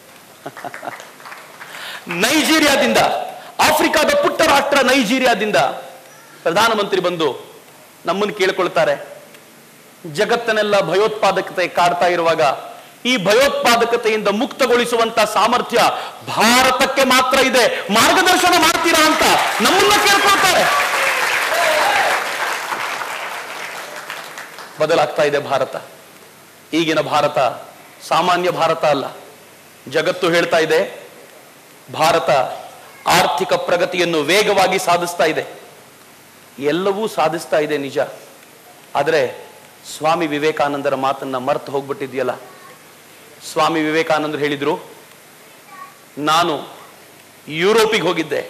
ನೈಜೀರಿಯಾದಿಂದ ಆಫ್ರಿಕಾದ ಪುಟ್ಟ ರಾಷ್ಟ್ರ ನೈಜೀರಿಯಾದಿಂದ ಪ್ರಧಾನಮಂತ್ರಿ ಬಂದು ನಮ್ಮನ್ನು ಕೇಳ್ಕೊಳ್ತಾರೆ ಜಗತ್ತನ್ನೆಲ್ಲ ಭಯೋತ್ಪಾದಕತೆ ಕಾಡ್ತಾ ಇರುವಾಗ ಈ ಭಯೋತ್ಪಾದಕತೆಯಿಂದ ಮುಕ್ತಗೊಳಿಸುವಂತ ಸಾಮರ್ಥ್ಯ ಭಾರತಕ್ಕೆ ಮಾತ್ರ ಇದೆ ಮಾರ್ಗದರ್ಶನ ಮಾಡ್ತೀರಾ ಅಂತ ನಮ್ಮನ್ನ ಕೇಳ್ಕೊಳ್ತಾರೆ ಬದಲಾಗ್ತಾ ಇದೆ ಭಾರತ ಈಗಿನ ಭಾರತ ಸಾಮಾನ್ಯ ಭಾರತ ಅಲ್ಲ ಜಗತ್ತು ಹೇಳ್ತಾ ಇದೆ ಭಾರತ ಆರ್ಥಿಕ ಪ್ರಗತಿಯನ್ನು ವೇಗವಾಗಿ ಸಾಧಿಸ್ತಾ ಇದೆ ಎಲ್ಲವೂ ಸಾಧಿಸ್ತಾ ಇದೆ ನಿಜ ಆದರೆ ಸ್ವಾಮಿ ವಿವೇಕಾನಂದರ ಮಾತನ್ನ ಮರೆತು ಹೋಗ್ಬಿಟ್ಟಿದ್ಯಲ್ಲ ಸ್ವಾಮಿ ವಿವೇಕಾನಂದರು ಹೇಳಿದ್ರು ನಾನು ಯುರೋಪಿಗೆ ಹೋಗಿದ್ದೆ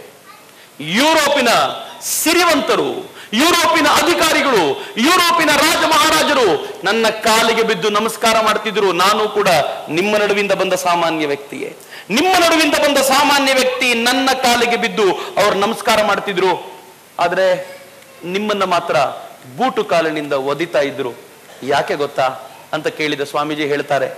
ಯುರೋಪಿನ ಸಿರಿವಂತರು ಯುರೋಪಿನ ಅಧಿಕಾರಿಗಳು ಯುರೋಪಿನ ರಾಜ ಮಹಾರಾಜರು ನನ್ನ ಕಾಲಿಗೆ ಬಿದ್ದು ನಮಸ್ಕಾರ ಮಾಡ್ತಿದ್ರು ನಾನು ಕೂಡ ನಿಮ್ಮ ನಡುವಿಂದ ಬಂದ ಸಾಮಾನ್ಯ ವ್ಯಕ್ತಿಯೇ ನಿಮ್ಮ ನಡುವಿಂದ ಬಂದ ಸಾಮಾನ್ಯ ವ್ಯಕ್ತಿ ನನ್ನ ಕಾಲಿಗೆ ಬಿದ್ದು ಅವ್ರು ನಮಸ್ಕಾರ ಮಾಡ್ತಿದ್ರು ಆದ್ರೆ ನಿಮ್ಮನ್ನ ಮಾತ್ರ ಬೂಟು ಕಾಲಿನಿಂದ ಒದಿತಾ ಇದ್ರು ಯಾಕೆ ಗೊತ್ತಾ ಅಂತ ಕೇಳಿದ ಸ್ವಾಮೀಜಿ ಹೇಳ್ತಾರೆ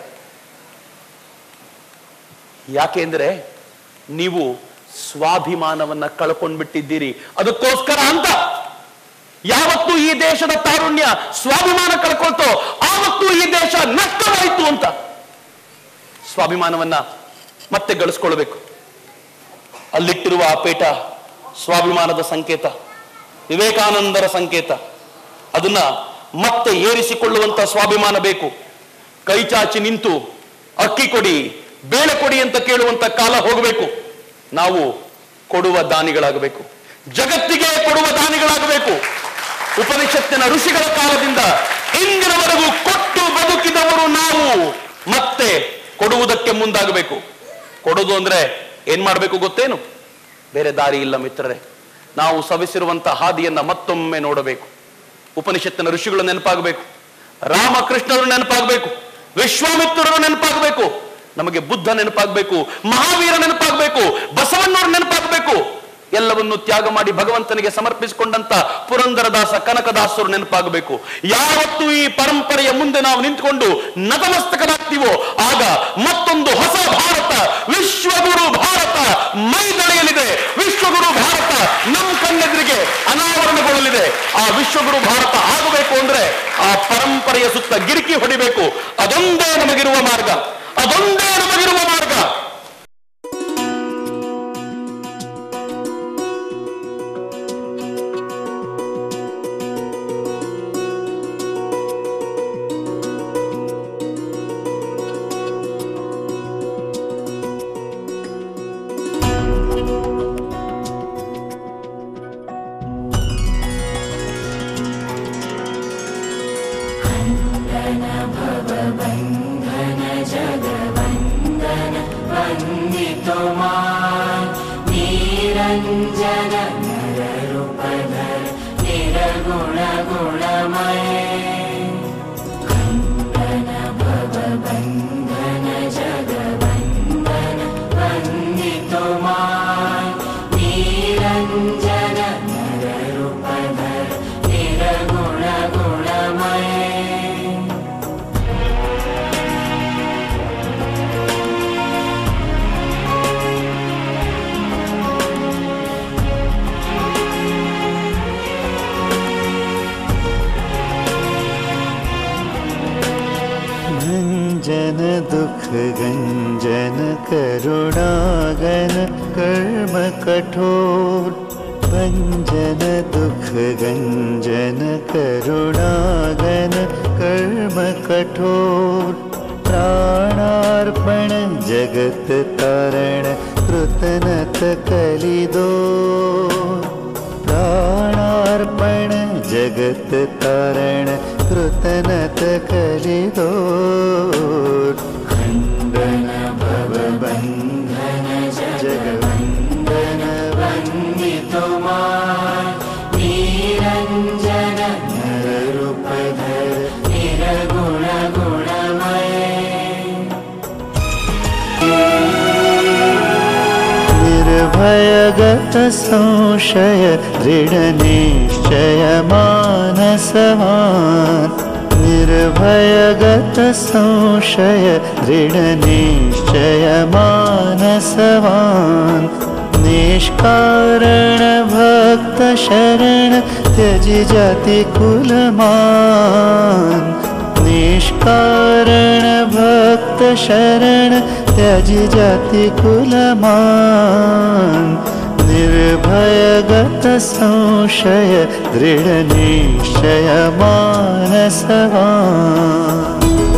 ಯಾಕೆಂದ್ರೆ ನೀವು ಸ್ವಾಭಿಮಾನವನ್ನ ಕಳ್ಕೊಂಡ್ಬಿಟ್ಟಿದ್ದೀರಿ ಅದಕ್ಕೋಸ್ಕರ ಅಂತ ಯಾವತ್ತು ಈ ದೇಶದ ತಾರುಣ್ಯ ಸ್ವಾಭಿಮಾನ ಕಳ್ಕೊಳ್ತೋ ಆವತ್ತು ಈ ದೇಶ ನಷ್ಟವಾಯಿತು ಅಂತ ಸ್ವಾಭಿಮಾನವನ್ನ ಮತ್ತೆ ಗಳಿಸ್ಕೊಳ್ಬೇಕು ಅಲ್ಲಿಟ್ಟಿರುವ ಆ ಪೇಟ ಸ್ವಾಭಿಮಾನದ ಸಂಕೇತ ವಿವೇಕಾನಂದರ ಸಂಕೇತ ಅದನ್ನ ಮತ್ತೆ ಏರಿಸಿಕೊಳ್ಳುವಂತ ಸ್ವಾಭಿಮಾನ ಬೇಕು ಕೈ ಚಾಚಿ ನಿಂತು ಅಕ್ಕಿ ಕೊಡಿ ಬೇಳೆ ಕೊಡಿ ಅಂತ ಕೇಳುವಂತ ಕಾಲ ಹೋಗಬೇಕು ನಾವು ಕೊಡುವ ದಾನಿಗಳಾಗಬೇಕು ಜಗತ್ತಿಗೆ ಕೊಡುವ ದಾನಿಗಳಾಗಬೇಕು ಉಪನಿಷತ್ತಿನ ಋಷಿಗಳ ಕಾಲದಿಂದ ಇಂದಿನವರೆಗೂ ಕೊಟ್ಟು ಬದುಕಿದವರು ನಾವು ಮತ್ತೆ ಕೊಡುವುದಕ್ಕೆ ಮುಂದಾಗಬೇಕು ಕೊಡುವುದು ಅಂದ್ರೆ ಏನ್ ಮಾಡಬೇಕು ಗೊತ್ತೇನು ಬೇರೆ ದಾರಿ ಇಲ್ಲ ಮಿತ್ರರೇ ನಾವು ಸವಿಸಿರುವಂತ ಹಾದಿಯನ್ನ ಮತ್ತೊಮ್ಮೆ ನೋಡಬೇಕು ಉಪನಿಷತ್ತಿನ ಋಷಿಗಳು ನೆನಪಾಗಬೇಕು ರಾಮಕೃಷ್ಣರು ನೆನಪಾಗಬೇಕು ವಿಶ್ವಾಮಿತ್ರರು ನೆನಪಾಗಬೇಕು ನಮಗೆ ಬುದ್ಧ ನೆನಪಾಗಬೇಕು ಮಹಾವೀರ ನೆನಪಾಗಬೇಕು ಬಸವಣ್ಣವರು ನೆನಪಾಗಬೇಕು ಎಲ್ಲವನ್ನು ತ್ಯಾಗ ಮಾಡಿ ಭಗವಂತನಿಗೆ ಸಮರ್ಪಿಸಿಕೊಂಡಂತ ಪುರಂದರದಾಸ ಕನಕದಾಸರು ನೆನಪಾಗಬೇಕು ಯಾವತ್ತು ಈ ಪರಂಪರೆಯ ಮುಂದೆ ನಾವು ನಿಂತುಕೊಂಡು ನತಮಸ್ತಕರಾಗ್ತೀವೋ ಆಗ ಮತ್ತೊಂದು ಹೊಸ ಭಾರತ ವಿಶ್ವಗುರು ಭಾರತ ಮೈದಳೆಯಲಿದೆ ವಿಶ್ವಗುರು ಭಾರತ ನಮ್ಮ ಕಣ್ಣೆದುರಿಗೆ ಅನಾವರಣಗೊಳ್ಳಲಿದೆ ಆ ವಿಶ್ವಗುರು ಭಾರತ ಆಗಬೇಕು ಅಂದ್ರೆ ಆ ಪರಂಪರೆಯ ಸುತ್ತ ಗಿರಿಕಿ ಹೊಡಿಬೇಕು ಅದೊಂದೇ ನಮಗಿರುವ ಮಾರ್ಗ ಅದೊಂದೇ ನಮಗಿರುವ ಮಾರ್ಗ भवबन्धन जगवन्दन वन्दितो मां निरञ्जन नररूपधर निरगुणगुणमय कन्दन भवबन्धन जगवन्दन वन्दितो मां निरञ्जन नररूपधर निरगुणगुणमय गञ्जन दुःख गञ्जन करुणागन कर्म कठोर भञ्जन दुःख गञ्जन करुणागन कर्म कठोर प्राणार्पण जगत तारण कृतनत कलिदो प्राणार्पण जगत तारण कृतनत कलिदो खण्डन भवबन्धन जगवन्दन वन्दितो मां निरञ्जन नररूपधर निरगुणगुणमय निर्भयगत संशय दृढनिश्चय मानसवान् निर्भयगत संशय दृढनिश्चय मानसवान् निष्कारण भक्त शरण त्यजि जाति कुलमान् निष्कारण भक्त शरण त्यजि जाति कुलमान् निर्भयगत संशय दृढनिश्चय मानसवान्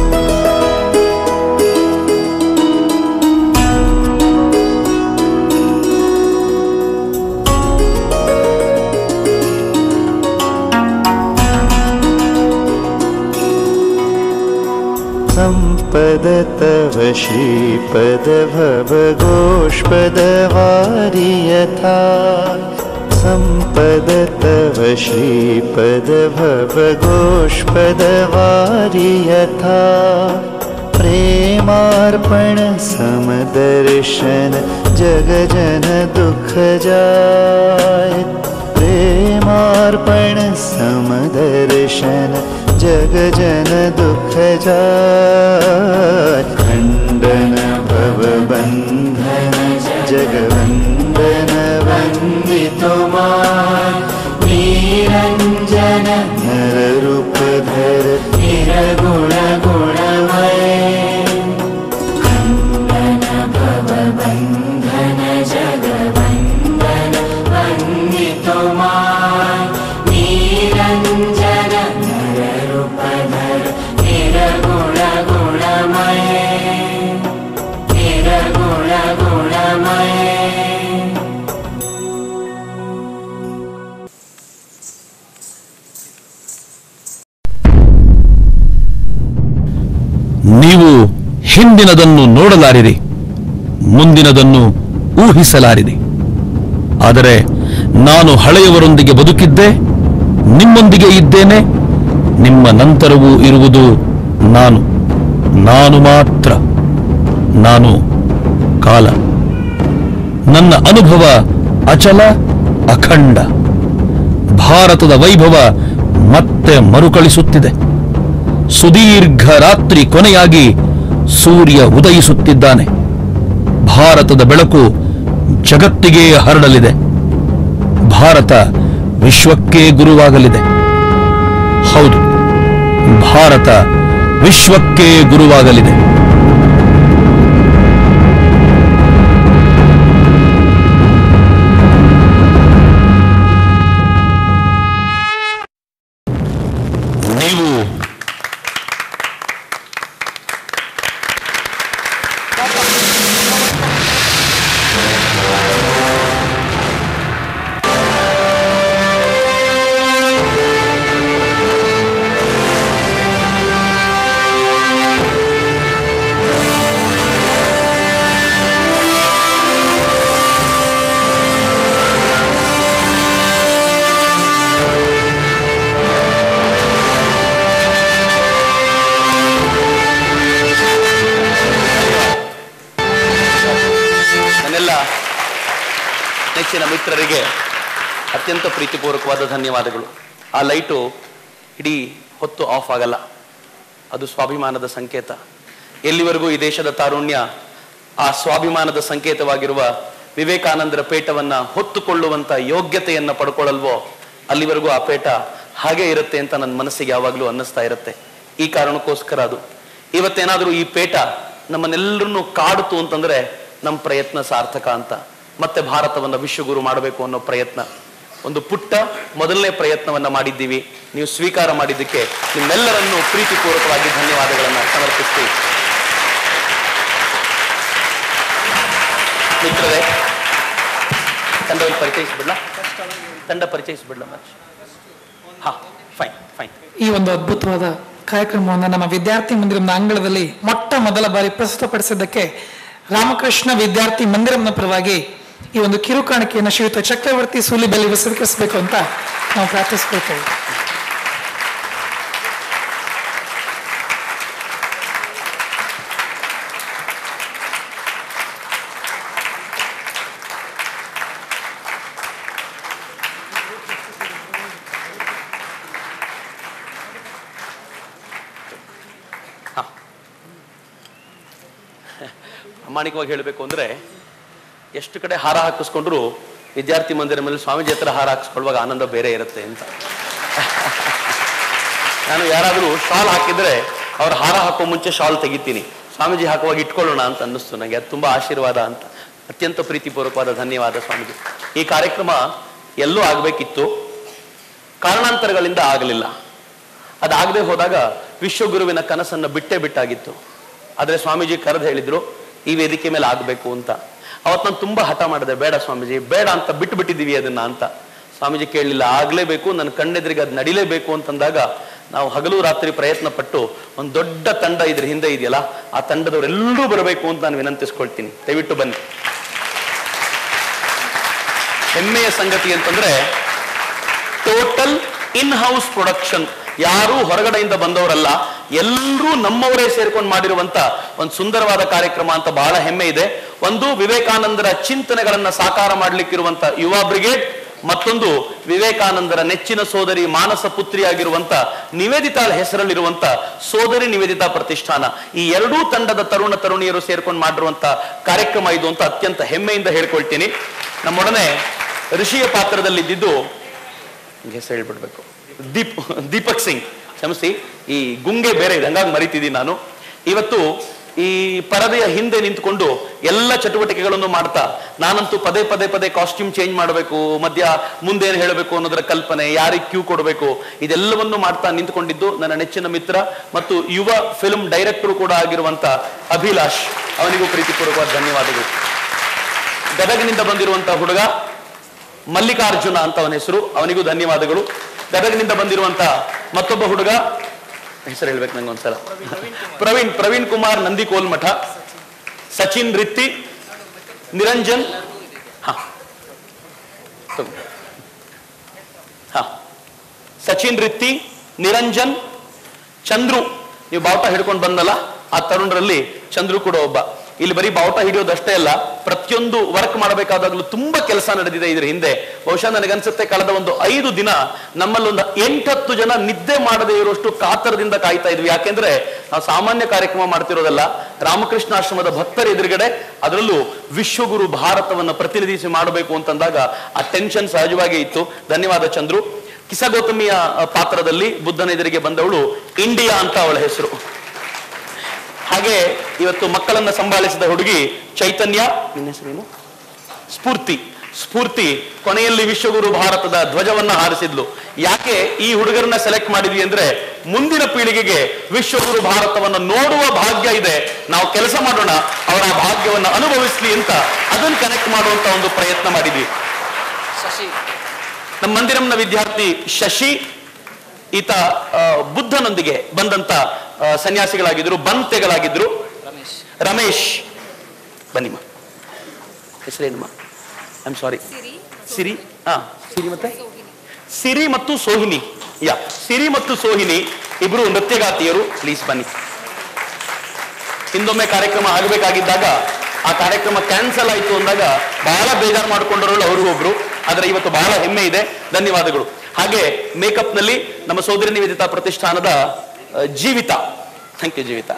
सम्पद तव श्रीपद भव गोष्पद वारि यथा सम्पद तव श्रीपद भवघोष्पदवारि यथा प्रेमार्पण समदर्शन जगजन दुःख जाय प्रेमार्पण समदर्शन जगजन दुःख जाय खण्डन भवबन्धन जगवन्दन वन्दितो मा निरञ्जन नररूपधर निरगुण गुणमय खण्डन भवबन्धन जगवन्दन वन्दितो मा निरञ्जन नररूपधर निरगुण गुणमय निरगुण गुणमय ನೀವು ಹಿಂದಿನದನ್ನು ನೋಡಲಾರಿರಿ ಮುಂದಿನದನ್ನು ಊಹಿಸಲಾರಿರಿ ಆದರೆ ನಾನು ಹಳೆಯವರೊಂದಿಗೆ ಬದುಕಿದ್ದೆ ನಿಮ್ಮೊಂದಿಗೆ ಇದ್ದೇನೆ ನಿಮ್ಮ ನಂತರವೂ ಇರುವುದು ನಾನು ನಾನು ಮಾತ್ರ ನಾನು ಕಾಲ ನನ್ನ ಅನುಭವ ಅಚಲ ಅಖಂಡ ಭಾರತದ ವೈಭವ ಮತ್ತೆ ಮರುಕಳಿಸುತ್ತಿದೆ ಸುದೀರ್ಘ ರಾತ್ರಿ ಕೊನೆಯಾಗಿ ಸೂರ್ಯ ಉದಯಿಸುತ್ತಿದ್ದಾನೆ ಭಾರತದ ಬೆಳಕು ಜಗತ್ತಿಗೆ ಹರಡಲಿದೆ ಭಾರತ ವಿಶ್ವಕ್ಕೇ ಗುರುವಾಗಲಿದೆ ಹೌದು ಭಾರತ ವಿಶ್ವಕ್ಕೇ ಗುರುವಾಗಲಿದೆ ನೀವು ನನ್ನೆಲ್ಲ ನೆಚ್ಚಿನ ಮಿತ್ರರಿಗೆ ಅತ್ಯಂತ ಪ್ರೀತಿಪೂರ್ವಕವಾದ ಧನ್ಯವಾದಗಳು ಆ ಲೈಟು ಇಡೀ ಹೊತ್ತು ಆಫ್ ಆಗಲ್ಲ ಅದು ಸ್ವಾಭಿಮಾನದ ಸಂಕೇತ ಎಲ್ಲಿವರೆಗೂ ಈ ದೇಶದ ತಾರುಣ್ಯ ಆ ಸ್ವಾಭಿಮಾನದ ಸಂಕೇತವಾಗಿರುವ ವಿವೇಕಾನಂದರ ಪೇಟವನ್ನ ಹೊತ್ತುಕೊಳ್ಳುವಂತ ಯೋಗ್ಯತೆಯನ್ನ ಪಡ್ಕೊಳ್ಳಲ್ವೋ ಅಲ್ಲಿವರೆಗೂ ಆ ಪೇಟ ಹಾಗೆ ಇರುತ್ತೆ ಅಂತ ನನ್ನ ಮನಸ್ಸಿಗೆ ಯಾವಾಗಲೂ ಅನ್ನಿಸ್ತಾ ಇರುತ್ತೆ ಈ ಕಾರಣಕ್ಕೋಸ್ಕರ ಅದು ಇವತ್ತೇನಾದರೂ ಈ ಪೇಟ ನಮ್ಮನ್ನೆಲ್ಲರನ್ನು ಕಾಡುತ್ತು ಅಂತಂದ್ರೆ ನಮ್ಮ ಪ್ರಯತ್ನ ಸಾರ್ಥಕ ಅಂತ ಮತ್ತೆ ಭಾರತವನ್ನ ವಿಶ್ವಗುರು ಮಾಡಬೇಕು ಅನ್ನೋ ಪ್ರಯತ್ನ ಒಂದು ಪುಟ್ಟ ಮೊದಲನೇ ಪ್ರಯತ್ನವನ್ನ ಮಾಡಿದ್ದೀವಿ ನೀವು ಸ್ವೀಕಾರ ಮಾಡಿದ್ದಕ್ಕೆ ನಿಮ್ಮೆಲ್ಲರನ್ನು ಪ್ರೀತಿಪೂರ್ವಕವಾಗಿ ಧನ್ಯವಾದಗಳನ್ನ ಸಮರ್ಪಿಸ್ತೀವಿ ಮಿತ್ರರೇ ತಂಡವನ್ನು ಪರಿಚಯಿಸ್ಬಿಡ್ಲಾ ತಂಡ ಪರಿಚಯಿಸ್ಬಿಡ್ಲಾ ಮಚ್ ಹಾ ಫೈನ್ ಫೈನ್ ಈ ಒಂದು ಅದ್ಭುತವಾದ ಕಾರ್ಯಕ್ರಮವನ್ನು ನಮ್ಮ ವಿದ್ಯಾರ್ಥಿ ಮಂದಿರದ ಅಂಗಳದಲ್ಲಿ ಮೊಟ್ಟ ಮೊದಲ ಬಾರಿ ಪ್ರಸ್ತುತಪಡಿಸಿದ್ದಕ್ಕೆ ರಾಮಕೃಷ್ಣ ವಿದ್ಯಾರ್ಥಿ ಮಂದಿರಂನ ಪರವಾಗಿ ಈ ಒಂದು ಕಿರುಕಾಣಿಕೆಯನ್ನು ಶ್ರೀಯುತ ಚಕ್ರವರ್ತಿ ಸೂಲಿಬೆಲ್ಲಿ ಸ್ವೀಕರಿಸಬೇಕು ಅಂತ ನಾವು ಪ್ರಾರ್ಥಿಸ್ಕೊಳ್ತೇವೆ ಪ್ರಾಮಾಣಿಕವಾಗಿ ಹೇಳಬೇಕು ಅಂದ್ರೆ ಎಷ್ಟು ಕಡೆ ಹಾರ ಹಾಕಿಸ್ಕೊಂಡ್ರು ವಿದ್ಯಾರ್ಥಿ ಮಂದಿರ ಮೇಲೆ ಸ್ವಾಮೀಜಿ ಹತ್ರ ಹಾರ ಹಾಕಿಸ್ಕೊಳ್ಳುವಾಗ ಆನಂದ ಬೇರೆ ಇರುತ್ತೆ ಅಂತ ನಾನು ಯಾರಾದರೂ ಶಾಲ್ ಹಾಕಿದ್ರೆ ಅವ್ರು ಹಾರ ಹಾಕೋ ಮುಂಚೆ ಶಾಲ್ ತೆಗಿತೀನಿ ಸ್ವಾಮೀಜಿ ಹಾಕುವಾಗ ಇಟ್ಕೊಳ್ಳೋಣ ಅಂತ ಅನ್ನಿಸ್ತು ನನಗೆ ಅದು ತುಂಬಾ ಆಶೀರ್ವಾದ ಅಂತ ಅತ್ಯಂತ ಪ್ರೀತಿಪೂರ್ವಕವಾದ ಧನ್ಯವಾದ ಸ್ವಾಮೀಜಿ ಈ ಕಾರ್ಯಕ್ರಮ ಎಲ್ಲೂ ಆಗಬೇಕಿತ್ತು ಕಾರಣಾಂತರಗಳಿಂದ ಆಗಲಿಲ್ಲ ಅದಾಗದೆ ಹೋದಾಗ ವಿಶ್ವಗುರುವಿನ ಕನಸನ್ನ ಬಿಟ್ಟೇ ಬಿಟ್ಟಾಗಿತ್ತು ಆದ್ರೆ ಸ್ವಾಮೀಜಿ ಕರೆದು ಹೇಳಿದ್ರು ಈ ವೇದಿಕೆ ಮೇಲೆ ಆಗಬೇಕು ಅಂತ ಅವತ್ತು ನಾನು ತುಂಬಾ ಹಠ ಮಾಡಿದೆ ಬೇಡ ಸ್ವಾಮೀಜಿ ಬೇಡ ಅಂತ ಬಿಟ್ಟು ಬಿಟ್ಟಿದೀವಿ ಅದನ್ನ ಅಂತ ಸ್ವಾಮೀಜಿ ಕೇಳಲಿಲ್ಲ ಆಗ್ಲೇಬೇಕು ನನ್ನ ಕಣ್ಣೆದ್ರಿಗೆ ಅದು ನಡಿಲೇಬೇಕು ಅಂತಂದಾಗ ನಾವು ಹಗಲು ರಾತ್ರಿ ಪ್ರಯತ್ನ ಪಟ್ಟು ಒಂದು ದೊಡ್ಡ ತಂಡ ಇದ್ರ ಹಿಂದೆ ಇದೆಯಲ್ಲ ಆ ತಂಡದವರೆಲ್ಲರೂ ಬರಬೇಕು ಅಂತ ನಾನು ವಿನಂತಿಸ್ಕೊಳ್ತೀನಿ ದಯವಿಟ್ಟು ಬನ್ನಿ ಹೆಮ್ಮೆಯ ಸಂಗತಿ ಅಂತಂದ್ರೆ ಟೋಟಲ್ ಇನ್ ಹೌಸ್ ಪ್ರೊಡಕ್ಷನ್ ಯಾರು ಹೊರಗಡೆಯಿಂದ ಬಂದವರಲ್ಲ ಎಲ್ಲರೂ ನಮ್ಮವರೇ ಸೇರ್ಕೊಂಡು ಮಾಡಿರುವಂತ ಒಂದು ಸುಂದರವಾದ ಕಾರ್ಯಕ್ರಮ ಅಂತ ಬಹಳ ಹೆಮ್ಮೆ ಇದೆ ಒಂದು ವಿವೇಕಾನಂದರ ಚಿಂತನೆಗಳನ್ನ ಸಾಕಾರ ಮಾಡ್ಲಿಕ್ಕಿರುವಂತ ಯುವ ಬ್ರಿಗೇಡ್ ಮತ್ತೊಂದು ವಿವೇಕಾನಂದರ ನೆಚ್ಚಿನ ಸೋದರಿ ಮಾನಸ ಪುತ್ರಿಯಾಗಿರುವಂತ ನಿವೇದಿತಾಳ ಹೆಸರಲ್ಲಿರುವಂತ ಸೋದರಿ ನಿವೇದಿತಾ ಪ್ರತಿಷ್ಠಾನ ಈ ಎರಡೂ ತಂಡದ ತರುಣ ತರುಣಿಯರು ಸೇರ್ಕೊಂಡು ಮಾಡಿರುವಂತ ಕಾರ್ಯಕ್ರಮ ಇದು ಅಂತ ಅತ್ಯಂತ ಹೆಮ್ಮೆಯಿಂದ ಹೇಳ್ಕೊಳ್ತೀನಿ ನಮ್ಮೊಡನೆ ಋಷಿಯ ಪಾತ್ರದಲ್ಲಿದ್ದಿದ್ದು ಹಿಂಗೆ ಹೆಸರು ಹೇಳ್ಬಿಡ್ಬೇಕು ದೀಪ್ ದೀಪಕ್ ಸಿಂಗ್ ಕ್ಷಮಿಸಿ ಈ ಗುಂಗೆ ಬೇರೆ ಇದೆ ಹಂಗಾಗಿ ಮರಿತಿದ್ದೀನಿ ನಾನು ಇವತ್ತು ಈ ಪರದೆಯ ಹಿಂದೆ ನಿಂತ್ಕೊಂಡು ಎಲ್ಲ ಚಟುವಟಿಕೆಗಳನ್ನು ಮಾಡ್ತಾ ನಾನಂತೂ ಪದೇ ಪದೇ ಪದೇ ಕಾಸ್ಟ್ಯೂಮ್ ಚೇಂಜ್ ಮಾಡಬೇಕು ಮಧ್ಯ ಮುಂದೆ ಏನು ಹೇಳಬೇಕು ಅನ್ನೋದರ ಕಲ್ಪನೆ ಯಾರಿಗೆ ಕ್ಯೂ ಕೊಡಬೇಕು ಇದೆಲ್ಲವನ್ನು ಮಾಡ್ತಾ ನಿಂತ್ಕೊಂಡಿದ್ದು ನನ್ನ ನೆಚ್ಚಿನ ಮಿತ್ರ ಮತ್ತು ಯುವ ಫಿಲ್ಮ್ ಡೈರೆಕ್ಟರ್ ಕೂಡ ಆಗಿರುವಂತ ಅಭಿಲಾಷ್ ಅವನಿಗೂ ಪ್ರೀತಿಪೂರ್ವಕವಾದ ಧನ್ಯವಾದಗಳು ಗದಗಿನಿಂದ ಬಂದಿರುವಂತ ಹುಡುಗ ಮಲ್ಲಿಕಾರ್ಜುನ ಅಂತ ಅವನ ಹೆಸರು ಅವನಿಗೂ ಧನ್ಯವಾದಗಳು ಗದಗಿನಿಂದ ಬಂದಿರುವಂತ ಮತ್ತೊಬ್ಬ ಹುಡುಗ ಹೆಸರು ಹೇಳ್ಬೇಕು ನಂಗೆ ಒಂದ್ಸಲ ಪ್ರವೀಣ್ ಪ್ರವೀಣ್ ಕುಮಾರ್ ನಂದಿಕೋಲ್ ಮಠ ಸಚಿನ್ ರಿತ್ತಿ ನಿರಂಜನ್ ಹ ತಗೋ. ಹ ಸಚಿನ್ ರಿತ್ತಿ ನಿರಂಜನ್ ಚಂದ್ರು ನೀವು ಬಾವುಟ ಹಿಡ್ಕೊಂಡು ಬಂದಲ್ಲ ಆ ತರುಣರಲ್ಲಿ ಚಂದ್ರು ಕೂಡ ಒಬ್ಬ ಇಲ್ಲಿ ಬರೀ ಬಾವುಟ ಹಿಡಿಯೋದಷ್ಟೇ ಅಲ್ಲ ಪ್ರತಿಯೊಂದು ವರ್ಕ್ ಮಾಡಬೇಕಾದಾಗಲೂ ತುಂಬಾ ಕೆಲಸ ನಡೆದಿದೆ ಇದ್ರ ಹಿಂದೆ ಬಹುಶಃ ನನಗನ್ಸುತ್ತೆ ಕಳೆದ ಒಂದು ಐದು ದಿನ ನಮ್ಮಲ್ಲಿ ಒಂದು ಎಂಟತ್ತು ಜನ ನಿದ್ದೆ ಮಾಡದೇ ಇರುವಷ್ಟು ಕಾತರದಿಂದ ಕಾಯ್ತಾ ಇದ್ವಿ ಯಾಕೆಂದ್ರೆ ನಾವು ಸಾಮಾನ್ಯ ಕಾರ್ಯಕ್ರಮ ಮಾಡ್ತಿರೋದಲ್ಲ ರಾಮಕೃಷ್ಣಾಶ್ರಮದ ಭಕ್ತರ ಎದುರುಗಡೆ ಅದರಲ್ಲೂ ವಿಶ್ವಗುರು ಭಾರತವನ್ನು ಪ್ರತಿನಿಧಿಸಿ ಮಾಡಬೇಕು ಅಂತಂದಾಗ ಆ ಟೆನ್ಷನ್ ಸಹಜವಾಗಿ ಇತ್ತು ಧನ್ಯವಾದ ಚಂದ್ರು ಕಿಸಗೌತಮಿಯ ಅ, ಪಾತ್ರದಲ್ಲಿ ಬುದ್ಧನ ಎದುರಿಗೆ ಬಂದವಳು ಇಂಡಿಯಾ ಅಂತ ಅವಳ ಹೆಸರು ಹಾಗೆ ಇವತ್ತು ಮಕ್ಕಳನ್ನ ಸಂಭಾಳಿಸಿದ ಹುಡುಗಿ ಚೈತನ್ಯ ನಿನ್ನ ಹೆಸರೇನು ಸ್ಫೂರ್ತಿ ಸ್ಫೂರ್ತಿ ಕೊನೆಯಲ್ಲಿ ವಿಶ್ವಗುರು ಭಾರತದ ಧ್ವಜವನ್ನ ಹಾರಿಸಿದ್ಲು ಯಾಕೆ ಈ ಹುಡುಗರನ್ನ ಸೆಲೆಕ್ಟ್ ಮಾಡಿದ್ವಿ ಅಂದ್ರೆ ಮುಂದಿನ ಪೀಳಿಗೆಗೆ ವಿಶ್ವಗುರು ಭಾರತವನ್ನು ನೋಡುವ ಭಾಗ್ಯ ಇದೆ ನಾವು ಕೆಲಸ ಮಾಡೋಣ ಅವರ ಆ ಭಾಗ್ಯವನ್ನು ಅನುಭವಿಸ್ಲಿ ಅಂತ ಅದನ್ನು ಕನೆಕ್ಟ್ ಮಾಡುವಂತ ಒಂದು ಪ್ರಯತ್ನ ಮಾಡಿದ್ವಿ ಶಶಿ ನಮ್ಮ ಮಂದಿರಂನ ವಿದ್ಯಾರ್ಥಿ ಶಶಿ ಈತ ಆ, ಬುದ್ಧನೊಂದಿಗೆ ಬಂದಂತ ಆ, ಸನ್ಯಾಸಿಗಳಾಗಿದ್ರು ಬಂತೆಗಳಾಗಿದ್ರು ರಮೇಶ್ ರಮೇಶ್ ಬನ್ನಿಮ್ಮ ಹೆಸರೇನಮ್ಮ ಐ ಆಮ್ ಸಾರಿ ಸಿರಿ ಹಾ ಸಿರಿ ಮತ್ತೆ ಸಿರಿ ಮತ್ತು ಸೋಹಿನಿ ಯಾ ಸಿರಿ ಮತ್ತು ಸೋಹಿನಿ ಇಬ್ರು ನೃತ್ಯಗಾತಿಯರು ಪ್ಲೀಸ್ ಬನ್ನಿ ಹಿಂದೊಮ್ಮೆ ಕಾರ್ಯಕ್ರಮ ಆಗಬೇಕಾಗಿದ್ದಾಗ ಆ ಕಾರ್ಯಕ್ರಮ ಕ್ಯಾನ್ಸಲ್ ಆಯಿತು ಅಂದಾಗ ಬಹಳ ಬೇಜಾರು ಮಾಡಿಕೊಂಡವರು ಅವರು ಒಬ್ರು ಆದ್ರೆ ಇವತ್ತು ಬಹಳ ಹೆಮ್ಮೆ ಇದೆ ಧನ್ಯವಾದಗಳು ಹಾಗೆ ಮೇಕಪ್ ನಲ್ಲಿ ನಮ್ಮ ಸೋದರಿ ನಿವೇದಿತಾ ಪ್ರತಿಷ್ಠಾನದ ಆ, ಜೀವಿತ ಥ್ಯಾಂಕ್ ಯು ಜೀವಿತ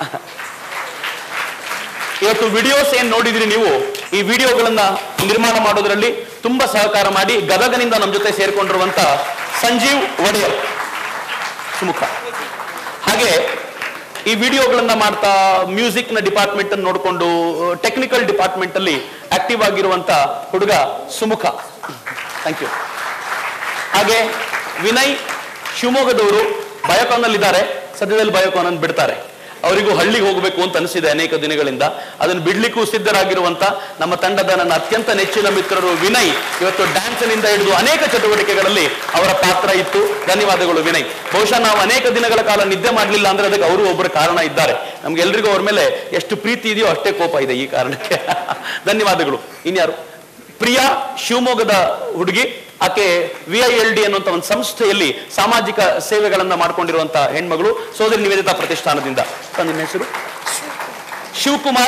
ಇವತ್ತು ವಿಡಿಯೋಸ್ ಏನ್ ನೋಡಿದ್ರಿ ನೀವು ಈ ವಿಡಿಯೋಗಳನ್ನ ನಿರ್ಮಾಣ ಮಾಡೋದ್ರಲ್ಲಿ ತುಂಬಾ ಸಹಕಾರ ಮಾಡಿ ಗದಗನಿಂದ ನಮ್ಮ ಜೊತೆ ಸೇರ್ಕೊಂಡಿರುವಂತ ಸಂಜೀವ್ ಒಡೆಯರ್ ಸುಮುಖ ಹಾಗೆ ಈ ವಿಡಿಯೋಗಳನ್ನ ಮಾಡ್ತಾ ಮ್ಯೂಸಿಕ್ ನ ಡಿಪಾರ್ಟ್ಮೆಂಟ್ ಅನ್ನು ನೋಡಿಕೊಂಡು ಟೆಕ್ನಿಕಲ್ ಡಿಪಾರ್ಟ್ಮೆಂಟ್ ಅಲ್ಲಿ ಆಕ್ಟಿವ್ ಆಗಿರುವಂತ ಹುಡುಗ ಸುಮುಖ ಥ್ಯಾಂಕ್ ಯು ಹಾಗೆ ವಿನಯ್ ಶಿವಮೊಗ್ಗದವರು ಬಯೋಕಾನ್ ಅಲ್ಲಿ ಇದ್ದಾರೆ ಸದ್ಯದಲ್ಲಿ ಬಯೋಕಾನ್ ಅನ್ನು ಬಿಡ್ತಾರೆ ಅವರಿಗೂ ಹಳ್ಳಿಗೆ ಹೋಗಬೇಕು ಅಂತ ಅನಿಸಿದೆ ಅನೇಕ ದಿನಗಳಿಂದ ಅದನ್ನು ಬಿಡ್ಲಿಕ್ಕೂ ಸಿದ್ಧರಾಗಿರುವಂತ ನಮ್ಮ ತಂಡದ ನನ್ನ ಅತ್ಯಂತ ನೆಚ್ಚಿನ ಮಿತ್ರರು ವಿನಯ್ ಇವತ್ತು ಡ್ಯಾನ್ಸ್ನಿಂದ ಹಿಡಿದು ಅನೇಕ ಚಟುವಟಿಕೆಗಳಲ್ಲಿ ಅವರ ಪಾತ್ರ ಇತ್ತು ಧನ್ಯವಾದಗಳು ವಿನಯ್ ಬಹುಶಃ ನಾವು ಅನೇಕ ದಿನಗಳ ಕಾಲ ನಿದ್ದೆ ಮಾಡಲಿಲ್ಲ ಅಂದ್ರೆ ಅದಕ್ಕೆ ಅವರು ಒಬ್ಬರು ಕಾರಣ ಇದ್ದಾರೆ ನಮ್ಗೆಲ್ರಿಗೂ ಅವ್ರ ಮೇಲೆ ಎಷ್ಟು ಪ್ರೀತಿ ಇದೆಯೋ ಅಷ್ಟೇ ಕೋಪ ಇದೆ ಈ ಕಾರಣಕ್ಕೆ ಧನ್ಯವಾದಗಳು ಇನ್ಯಾರು ಪ್ರಿಯಾ ಶಿವಮೊಗ್ಗದ ಹುಡುಗಿ ಆಕೆ ವಿ ಐ ಎಲ್ ಡಿ ಅನ್ನುವಂತ ಒಂದು ಸಂಸ್ಥೆಯಲ್ಲಿ ಸಾಮಾಜಿಕ ಸೇವೆಗಳನ್ನ ಮಾಡ್ಕೊಂಡಿರುವಂತ ಹೆಣ್ಮಗಳು ಸೋದರಿ ನಿವೇದಿತಾ ಪ್ರತಿಷ್ಠಾನದಿಂದ ಸ, ನಿಮ್ಮ ಹೆಸರು ಶಿವಕುಮಾರ್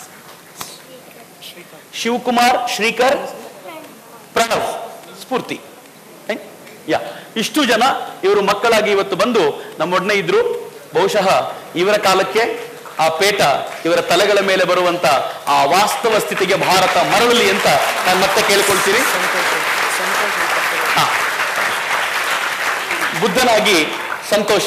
ಶಿವಕುಮಾರ್ ಶ್ರೀಕರ್ ಪ್ರಣವ್ ಸ್ಫೂರ್ತಿ ಏ? ಯಾ ಇಷ್ಟು ಜನ ಇವರು ಮಕ್ಕಳಾಗಿ ಇವತ್ತು ಬಂದು ನಮ್ಮೊಡನೆ ಇದ್ರು ಬಹುಶಃ ಇವರ ಕಾಲಕ್ಕೆ ಆ ಪೇಟ ಇವರ ತಲೆಗಳ ಮೇಲೆ ಬರುವಂತ ಆ ವಾಸ್ತವ ಸ್ಥಿತಿಗೆ ಭಾರತ ಮರಳಲಿ ಅಂತ ನಾನು ಮತ್ತೆ ಕೇಳ್ಕೊಳ್ತೀನಿ ಹಾ. ಬುದ್ಧನಾಗಿ ಸಂತೋಷ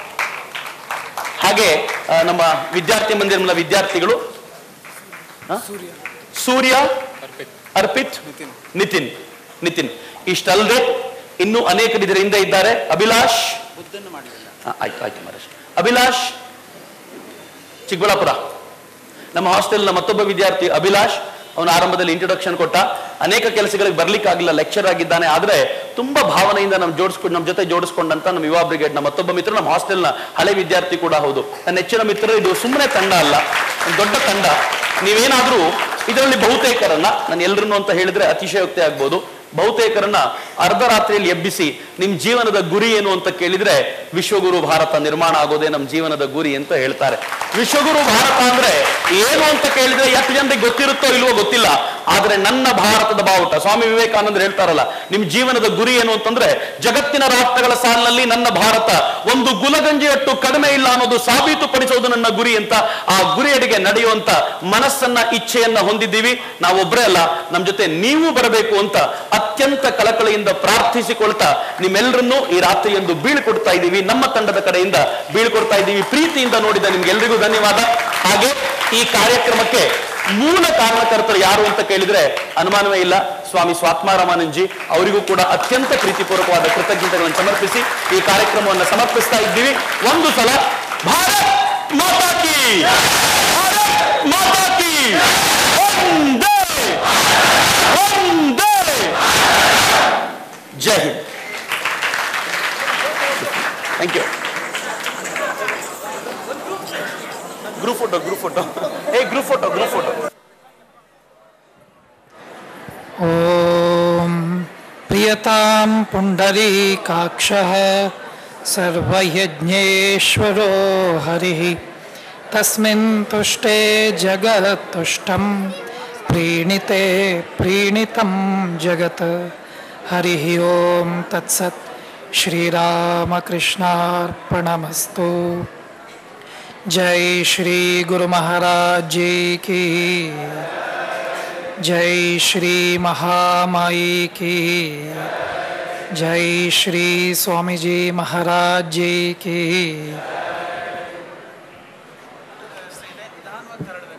ಹಾಗೆ ಆ, ನಮ್ಮ ವಿದ್ಯಾರ್ಥಿ ಮಂದಿರದ ವಿದ್ಯಾರ್ಥಿಗಳು ಆ? ಸೂರ್ಯ ಅರ್ಪಿತ್ ನಿತಿನ್ ನಿತಿನ್ ಇಷ್ಟಲ್ಲದೆ ಇನ್ನೂ ಅನೇಕರು ಇದರ ಹಿಂದೆ ಇದ್ದಾರೆ ಅಭಿಲಾಷ್ ಬುದ್ಧನ್ನು ಮಾಡಲಿಲ್ಲ ಆ, ಆಯ್ತು ಆಯ್ತು ಮಹೇಶ್ ಅಭಿಲಾಷ್ ಚಿಕ್ಕಬಳ್ಳಾಪುರ ನಮ್ಮ ಹಾಸ್ಟೆಲ್ನ ಮತ್ತೊಬ್ಬ ವಿದ್ಯಾರ್ಥಿ ಅಭಿಲಾಷ್ ಅವನ ಆರಂಭದಲ್ಲಿ ಇಂಟ್ರೊಡಕ್ಷನ್ ಕೊಟ್ಟ ಅನೇಕ ಕೆಲಸಗಳಿಗೆ ಬರ್ಲಿಕ್ಕಾಗಿಲ್ಲ ಲೆಕ್ಚರ್ ಆಗಿದ್ದಾನೆ ಆದ್ರೆ ತುಂಬಾ ಭಾವನೆಯಿಂದ ನಮ್ಮ ಜೋಡಿಸ್ಕೊಂಡು ನಮ್ಮ ಜೊತೆ ಜೋಡಿಸ್ಕೊಂಡಂತ ನಮ್ಮ ಯುವ ಬ್ರಿಗೇಡ್ ನ ಮತ್ತೊಬ್ಬ ಮಿತ್ರ ನಮ್ಮ ಹಾಸ್ಟೆಲ್ನ ಹಳೆ ವಿದ್ಯಾರ್ಥಿ ಕೂಡ ಹೌದು ನನ್ನ ನೆಚ್ಚಿನ ಮಿತ್ರರು ಇದು ಸುಮ್ಮನೆ ತಂಡ ಅಲ್ಲ ಒಂದು ದೊಡ್ಡ ತಂಡ ನೀವೇನಾದ್ರೂ ಇದರಲ್ಲಿ ಬಹುತೇಕರನ್ನ ನಾನು ಎಲ್ರನ್ನು ಅಂತ ಹೇಳಿದ್ರೆ ಅತಿಶಯೋಕ್ತಿ ಆಗ್ಬೋದು ಬಹುತೇಕರನ್ನ ಅರ್ಧರಾತ್ರಿಯಲ್ಲಿ ಎಬ್ಬಿಸಿ ನಿಮ್ ಜೀವನದ ಗುರಿ ಏನು ಅಂತ ಕೇಳಿದ್ರೆ ವಿಶ್ವಗುರು ಭಾರತ ನಿರ್ಮಾಣ ಆಗೋದೇ ನಮ್ಮ ಜೀವನದ ಗುರಿ ಅಂತ ಹೇಳ್ತಾರೆ ವಿಶ್ವಗುರು ಭಾರತ ಅಂದ್ರೆ ಏನು ಅಂತ ಕೇಳಿದ್ರೆ ಎಷ್ಟು ಜನರಿಗೆ ಗೊತ್ತಿರುತ್ತೋ ಇಲ್ವೋ ಗೊತ್ತಿಲ್ಲ ಆದ್ರೆ ನನ್ನ ಭಾರತದ ಬಾವುಟ ಸ್ವಾಮಿ ವಿವೇಕಾನಂದರು ಹೇಳ್ತಾರಲ್ಲ ನಿಮ್ ಜೀವನದ ಗುರಿ ಏನು ಅಂತಂದ್ರೆ ಜಗತ್ತಿನ ರಾಷ್ಟ್ರಗಳ ಸಾಲಿನಲ್ಲಿ ನನ್ನ ಭಾರತ ಒಂದು ಗುಲಗಂಜಿಯಟ್ಟು ಕಡಿಮೆ ಇಲ್ಲ ಅನ್ನೋದು ಸಾಬೀತುಪಡಿಸೋದು ನನ್ನ ಗುರಿ ಅಂತ ಆ ಗುರಿಯಡೆಗೆ ನಡೆಯುವಂತ ಮನಸ್ಸನ್ನ ಇಚ್ಛೆಯನ್ನ ಹೊಂದಿದ್ದೀವಿ ನಾವೊಬ್ಬರೇ ಅಲ್ಲ ನಮ್ ಜೊತೆ ನೀವು ಬರಬೇಕು ಅಂತ ಅತ್ಯಂತ ಕಳಕಳಿಯಿಂದ ಪ್ರಾರ್ಥಿಸಿಕೊಳ್ತಾ ನಿಮ್ಮೆಲ್ಲರನ್ನೂ ಈ ರಾತ್ರಿಯೊಂದು ಬೀಳ್ಕೊಡ್ತಾ ಇದ್ದೀವಿ ನಮ್ಮ ತಂಡದ ಕಡೆಯಿಂದ ಬೀಳ್ಕೊಡ್ತಾ ಇದ್ದೀವಿ ಪ್ರೀತಿಯಿಂದ ನೋಡಿದ ನಿಮ್ಗೆಲ್ರಿಗೂ ಧನ್ಯವಾದ ಹಾಗೆ ಈ ಕಾರ್ಯಕ್ರಮಕ್ಕೆ ಮೂಲ ಕಾರಣಕರ್ತರು ಯಾರು ಅಂತ ಕೇಳಿದ್ರೆ ಅನುಮಾನವೇ ಇಲ್ಲ ಸ್ವಾಮಿ ಸ್ವಾತ್ಮಾರಾಮಾನಂಜಿ ಅವರಿಗೂ ಕೂಡ ಅತ್ಯಂತ ಪ್ರೀತಿಪೂರ್ವಕವಾದ ಕೃತಜ್ಞತೆಗಳನ್ನು ಸಮರ್ಪಿಸಿ ಈ ಕಾರ್ಯಕ್ರಮವನ್ನು ಸಮರ್ಪಿಸ್ತಾ ಇದ್ದೀವಿ ಒಂದು ಸಲ ಭಾರತ್ ಮಾತಾ ಕಿ ಭಾರತ್ ಮಾತಾ ಕಿ ವಂದೇ ವಂದೇ ಜೈ ಹಿಂದ್ thank you group photo group photo ಏ ಗ್ರೂಪ್ ಫೋಟೋ ಗ್ರೂಪ್ ಫೋಟೋ ॐ प्रियतां पुण्डरीकाक्षः सर्वयज्ञेश्वरो हरिः तस्मिन् तुष्टे जगत्तुष्टं प्रीणिते प्रीणितं जगत् हरिः ॐ तत्सत् श्रीरामकृष्णार्पणमस्तु जय श्री गुरु महाराज जी की जय श्री महामाई की जय श्री स्वामी जी महाराज जी की